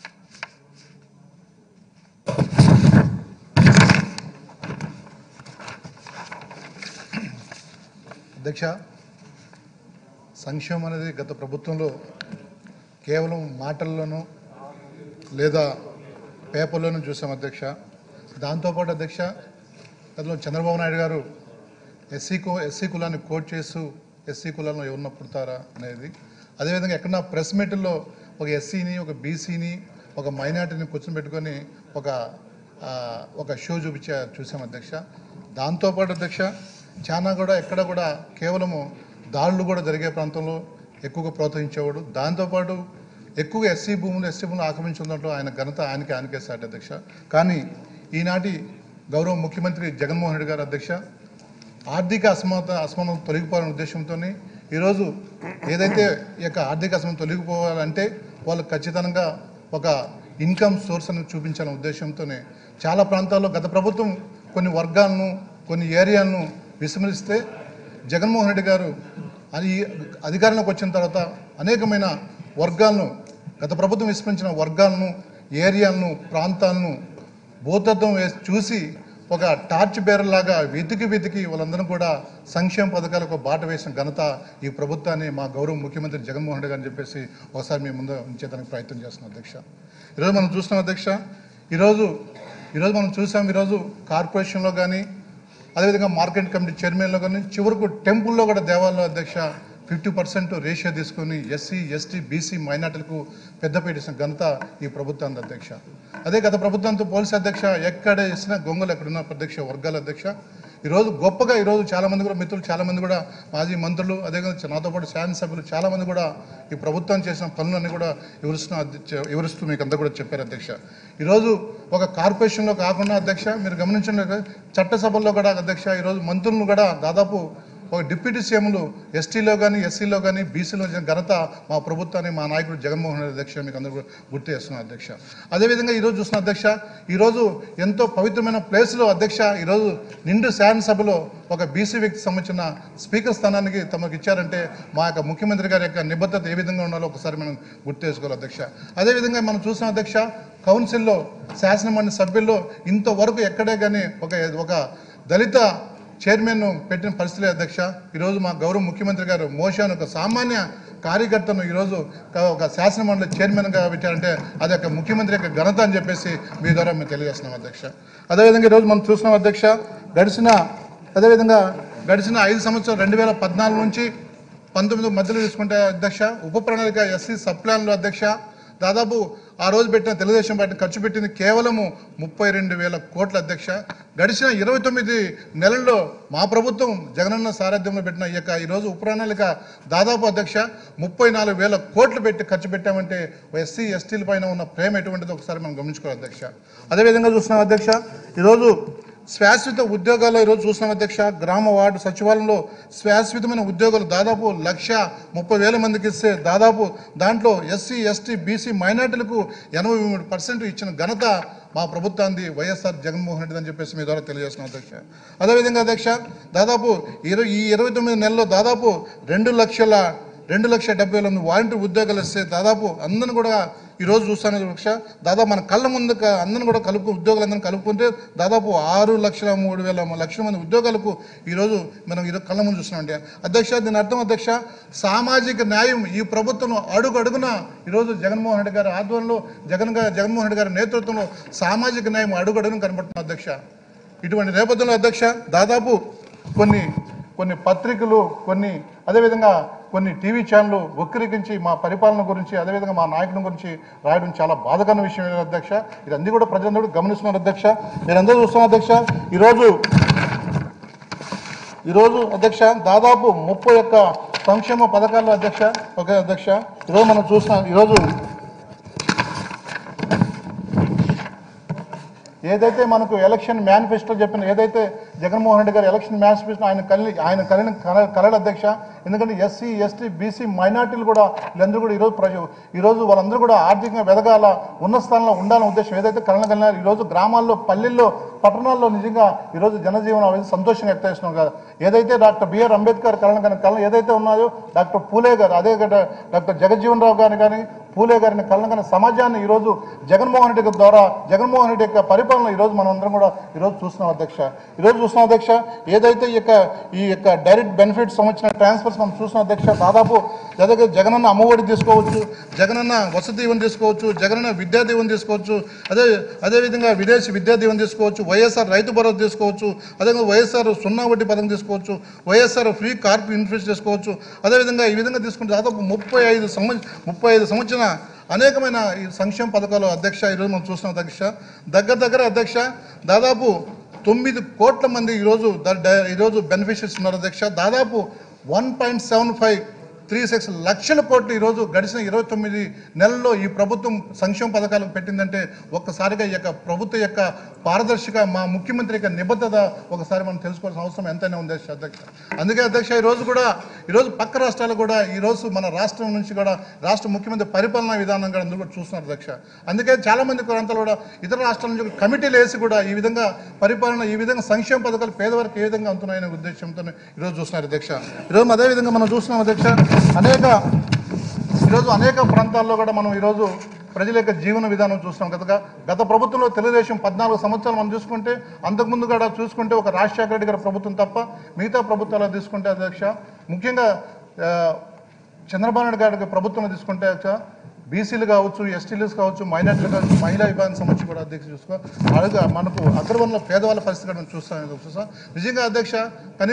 అధ్యక్ష సంక్షేమం అనేది గత ప్రభుత్వంలో కేవలం మాటల్లోనూ లేదా పేపర్లోనూ చూసాం అధ్యక్ష దాంతోపాటు అధ్యక్ష గతంలో చంద్రబాబు నాయుడు గారు ఎస్సీ కు ఎస్సీ కులాన్ని కోట్ చేస్తూ ఎస్సీ కులాలను ఎవరన్నా పుడతారా అనేది అదేవిధంగా ఎక్కడన్నా ప్రెస్ మీట్లో ఒక ఎస్సీని ఒక బీసీని ఒక మైనార్టీని కూర్చొని పెట్టుకొని ఒక ఆ, ఒక షో చూపించా చూసాం అధ్యక్ష దాంతోపాటు అధ్యక్ష చాలా కూడా ఎక్కడ కూడా కేవలము దాడులు కూడా జరిగే ప్రాంతంలో ఎక్కువగా ప్రోత్సహించేవాడు దాంతోపాటు ఎక్కువగా ఎస్సీ భూములు ఎస్సీ భూములు ఆక్రమించున్నట్లు ఆయన ఘనత ఆయనకి ఆయనకే సాటి అధ్యక్ష కానీ ఈనాటి గౌరవ ముఖ్యమంత్రి జగన్మోహన్ రెడ్డి గారు అధ్యక్ష ఆర్థిక అసమానత అసమానత తొలగిపోవాలనే ఉద్దేశంతో ఈరోజు ఏదైతే ఈ యొక్క ఆర్థిక అసమానత తొలగిపోవాలంటే వాళ్ళు ఖచ్చితంగా ఒక ఇన్కమ్ సోర్స్ అనేది చూపించాలనే ఉద్దేశంతోనే చాలా ప్రాంతాల్లో గత ప్రభుత్వం కొన్ని వర్గాలను కొన్ని ఏరియాలను విస్మరిస్తే జగన్మోహన్ రెడ్డి గారు అది అధికారంలోకి వచ్చిన తర్వాత అనేకమైన వర్గాలను గత ప్రభుత్వం విస్మరించిన వర్గాలను ఏరియాలను ప్రాంతాలను భూతత్వం వేసి చూసి ఒక టార్చ్ బేరర్ లాగా వెతికి వెతికి వాళ్ళందరం కూడా సంక్షేమ పథకాలకు బాట వేసిన ఘనత ఈ ప్రభుత్వాన్ని మా గౌరవ ముఖ్యమంత్రి జగన్మోహన్ రెడ్డి గారు అని చెప్పేసి ఒకసారి మీ ముందు ఉంచేదానికి ప్రయత్నం చేస్తున్నాం అధ్యక్ష ఈరోజు మనం చూస్తున్నాం అధ్యక్ష ఈరోజు ఈరోజు మనం చూసాం ఈరోజు కార్పొరేషన్లో కానీ అదేవిధంగా మార్కెట్ కమిటీ చైర్మన్లో కానీ చివరకు టెంపుల్లో కూడా దేవాలయంలో అధ్యక్ష ఫిఫ్టీ పర్సెంట్ రేషియో తీసుకొని ఎస్సీ ఎస్టీ బీసీ మైనార్టీలకు పెద్దపీట ఇచ్చిన ఘనత ఈ ప్రభుత్వానికి అధ్యక్ష అదే గత ప్రభుత్వంతో పోలీసు అధ్యక్ష ఎక్కడ వేసిన గొంగలు ఎక్కడున్న అధ్యక్ష వర్గాల అధ్యక్ష ఈరోజు గొప్పగా ఈరోజు చాలామంది కూడా మిత్రులు చాలామంది కూడా మాజీ మంత్రులు అదేవిధంగా నాతో పాటు శాసనసభ్యులు చాలామంది కూడా ఈ ప్రభుత్వం చేసిన పనులన్నీ కూడా వివరిస్తున్న అధ్యక్ష వివరిస్తూ మీకు అంతా కూడా చెప్పారు అధ్యక్ష ఈరోజు ఒక కార్పొరేషన్లో కాకుండా అధ్యక్ష మీరు గమనించిన చట్టసభల్లో కూడా అధ్యక్ష ఈరోజు మంత్రులను కూడా దాదాపు ఒక డిప్యూటీ సీఎంలు ఎస్టీలో కానీ ఎస్సీలో కానీ బీసీలో చేసిన ఘనత మా ప్రభుత్వాన్ని మా నాయకుడు జగన్మోహన్ రెడ్డి అధ్యక్ష మీకు అందరూ కూడా గుర్తు చేస్తున్నాం అధ్యక్ష అదేవిధంగా ఈరోజు చూసిన అధ్యక్ష ఈరోజు ఎంతో పవిత్రమైన ప్లేస్లో అధ్యక్ష ఈరోజు నిండు శాసనసభలో ఒక బీసీ వ్యక్తి సంబంధించిన స్పీకర్ స్థానానికి తమకు ఇచ్చారంటే మా యొక్క ముఖ్యమంత్రి గారి యొక్క నిబద్ధత ఏ విధంగా ఉండాలో ఒకసారి మనం గుర్తు చేసుకోవాలి అధ్యక్ష అదేవిధంగా మనం చూసిన అధ్యక్ష కౌన్సిల్లో శాసనమండలి సభ్యుల్లో ఇంతవరకు ఎక్కడే కానీ ఒక ఒక దళిత చైర్మన్ పెట్టిన పరిస్థితి అధ్యక్ష ఈరోజు మా గౌరవ ముఖ్యమంత్రి గారు మోషన్ ఒక సామాన్య కార్యకర్తను ఈరోజు క- ఒక శాసనమండలి చైర్మన్గా పెట్టారంటే అది ఒక ముఖ్యమంత్రి యొక్క ఘనత అని చెప్పేసి మీ ద్వారా మేము తెలియజేస్తున్నాం అధ్యక్ష అదేవిధంగా ఈరోజు మనం చూస్తున్నాం అధ్యక్ష గడిచిన అదేవిధంగా గడిచిన ఐదు సంవత్సరాలు రెండు వేల పద్నాలుగు నుంచి పంతొమ్మిది మధ్యలో తీసుకుంటే అధ్యక్ష ఉప ప్రణాళిక ఎస్సీ సబ్ ప్లాన్లో అధ్యక్ష దాదాపు ఆ రోజు పెట్టిన తెలుగుదేశం పార్టీ ఖర్చు పెట్టింది కేవలము ముప్పై రెండు వేల కోట్ల అధ్యక్ష గడిచిన ఇరవై తొమ్మిది నెలల్లో మా ప్రభుత్వం జగనన్న సారథ్యంలో పెట్టిన ఈ యొక్క ఈరోజు ఉప ప్రణాళిక దాదాపు అధ్యక్ష ముప్పై నాలుగు వేల కోట్లు పెట్టి ఖర్చు పెట్టామంటే ఎస్సీ ఎస్టీల పైన ఉన్న ప్రేమ ఎటువంటిది ఒకసారి మనం గమనించుకోవాలి అధ్యక్ష అదేవిధంగా చూస్తున్నాం అధ్యక్ష ఈరోజు శాశ్వత ఉద్యోగాలు ఈరోజు చూస్తున్నాం అధ్యక్ష గ్రామ వార్డు సచివాలయంలో శాశ్వతమైన ఉద్యోగాలు దాదాపు లక్ష ముప్పై వేల మందికి ఇస్తే దాదాపు దాంట్లో ఎస్సీ ఎస్టీ బీసీ మైనార్టీలకు ఎనభై మూడు పర్సెంట్ ఇచ్చిన ఘనత మా ప్రభుత్వాన్ని వైఎస్ఆర్ జగన్మోహన్ రెడ్డి అని చెప్పేసి మీ ద్వారా తెలియజేస్తున్నాం అధ్యక్ష అదేవిధంగా అధ్యక్ష దాదాపు ఇరవై ఈ ఇరవై తొమ్మిది నెలల్లో దాదాపు రెండు లక్షల రెండు లక్షల డెబ్బై వేల మంది వాలంటీర్ ఉద్యోగాలు ఇస్తే దాదాపు అందరిని కూడా ఈరోజు చూస్తాను అధ్యక్ష దాదాపు మన కళ్ళ ముందు క- అందరిని కూడా కలుపు ఉద్యోగులందరినీ కలుపుకుంటే దాదాపు ఆరు లక్షల మూడు వేల లక్షల మంది ఉద్యోగాలకు ఈరోజు మనం ఈరోజు కళ్ళ ముందు చూస్తున్నాం అంటే అధ్యక్ష దీని అర్థం అధ్యక్ష సామాజిక న్యాయం ఈ ప్రభుత్వంలో అడుగు అడుగున ఈరోజు జగన్మోహన్ రెడ్డి గారి ఆధ్వర్యంలో జగన్ గారి జగన్మోహన్ రెడ్డి గారి నేతృత్వంలో సామాజిక న్యాయం అడుగు అడుగున కనబడుతుంది అధ్యక్ష ఇటువంటి నేపథ్యంలో అధ్యక్ష దాదాపు కొన్ని కొన్ని పత్రికలు కొన్ని అదేవిధంగా కొన్ని టీవీ ఛానళ్ళు వక్రీకరించి మా పరిపాలన గురించి అదేవిధంగా మా నాయకుని గురించి రాయడం చాలా బాధకరమైన విషయం ఏంటి అధ్యక్ష ఇదంతా కూడా ప్రజలందరూ గమనిస్తున్నారు అధ్యక్ష మీరందరూ చూస్తున్నారు అధ్యక్ష ఈరోజు ఈరోజు అధ్యక్ష దాదాపు ముప్పై ఒక్క సంక్షేమ పథకాల్లో అధ్యక్ష ఓకే అధ్యక్ష ఈరోజు మనం చూస్తున్నాం ఈరోజు ఏదైతే మనకు ఎలక్షన్ మేనిఫెస్టో చెప్పిన ఏదైతే జగన్మోహన్ రెడ్డి గారు ఎలక్షన్ మేనిఫెస్టో ఆయన కలి ఆయన కలిగిన కల కలల అధ్యక్ష ఎందుకంటే ఎస్సీ ఎస్టీ బీసీ మైనార్టీలు కూడా వీళ్ళందరూ కూడా ఈరోజు ప్రజ ఈరోజు వాళ్ళందరూ కూడా ఆర్థికంగా వెదగాల ఉన్న స్థానంలో ఉండాలనే ఉద్దేశం ఏదైతే కలన కలిగినారు ఈరోజు గ్రామాల్లో పల్లెల్లో పట్టణాల్లో నిజంగా ఈరోజు జనజీవనం అనేది సంతోషంగా వ్యక్తం చేస్తున్నాం కదా ఏదైతే డాక్టర్ బిఆర్ అంబేద్కర్ కలన కల కళ ఏదైతే ఉన్నాయో డాక్టర్ పూలే గారు అదే డా- డాక్టర్ జగజ్జీవన్ రావు గారిని కానీ పూలే గారిని కలనకన సమాజాన్ని ఈరోజు జగన్మోహన్ రెడ్డి గారి ద్వారా జగన్మోహన్ రెడ్డి యొక్క పరిపాలన ఈరోజు మనం అందరం కూడా ఈరోజు చూస్తున్నాం అధ్యక్ష ఈరోజు చూస్తున్నాం అధ్యక్ష ఏదైతే ఈ యొక్క ఈ యొక్క డైరెక్ట్ బెనిఫిట్స్ సంబంధించిన ట్రాన్స్ఫర్స్ మనం చూస్తున్నాం అధ్యక్ష దాదాపు జగ జగనన్న అమ్మఒడి తీసుకోవచ్చు జగనన్న వసతి దీవెన తీసుకోవచ్చు జగనన్న విద్యా దీవెన తీసుకోవచ్చు అదే అదేవిధంగా విదేశీ విద్యా దీవెన తీసుకోవచ్చు వైఎస్ఆర్ రైతు భరోసా తీసుకోవచ్చు అదేవిధంగా వైఎస్ఆర్ సున్నా వడ్డీ పథకం తీసుకోవచ్చు వైఎస్ఆర్ ఫ్రీ కార్ప్ ఇన్ఫ్యూస్ చేసుకోవచ్చు అదేవిధంగా ఈ విధంగా తీసుకుంటే దాదాపు ముప్పై ఐదు సంవత్సరం ముప్పై ఐదు సంవత్సరాల అనేకమైన ఈ సంక్షేమ పథకాలు అధ్యక్ష ఈరోజు మనం చూస్తున్నాం అధ్యక్ష దగ్గర దగ్గర అధ్యక్ష దాదాపు తొమ్మిది కోట్ల మంది ఈరోజు ద- డ- ఈరోజు బెనిఫిషరీస్ ఉన్నారు అధ్యక్ష దాదాపు one point seven five three six లక్షల కోట్లు ఈరోజు గడిచిన ఇరవై తొమ్మిది నెలల్లో ఈ ప్రభుత్వం సంక్షేమ పథకాలకు పెట్టిందంటే ఒక్కసారిగా ఈ యొక్క ప్రభుత్వ యొక్క పారదర్శక మా ముఖ్యమంత్రి యొక్క నిబద్ధత ఒకసారి మనం తెలుసుకోవాల్సిన అవసరం ఎంతైనా ఉంది అధ్యక్ష అందుకే అధ్యక్ష ఈరోజు కూడా ఈరోజు పక్క రాష్ట్రాలు కూడా ఈరోజు మన రాష్ట్రం నుంచి కూడా రాష్ట్ర ముఖ్యమంత్రి పరిపాలనా విధానం కూడా అందరూ కూడా చూస్తున్నారు అధ్యక్ష అందుకే చాలా మంది ప్రాంతాలు కూడా ఇతర రాష్ట్రాల నుంచి కూడా కమిటీలు వేసి కూడా ఈ విధంగా పరిపాలన ఈ విధంగా సంక్షేమ పథకాలు పేదవారికి ఏ విధంగా అందుతున్నాయనే ఉద్దేశంతో ఈరోజు చూస్తున్నారు అధ్యక్ష ఈరోజు అదే విధంగా మనం చూస్తున్నాం అధ్యక్ష అనేక ఈరోజు అనేక ప్రాంతాల్లో కూడా మనం ఈరోజు ప్రజల యొక్క జీవన విధానం చూస్తాం గత గత ప్రభుత్వంలో తెలుగుదేశం పద్నాలుగు సంవత్సరాలు మనం చూసుకుంటే అంతకుముందు కూడా చూసుకుంటే ఒక రాజశేఖర రెడ్డి గారి ప్రభుత్వం తప్ప మిగతా ప్రభుత్వాలు తీసుకుంటే అధ్యక్ష ముఖ్యంగా ఆ, చంద్రబాబు నాయుడు గారి ప్రభుత్వం తీసుకుంటే అధ్యక్ష బీసీలు కావచ్చు ఎస్టీలు కావచ్చు మైనార్టీలు కావచ్చు మహిళా విభాగం సంబంధించి కూడా అధ్యక్ష చూసుకో అలాగే మనకు అగ్రవర్ణ పేదవాళ్ళ పరిస్థితి కూడా మనం చూస్తాం చూస్తాం నిజంగా అధ్యక్ష కనీసం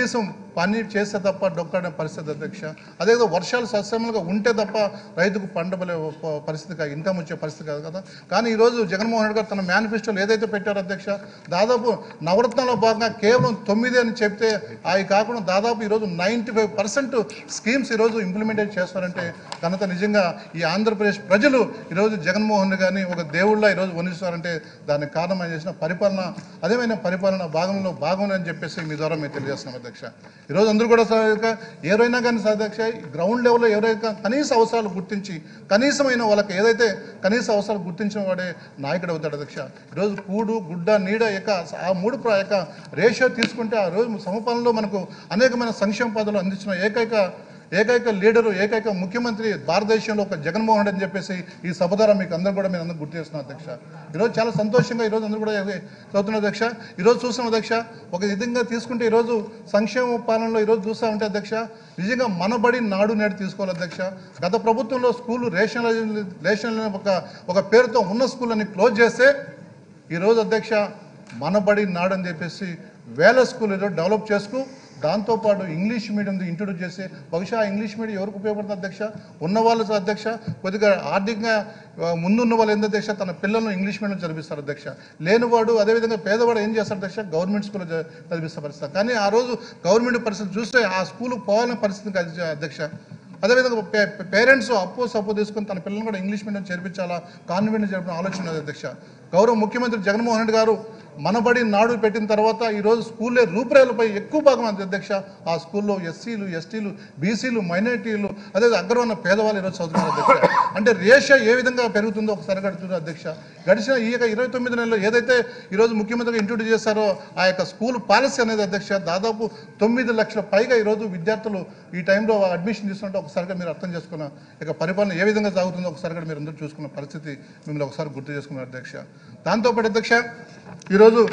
పని చేస్తే తప్ప డొక్కడే పరిస్థితి అధ్యక్ష అదేవిధంగా వర్షాలు సస్యములుగా ఉంటే తప్ప రైతుకు పండబలే ప- పరిస్థితి కాదు ఇన్కమ్ వచ్చే పరిస్థితి కాదు కదా కానీ ఈరోజు జగన్మోహన్ రెడ్డి గారు తన మేనిఫెస్టోలో ఏదైతే పెట్టారో అధ్యక్ష దాదాపు నవరత్నంలో భాగంగా కేవలం తొమ్మిది అని చెప్తే అవి కాకుండా దాదాపు ఈరోజు నైంటీ ఫైవ్ పర్సెంట్ స్కీమ్స్ ఈరోజు ఇంప్లిమెంటేట్ చేస్తారంటే ఘనత నిజంగా ఈ ఆంధ్రప్రదేశ్ ప్రజలు ఈరోజు జగన్మోహన్ రెడ్డి గారిని ఒక దేవుళ్ళ ఈరోజు వనిస్తారంటే దానికి కారణం ఆయన చేసిన పరిపాలన అదేమైన పరిపాలన భాగంలో భాగం అని చెప్పేసి మీ ద్వారా మేము తెలియజేస్తున్నాం అధ్యక్ష ఈరోజు అందరూ కూడా సార్ ఎవరైనా కానీ సార్ అధ్యక్ష గ్రౌండ్ లెవెల్లో ఎవరైనా కనీస అవసరాలు గుర్తించి కనీసమైన వాళ్ళకి ఏదైతే కనీస అవసరాలు గుర్తించిన వాడే నాయకుడు అవుతాడు అధ్యక్ష ఈరోజు కూడు గుడ్డ నీడ యొక్క ఆ మూడు ప్ర- యొక్క రేషియో తీసుకుంటే ఆ రోజు సమపాలనలో మనకు అనేకమైన సంక్షేమ పదాలు అందించిన ఏకైక ఏకైక లీడరు ఏకైక ముఖ్యమంత్రి భారతదేశంలో ఒక జగన్మోహన్ రెడ్డి అని చెప్పేసి ఈ సభ ద్వారా మీకు అందరూ కూడా మీరు అందరూ గుర్తు చేస్తున్నాం అధ్యక్ష ఈరోజు చాలా సంతోషంగా ఈరోజు అందరూ కూడా చదువుతున్న అధ్యక్ష ఈరోజు చూసాం అధ్యక్ష ఒక విధంగా తీసుకుంటే ఈరోజు సంక్షేమ పాలనలో ఈరోజు చూస్తా ఉంటే అధ్యక్ష నిజంగా మనబడి నాడు నేడు తీసుకోవాలి అధ్యక్ష గత ప్రభుత్వంలో స్కూల్ రేషన్ రేషన్ ఒక ఒక పేరుతో ఉన్న స్కూళ్ళని క్లోజ్ చేస్తే ఈరోజు అధ్యక్ష మనబడి నాడు అని చెప్పేసి వేల స్కూల్ ఈరోజు డెవలప్ చేసుకు దాంతోపాటు ఇంగ్లీష్ మీడియం ఇంట్రొడ్యూస్ చేసి బహుశా ఆ ఇంగ్లీష్ మీడియం ఎవరికి ఉపయోగపడుతుంది అధ్యక్ష ఉన్న వాళ్ళు అధ్యక్ష కొద్దిగా ఆర్థికంగా ఆ, ముందున్న వాళ్ళు ఏంది అధ్యక్ష తన పిల్లలను ఇంగ్లీష్ మీడియం చదివిస్తారు అధ్యక్ష లేనివాడు అదేవిధంగా పేదవాడు ఏం చేస్తారు అధ్యక్ష గవర్నమెంట్ స్కూల్ చదివిస్తారు పరిస్థితి కానీ ఆ రోజు గవర్నమెంట్ పరిస్థితి చూస్తే ఆ స్కూల్కి పోవాలనే పరిస్థితి కాదు అధ్యక్ష అదేవిధంగా పే పేరెంట్స్ అప్పు సప్పు తీసుకొని తన పిల్లల్ని కూడా ఇంగ్లీష్ మీడియం చేర్పించాలా కాన్వెంట్ చేర్పిన ఆలోచన ఉంది అధ్యక్ష గౌరవ ముఖ్యమంత్రి జగన్మోహన్ రెడ్డి గారు మనబడి నాడు పెట్టిన తర్వాత ఈరోజు స్కూల్లే రూపురేఖలపై ఎక్కువ భాగం అంది అధ్యక్ష ఆ స్కూల్లో ఎస్సీలు ఎస్టీలు బీసీలు మైనారిటీలు అదే అగ్రవర్ణ పేదవాళ్ళు ఈరోజు చదువుతున్నారు అధ్యక్ష అంటే రేషియో ఏ విధంగా పెరుగుతుందో ఒకసారి గడుతుంది అధ్యక్ష గడిచిన ఈ యొక్క ఇరవై తొమ్మిది నెలల్లో ఏదైతే ఈరోజు ముఖ్యమంత్రిగా ఇంట్రొడ్యూస్ చేశారో ఆ యొక్క స్కూల్ పాలసీ అనేది అధ్యక్ష దాదాపు తొమ్మిది లక్షల పైగా ఈరోజు విద్యార్థులు ఈ టైంలో అడ్మిషన్ తీసుకుంటే ఒకసారిగా మీరు అర్థం చేసుకున్న ఇక పరిపాలన ఏ విధంగా సాగుతుందో ఒకసారిగా మీరు అందరూ చూసుకున్న పరిస్థితి మిమ్మల్ని ఒకసారి గుర్తు చేసుకున్నారు అధ్యక్ష దాంతోపాటు అధ్యక్ష ఈరోజు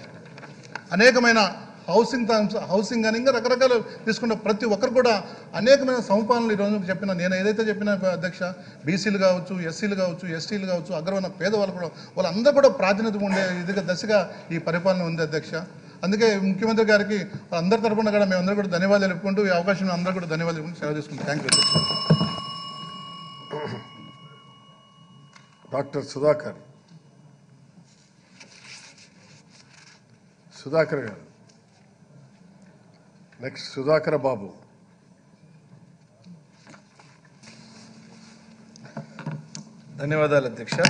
అనేకమైన హౌసింగ్ టర్మ్స్ హౌసింగ్ అని ఇంకా రకరకాల తీసుకున్న ప్రతి ఒక్కరు కూడా అనేకమైన సంపాదనలు ఈరోజు చెప్పిన నేను ఏదైతే చెప్పిన అధ్యక్ష బీసీలు కావచ్చు ఎస్సీలు కావచ్చు ఎస్టీలు కావచ్చు అగ్రవర్ణ పేదవాళ్ళు కూడా వాళ్ళందరూ కూడా ప్రాతినిధ్యం ఉండే ఇదిగా దశగా ఈ పరిపాలన ఉంది అధ్యక్ష అందుకే ముఖ్యమంత్రి గారికి అందరి తరపున కూడా మేము అందరూ కూడా ధన్యవాదాలు చెప్పుకుంటూ ఈ అవకాశం అందరూ కూడా ధన్యవాదాలు చెప్పుకుంటూ సెలవు తీసుకుంటాం థ్యాంక్ యూ అధ్యక్ష
డాక్టర్ సుధాకర్ సుధాకర్ గారు నెక్స్ట్ సుధాకర్ బాబు
ధన్యవాదాలు అధ్యక్ష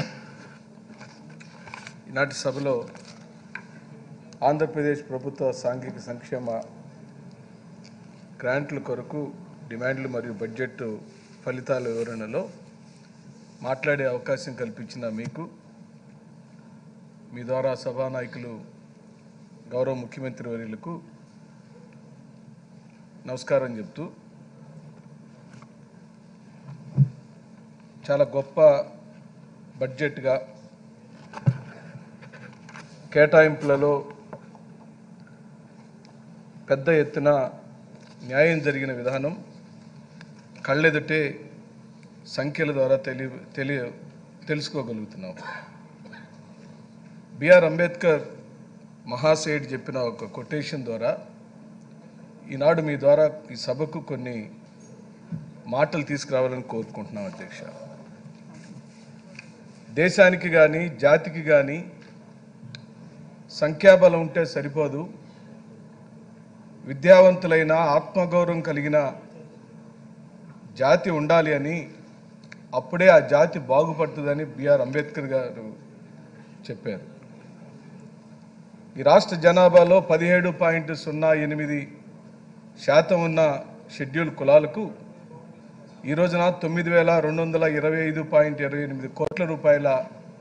ఈనాటి సభలో ఆంధ్రప్రదేశ్ ప్రభుత్వ సాంఘిక సంక్షేమ గ్రాంట్ల కొరకు డిమాండ్లు మరియు బడ్జెట్ ఫలితాల వివరణలో మాట్లాడే అవకాశం కల్పించిన మీకు మీ ద్వారా సభానాయకులు గౌరవ ముఖ్యమంత్రి వర్యులకు నమస్కారం చెప్తూ చాలా గొప్ప బడ్జెట్గా కేటాయింపులలో పెద్ద ఎత్తున న్యాయం జరిగిన విధానం కళ్ళెదుటే సంఖ్యల ద్వారా తెలి తెలియ తెలుసుకోగలుగుతున్నాం బిఆర్ అంబేద్కర్ మహాశయుడు చెప్పిన ఒక కొటేషన్ ద్వారా ఈనాడు మీ ద్వారా ఈ సభకు కొన్ని మాటలు తీసుకురావాలని కోరుకుంటున్నాం అధ్యక్ష దేశానికి కానీ జాతికి కానీ సంఖ్యాబలం ఉంటే సరిపోదు విద్యావంతులైన ఆత్మగౌరవం కలిగిన జాతి ఉండాలి అని అప్పుడే ఆ జాతి బాగుపడుతుందని బిఆర్ అంబేద్కర్ గారు చెప్పారు ఈ రాష్ట్ర జనాభాలో పదిహేడు పాయింట్ సున్నా ఎనిమిది శాతం ఉన్న షెడ్యూల్ కులాలకు ఈ రోజున తొమ్మిది వేల రెండు వందల ఇరవై ఐదు పాయింట్ ఇరవై ఎనిమిది కోట్ల రూపాయల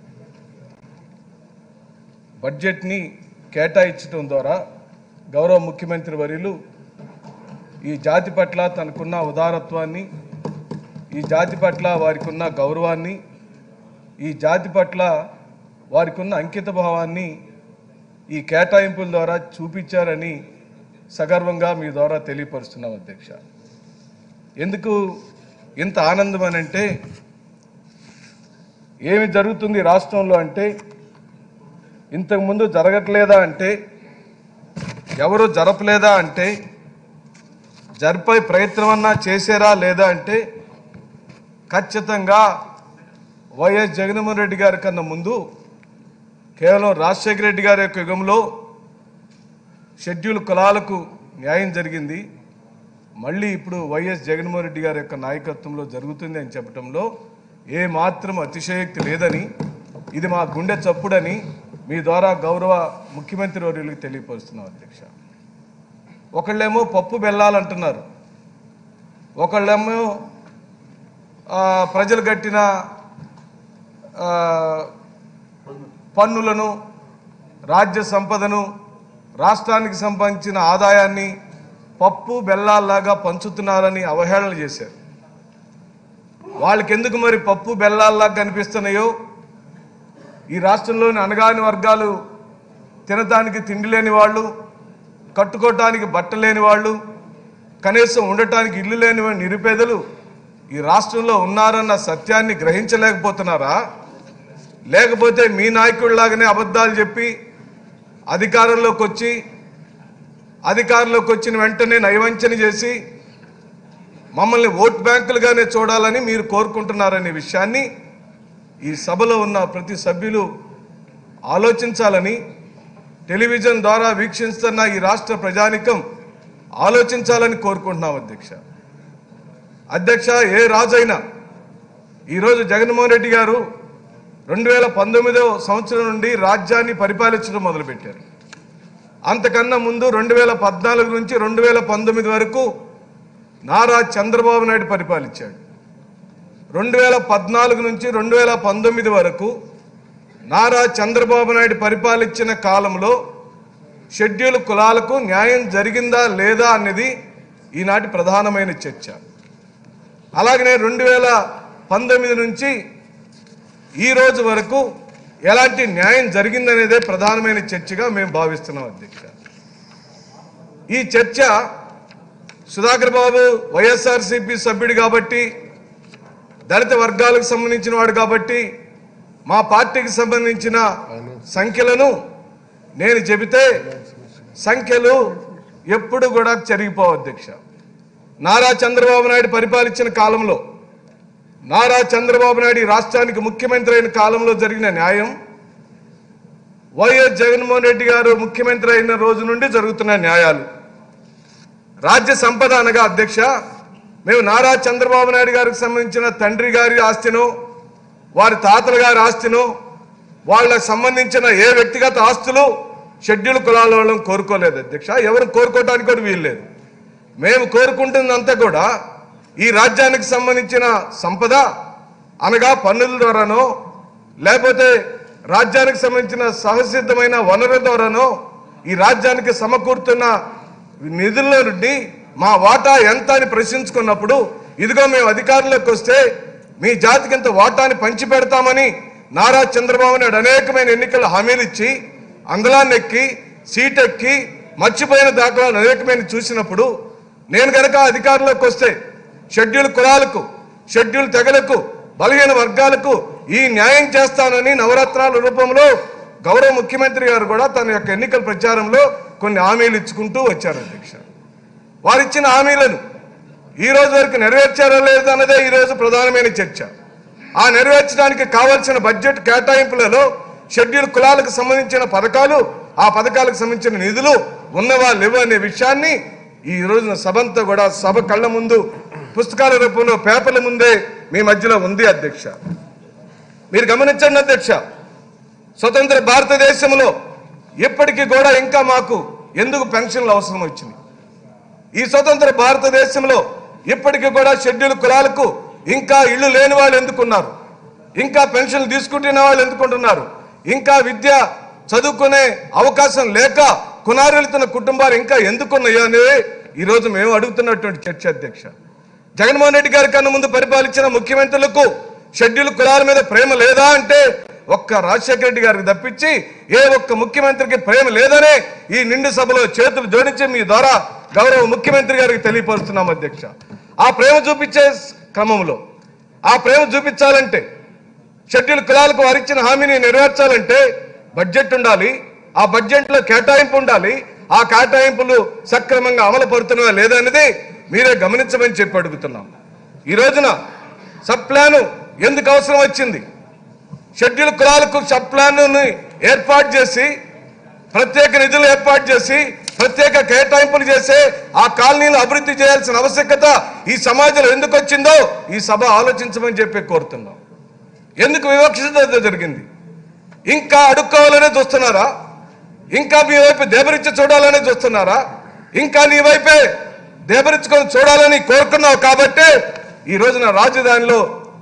బడ్జెట్ని కేటాయించడం ద్వారా గౌరవ ముఖ్యమంత్రి వర్యులు ఈ జాతి పట్ల తనకున్న ఉదారత్వాన్ని ఈ జాతి పట్ల వారికి ఉన్న గౌరవాన్ని ఈ జాతి పట్ల వారికి ఉన్న అంకిత భావాన్ని ఈ కేటాయింపుల ద్వారా చూపించారని సగర్వంగా మీ ద్వారా తెలియపరుస్తున్నాం అధ్యక్ష ఎందుకు ఇంత ఆనందం అని అంటే ఏమి జరుగుతుంది రాష్ట్రంలో అంటే ఇంతకుముందు జరగట్లేదా అంటే ఎవరు జరపలేదా అంటే జరిపే ప్రయత్నం అన్నా చేశారా లేదా అంటే ఖచ్చితంగా వైఎస్ జగన్మోహన్ రెడ్డి గారి కన్నా ముందు కేవలం రాజశేఖర రెడ్డి గారి యొక్క యుగంలో షెడ్యూల్ కులాలకు న్యాయం జరిగింది మళ్ళీ ఇప్పుడు వైఎస్ జగన్మోహన్ రెడ్డి గారి యొక్క నాయకత్వంలో జరుగుతుంది అని చెప్పడంలో ఏ మాత్రం అతిశయోక్తి లేదని ఇది మా గుండె చప్పుడని మీ ద్వారా గౌరవ ముఖ్యమంత్రి వర్యులకు తెలియపరుస్తున్నాం అధ్యక్ష ఒకళ్ళేమో పప్పు బెల్లాలంటున్నారు ఒకళ్ళేమో ఆ, ప్రజలు కట్టిన ఆ, పన్నులను రాజ్య సంపదను రాష్ట్రానికి సంబంధించిన ఆదాయాన్ని పప్పు బెల్లాల్లాగా పంచుతున్నారని అవహేళన చేశారు వాళ్ళకి ఎందుకు మరి పప్పు బెల్లాల్లాగా కనిపిస్తున్నాయో ఈ రాష్ట్రంలోని అనగాని వర్గాలు తినటానికి తిండి లేని వాళ్ళు కట్టుకోవటానికి బట్ట లేని వాళ్ళు కనీసం ఉండటానికి ఇల్లు లేని నిరుపేదలు ఈ రాష్ట్రంలో ఉన్నారన్న సత్యాన్ని గ్రహించలేకపోతున్నారా లేకపోతే మీ నాయకుడిలాగానే అబద్ధాలు చెప్పి అధికారంలోకి వచ్చి అధికారంలోకి వచ్చిన వెంటనే నయవంచన చేసి మమ్మల్ని ఓట్ బ్యాంకులుగానే చూడాలని మీరు కోరుకుంటున్నారనే విషయాన్ని ఈ సభలో ఉన్న ప్రతి సభ్యులు ఆలోచించాలని టెలివిజన్ ద్వారా వీక్షిస్తున్న ఈ రాష్ట్ర ప్రజానికం ఆలోచించాలని కోరుకుంటున్నాం అధ్యక్ష అధ్యక్ష ఏ రాజైనా ఈరోజు జగన్మోహన్ రెడ్డి గారు రెండు వేల పంతొమ్మిదవ సంవత్సరం నుండి రాజ్యాన్ని పరిపాలించడం మొదలుపెట్టారు అంతకన్నా ముందు రెండు వేల పద్నాలుగు నుంచి రెండు వేల పంతొమ్మిది వరకు నారా చంద్రబాబు నాయుడు పరిపాలించాడు రెండు వేల పద్నాలుగు నుంచి రెండు వేల పంతొమ్మిది వరకు నారా చంద్రబాబు నాయుడు పరిపాలించిన కాలంలో షెడ్యూల్ కులాలకు న్యాయం జరిగిందా లేదా అన్నది ఈనాటి ప్రధానమైన చర్చ అలాగనే రెండు వేల పంతొమ్మిది నుంచి ఈ రోజు వరకు ఎలాంటి న్యాయం జరిగిందనేదే ప్రధానమైన చర్చగా మేము భావిస్తున్నాం అధ్యక్ష ఈ చర్చ సుధాకర్ బాబు వైఎస్ఆర్సీపీ సభ్యుడు కాబట్టి దళిత వర్గాలకు సంబంధించిన వాడు కాబట్టి మా పార్టీకి సంబంధించిన సంఖ్యలను నేను చెబితే సంఖ్యలు ఎప్పుడు కూడా జరిగిపోవు అధ్యక్ష నారా చంద్రబాబు నాయుడు పరిపాలించిన కాలంలో నారా చంద్రబాబు నాయుడు ఈ రాష్ట్రానికి ముఖ్యమంత్రి అయిన కాలంలో జరిగిన న్యాయం వైఎస్ జగన్మోహన్ రెడ్డి గారు ముఖ్యమంత్రి అయిన రోజు నుండి జరుగుతున్న న్యాయాలు రాజ్య సంపద అనగా అధ్యక్ష మేము నారా చంద్రబాబు నాయుడు గారికి సంబంధించిన తండ్రి గారి ఆస్తినో వారి తాతల గారి ఆస్తినో వాళ్ళకు సంబంధించిన ఏ వ్యక్తిగత ఆస్తులు షెడ్యూల్ కులాల వాళ్ళని కోరుకోలేదు అధ్యక్ష ఎవరు కోరుకోవడానికి కూడా వీల్లేదు మేము కోరుకుంటున్నంతా కూడా ఈ రాజ్యానికి సంబంధించిన సంపద అనగా పన్నుల ద్వారానో లేకపోతే రాజ్యానికి సంబంధించిన సహసిద్ధమైన వనరుల ద్వారానో ఈ రాజ్యానికి సమకూరుతున్న నిధుల్లో నుండి మా వాటా ఎంత అని ప్రశ్నించుకున్నప్పుడు ఇదిగో మేము అధికారంలోకి వస్తే మీ జాతికి ఇంత వాటాని పంచి పెడతామని నారా చంద్రబాబు నాయుడు అనేకమైన ఎన్నికల హామీలు ఇచ్చి అందలాన్ని ఎక్కి సీట్ ఎక్కి మర్చిపోయిన దాఖలాలు అనేకమైన చూసినప్పుడు నేను గనక అధికారంలోకి వస్తే షెడ్యూల్ కులాలకు షెడ్యూల్ తెగలకు బలహీన వర్గాలకు ఈ న్యాయం చేస్తానని నవరత్నాల రూపంలో గౌరవ ముఖ్యమంత్రి గారు కూడా తన యొక్క ఎన్నికల ప్రచారంలో కొన్ని హామీలు ఇచ్చుకుంటూ వచ్చారు అధ్యక్ష వారు ఇచ్చిన హామీలను ఈ రోజు వరకు నెరవేర్చారో లేదో అన్నదే ఈ రోజు ప్రధానమైన చర్చ ఆ నెరవేర్చడానికి కావాల్సిన బడ్జెట్ కేటాయింపులలో షెడ్యూల్ కులాలకు సంబంధించిన పథకాలు ఆ పథకాలకు సంబంధించిన నిధులు ఉన్నవా లేవు అనే విషయాన్ని ఈ రోజున సభంతా కూడా సభ కళ్ళ ముందు పుస్తకాల రూపంలో పేపర్ల ముందే మీ మధ్యలో ఉంది అధ్యక్ష మీరు గమనించండి అధ్యక్ష స్వతంత్ర భారతదేశంలో ఇప్పటికీ కూడా ఇంకా మాకు ఎందుకు పెన్షన్లు అవసరం వచ్చింది ఈ స్వతంత్ర భారతదేశంలో ఇప్పటికీ కూడా షెడ్యూల్ కులాలకు ఇంకా ఇళ్ళు లేని వాళ్ళు ఎందుకున్నారు ఇంకా పెన్షన్లు తీసుకుంటున్న వాళ్ళు ఎందుకుంటున్నారు ఇంకా విద్య చదువుకునే అవకాశం లేక కునారెళ్తున్న కుటుంబాలు ఇంకా ఎందుకున్నాయో అనేది ఈరోజు మేము అడుగుతున్నటువంటి చర్చ అధ్యక్ష జగన్మోహన్ రెడ్డి గారి కన్నా ముందు పరిపాలించిన ముఖ్యమంత్రులకు షెడ్యూల్ కులాల మీద ప్రేమ లేదా అంటే ఒక్క రాజశేఖర రెడ్డి గారికి తప్పించి ఏ ఒక్క ముఖ్యమంత్రికి ప్రేమ లేదనే ఈ నిండు సభలో చేతులు జోడించి మీ ద్వారా గౌరవ ముఖ్యమంత్రి గారికి తెలియపరుస్తున్నాం అధ్యక్ష ఆ ప్రేమ చూపించే క్రమంలో ఆ ప్రేమ చూపించాలంటే షెడ్యూల్ కులాలకు వారిచ్చిన హామీని నెరవేర్చాలంటే బడ్జెట్ ఉండాలి ఆ బడ్జెట్లో కేటాయింపు ఉండాలి ఆ కేటాయింపులు సక్రమంగా అమలు పడుతున్నా లేదనేది మీరే గమనించమని చెప్పి అడుగుతున్నాం ఈ రోజున సబ్ ప్లాను ఎందుకు అవసరం వచ్చింది షెడ్యూల్ కులాలకు సబ్ ప్లాన్ని ఏర్పాటు చేసి ప్రత్యేక నిధులు ఏర్పాటు చేసి ప్రత్యేక కేటాయింపులు చేసే ఆ కాలనీలు అభివృద్ధి చేయాల్సిన ఆవశ్యకత ఈ సమాజంలో ఎందుకు వచ్చిందో ఈ సభ ఆలోచించమని చెప్పి కోరుతున్నాం ఎందుకు వివక్షత జరిగింది ఇంకా అడుక్కోవాలనే చూస్తున్నారా ఇంకా మీ వైపు దేబరించి చూడాలనే చూస్తున్నారా ఇంకా నీ వైపే దేబరించుకొని చూడాలని కోరుకున్నావు కాబట్టే ఈ రోజున రాజధానిలో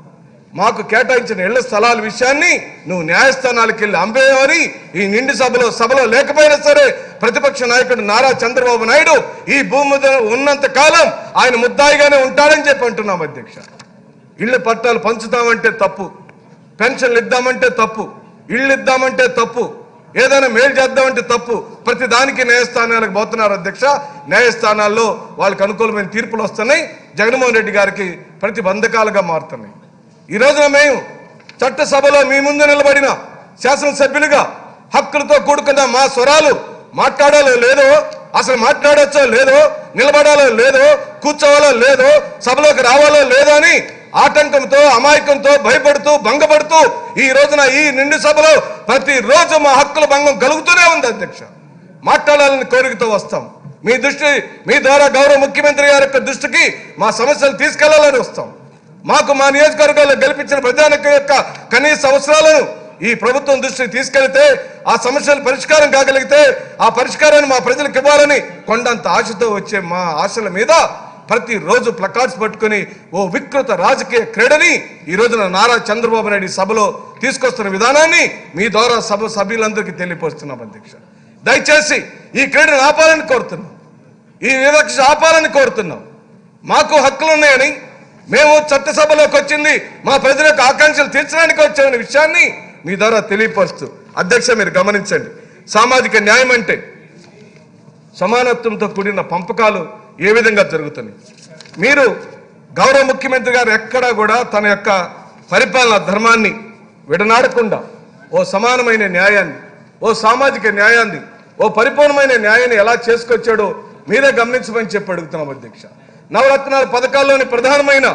మాకు కేటాయించిన ఇళ్ల స్థలాల విషయాన్ని నువ్వు న్యాయస్థానాలకు వెళ్ళి అంబేయమని ఈ నిండు సభలో సభలో లేకపోయినా సరే ప్రతిపక్ష నాయకుడు నారా చంద్రబాబు నాయుడు ఈ భూమి మీద ఉన్నంత కాలం ఆయన ముద్దాయిగానే ఉంటాడని చెప్పి అంటున్నాం అధ్యక్ష ఇళ్ల పట్టాలు పంచుతామంటే తప్పు పెన్షన్లు ఇద్దామంటే తప్పు ఇళ్ళు ఇద్దామంటే తప్పు ఏదైనా మేలు చేద్దామంటే తప్పు ప్రతి దానికి న్యాయస్థానాలకు పోతున్నారు అధ్యక్ష న్యాయస్థానాల్లో వాళ్ళకి అనుకూలమైన తీర్పులు వస్తున్నాయి జగన్మోహన్ రెడ్డి గారికి ప్రతిబంధకాలుగా మారుతున్నాయి ఈ రోజున మేము చట్టసభలో మీ ముందు నిలబడిన శాసనసభ్యులుగా హక్కులతో కూడుకున్న మా స్వరాలు మాట్లాడాలో లేదో అసలు మాట్లాడొచ్చో లేదో నిలబడాలో లేదో కూర్చోవాలో లేదో సభలోకి రావాలో లేదో అని ఆటంకంతో అమాయకంతో భయపడుతూ భంగపడుతూ ఈ రోజున ఈ నిండు సభలో ప్రతిరోజు మా హక్కుల భంగం కలుగుతూనే ఉంది అధ్యక్ష మాట్లాడాలని కోరికతో వస్తాం మీ దృష్టి మీ ద్వారా గౌరవ ముఖ్యమంత్రి గారి యొక్క దృష్టికి మా సమస్యలు తీసుకెళ్లాలని వస్తాం మాకు మా నియోజకవర్గాల్లో గెలిపించిన ప్రజానికం యొక్క కనీస అవసరాలను ఈ ప్రభుత్వం దృష్టికి తీసుకెళ్తే ఆ సమస్యలు పరిష్కారం కాగలిగితే ఆ పరిష్కారాన్ని మా ప్రజలకు ఇవ్వాలని కొండంత ఆశతో వచ్చే మా ఆశల మీద ప్రతిరోజు ప్లకార్డ్స్ పట్టుకుని ఓ వికృత రాజకీయ క్రీడని ఈ రోజున నారా చంద్రబాబు నాయుడు ఈ సభలో తీసుకొస్తున్న విధానాన్ని మీ ద్వారా సభ సభ్యులందరికీ తెలియపరుస్తున్నాం అధ్యక్ష దయచేసి ఈ క్రీడను ఆపాలని కోరుతున్నాం ఈ వివక్ష ఆపాలని కోరుతున్నాం మాకు హక్కులు ఉన్నాయని మేము చట్టసభలోకి వచ్చింది మా ప్రజల యొక్క ఆకాంక్షలు తీర్చడానికి వచ్చామనే విషయాన్ని మీ ద్వారా తెలియపరుస్తూ అధ్యక్ష మీరు గమనించండి సామాజిక న్యాయం అంటే సమానత్వంతో కూడిన పంపకాలు ఏ విధంగా జరుగుతున్నాయి మీరు గౌరవ ముఖ్యమంత్రి గారు ఎక్కడా కూడా తన యొక్క పరిపాలన ధర్మాన్ని విడనాడకుండా ఓ సమానమైన న్యాయాన్ని ఓ సామాజిక న్యాయాన్ని ఓ పరిపూర్ణమైన న్యాయాన్ని ఎలా చేసుకొచ్చాడో మీరే గమనించమని చెప్పి అడుగుతున్నాం అధ్యక్ష నవరత్నాల పథకాల్లోని ప్రధానమైన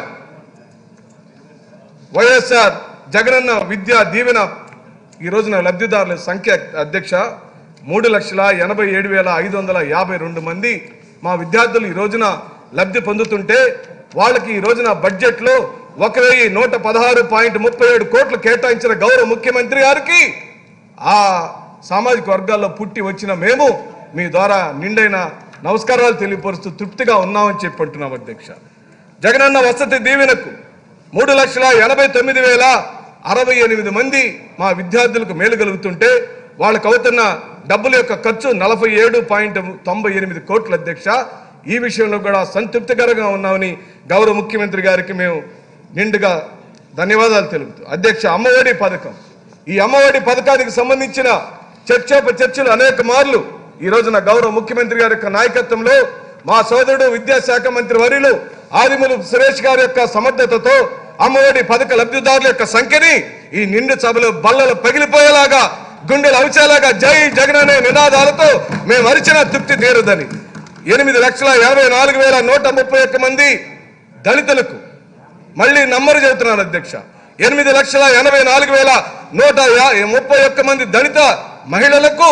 వైఎస్ఆర్ జగనన్న విద్యా దీవెన ఈ రోజున లబ్ధిదారుల సంఖ్య అధ్యక్ష మూడు లక్షల ఎనభై ఏడు వేల ఐదు వందల యాభై రెండు మంది మా విద్యార్థులు ఈ రోజున లబ్ధి పొందుతుంటే వాళ్ళకి ఈ రోజున బడ్జెట్లో ఒక వెయ్యి నూట పదహారు పాయింట్ ముప్పై ఏడు కోట్లు కేటాయించిన గౌరవ ముఖ్యమంత్రి గారికి ఆ సామాజిక వర్గాల్లో పుట్టి వచ్చిన మేము మీ ద్వారా నిండైన నమస్కారాలు తెలియపరుస్తూ తృప్తిగా ఉన్నామని చెప్పి అంటున్నాం అధ్యక్ష జగనన్న వసతి దీవెనకు మూడు లక్షల ఎనభై తొమ్మిది వేల అరవై ఎనిమిది మంది మా విద్యార్థులకు మేలు కలుగుతుంటే వాళ్ళకు అవుతున్న డబ్బుల యొక్క ఖర్చు నలభై ఏడు పాయింట్ తొంభై ఎనిమిది కోట్ల అధ్యక్ష ఈ విషయంలో కూడా సంతృప్తికరంగా ఉన్నామని గౌరవ ముఖ్యమంత్రి గారికి మేము నిండుగా ధన్యవాదాలు తెలుపుతూ అధ్యక్ష అమ్మఒడి పథకం ఈ అమ్మఒడి పథకానికి సంబంధించిన చర్చోప చర్చలు అనేక మార్లు ఈ రోజున గౌరవ ముఖ్యమంత్రి గారి యొక్క నాయకత్వంలో మా సోదరుడు విద్యాశాఖ మంత్రి వర్యులు ఆదిములు సురేష్ గారి యొక్క సమర్థతతో అమ్మఒడి పథక లబ్ధిదారుల యొక్క సంఖ్యని ఈ నిండు సభలో బల్లలు పగిలిపోయేలాగా గుండెలు అవిచేలాగా జై జగన్ అనే నినాదాలతో మేము అరిచిన తృప్తి తీరదని ఎనిమిది లక్షల యాభై నాలుగు వేల నూట ముప్పై ఒక్క మంది దళితులకు మళ్ళీ నంబరు చెబుతున్నాను అధ్యక్ష ఎనిమిది లక్షల ఎనభై నాలుగు వేల నూట యా- ముప్పై ఒక్క మంది దళిత మహిళలకు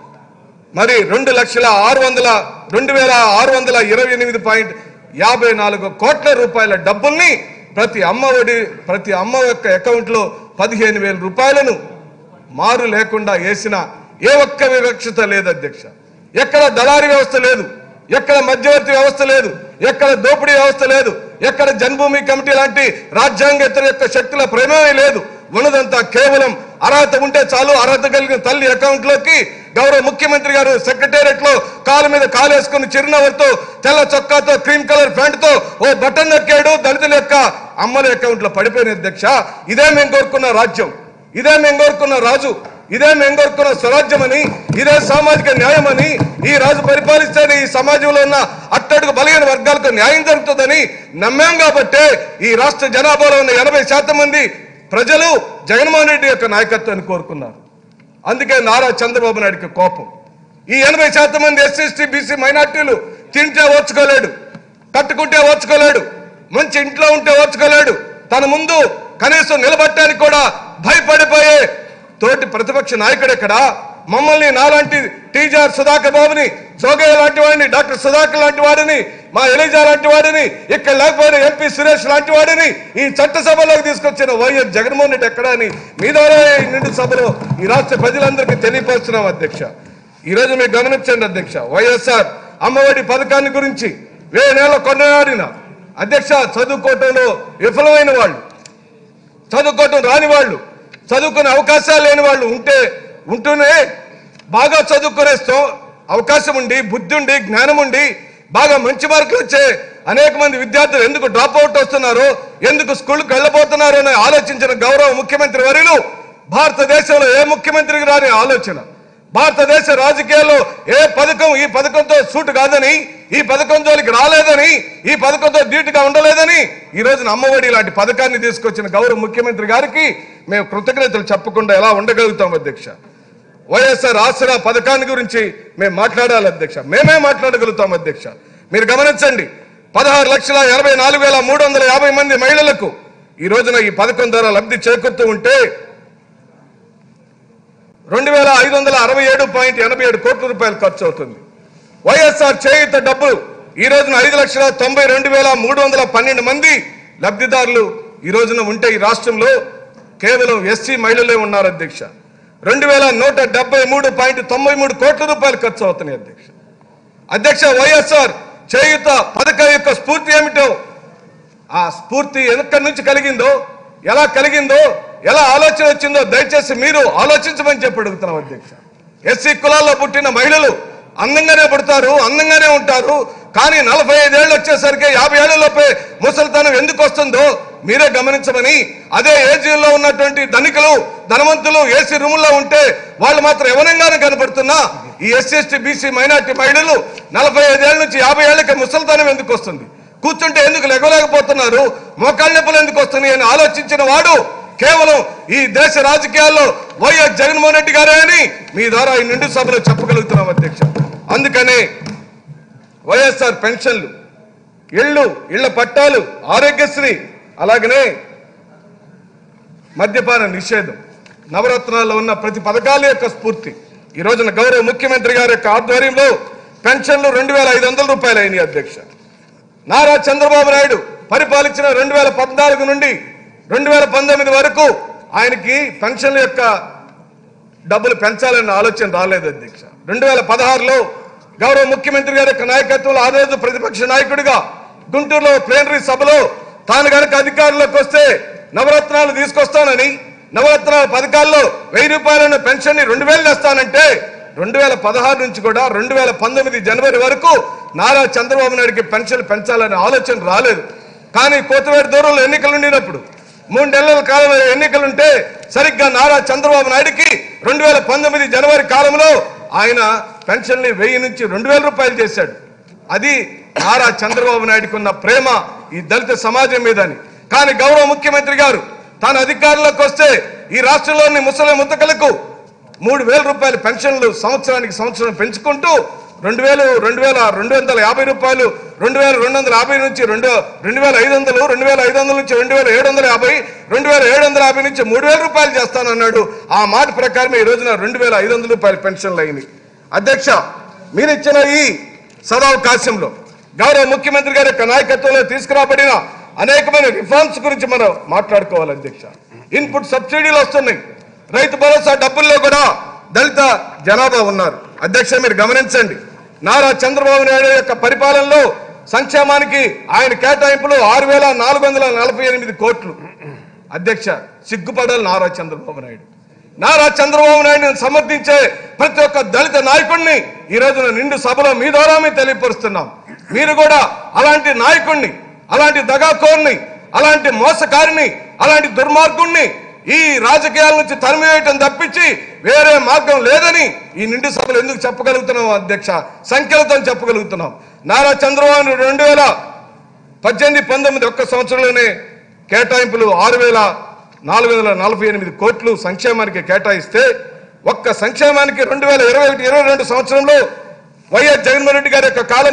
మరి రెండు లక్షల ఆరు వందల రెండు వేల ఆరు వందల ఇరవై ఎనిమిది పాయింట్ యాభై నాలుగు కోట్ల రూపాయల డబ్బుల్ని ప్రతి అమ్మ ఒడి ప్రతి అమ్మ యొక్క అకౌంట్లో పదిహేను వేల రూపాయలను మారు లేకుండా వేసిన ఏ ఒక్క వివక్షత లేదు అధ్యక్ష ఎక్కడ దళారీ వ్యవస్థ లేదు ఎక్కడ మధ్యవర్తి వ్యవస్థ లేదు ఎక్కడ దోపిడీ వ్యవస్థ లేదు ఎక్కడ జన్మభూమి కమిటీ లాంటి రాజ్యాంగేతర యొక్క శక్తుల ప్రమేయం లేదు ఉన్నదంతా కేవలం అర్హత ఉంటే చాలు అర్హత కలిగిన తల్లి అకౌంట్ లోకి గౌరవ ముఖ్యమంత్రి గారు సెక్రటేరియట్ లో కాలు మీద కాలు వేసుకుని చిరునవ్వుతో తెల్ల చొక్కాతో క్రీమ్ కలర్ ప్యాంట్ తో ఓ బటన్ నొక్కాడు దళితుల యొక్క అమ్మల అకౌంట్ లో పడిపోయిన అధ్యక్ష ఇదే మేము కోరుకున్న రాజ్యం ఇదే మేము కోరుకున్న రాజు ఇదే మేము కోరుకున్న స్వరాజ్యమని ఇదే సామాజిక న్యాయమని ఈ రాజు పరిపాలిస్తేనే ఈ సమాజంలో ఉన్న అట్టడుగు బలహీన వర్గాలకు న్యాయం జరుగుతుందని నమ్మాం కాబట్టే ఈ రాష్ట్ర జనాభాలో ఉన్న ఎనభై శాతం మంది ప్రజలు జగన్మోహన్ రెడ్డి యొక్క నాయకత్వాన్ని కోరుకున్నారు అందుకే నారా చంద్రబాబు నాయుడికి కోపం ఈ ఎనభై శాతం మంది ఎస్సీ ఎస్టీ బీసీ మైనార్టీలు తింటే ఓర్చుకోలేడు
కట్టుకుంటే ఓర్చుకోలేడు మంచి ఇంట్లో ఉంటే ఓర్చుకోలేడు తన ముందు కనీసం నిలబట్టడానికి కూడా భయపడిపోయే తోటి ప్రతిపక్ష నాయకుడు ఎక్కడ మమ్మల్ని నాలాంటి టీజర్ సుధాకర్ బాబుని జోగయ్య లాంటి వాడిని డాక్టర్ సుధాకర్ లాంటి వాడిని మా ఎలిజా లాంటి వాడిని ఇక్కడ లేకపోయిన ఎంపీ సురేష్ లాంటి వాడిని ఈ చట్టసభలోకి తీసుకొచ్చిన వైఎస్ జగన్మోహన్ రెడ్డి ఎక్కడ అని మీ ద్వారా ఈ నిండు సభలో ఈ రాష్ట్ర ప్రజలందరికీ తెలియపరుస్తున్నాం అధ్యక్ష ఈ రోజు మీరు గమనించండి అధ్యక్ష వైఎస్ఆర్ అమ్మఒడి పథకాన్ని గురించి వేనేళ్ళ కొన్నాడిన అధ్యక్ష చదువుకోవటంలో విఫలమైన వాళ్ళు చదువుకోవటం రాని వాళ్ళు చదువుకునే అవకాశాలు లేని వాళ్ళు ఉంటే ఉంటూనే బాగా చదువుకునే sto- అవకాశం ఉండి బుద్ధి ఉండి జ్ఞానం ఉండి బాగా మంచి మార్కులు వచ్చే అనేక మంది విద్యార్థులు ఎందుకు డ్రాప్ అవుట్ వస్తున్నారో ఎందుకు స్కూల్కి వెళ్ళబోతున్నారో అని ఆలోచించిన గౌరవ ముఖ్యమంత్రి వర్యులు భారతదేశంలో ఏ ముఖ్యమంత్రికి రాని ఆలోచన భారతదేశ రాజకీయాల్లో ఏ పథకం ఈ పథకంతో సూట్ కాదని ఈ పథకం జోలికి రాలేదని ఈ పథకంతో ధీటుగా ఉండలేదని ఈ రోజున అమ్మఒడి లాంటి పథకాన్ని తీసుకొచ్చిన గౌరవ ముఖ్యమంత్రి గారికి మేము కృతజ్ఞతలు చెప్పకుండా ఎలా ఉండగలుగుతాం అధ్యక్ష వైఎస్ఆర్ ఆసరా పథకాన్ని గురించి మేము మాట్లాడాలి అధ్యక్ష మేమే మాట్లాడగలుగుతాం అధ్యక్ష మీరు గమనించండి పదహారు లక్షల ఎనభై నాలుగు వేల మూడు వందల యాభై మంది మహిళలకు ఈ రోజున ఈ పథకం ద్వారా లబ్ధి చేకూరుతూ ఉంటే రెండు వేల ఐదు వందల అరవై ఏడు పాయింట్ ఎనభై ఏడు కోట్ల రూపాయలు ఖర్చు అవుతుంది వైఎస్ఆర్ చేయుత డబ్బు ఈ రోజున ఐదు లక్షల తొంభై రెండు వేల మూడు వందల పన్నెండు మంది లబ్ధిదారులు ఈ రోజున ఉంటే ఈ రాష్ట్రంలో కేవలం ఎస్సీ మహిళలే ఉన్నారు అధ్యక్ష రెండు వేల నూట డెబ్బై మూడు పాయింట్ తొంభై మూడు కోట్ల రూపాయలు ఖర్చు అవుతున్నాయి అధ్యక్ష అధ్యక్ష వైఎస్ఆర్ చేయుత పథకం యొక్క స్ఫూర్తి ఏమిటో ఆ స్ఫూర్తి ఎక్కడి నుంచి కలిగిందో ఎలా కలిగిందో ఎలా ఆలోచన వచ్చిందో దయచేసి మీరు ఆలోచించమని చెప్పి అడుగుతున్నాం అధ్యక్ష ఎస్సీ కులాల్లో పుట్టిన మహిళలు అందంగానే పుడతారు అందంగానే ఉంటారు కానీ నలభై ఐదేళ్ళు వచ్చేసరికి యాభై ఏళ్లలోపే ముసలితనం ఎందుకు వస్తుందో మీరే గమనించమని అదే ఏజీలో ఉన్నటువంటి ధనికులు ధనవంతులు ఏసీ రూముల్లో ఉంటే వాళ్ళు మాత్రం యవనంగానే కనపడుతున్నా ఈ ఎస్సీ ఎస్టీ బీసీ మైనార్టీ మహిళలు నలభై ఐదేళ్ల నుంచి యాభై ఏళ్ళకి ముసలితనం ఎందుకు వస్తుంది కూర్చుంటే ఎందుకు లెగలేకపోతున్నారు మోకాళ్ళ నొప్పులు ఎందుకు వస్తున్నాయి అని ఆలోచించిన వాడు కేవలం ఈ దేశ రాజకీయాల్లో వైఎస్ జగన్మోహన్ రెడ్డి గారే అని మీ ద్వారా ఈ నిండు సభలో చెప్పగలుగుతున్నాం అధ్యక్ష అందుకనే వైఎస్ఆర్ పెన్షన్లు ఇళ్ళు ఇళ్ల పట్టాలు ఆరోగ్యశ్రీ అలాగనే మద్యపాన నిషేధం నవరత్నాల్లో ఉన్న ప్రతి పథకాల యొక్క స్ఫూర్తి ఈ రోజున గౌరవ ముఖ్యమంత్రి గారి యొక్క ఆధ్వర్యంలో పెన్షన్లు రెండు వేల ఐదు వందల రూపాయలు అయినాయి అధ్యక్ష నారా చంద్రబాబు నాయుడు పరిపాలించిన రెండు వేల పద్నాలుగు నుండి రెండు వేల పంతొమ్మిది వరకు ఆయనకి పెన్షన్ల యొక్క డబ్బులు పెంచాలన్న ఆలోచన రాలేదు అధ్యక్ష రెండు వేల పదహారులో గౌరవ ముఖ్యమంత్రి గారి యొక్క నాయకత్వంలో ఆ రోజు ప్రతిపక్ష నాయకుడిగా గుంటూరులో ప్లేనరీ సభలో తాను గనక అధికారంలోకి వస్తే నవరత్నాలు తీసుకొస్తానని నవరత్నాల పథకాల్లో వెయ్యి రూపాయలను పెన్షన్ ని రెండు వేలు తెస్తానంటే రెండు వేల పదహారు నుంచి కూడా రెండు వేల పంతొమ్మిది జనవరి వరకు నారా చంద్రబాబు నాయుడికి పెన్షన్ పెంచాలనే ఆలోచన రాలేదు కానీ కోతవేడు దూరంలో ఎన్నికలు ఉండినప్పుడు మూడు నెలల కాలంలో ఎన్నికలుంటే సరిగ్గా నారా చంద్రబాబు నాయుడికి రెండు వేల పంతొమ్మిది జనవరి కాలంలో ఆయన పెన్షన్ని వెయ్యి నుంచి రెండు వేల రూపాయలు చేశాడు అది నారా చంద్రబాబు నాయుడికి ఉన్న ప్రేమ ఈ దళిత సమాజం మీదని కానీ గౌరవ ముఖ్యమంత్రి గారు తాను అధికారంలోకి వస్తే ఈ రాష్ట్రంలోని ముసలి ముద్దకలకు మూడు వేల రూపాయల పెన్షన్లు సంవత్సరానికి సంవత్సరం పెంచుకుంటూ రెండు వేలు రెండు వేల రెండు వందల యాభై రూపాయలు రెండు వేల రెండు వందల యాభై నుంచి రెండు రెండు వేల ఐదు వందలు రెండు వేల ఐదు వందల నుంచి రెండు వేల ఏడు వందల యాభై రెండు వేల ఏడు వందల యాభై నుంచి మూడు వేల రూపాయలు చేస్తానన్నాడు ఆ మాట ప్రకారం ఈ రోజున రెండు వేల ఐదు వందల రూపాయల పెన్షన్లు అయినాయి అధ్యక్ష మీరు ఇచ్చిన ఈ సదావకాశంలో గౌరవ ముఖ్యమంత్రి గారి యొక్క నాయకత్వంలో తీసుకురాబడిన అనేకమైన రిఫార్మ్స్ గురించి మనం మాట్లాడుకోవాలి అధ్యక్ష ఇన్పుట్ సబ్సిడీలు వస్తున్నాయి రైతు భరోసా డబ్బుల్లో కూడా దళిత జనాభా ఉన్నారు అధ్యక్ష మీరు గమనించండి నారా చంద్రబాబు నాయుడు యొక్క పరిపాలనలో సంక్షేమానికి ఆయన కేటాయింపులు ఆరు వేల నాలుగు వందల నలభై ఎనిమిది కోట్లు అధ్యక్ష సిగ్గుపడాలి నారా చంద్రబాబు నాయుడు నారా చంద్రబాబు నాయుడుని సమర్థించే ప్రతి ఒక్క దళిత నాయకుడిని ఈ రోజున నిండు సభలో మీ ద్వారా మేము తెలియపరుస్తున్నాం మీరు కూడా అలాంటి నాయకుడిని అలాంటి దగాకోర్ని అలాంటి మోసకారిని అలాంటి దుర్మార్గుణ్ణి ఈ రాజకీయాల నుంచి తరిమివేయటం తప్పించి వేరే మార్గం లేదని ఈ నిండు సభలు ఎందుకు చెప్పగలుగుతున్నాం అధ్యక్ష సంఖ్యలతో చెప్పగలుగుతున్నాం నారా చంద్రబాబు నాయుడు రెండు వేల పద్దెనిమిది పంతొమ్మిది ఒక్క సంవత్సరంలోనే కేటాయింపులు ఆరు వేల నాలుగు వందల నలభై ఎనిమిది కోట్లు సంక్షేమానికి కేటాయిస్తే ఒక్క సంక్షేమానికి రెండు వేల ఇరవై ఒకటి ఇరవై రెండు సంవత్సరంలో వైఎస్ జగన్మోహన్ రెడ్డి గారి యొక్క కాలంలో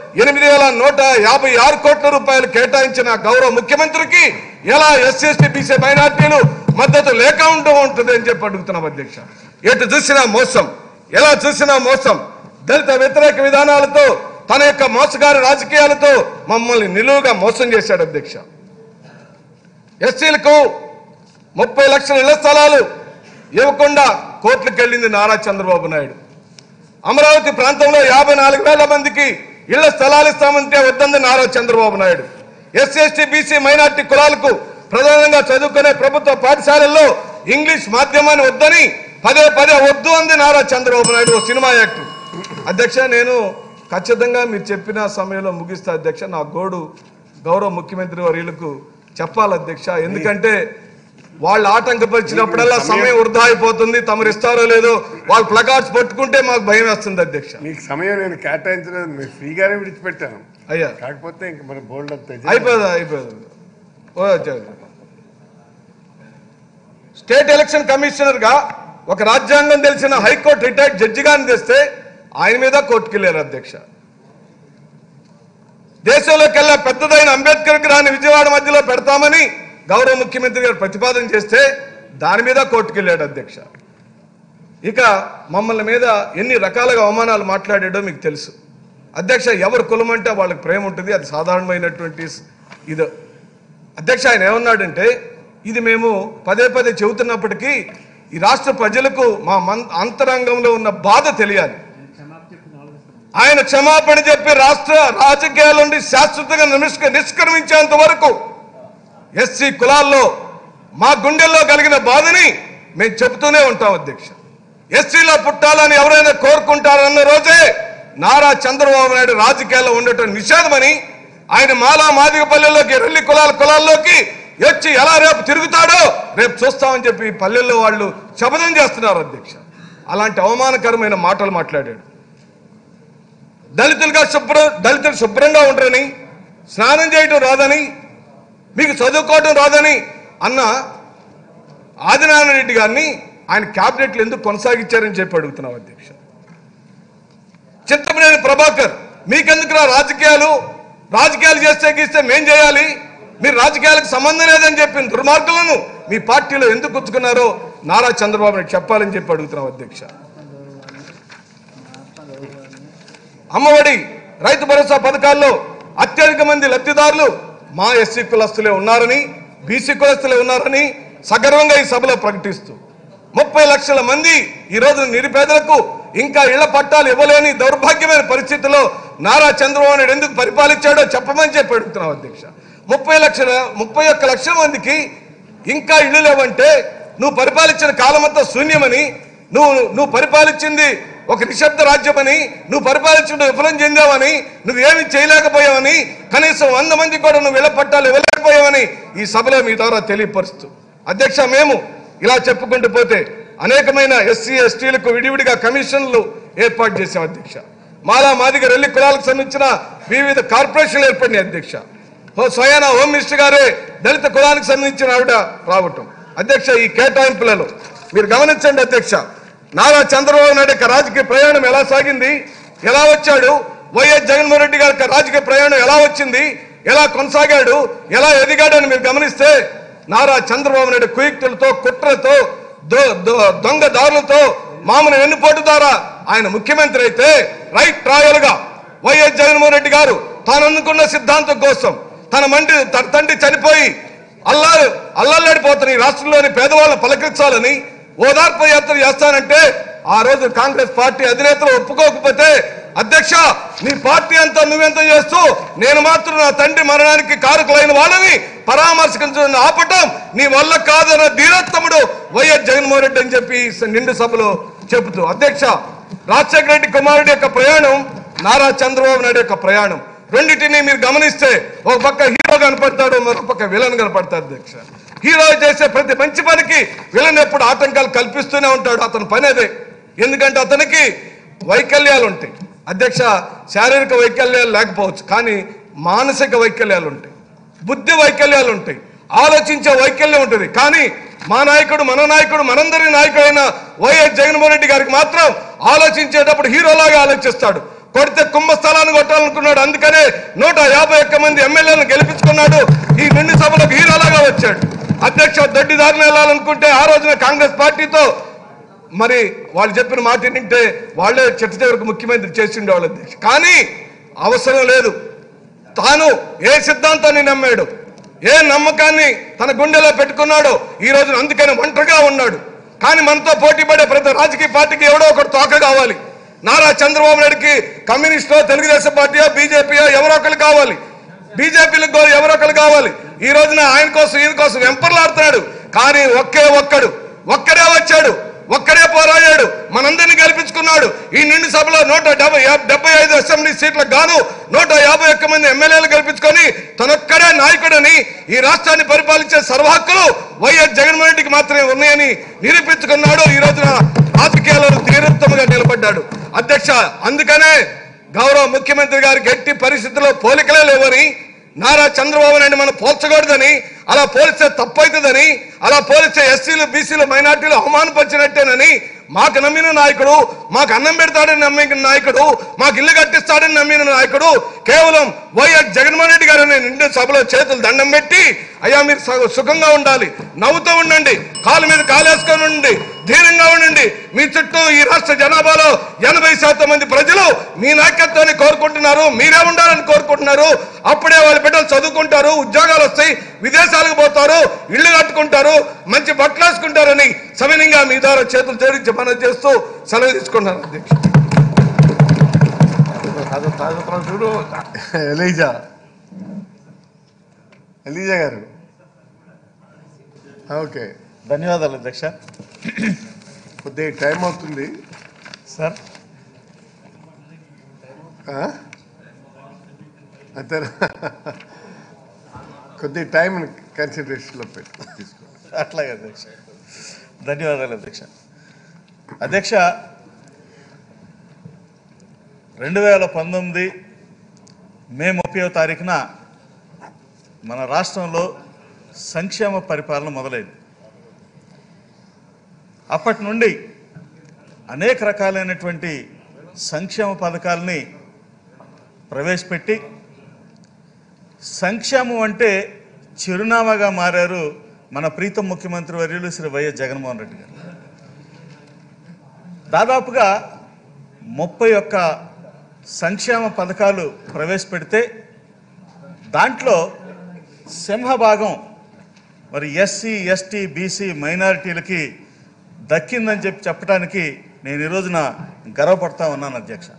ఎనిమిది వేల నూట యాభై ఆరు కోట్ల రూపాయలు కేటాయించిన గౌరవ ముఖ్యమంత్రికి ఎలా ఎస్సీ ఎస్టీ బీసీ మైనార్టీలు మద్దతు లేక ఉంటూ ఉంటుంది అని చెప్పి అడుగుతున్నాం అధ్యక్ష ఎటు చూసినా మోసం ఎలా చూసినా మోసం దళిత వ్యతిరేక విధానాలతో తన యొక్క మోసగారి రాజకీయాలతో మమ్మల్ని నిలువుగా మోసం చేశాడు అధ్యక్ష ఎస్సీలకు ముప్పై లక్షల ఇళ్ల స్థలాలు ఇవ్వకుండా కోర్టులకు వెళ్ళింది నారా చంద్రబాబు నాయుడు అమరావతి ప్రాంతంలో యాభై నాలుగు వేల మందికి ఇళ్ల స్థలాలు ఇస్తామంటే వద్దంది Nara Chandrababu Naidu SC ST BC minority కులాలకు ప్రధానంగా చదువుకునే ప్రభుత్వ పాఠశాలల్లో ఇంగ్లీష్ మాధ్యమాన్ని వద్దని పదే పదే వద్దు అంది నారా చంద్రబాబు నాయుడు ఓ సినిమా యాక్టర్ అధ్యక్ష నేను ఖచ్చితంగా మీరు చెప్పిన సమయంలో ముగిస్తా అధ్యక్ష నా గోడు గౌరవ ముఖ్యమంత్రి వర్యులకు చెప్పాలి అధ్యక్ష ఎందుకంటే వాళ్ళు ఆటంకపరిచినప్పుడల్లా సమయం వృధా అయిపోతుంది తమరు ఇస్తారో లేదో వాళ్ళు ప్లకార్డ్స్ పట్టుకుంటే మాకు భయం వేస్తుంది అధ్యక్ష
మీకు సమయం నేను కేటాయించలేదు మీరు ఫ్రీగానే విడిచిపెట్టాను
అయ్యా
కాకపోతే ఇంక మన బోల్డ్ అంత
అయిపోదా అయిపోయింది ఓ చ- స్టేట్ ఎలక్షన్ కమిషనర్ గా ఒక రాజ్యాంగం తెలిసిన హైకోర్టు రిటైర్డ్ జడ్జి గారిని తెస్తే ఆయన మీద కోర్టుకు వెళ్ళారు అధ్యక్ష దేశంలోకెల్లా పెద్దదైన అంబేద్కర్ విగ్రహాన్ని విజయవాడ మధ్యలో పెడతామని గౌరవ ముఖ్యమంత్రి గారు ప్రతిపాదన చేస్తే దాని మీద కోర్టుకు వెళ్ళాడు అధ్యక్ష ఇక మమ్మల్ని మీద ఎన్ని రకాలుగా అవమానాలు మాట్లాడాడో మీకు తెలుసు అధ్యక్ష ఎవరు కులం అంటే వాళ్ళకి ప్రేమ ఉంటుంది అది సాధారణమైనటువంటి స్- ఇది అధ్యక్ష ఆయన ఏమన్నాడంటే ఇది మేము పదే పదే చెబుతున్నప్పటికీ ఈ రాష్ట్ర ప్రజలకు మా మన్ అంతరంగంలో ఉన్న బాధ తెలియాలి ఆయన క్షమాపణ చెప్పి రాష్ట్ర రాజకీయాల నుండి శాశ్వతంగా నిష్క నిష్క్రమించేంత వరకు ఎస్సీ కులాల్లో మా గుండెల్లో కలిగిన బాధని మేము చెబుతూనే ఉంటాం అధ్యక్ష ఎస్సీలో పుట్టాలని ఎవరైనా కోరుకుంటారన్న రోజే నారా చంద్రబాబు నాయుడు రాజకీయాల్లో ఉండటం నిషేధమని ఆయన మాలా మాదిగ పల్లెల్లోకి రెల్లి కులాల కులాల్లోకి వచ్చి ఎలా రేపు తిరుగుతాడో రేపు చూస్తామని చెప్పి ఈ పల్లెల్లో వాళ్ళు శపథం చేస్తున్నారు అధ్యక్ష అలాంటి అవమానకరమైన మాటలు మాట్లాడాడు దళితులుగా శుభ్రం దళితులు శుభ్రంగా ఉండరని స్నానం చేయటం రాదని మీకు చదువుకోవటం రాదని అన్న ఆదినారాయణ రెడ్డి గారిని ఆయన క్యాబినెట్లు ఎందుకు కొనసాగించారని చెప్పి అడుగుతున్నాం అధ్యక్ష చింతమనేని ప్రభాకర్ మీకెందుకురా రాజకీయాలు రాజకీయాలు చేస్తే గీస్తే మేం చేయాలి మీరు రాజకీయాలకు సంబంధం లేదని చెప్పిన దుర్మార్గులను మీ పార్టీలో ఎందుకు గుచ్చుకున్నారో నారా చంద్రబాబు నాయుడు చెప్పాలని చెప్పి అడుగుతున్నాం అధ్యక్ష అమ్మఒడి రైతు భరోసా పథకాల్లో అత్యధిక మంది లబ్ధిదారులు మా ఎస్సీ కులస్తులే ఉన్నారని బీసీ కులస్తులే ఉన్నారని సగర్వంగా ఈ సభలో ప్రకటిస్తూ ముప్పై లక్షల మంది ఈ రోజు నిరుపేదలకు ఇంకా ఇళ్ల పట్టాలు ఇవ్వలేని దౌర్భాగ్యమైన పరిస్థితిలో నారా చంద్రబాబు నాయుడు ఎందుకు పరిపాలించాడో చెప్పమని చెప్పి అడుగుతున్నాం అధ్యక్ష ముప్పై లక్షల ముప్పై ఒక్క లక్షల మందికి ఇంకా ఇల్లు లేవంటే నువ్వు పరిపాలించిన కాలమంతా శూన్యమని నువ్వు నువ్వు పరిపాలించింది ఒక నిశ్శబ్ద రాజ్యమని నువ్వు పరిపాలించడం విఫలం చెందావని నువ్వేమి చేయలేకపోయావని కనీసం వంద మంది కూడా నువ్వు ఇళ్ల పట్టాలు ఇవ్వలేకపోయావని ఈ సభలో మీ ద్వారా తెలియపరుస్తూ అధ్యక్ష మేము ఇలా చెప్పుకుంటూ పోతే అనేకమైన ఎస్సీ ఎస్టీలకు విడివిడిగా కమిషన్లు ఏర్పాటు చేశాం అధ్యక్ష మాలా మాదిగ రెల్లి కులాలకు సంబంధించిన వివిధ కార్పొరేషన్లు ఏర్పడినాయి అధ్యక్ష ఓ స్వయాన హోమ్ మినిస్టర్ గారే దళిత కులానికి సంబంధించిన ఆవిడ రావటం అధ్యక్ష ఈ కేటాయింపులలో మీరు గమనించండి అధ్యక్ష నారా చంద్రబాబు నాయుడు యొక్క రాజకీయ ప్రయాణం ఎలా సాగింది ఎలా వచ్చాడు వైఎస్ జగన్మోహన్ రెడ్డి గారి యొక్క రాజకీయ ప్రయాణం ఎలా వచ్చింది ఎలా కొనసాగాడు ఎలా ఎదిగాడని మీరు గమనిస్తే నారా చంద్రబాబు నాయుడు కుయుక్తులతో కుట్రలతో దో- దో- దొంగ దారులతో మామూలు వెన్నుపోటు ద్వారా ఆయన ముఖ్యమంత్రి అయితే రైట్ ట్రాయల్ గా వైఎస్ జగన్మోహన్ రెడ్డి గారు తాను అనుకున్న సిద్ధాంతం కోసం తన మండి తన తండ్రి చనిపోయి అల్లా అల్లల్లాడిపోతున్న ఈ రాష్ట్రంలోని పేదవాళ్ళని పలకరించాలని ఓదార్పు యాత్ర చేస్తానంటే ఆ రోజు కాంగ్రెస్ పార్టీ అధినేతలు ఒప్పుకోకపోతే అధ్యక్ష నీ పార్టీ అంతా నువ్వెంత చేస్తూ నేను మాత్రం నా తండ్రి మరణానికి కారకులైన వాళ్ళని పరామర్శించడం ఆపటం నీ వల్ల కాదన్న ధీరత్తముడు వైఎస్ జగన్మోహన్ రెడ్డి అని చెప్పి ఈ నిండు సభలో చెబుతూ అధ్యక్ష రాజశేఖర రెడ్డి కుమారుడి యొక్క ప్రయాణం నారా చంద్రబాబు నాయుడు యొక్క ప్రయాణం రెండింటిని మీరు గమనిస్తే ఒక పక్క హీరో కనపడతాడు మరొక పక్క విలన్ కనపడతాడు అధ్యక్ష హీరో చేసే ప్రతి మంచి పనికి విలన్ ఎప్పుడు ఆటంకాలు కల్పిస్తూనే ఉంటాడు అతని పని అదే ఎందుకంటే అతనికి వైకల్యాలు ఉంటాయి అధ్యక్ష శారీరక వైకల్యాలు లేకపోవచ్చు కానీ మానసిక వైకల్యాలు ఉంటాయి బుద్ధి వైకల్యాలు ఉంటాయి ఆలోచించే వైకల్యం ఉంటుంది కానీ మా నాయకుడు మన నాయకుడు మనందరి నాయకుడైన వైఎస్ జగన్మోహన్ రెడ్డి గారికి మాత్రం ఆలోచించేటప్పుడు హీరోలాగా ఆలోచిస్తాడు కొడితే కుంభస్థలాన్ని కొట్టాలనుకున్నాడు అందుకనే నూట యాభై ఒక్క మంది ఎమ్మెల్యేలను గెలిపించుకున్నాడు ఈ నిండు సభలకు హీరోలాగా వచ్చాడు అధ్యక్ష దొడ్డిదారిని వెళ్ళాలనుకుంటే ఆ రోజున కాంగ్రెస్ పార్టీతో మరి వాళ్ళు చెప్పిన మాట వింటే వాళ్ళే చిట్ట చివరికి ముఖ్యమంత్రి చేసిండే వాళ్ళు అధ్యక్ష కానీ అవసరం లేదు తాను ఏ సిద్ధాంతాన్ని నమ్మాడు ఏ నమ్మకాన్ని తన గుండెలో పెట్టుకున్నాడో ఈ రోజున అందుకని ఒంటరిగా ఉన్నాడు కానీ మనతో పోటీ పడే ప్రతి రాజకీయ పార్టీకి ఎవడో ఒకటి తోక కావాలి నారా చంద్రబాబు నాయుడుకి కమ్యూనిస్టో తెలుగుదేశం పార్టీయో బీజేపీయో ఎవరో ఒకరు కావాలి బీజేపీలకు కూడా ఎవరో ఒకరు కావాలి ఈ రోజున ఆయన కోసం ఈయన కోసం వెంపర్లాడుతున్నాడు కానీ ఒకే ఒక్కడు ఒక్కడే వచ్చాడు ఒక్కడే పోరాడాడు మనందరినీ గెలిపించుకున్నాడు ఈ నిండు సభలో నూట డెబ్బై డెబ్బై ఐదు అసెంబ్లీ సీట్లకు గాను నూట యాభై ఒక్క మంది ఎమ్మెల్యేలు గెలిపించుకొని తనొక్కడే నాయకుడని ఈ రాష్ట్రాన్ని పరిపాలించే సర్వహక్కులు వైఎస్ జగన్మోహన్ రెడ్డికి మాత్రమే ఉన్నాయని నిరూపించుకున్నాడు ఈ రోజున రాజకీయాల్లో తీవ్రత్వంగా నిలబడ్డాడు అధ్యక్ష అందుకనే గౌరవ ముఖ్యమంత్రి గారికి ఎట్టి పరిస్థితుల్లో పోలికలే లేవని నారా చంద్రబాబు నాయుడు మనం పోల్చకూడదని అలా పోలిస్తే తప్పవుతుందని అలా పోలిస్తే ఎస్సీలు బీసీలు మైనార్టీలు అవమానపరిచినట్టేనని మాకు నమ్మిన నాయకుడు మాకు అన్నం పెడతాడని నమ్మిన నాయకుడు మాకు ఇల్లు కట్టిస్తాడని నమ్మిన నాయకుడు కేవలం వైఎస్ జగన్మోహన్ రెడ్డి గారు నిండు సభలో చేతులు దండం పెట్టి అయ్యా మీరు సు- సుఖంగా ఉండాలి నవ్వుతూ ఉండండి కాలు మీద కాలేసుకొని ఉండండి ధీరంగా ఉండండి మీ చుట్టూ ఈ రాష్ట్ర జనాభాలో ఎనభై శాతం మంది ప్రజలు మీ నాయకత్వాన్ని కోరుకుంటున్నారు మీరే ఉండాలని కోరుకుంటున్నారు అప్పుడే వాళ్ళ బిడ్డలు చదువుకుంటారు ఉద్యోగాలు వస్తాయి విదేశాలకు పోతారు ఇల్లు కట్టుకుంటారు మంచి బట్టలు వేసుకుంటారని సవినంగా మీ ద్వారా చేతులు జోడించి మనం చేస్తూ సెలవు తీసుకుంటాను అధ్యక్ష
తాజా తాజా చూడు ఎలీజా ఎలీజా గారు ఓకే
ధన్యవాదాలు అధ్యక్ష
కొద్దిగా టైం అవుతుంది
సార్
ఆ? అంతేనా కొద్దిగా టైం కన్సిడరేషన్లో పెట్టు తీసుకో
అట్లాగే అధ్యక్ష ధన్యవాదాలు అధ్యక్ష అధ్యక్ష రెండు వేల పంతొమ్మిది మే ముప్పై తారీఖున మన రాష్ట్రంలో సంక్షేమ పరిపాలన మొదలైంది అప్పటి నుండి అనేక రకాలైనటువంటి సంక్షేమ పథకాలని ప్రవేశపెట్టి సంక్షేమం అంటే చిరునామాగా మారారు మన ప్రీతం ముఖ్యమంత్రి వర్యులు శ్రీ వైఎస్ జగన్మోహన్ రెడ్డి గారు దాదాపుగా ముప్పై ఒక్క సంక్షేమ పథకాలు ప్రవేశపెడితే దాంట్లో సింహభాగం మరి ఎస్సీ ఎస్టీ బీసీ మైనారిటీలకి దక్కిందని చెప్పి చెప్పడానికి నేను ఈ రోజున గర్వపడతా ఉన్నాను అధ్యక్ష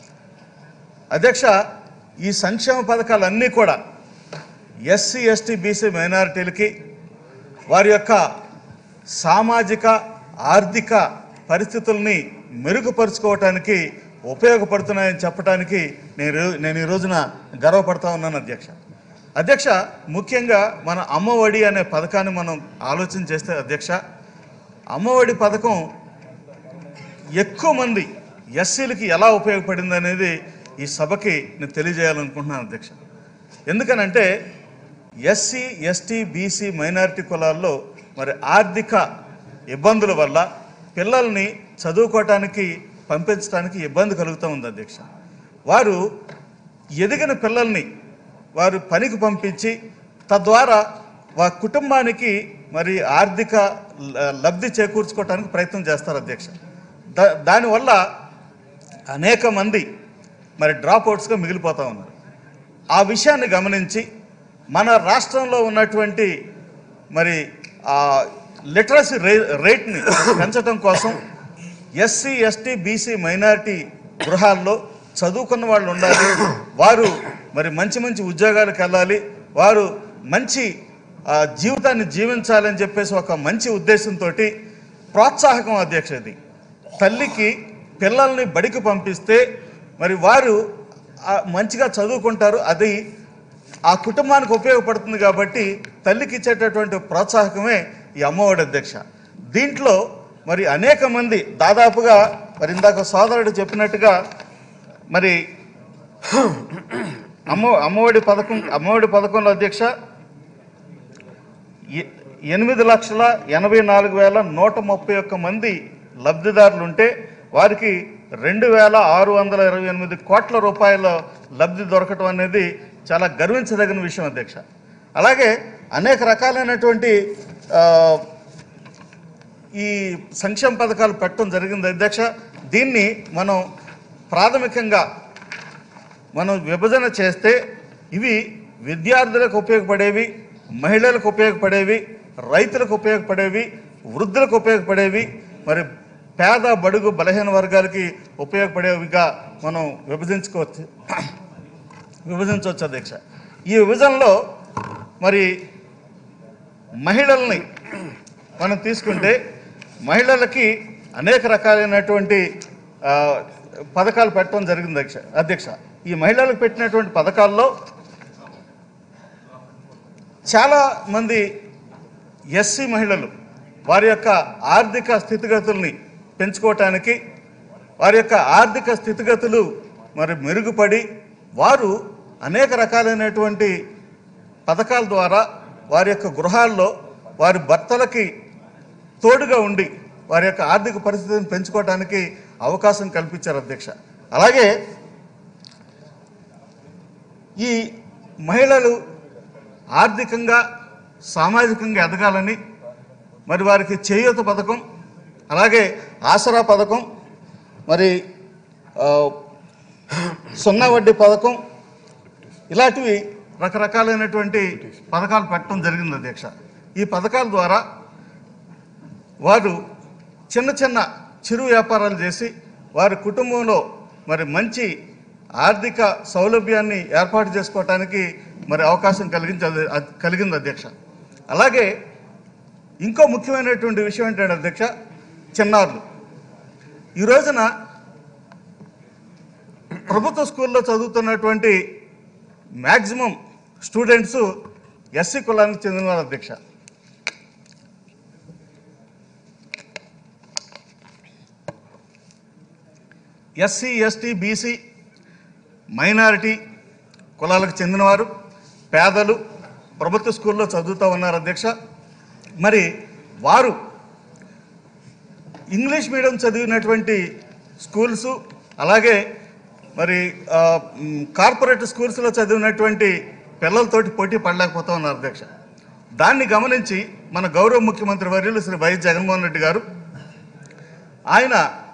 అధ్యక్ష ఈ సంక్షేమ పథకాలన్నీ కూడా ఎస్సీ ఎస్టీ బీసీ మైనారిటీలకి వారి యొక్క సామాజిక ఆర్థిక పరిస్థితుల్ని మెరుగుపరుచుకోవటానికి ఉపయోగపడుతున్నాయని చెప్పడానికి నేను నేను ఈ రోజున గర్వపడతా ఉన్నాను అధ్యక్ష అధ్యక్ష ముఖ్యంగా మన అమ్మఒడి అనే పథకాన్ని మనం ఆలోచన చేస్తే అధ్యక్ష అమ్మఒడి పథకం ఎక్కువ మంది ఎస్సీలకి ఎలా ఉపయోగపడింది అనేది ఈ సభకి నేను తెలియజేయాలనుకుంటున్నాను అధ్యక్ష ఎందుకనంటే ఎస్సీ ఎస్టీ బీసీ మైనారిటీ కులాల్లో మరి ఆర్థిక ఇబ్బందుల వల్ల పిల్లల్ని చదువుకోవటానికి పంపించడానికి ఇబ్బంది కలుగుతూ ఉంది అధ్యక్ష వారు ఎదిగిన పిల్లల్ని వారు పనికి పంపించి తద్వారా వారి కుటుంబానికి మరి ఆర్థిక ల- లబ్ధి చేకూర్చుకోవటానికి ప్రయత్నం చేస్తారు అధ్యక్ష దా దానివల్ల అనేక మంది మరి డ్రాప్ అవుట్స్గా మిగిలిపోతూ ఉన్నారు ఆ విషయాన్ని గమనించి మన రాష్ట్రంలో ఉన్నటువంటి మరి ఆ లిటరసీ రే రేట్ని పెంచడం కోసం ఎస్సీ ఎస్టీ బీసీ మైనారిటీ గృహాల్లో చదువుకున్న వాళ్ళు ఉండాలి వారు మరి మంచి మంచి ఉద్యోగాలకు వెళ్ళాలి వారు మంచి ఆ, జీవితాన్ని జీవించాలని చెప్పేసి ఒక మంచి ఉద్దేశంతో ప్రోత్సాహకం అధ్యక్ష ఇది తల్లికి పిల్లల్ని బడికి పంపిస్తే మరి వారు ఆ, మంచిగా చదువుకుంటారు అది ఆ కుటుంబానికి ఉపయోగపడుతుంది కాబట్టి తల్లికి ఇచ్చేటటువంటి ప్రోత్సాహకమే ఈ అమ్మఒడి అధ్యక్ష దీంట్లో మరి అనేక మంది దాదాపుగా మరి ఇందాక సోదరుడు చెప్పినట్టుగా మరి అమ్మ అమ్మఒడి పథకం అమ్మఒడి పథకంలో అధ్యక్ష ఎ- ఎనిమిది లక్షల ఎనభై నాలుగు వేల నూట ముప్పై ఒక్క మంది లబ్ధిదారులు ఉంటే వారికి
రెండు వేల ఆరు వందల ఇరవై ఎనిమిది కోట్ల రూపాయల లబ్ధి దొరకటం అనేది చాలా గర్వించదగిన విషయం అధ్యక్ష అలాగే అనేక రకాలైనటువంటి ఆ, ఈ సంక్షేమ పథకాలు పెట్టడం జరిగింది అధ్యక్ష దీన్ని మనం ప్రాథమికంగా మనం విభజన చేస్తే ఇవి విద్యార్థులకు ఉపయోగపడేవి మహిళలకు ఉపయోగపడేవి రైతులకు ఉపయోగపడేవి వృద్ధులకు ఉపయోగపడేవి మరి పేద బడుగు బలహీన వర్గాలకి ఉపయోగపడేవిగా మనం విభజించుకోవచ్చు విభజించవచ్చు అధ్యక్ష ఈ విభజనలో మరి మహిళల్ని మనం తీసుకుంటే మహిళలకి అనేక రకాలైనటువంటి ఆ, పథకాలు పెట్టడం జరిగింది అధ్యక్ష అధ్యక్ష ఈ మహిళలకు పెట్టినటువంటి పథకాల్లో చాలా మంది ఎస్సీ మహిళలు వారి యొక్క ఆర్థిక స్థితిగతుల్ని పెంచుకోవటానికి వారి యొక్క ఆర్థిక స్థితిగతులు మరి మెరుగుపడి వారు అనేక రకాలైనటువంటి పథకాల ద్వారా వారి యొక్క గృహాల్లో వారి భర్తలకి తోడుగా ఉండి వారి యొక్క ఆర్థిక పరిస్థితిని పెంచుకోవడానికి అవకాశం కల్పించారు అధ్యక్ష అలాగే ఈ మహిళలు ఆర్థికంగా సామాజికంగా ఎదగాలని మరి వారికి చేయూత పథకం అలాగే ఆసరా పథకం మరి ఆ, సున్నా వడ్డీ పథకం ఇలాంటివి రకరకాలైనటువంటి పథకాలు పెట్టడం జరిగింది అధ్యక్ష ఈ పథకాల ద్వారా వారు చిన్న చిన్న చిరు వ్యాపారాలు చేసి వారి కుటుంబంలో మరి మంచి ఆర్థిక సౌలభ్యాన్ని ఏర్పాటు చేసుకోవటానికి మరి అవకాశం కలిగించ కలిగింది అధ్యక్ష అలాగే ఇంకో ముఖ్యమైనటువంటి విషయం ఏంటంటే అధ్యక్ష చిన్నారులు ఈ రోజున ప్రభుత్వ స్కూల్లో చదువుతున్నటువంటి మ్యాక్సిమం స్టూడెంట్స్ ఎస్సీ కులానికి చెందినవారు అధ్యక్ష ఎస్సీ ఎస్టీ బీసీ మైనారిటీ కులాలకు చెందినవారు పేదలు ప్రభుత్వ స్కూల్లో చదువుతూ ఉన్నారు అధ్యక్ష మరి వారు ఇంగ్లీష్ మీడియం చదివినటువంటి స్కూల్స్ అలాగే మరి ఆ, మ్, కార్పొరేట్ స్కూల్స్లో చదివినటువంటి పిల్లలతోటి పోటీ పడలేకపోతా ఉన్నారు అధ్యక్ష దాన్ని గమనించి మన గౌరవ ముఖ్యమంత్రి వర్యులు శ్రీ వైఎస్ జగన్మోహన్ రెడ్డి గారు ఆయన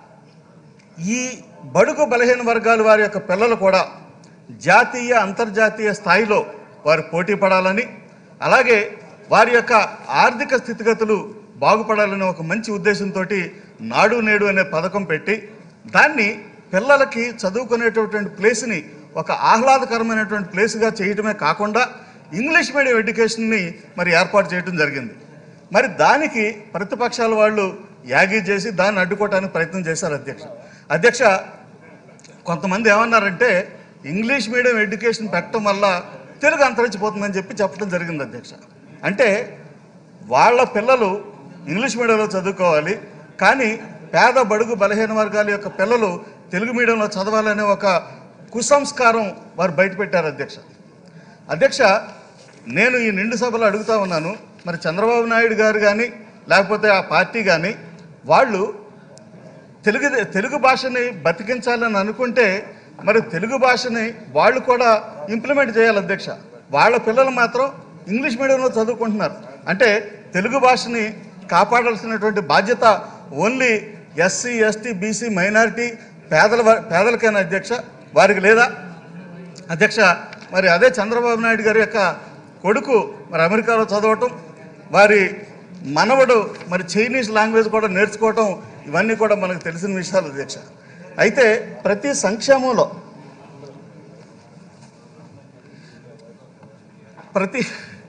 ఈ బడుగు బలహీన వర్గాల వారి యొక్క పిల్లలు కూడా జాతీయ అంతర్జాతీయ స్థాయిలో వారు పోటీ పడాలని అలాగే వారి యొక్క ఆర్థిక స్థితిగతులు బాగుపడాలనే ఒక మంచి ఉద్దేశంతో నాడు నేడు అనే పథకం పెట్టి దాన్ని పిల్లలకి చదువుకునేటటువంటి ప్లేస్ని ఒక ఆహ్లాదకరమైనటువంటి ప్లేస్గా చేయటమే కాకుండా ఇంగ్లీష్ మీడియం ఎడ్యుకేషన్ని మరి ఏర్పాటు చేయడం జరిగింది మరి దానికి ప్రతిపక్షాల వాళ్ళు యాగి చేసి దాన్ని అడ్డుకోవడానికి ప్రయత్నం చేశారు అధ్యక్ష అధ్యక్ష కొంతమంది ఏమన్నారంటే ఇంగ్లీష్ మీడియం ఎడ్యుకేషన్ పెట్టడం వల్ల తెలుగు అంతరించిపోతుందని చెప్పి చెప్పడం జరిగింది అధ్యక్ష అంటే వాళ్ళ పిల్లలు ఇంగ్లీష్ మీడియంలో చదువుకోవాలి కానీ పేద బడుగు బలహీన వర్గాల యొక్క పిల్లలు తెలుగు మీడియంలో చదవాలనే ఒక కుసంస్కారం వారు బయటపెట్టారు అధ్యక్ష అధ్యక్ష నేను ఈ నిండు సభలో అడుగుతా ఉన్నాను మరి చంద్రబాబు నాయుడు గారు కానీ లేకపోతే ఆ పార్టీ కానీ వాళ్ళు తెలుగు తెలుగు భాషని బతికించాలని అనుకుంటే మరి తెలుగు భాషని వాళ్ళు కూడా ఇంప్లిమెంట్ చేయాలి అధ్యక్ష వాళ్ళ పిల్లలు మాత్రం ఇంగ్లీష్ మీడియంలో చదువుకుంటున్నారు అంటే తెలుగు భాషని కాపాడాల్సినటువంటి బాధ్యత only SC ST BC minority పేదల వా- పేదలకైనా అధ్యక్ష వారికి లేదా అధ్యక్ష మరి అదే చంద్రబాబు నాయుడు గారి యొక్క కొడుకు మరి అమెరికాలో చదవటం వారి మనవడు మరి చైనీస్ లాంగ్వేజ్ కూడా నేర్చుకోవటం ఇవన్నీ కూడా మనకు తెలిసిన విషయాలు అధ్యక్ష అయితే ప్రతి సంక్షేమంలో ప్రతి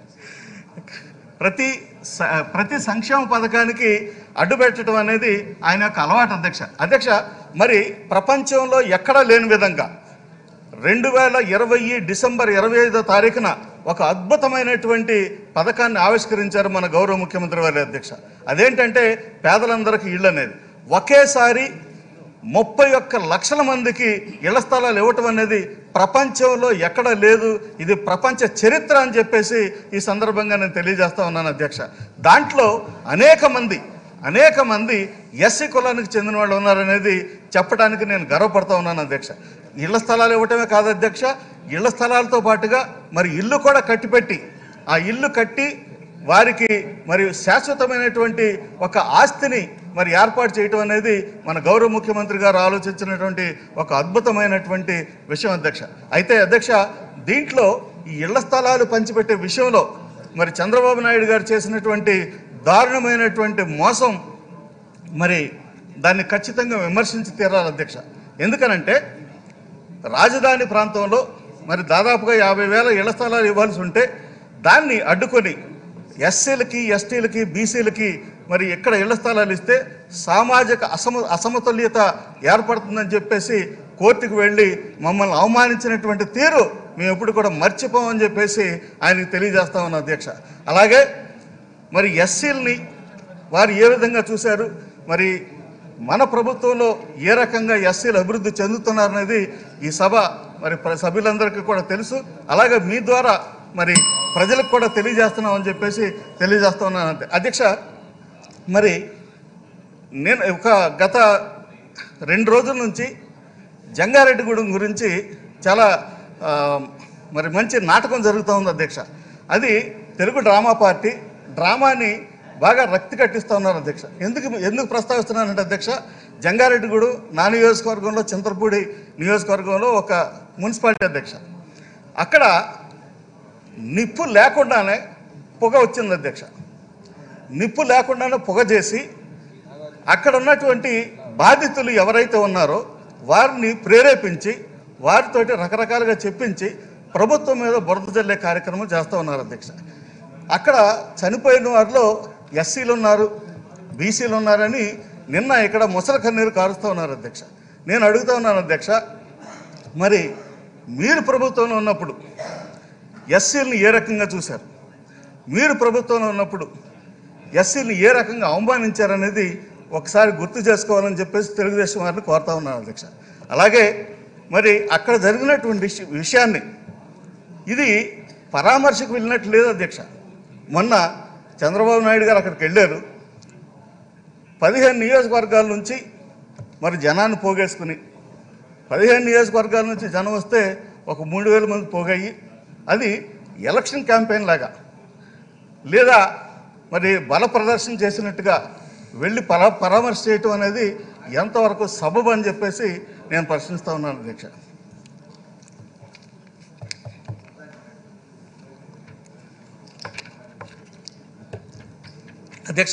ప్రతి స- ప్రతి సంక్షేమ పథకానికి అడ్డుపెట్టడం అనేది ఆయన యొక్క అలవాటు అధ్యక్ష అధ్యక్ష మరి ప్రపంచంలో ఎక్కడా లేని విధంగా రెండు వేల ఇరవై డిసెంబర్ ఇరవై ఐదో తారీఖున ఒక అద్భుతమైనటువంటి పథకాన్ని ఆవిష్కరించారు మన గౌరవ ముఖ్యమంత్రి వారి అధ్యక్ష అదేంటంటే పేదలందరికీ ఇళ్ళు అనేది ఒకేసారి ముప్పై ఒక్క లక్షల మందికి ఇళ్ల స్థలాలు ఇవ్వటం అనేది ప్రపంచంలో ఎక్కడ లేదు ఇది ప్రపంచ చరిత్ర అని చెప్పేసి ఈ సందర్భంగా నేను తెలియజేస్తా ఉన్నాను అధ్యక్ష దాంట్లో అనేక మంది అనేక మంది ఎస్సీ కులానికి చెందిన వాళ్ళు ఉన్నారనేది చెప్పడానికి నేను గర్వపడతా ఉన్నాను అధ్యక్ష ఇళ్ల స్థలాలు ఇవ్వటమే కాదు అధ్యక్ష ఇళ్ల స్థలాలతో పాటుగా మరి ఇల్లు కూడా కట్టిపెట్టి ఆ ఇల్లు కట్టి వారికి మరి శాశ్వతమైనటువంటి ఒక ఆస్తిని మరి ఏర్పాటు చేయటం అనేది మన గౌరవ ముఖ్యమంత్రి గారు ఆలోచించినటువంటి ఒక అద్భుతమైనటువంటి విషయం అధ్యక్ష అయితే అధ్యక్ష దీంట్లో ఈ ఇళ్ల స్థలాలు పంచిపెట్టే విషయంలో మరి చంద్రబాబు నాయుడు గారు చేసినటువంటి దారుణమైనటువంటి మోసం మరి దాన్ని ఖచ్చితంగా విమర్శించి తీరాలి అధ్యక్ష ఎందుకనంటే రాజధాని ప్రాంతంలో మరి దాదాపుగా యాభై వేల ఇళ్ల స్థలాలు ఇవ్వాల్సి ఉంటే దాన్ని అడ్డుకొని ఎస్సీలకి ఎస్టీలకి బీసీలకి మరి ఎక్కడ ఇళ్ల స్థలాలు ఇస్తే సామాజిక అసమ అసమతుల్యత ఏర్పడుతుందని చెప్పేసి కోర్టుకు వెళ్ళి మమ్మల్ని అవమానించినటువంటి తీరు మేము ఎప్పుడు కూడా మర్చిపోమని చెప్పేసి ఆయనకి తెలియజేస్తా ఉన్నాం అధ్యక్ష అలాగే మరి ఎస్సీలని వారు ఏ విధంగా చూశారు మరి మన ప్రభుత్వంలో ఏ రకంగా ఎస్సీలు అభివృద్ధి చెందుతున్నారనేది ఈ సభ మరి ప్ర- సభ్యులందరికీ కూడా తెలుసు అలాగే మీ ద్వారా మరి ప్రజలకు కూడా తెలియజేస్తున్నామని చెప్పేసి తెలియజేస్తా ఉన్నాను అంతే అధ్యక్ష మరి నేను ఒక గత రెండు రోజుల నుంచి జంగారెడ్డిగూడెం గురించి చాలా ఆ, మరి మంచి నాటకం జరుగుతూ ఉంది అధ్యక్ష అది తెలుగు డ్రామా పార్టీ డ్రామాని బాగా రక్తి కట్టిస్తూ ఉన్నారు అధ్యక్ష ఎందుకు ఎందుకు ప్రస్తావిస్తున్నానంటే అధ్యక్ష జంగారెడ్డిగూడు నా నియోజకవర్గంలో చింతలపూడి నియోజకవర్గంలో ఒక మున్సిపాలిటీ అధ్యక్ష అక్కడ నిప్పు లేకుండానే పొగ వచ్చింది అధ్యక్ష నిప్పు లేకుండానే పొగ చేసి అక్కడ ఉన్నటువంటి బాధితులు ఎవరైతే ఉన్నారో వారిని ప్రేరేపించి వారితోటి రకరకాలుగా చెప్పించి ప్రభుత్వం మీద బురద జల్లే కార్యక్రమం చేస్తూ ఉన్నారు అధ్యక్ష అక్కడ చనిపోయిన వారిలో ఎస్సీలు ఉన్నారు బీసీలు ఉన్నారని నిన్న ఇక్కడ ముసలి కన్నీరు కారుస్తూ ఉన్నారు అధ్యక్ష నేను అడుగుతా ఉన్నాను అధ్యక్ష మరి మీరు ప్రభుత్వంలో ఉన్నప్పుడు ఎస్సీలను ఏ రకంగా చూశారు మీరు ప్రభుత్వంలో ఉన్నప్పుడు ఎస్సీని ఏ రకంగా అవమానించారనేది ఒకసారి గుర్తు చేసుకోవాలని చెప్పేసి తెలుగుదేశం వారిని కోరుతా ఉన్నాను అధ్యక్ష అలాగే మరి అక్కడ జరిగినటువంటి విష- విషయాన్ని ఇది పరామర్శకు వెళ్ళినట్టు లేదు అధ్యక్ష మొన్న చంద్రబాబు నాయుడు గారు అక్కడికి వెళ్ళారు పదిహేను నియోజకవర్గాల నుంచి మరి జనాన్ని పోగేసుకుని పదిహేను నియోజకవర్గాల నుంచి జనం వస్తే ఒక మూడు వేల మంది పోగాయి అది ఎలక్షన్ క్యాంపెయిన్ లాగా లేదా మరి బల ప్రదర్శన చేసినట్టుగా వెళ్ళి పరా పరామర్శ చేయటం అనేది ఎంతవరకు సబబు అని చెప్పేసి నేను ప్రశ్నిస్తా ఉన్నాను అధ్యక్ష అధ్యక్ష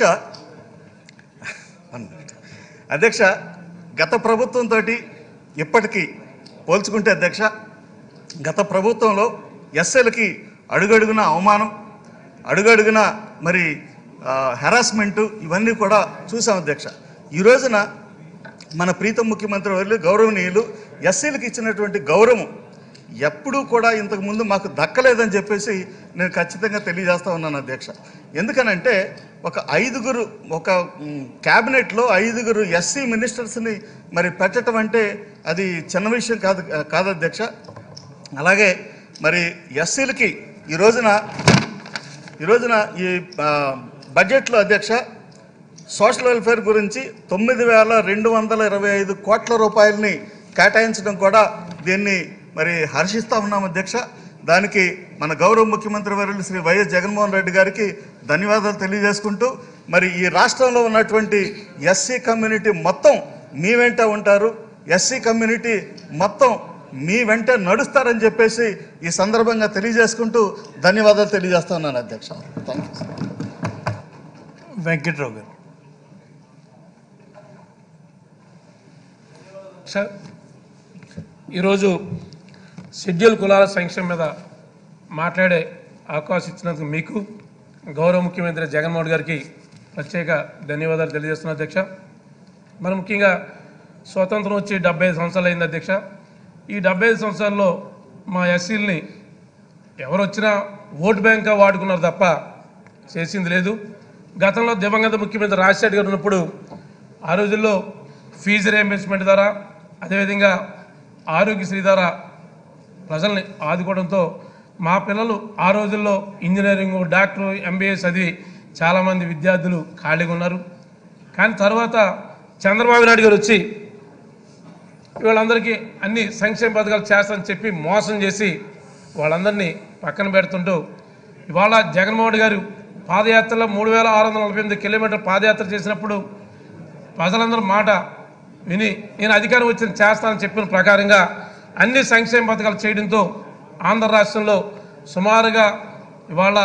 వన్ మినిట్. అధ్యక్ష గత ప్రభుత్వంతో ఇప్పటికీ పోల్చుకుంటే అధ్యక్ష గత ప్రభుత్వంలో ఎస్ఎల్కి అడుగడుగున అవమానం అడుగడుగున మరి హెరాస్మెంటు ఇవన్నీ కూడా చూసాం అధ్యక్ష ఈ రోజున మన ప్రీతం ముఖ్యమంత్రి వర్యులు గౌరవనీయులు ఎస్సీలకు ఇచ్చినటువంటి గౌరవం ఎప్పుడూ కూడా ఇంతకు ముందు మాకు దక్కలేదని చెప్పేసి నేను ఖచ్చితంగా తెలియజేస్తా ఉన్నాను అధ్యక్ష ఎందుకనంటే ఒక ఐదుగురు ఒక మ్, క్యాబినెట్లో ఐదుగురు ఎస్సీ మినిస్టర్స్ని మరి పెట్టడం అంటే అది చిన్న విషయం కాదు కాదు అధ్యక్ష అలాగే మరి ఎస్సీలకి ఈ రోజున ఈ రోజున ఈ ఆ, బడ్జెట్లో అధ్యక్ష సోషల్ వెల్ఫేర్ గురించి తొమ్మిది వేల రెండు వందల ఇరవై ఐదు కోట్ల రూపాయలని కేటాయించడం కూడా దీన్ని మరి హర్షిస్తా ఉన్నాం అధ్యక్ష దానికి మన గౌరవ ముఖ్యమంత్రి వర్యులు శ్రీ వైఎస్ జగన్మోహన్ రెడ్డి గారికి ధన్యవాదాలు తెలియజేసుకుంటూ మరి ఈ రాష్ట్రంలో ఉన్నటువంటి ఎస్సీ కమ్యూనిటీ మొత్తం మీ వెంట ఉంటారు ఎస్సీ కమ్యూనిటీ మొత్తం మీ వెంట నడుస్తారని చెప్పేసి ఈ సందర్భంగా తెలియజేసుకుంటూ ధన్యవాదాలు తెలియజేస్తా ఉన్నాను అధ్యక్ష థ్యాంక్ యూ
వెంకట్రావు గారు
సార్ ఈరోజు షెడ్యూల్ కులాల సంక్షేమం మీద మాట్లాడే అవకాశం ఇచ్చినందుకు మీకు గౌరవ ముఖ్యమంత్రి జగన్మోహన్ గారికి ప్రత్యేక ధన్యవాదాలు తెలియజేస్తున్నా అధ్యక్ష మరి ముఖ్యంగా స్వతంత్రం వచ్చి డెబ్బై ఐదు సంవత్సరాలు అయింది అధ్యక్ష ఈ డెబ్బై ఐదు సంవత్సరాల్లో మా ఎస్సీలని ఎవరు వచ్చినా ఓటు బ్యాంక్గా వాడుకున్నారు తప్ప చేసింది లేదు గతంలో దివంగత ముఖ్యమంత్రి రాజశేఖర్ గారు ఉన్నప్పుడు ఆ రోజుల్లో ఫీజు రియంబర్స్మెంట్ ద్వారా అదేవిధంగా ఆరోగ్యశ్రీ ద్వారా ప్రజల్ని ఆదుకోవడంతో మా పిల్లలు ఆ రోజుల్లో ఇంజనీరింగ్ డాక్టర్ ఎంబీఏ చదివి చాలామంది విద్యార్థులు ఖాళీగా ఉన్నారు కానీ తర్వాత చంద్రబాబు నాయుడు గారు వచ్చి వీళ్ళందరికీ అన్ని సంక్షేమ పథకాలు చేస్తానని చెప్పి మోసం చేసి వాళ్ళందరినీ పక్కన పెడుతుంటూ ఇవాళ జగన్మోహన్ గారు పాదయాత్రలో మూడు వేల ఆరు వందల నలభై ఎనిమిది కిలోమీటర్ పాదయాత్ర చేసినప్పుడు ప్రజలందరూ మాట విని నేను అధికారం వచ్చిన చేస్తానని చెప్పిన ప్రకారంగా అన్ని సంక్షేమ పథకాలు చేయడంతో ఆంధ్ర రాష్ట్రంలో సుమారుగా ఇవాళ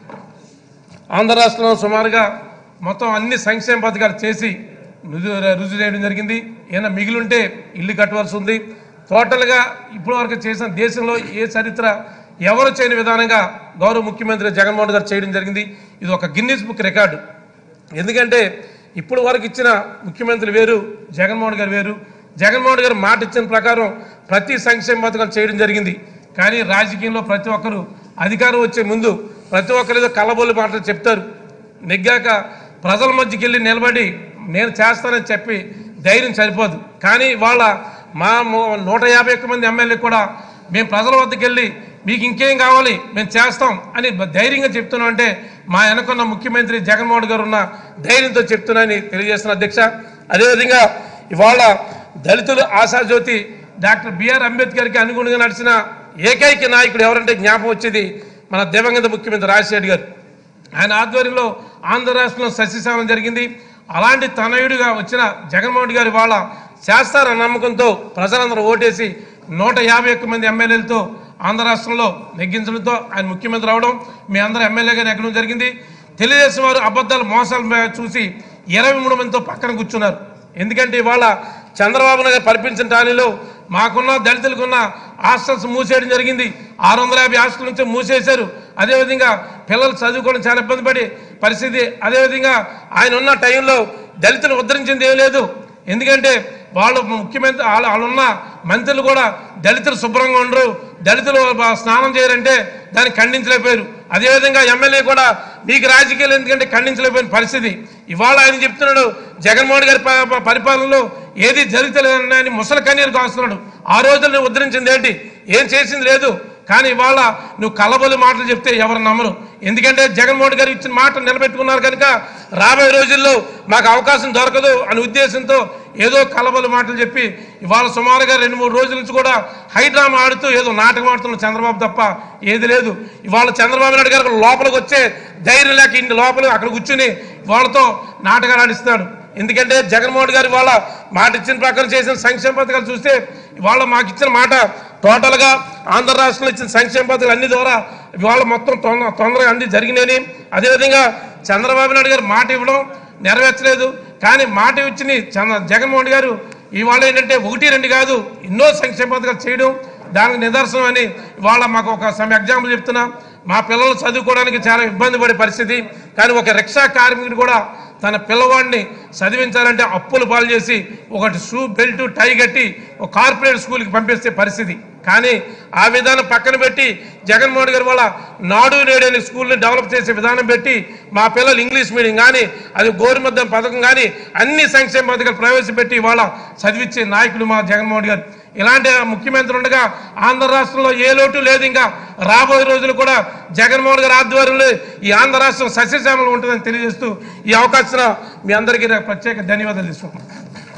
ఆంధ్ర రాష్ట్రంలో సుమారుగా మొత్తం అన్ని సంక్షేమ పథకాలు చేసి రుజు రుజువు చేయడం జరిగింది ఏమైనా మిగిలింటే ఇల్లు కట్టవలసి ఉంది టోటల్గా ఇప్పటివరకు చేసిన దేశంలో ఏ చరిత్ర ఎవరు చేయని విధానంగా గౌరవ ముఖ్యమంత్రి జగన్మోహన్ గారు చేయడం జరిగింది ఇది ఒక గిన్నీస్ బుక్ రికార్డు ఎందుకంటే ఇప్పుడు వరకు ఇచ్చిన ముఖ్యమంత్రి వేరు జగన్మోహన్ గారు వేరు జగన్మోహన్ గారు మాట ఇచ్చిన ప్రకారం ప్రతి సంక్షేమ పథకాలు చేయడం జరిగింది కానీ రాజకీయంలో ప్రతి ఒక్కరు అధికారం వచ్చే ముందు ప్రతి ఒక్కరు ఏదో కళ్ళబొల్లి మాటలు చెప్తారు నెగ్గాక ప్రజల మధ్యకి వెళ్ళి నిలబడి నేను చేస్తానని చెప్పి ధైర్యం సరిపోదు కానీ వాళ్ళ మా మూ- నూట యాభై ఒక్క మంది ఎమ్మెల్యే కూడా మేము ప్రజల వద్దకు వెళ్ళి మీకు ఇంకేం కావాలి మేము చేస్తాం అని బ- ధైర్యంగా చెప్తున్నాం అంటే మా వెనకున్న ముఖ్యమంత్రి జగన్మోహన్ గారు ఉన్న ధైర్యంతో చెప్తున్నానని తెలియజేస్తున్న అధ్యక్ష అదేవిధంగా ఇవాళ దళితులు ఆశాజ్యోతి డాక్టర్ బిఆర్ అంబేద్కర్కి అనుగుణంగా నడిచిన ఏకైక నాయకుడు ఎవరంటే జ్ఞాపకం వచ్చేది మన దివంగత ముఖ్యమంత్రి రాజశేఖర్ గారు ఆయన ఆధ్వర్యంలో ఆంధ్ర రాష్ట్రంలో సస్యశాలం జరిగింది అలాంటి తనయుడిగా వచ్చిన జగన్మోహన్ గారి వాళ్ళ చేస్తారన్న నమ్మకంతో ప్రజలందరూ ఓటేసి నూట యాభై ఒక్క మంది ఎమ్మెల్యేలతో ఆంధ్ర రాష్ట్రంలో నెగ్గించడంతో ఆయన ముఖ్యమంత్రి అవడం మీ అందరూ ఎమ్మెల్యేగా నెగ్గడం జరిగింది తెలుగుదేశం వారు అబద్ధాలు మోసాలు మే- చూసి ఇరవై మూడు మందితో పక్కన కూర్చున్నారు ఎందుకంటే ఇవాళ చంద్రబాబు నాయుడు పరిపించిన టాలీలో మాకున్న దళితులకున్న హాస్టల్స్ మూసేయడం జరిగింది ఆరు వందల యాభై హాస్టల్ నుంచి మూసేశారు అదేవిధంగా పిల్లలు చదువుకోవడం చాలా ఇబ్బంది పడే పరిస్థితి అదేవిధంగా ఆయన ఉన్న టైంలో దళితులు ఉద్ధరించింది ఏం లేదు ఎందుకంటే వాళ్ళు ముఖ్యమంత్రి వాళ్ళు వాళ్ళున్న మంత్రులు కూడా దళితులు శుభ్రంగా ఉండరు దళితులు బా- స్నానం చేయరంటే దాన్ని ఖండించలేకపోయారు అదేవిధంగా ఎమ్మెల్యే కూడా మీకు రాజకీయాలు ఎందుకంటే ఖండించలేకపోయిన పరిస్థితి ఇవాళ ఆయన చెప్తున్నాడు జగన్మోహన్ గారి ప- ప- పరిపాలనలో ఏది జరుగుతలేదని ముసలి కన్నీరు కాస్తున్నాడు ఆ రోజులు నువ్వు ఉద్ధరించింది ఏంటి ఏం చేసింది లేదు కానీ ఇవాళ నువ్వు కలబొలి మాటలు చెప్తే ఎవరు నమ్మరు ఎందుకంటే జగన్మోహన్ గారు ఇచ్చిన మాట నిలబెట్టుకున్నారు కనుక రాబోయే రోజుల్లో మాకు అవకాశం దొరకదు అనే ఉద్దేశంతో ఏదో కలబొలి మాటలు చెప్పి ఇవాళ సుమారుగా రెండు మూడు రోజుల నుంచి కూడా హైడ్రామా ఆడుతూ ఏదో నాటకం ఆడుతున్న చంద్రబాబు తప్ప ఏది లేదు ఇవాళ చంద్రబాబు నాయుడు గారు లోపలికి వచ్చే ధైర్యం లేక ఇంటి లోపల అక్కడ కూర్చుని వాళ్ళతో నాటకాలు ఆడిస్తున్నాడు ఎందుకంటే జగన్మోహన్ గారు వాళ్ళ మాట ఇచ్చిన ప్రకారం చేసిన సంక్షేమ పథకాలు చూస్తే వాళ్ళ మాకు ఇచ్చిన మాట టోటల్గా ఆంధ్ర రాష్ట్రంలో ఇచ్చిన సంక్షేమ పథకాలు అన్ని ద్వారా ఇవాళ మొత్తం తొందర తొందరగా అన్ని జరిగినాయని అదేవిధంగా చంద్రబాబు నాయుడు గారు మాట ఇవ్వడం నెరవేర్చలేదు కానీ మాట ఇచ్చిన చంద్ర జగన్మోహన్ గారు ఇవాళ ఏంటంటే ఒకటి రెండు కాదు ఎన్నో సంక్షేమ పథకాలు చేయడం దానికి నిదర్శనం అని ఇవాళ మాకు ఒక సమ్ ఎగ్జాంపుల్ చెప్తున్నా మా పిల్లలు చదువుకోవడానికి చాలా ఇబ్బంది పడే పరిస్థితి కానీ ఒక రిక్షా కార్మికుడు కూడా తన పిల్లవాడిని చదివించాలంటే అప్పులు పాలు చేసి ఒకటి షూ బెల్ట్ టై కట్టి ఒక కార్పొరేట్ స్కూల్కి పంపిస్తే పరిస్థితి కానీ ఆ విధానం పక్కన పెట్టి జగన్మోహన్ గారి వల్ల నాడు నేడు అనే స్కూల్ని డెవలప్ చేసే విధానం పెట్టి మా పిల్లలు ఇంగ్లీష్ మీడియం కానీ అది గోరుమద్ద పథకం కానీ అన్ని సంక్షేమ పథకాలు ప్రవేశపెట్టి ఇవాళ చదివించే నాయకుడు మా జగన్మోహన్ గారు ఇలాంటి ముఖ్యమంత్రి ఉండగా ఆంధ్ర రాష్ట్రంలో ఏ లోటు లేదు ఇంకా రాబోయే రోజులు కూడా జగన్మోహన్ గారి ఆధ్వర్యంలో ఈ ఆంధ్ర రాష్ట్రం సస్యశ్యామలు ఉంటుందని తెలియజేస్తూ ఈ అవకాశం మీ అందరికీ నాకు ప్రత్యేక ధన్యవాదాలు తీసుకుంటున్నాను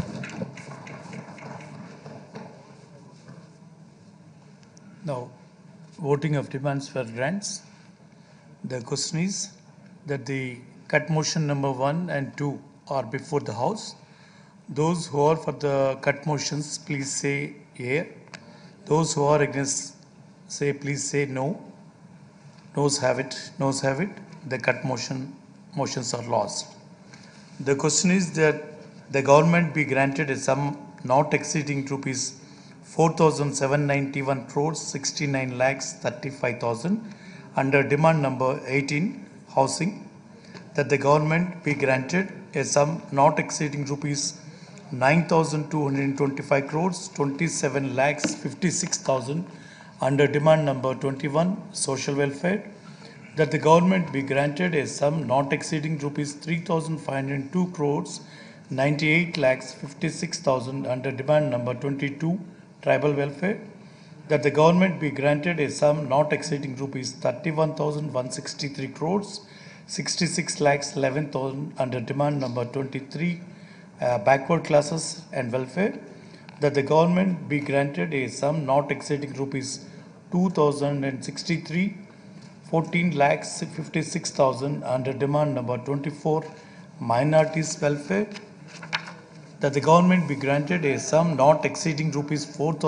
Now, voting of demands for grants. The question is that the cut motion number one and two are before the House. Those who are for the cut motions, please say yea. Those who are against, say please say no. Noes have it, noes have it. The cut motion, motions are lost. The question is that the government be granted a sum not exceeding rupees four thousand seven ninety-one crores sixty-nine lakhs thirty-five thousand under demand number eighteen, housing. That the government be granted a sum not exceeding rupees nine thousand two hundred and twenty-five crores twenty-seven lakhs fifty-six thousand under demand number twenty-one, social welfare that the government be granted a sum not exceeding rupees three thousand five hundred and two crores ninety-eight lakhs fifty-six thousand under demand number twenty-two, tribal welfare. That the government be granted a sum not exceeding rupees thirty-one thousand one sixty-three crores 66 lakhs 11,000 under demand number 23, uh, backward classes and welfare, that the government be granted a sum not exceeding rupees 2,063, 14 lakhs 56,000 under demand number 24, minorities welfare, that the government be granted a sum not exceeding rupees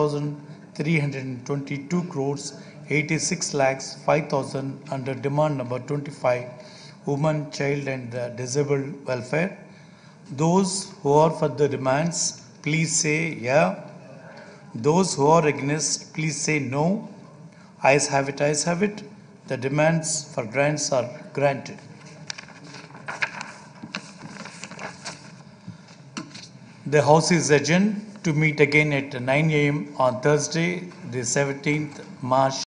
4,322 crores 86 lakhs 5,000 under demand number 25 women, child and uh, disabled welfare. Those who are for the demands, please say yeah. Those who are against, please say no. Ayes have it, ayes have it. The demands for grants are granted. The House is adjourned to meet again at 9 a.m. on Thursday, the 17th March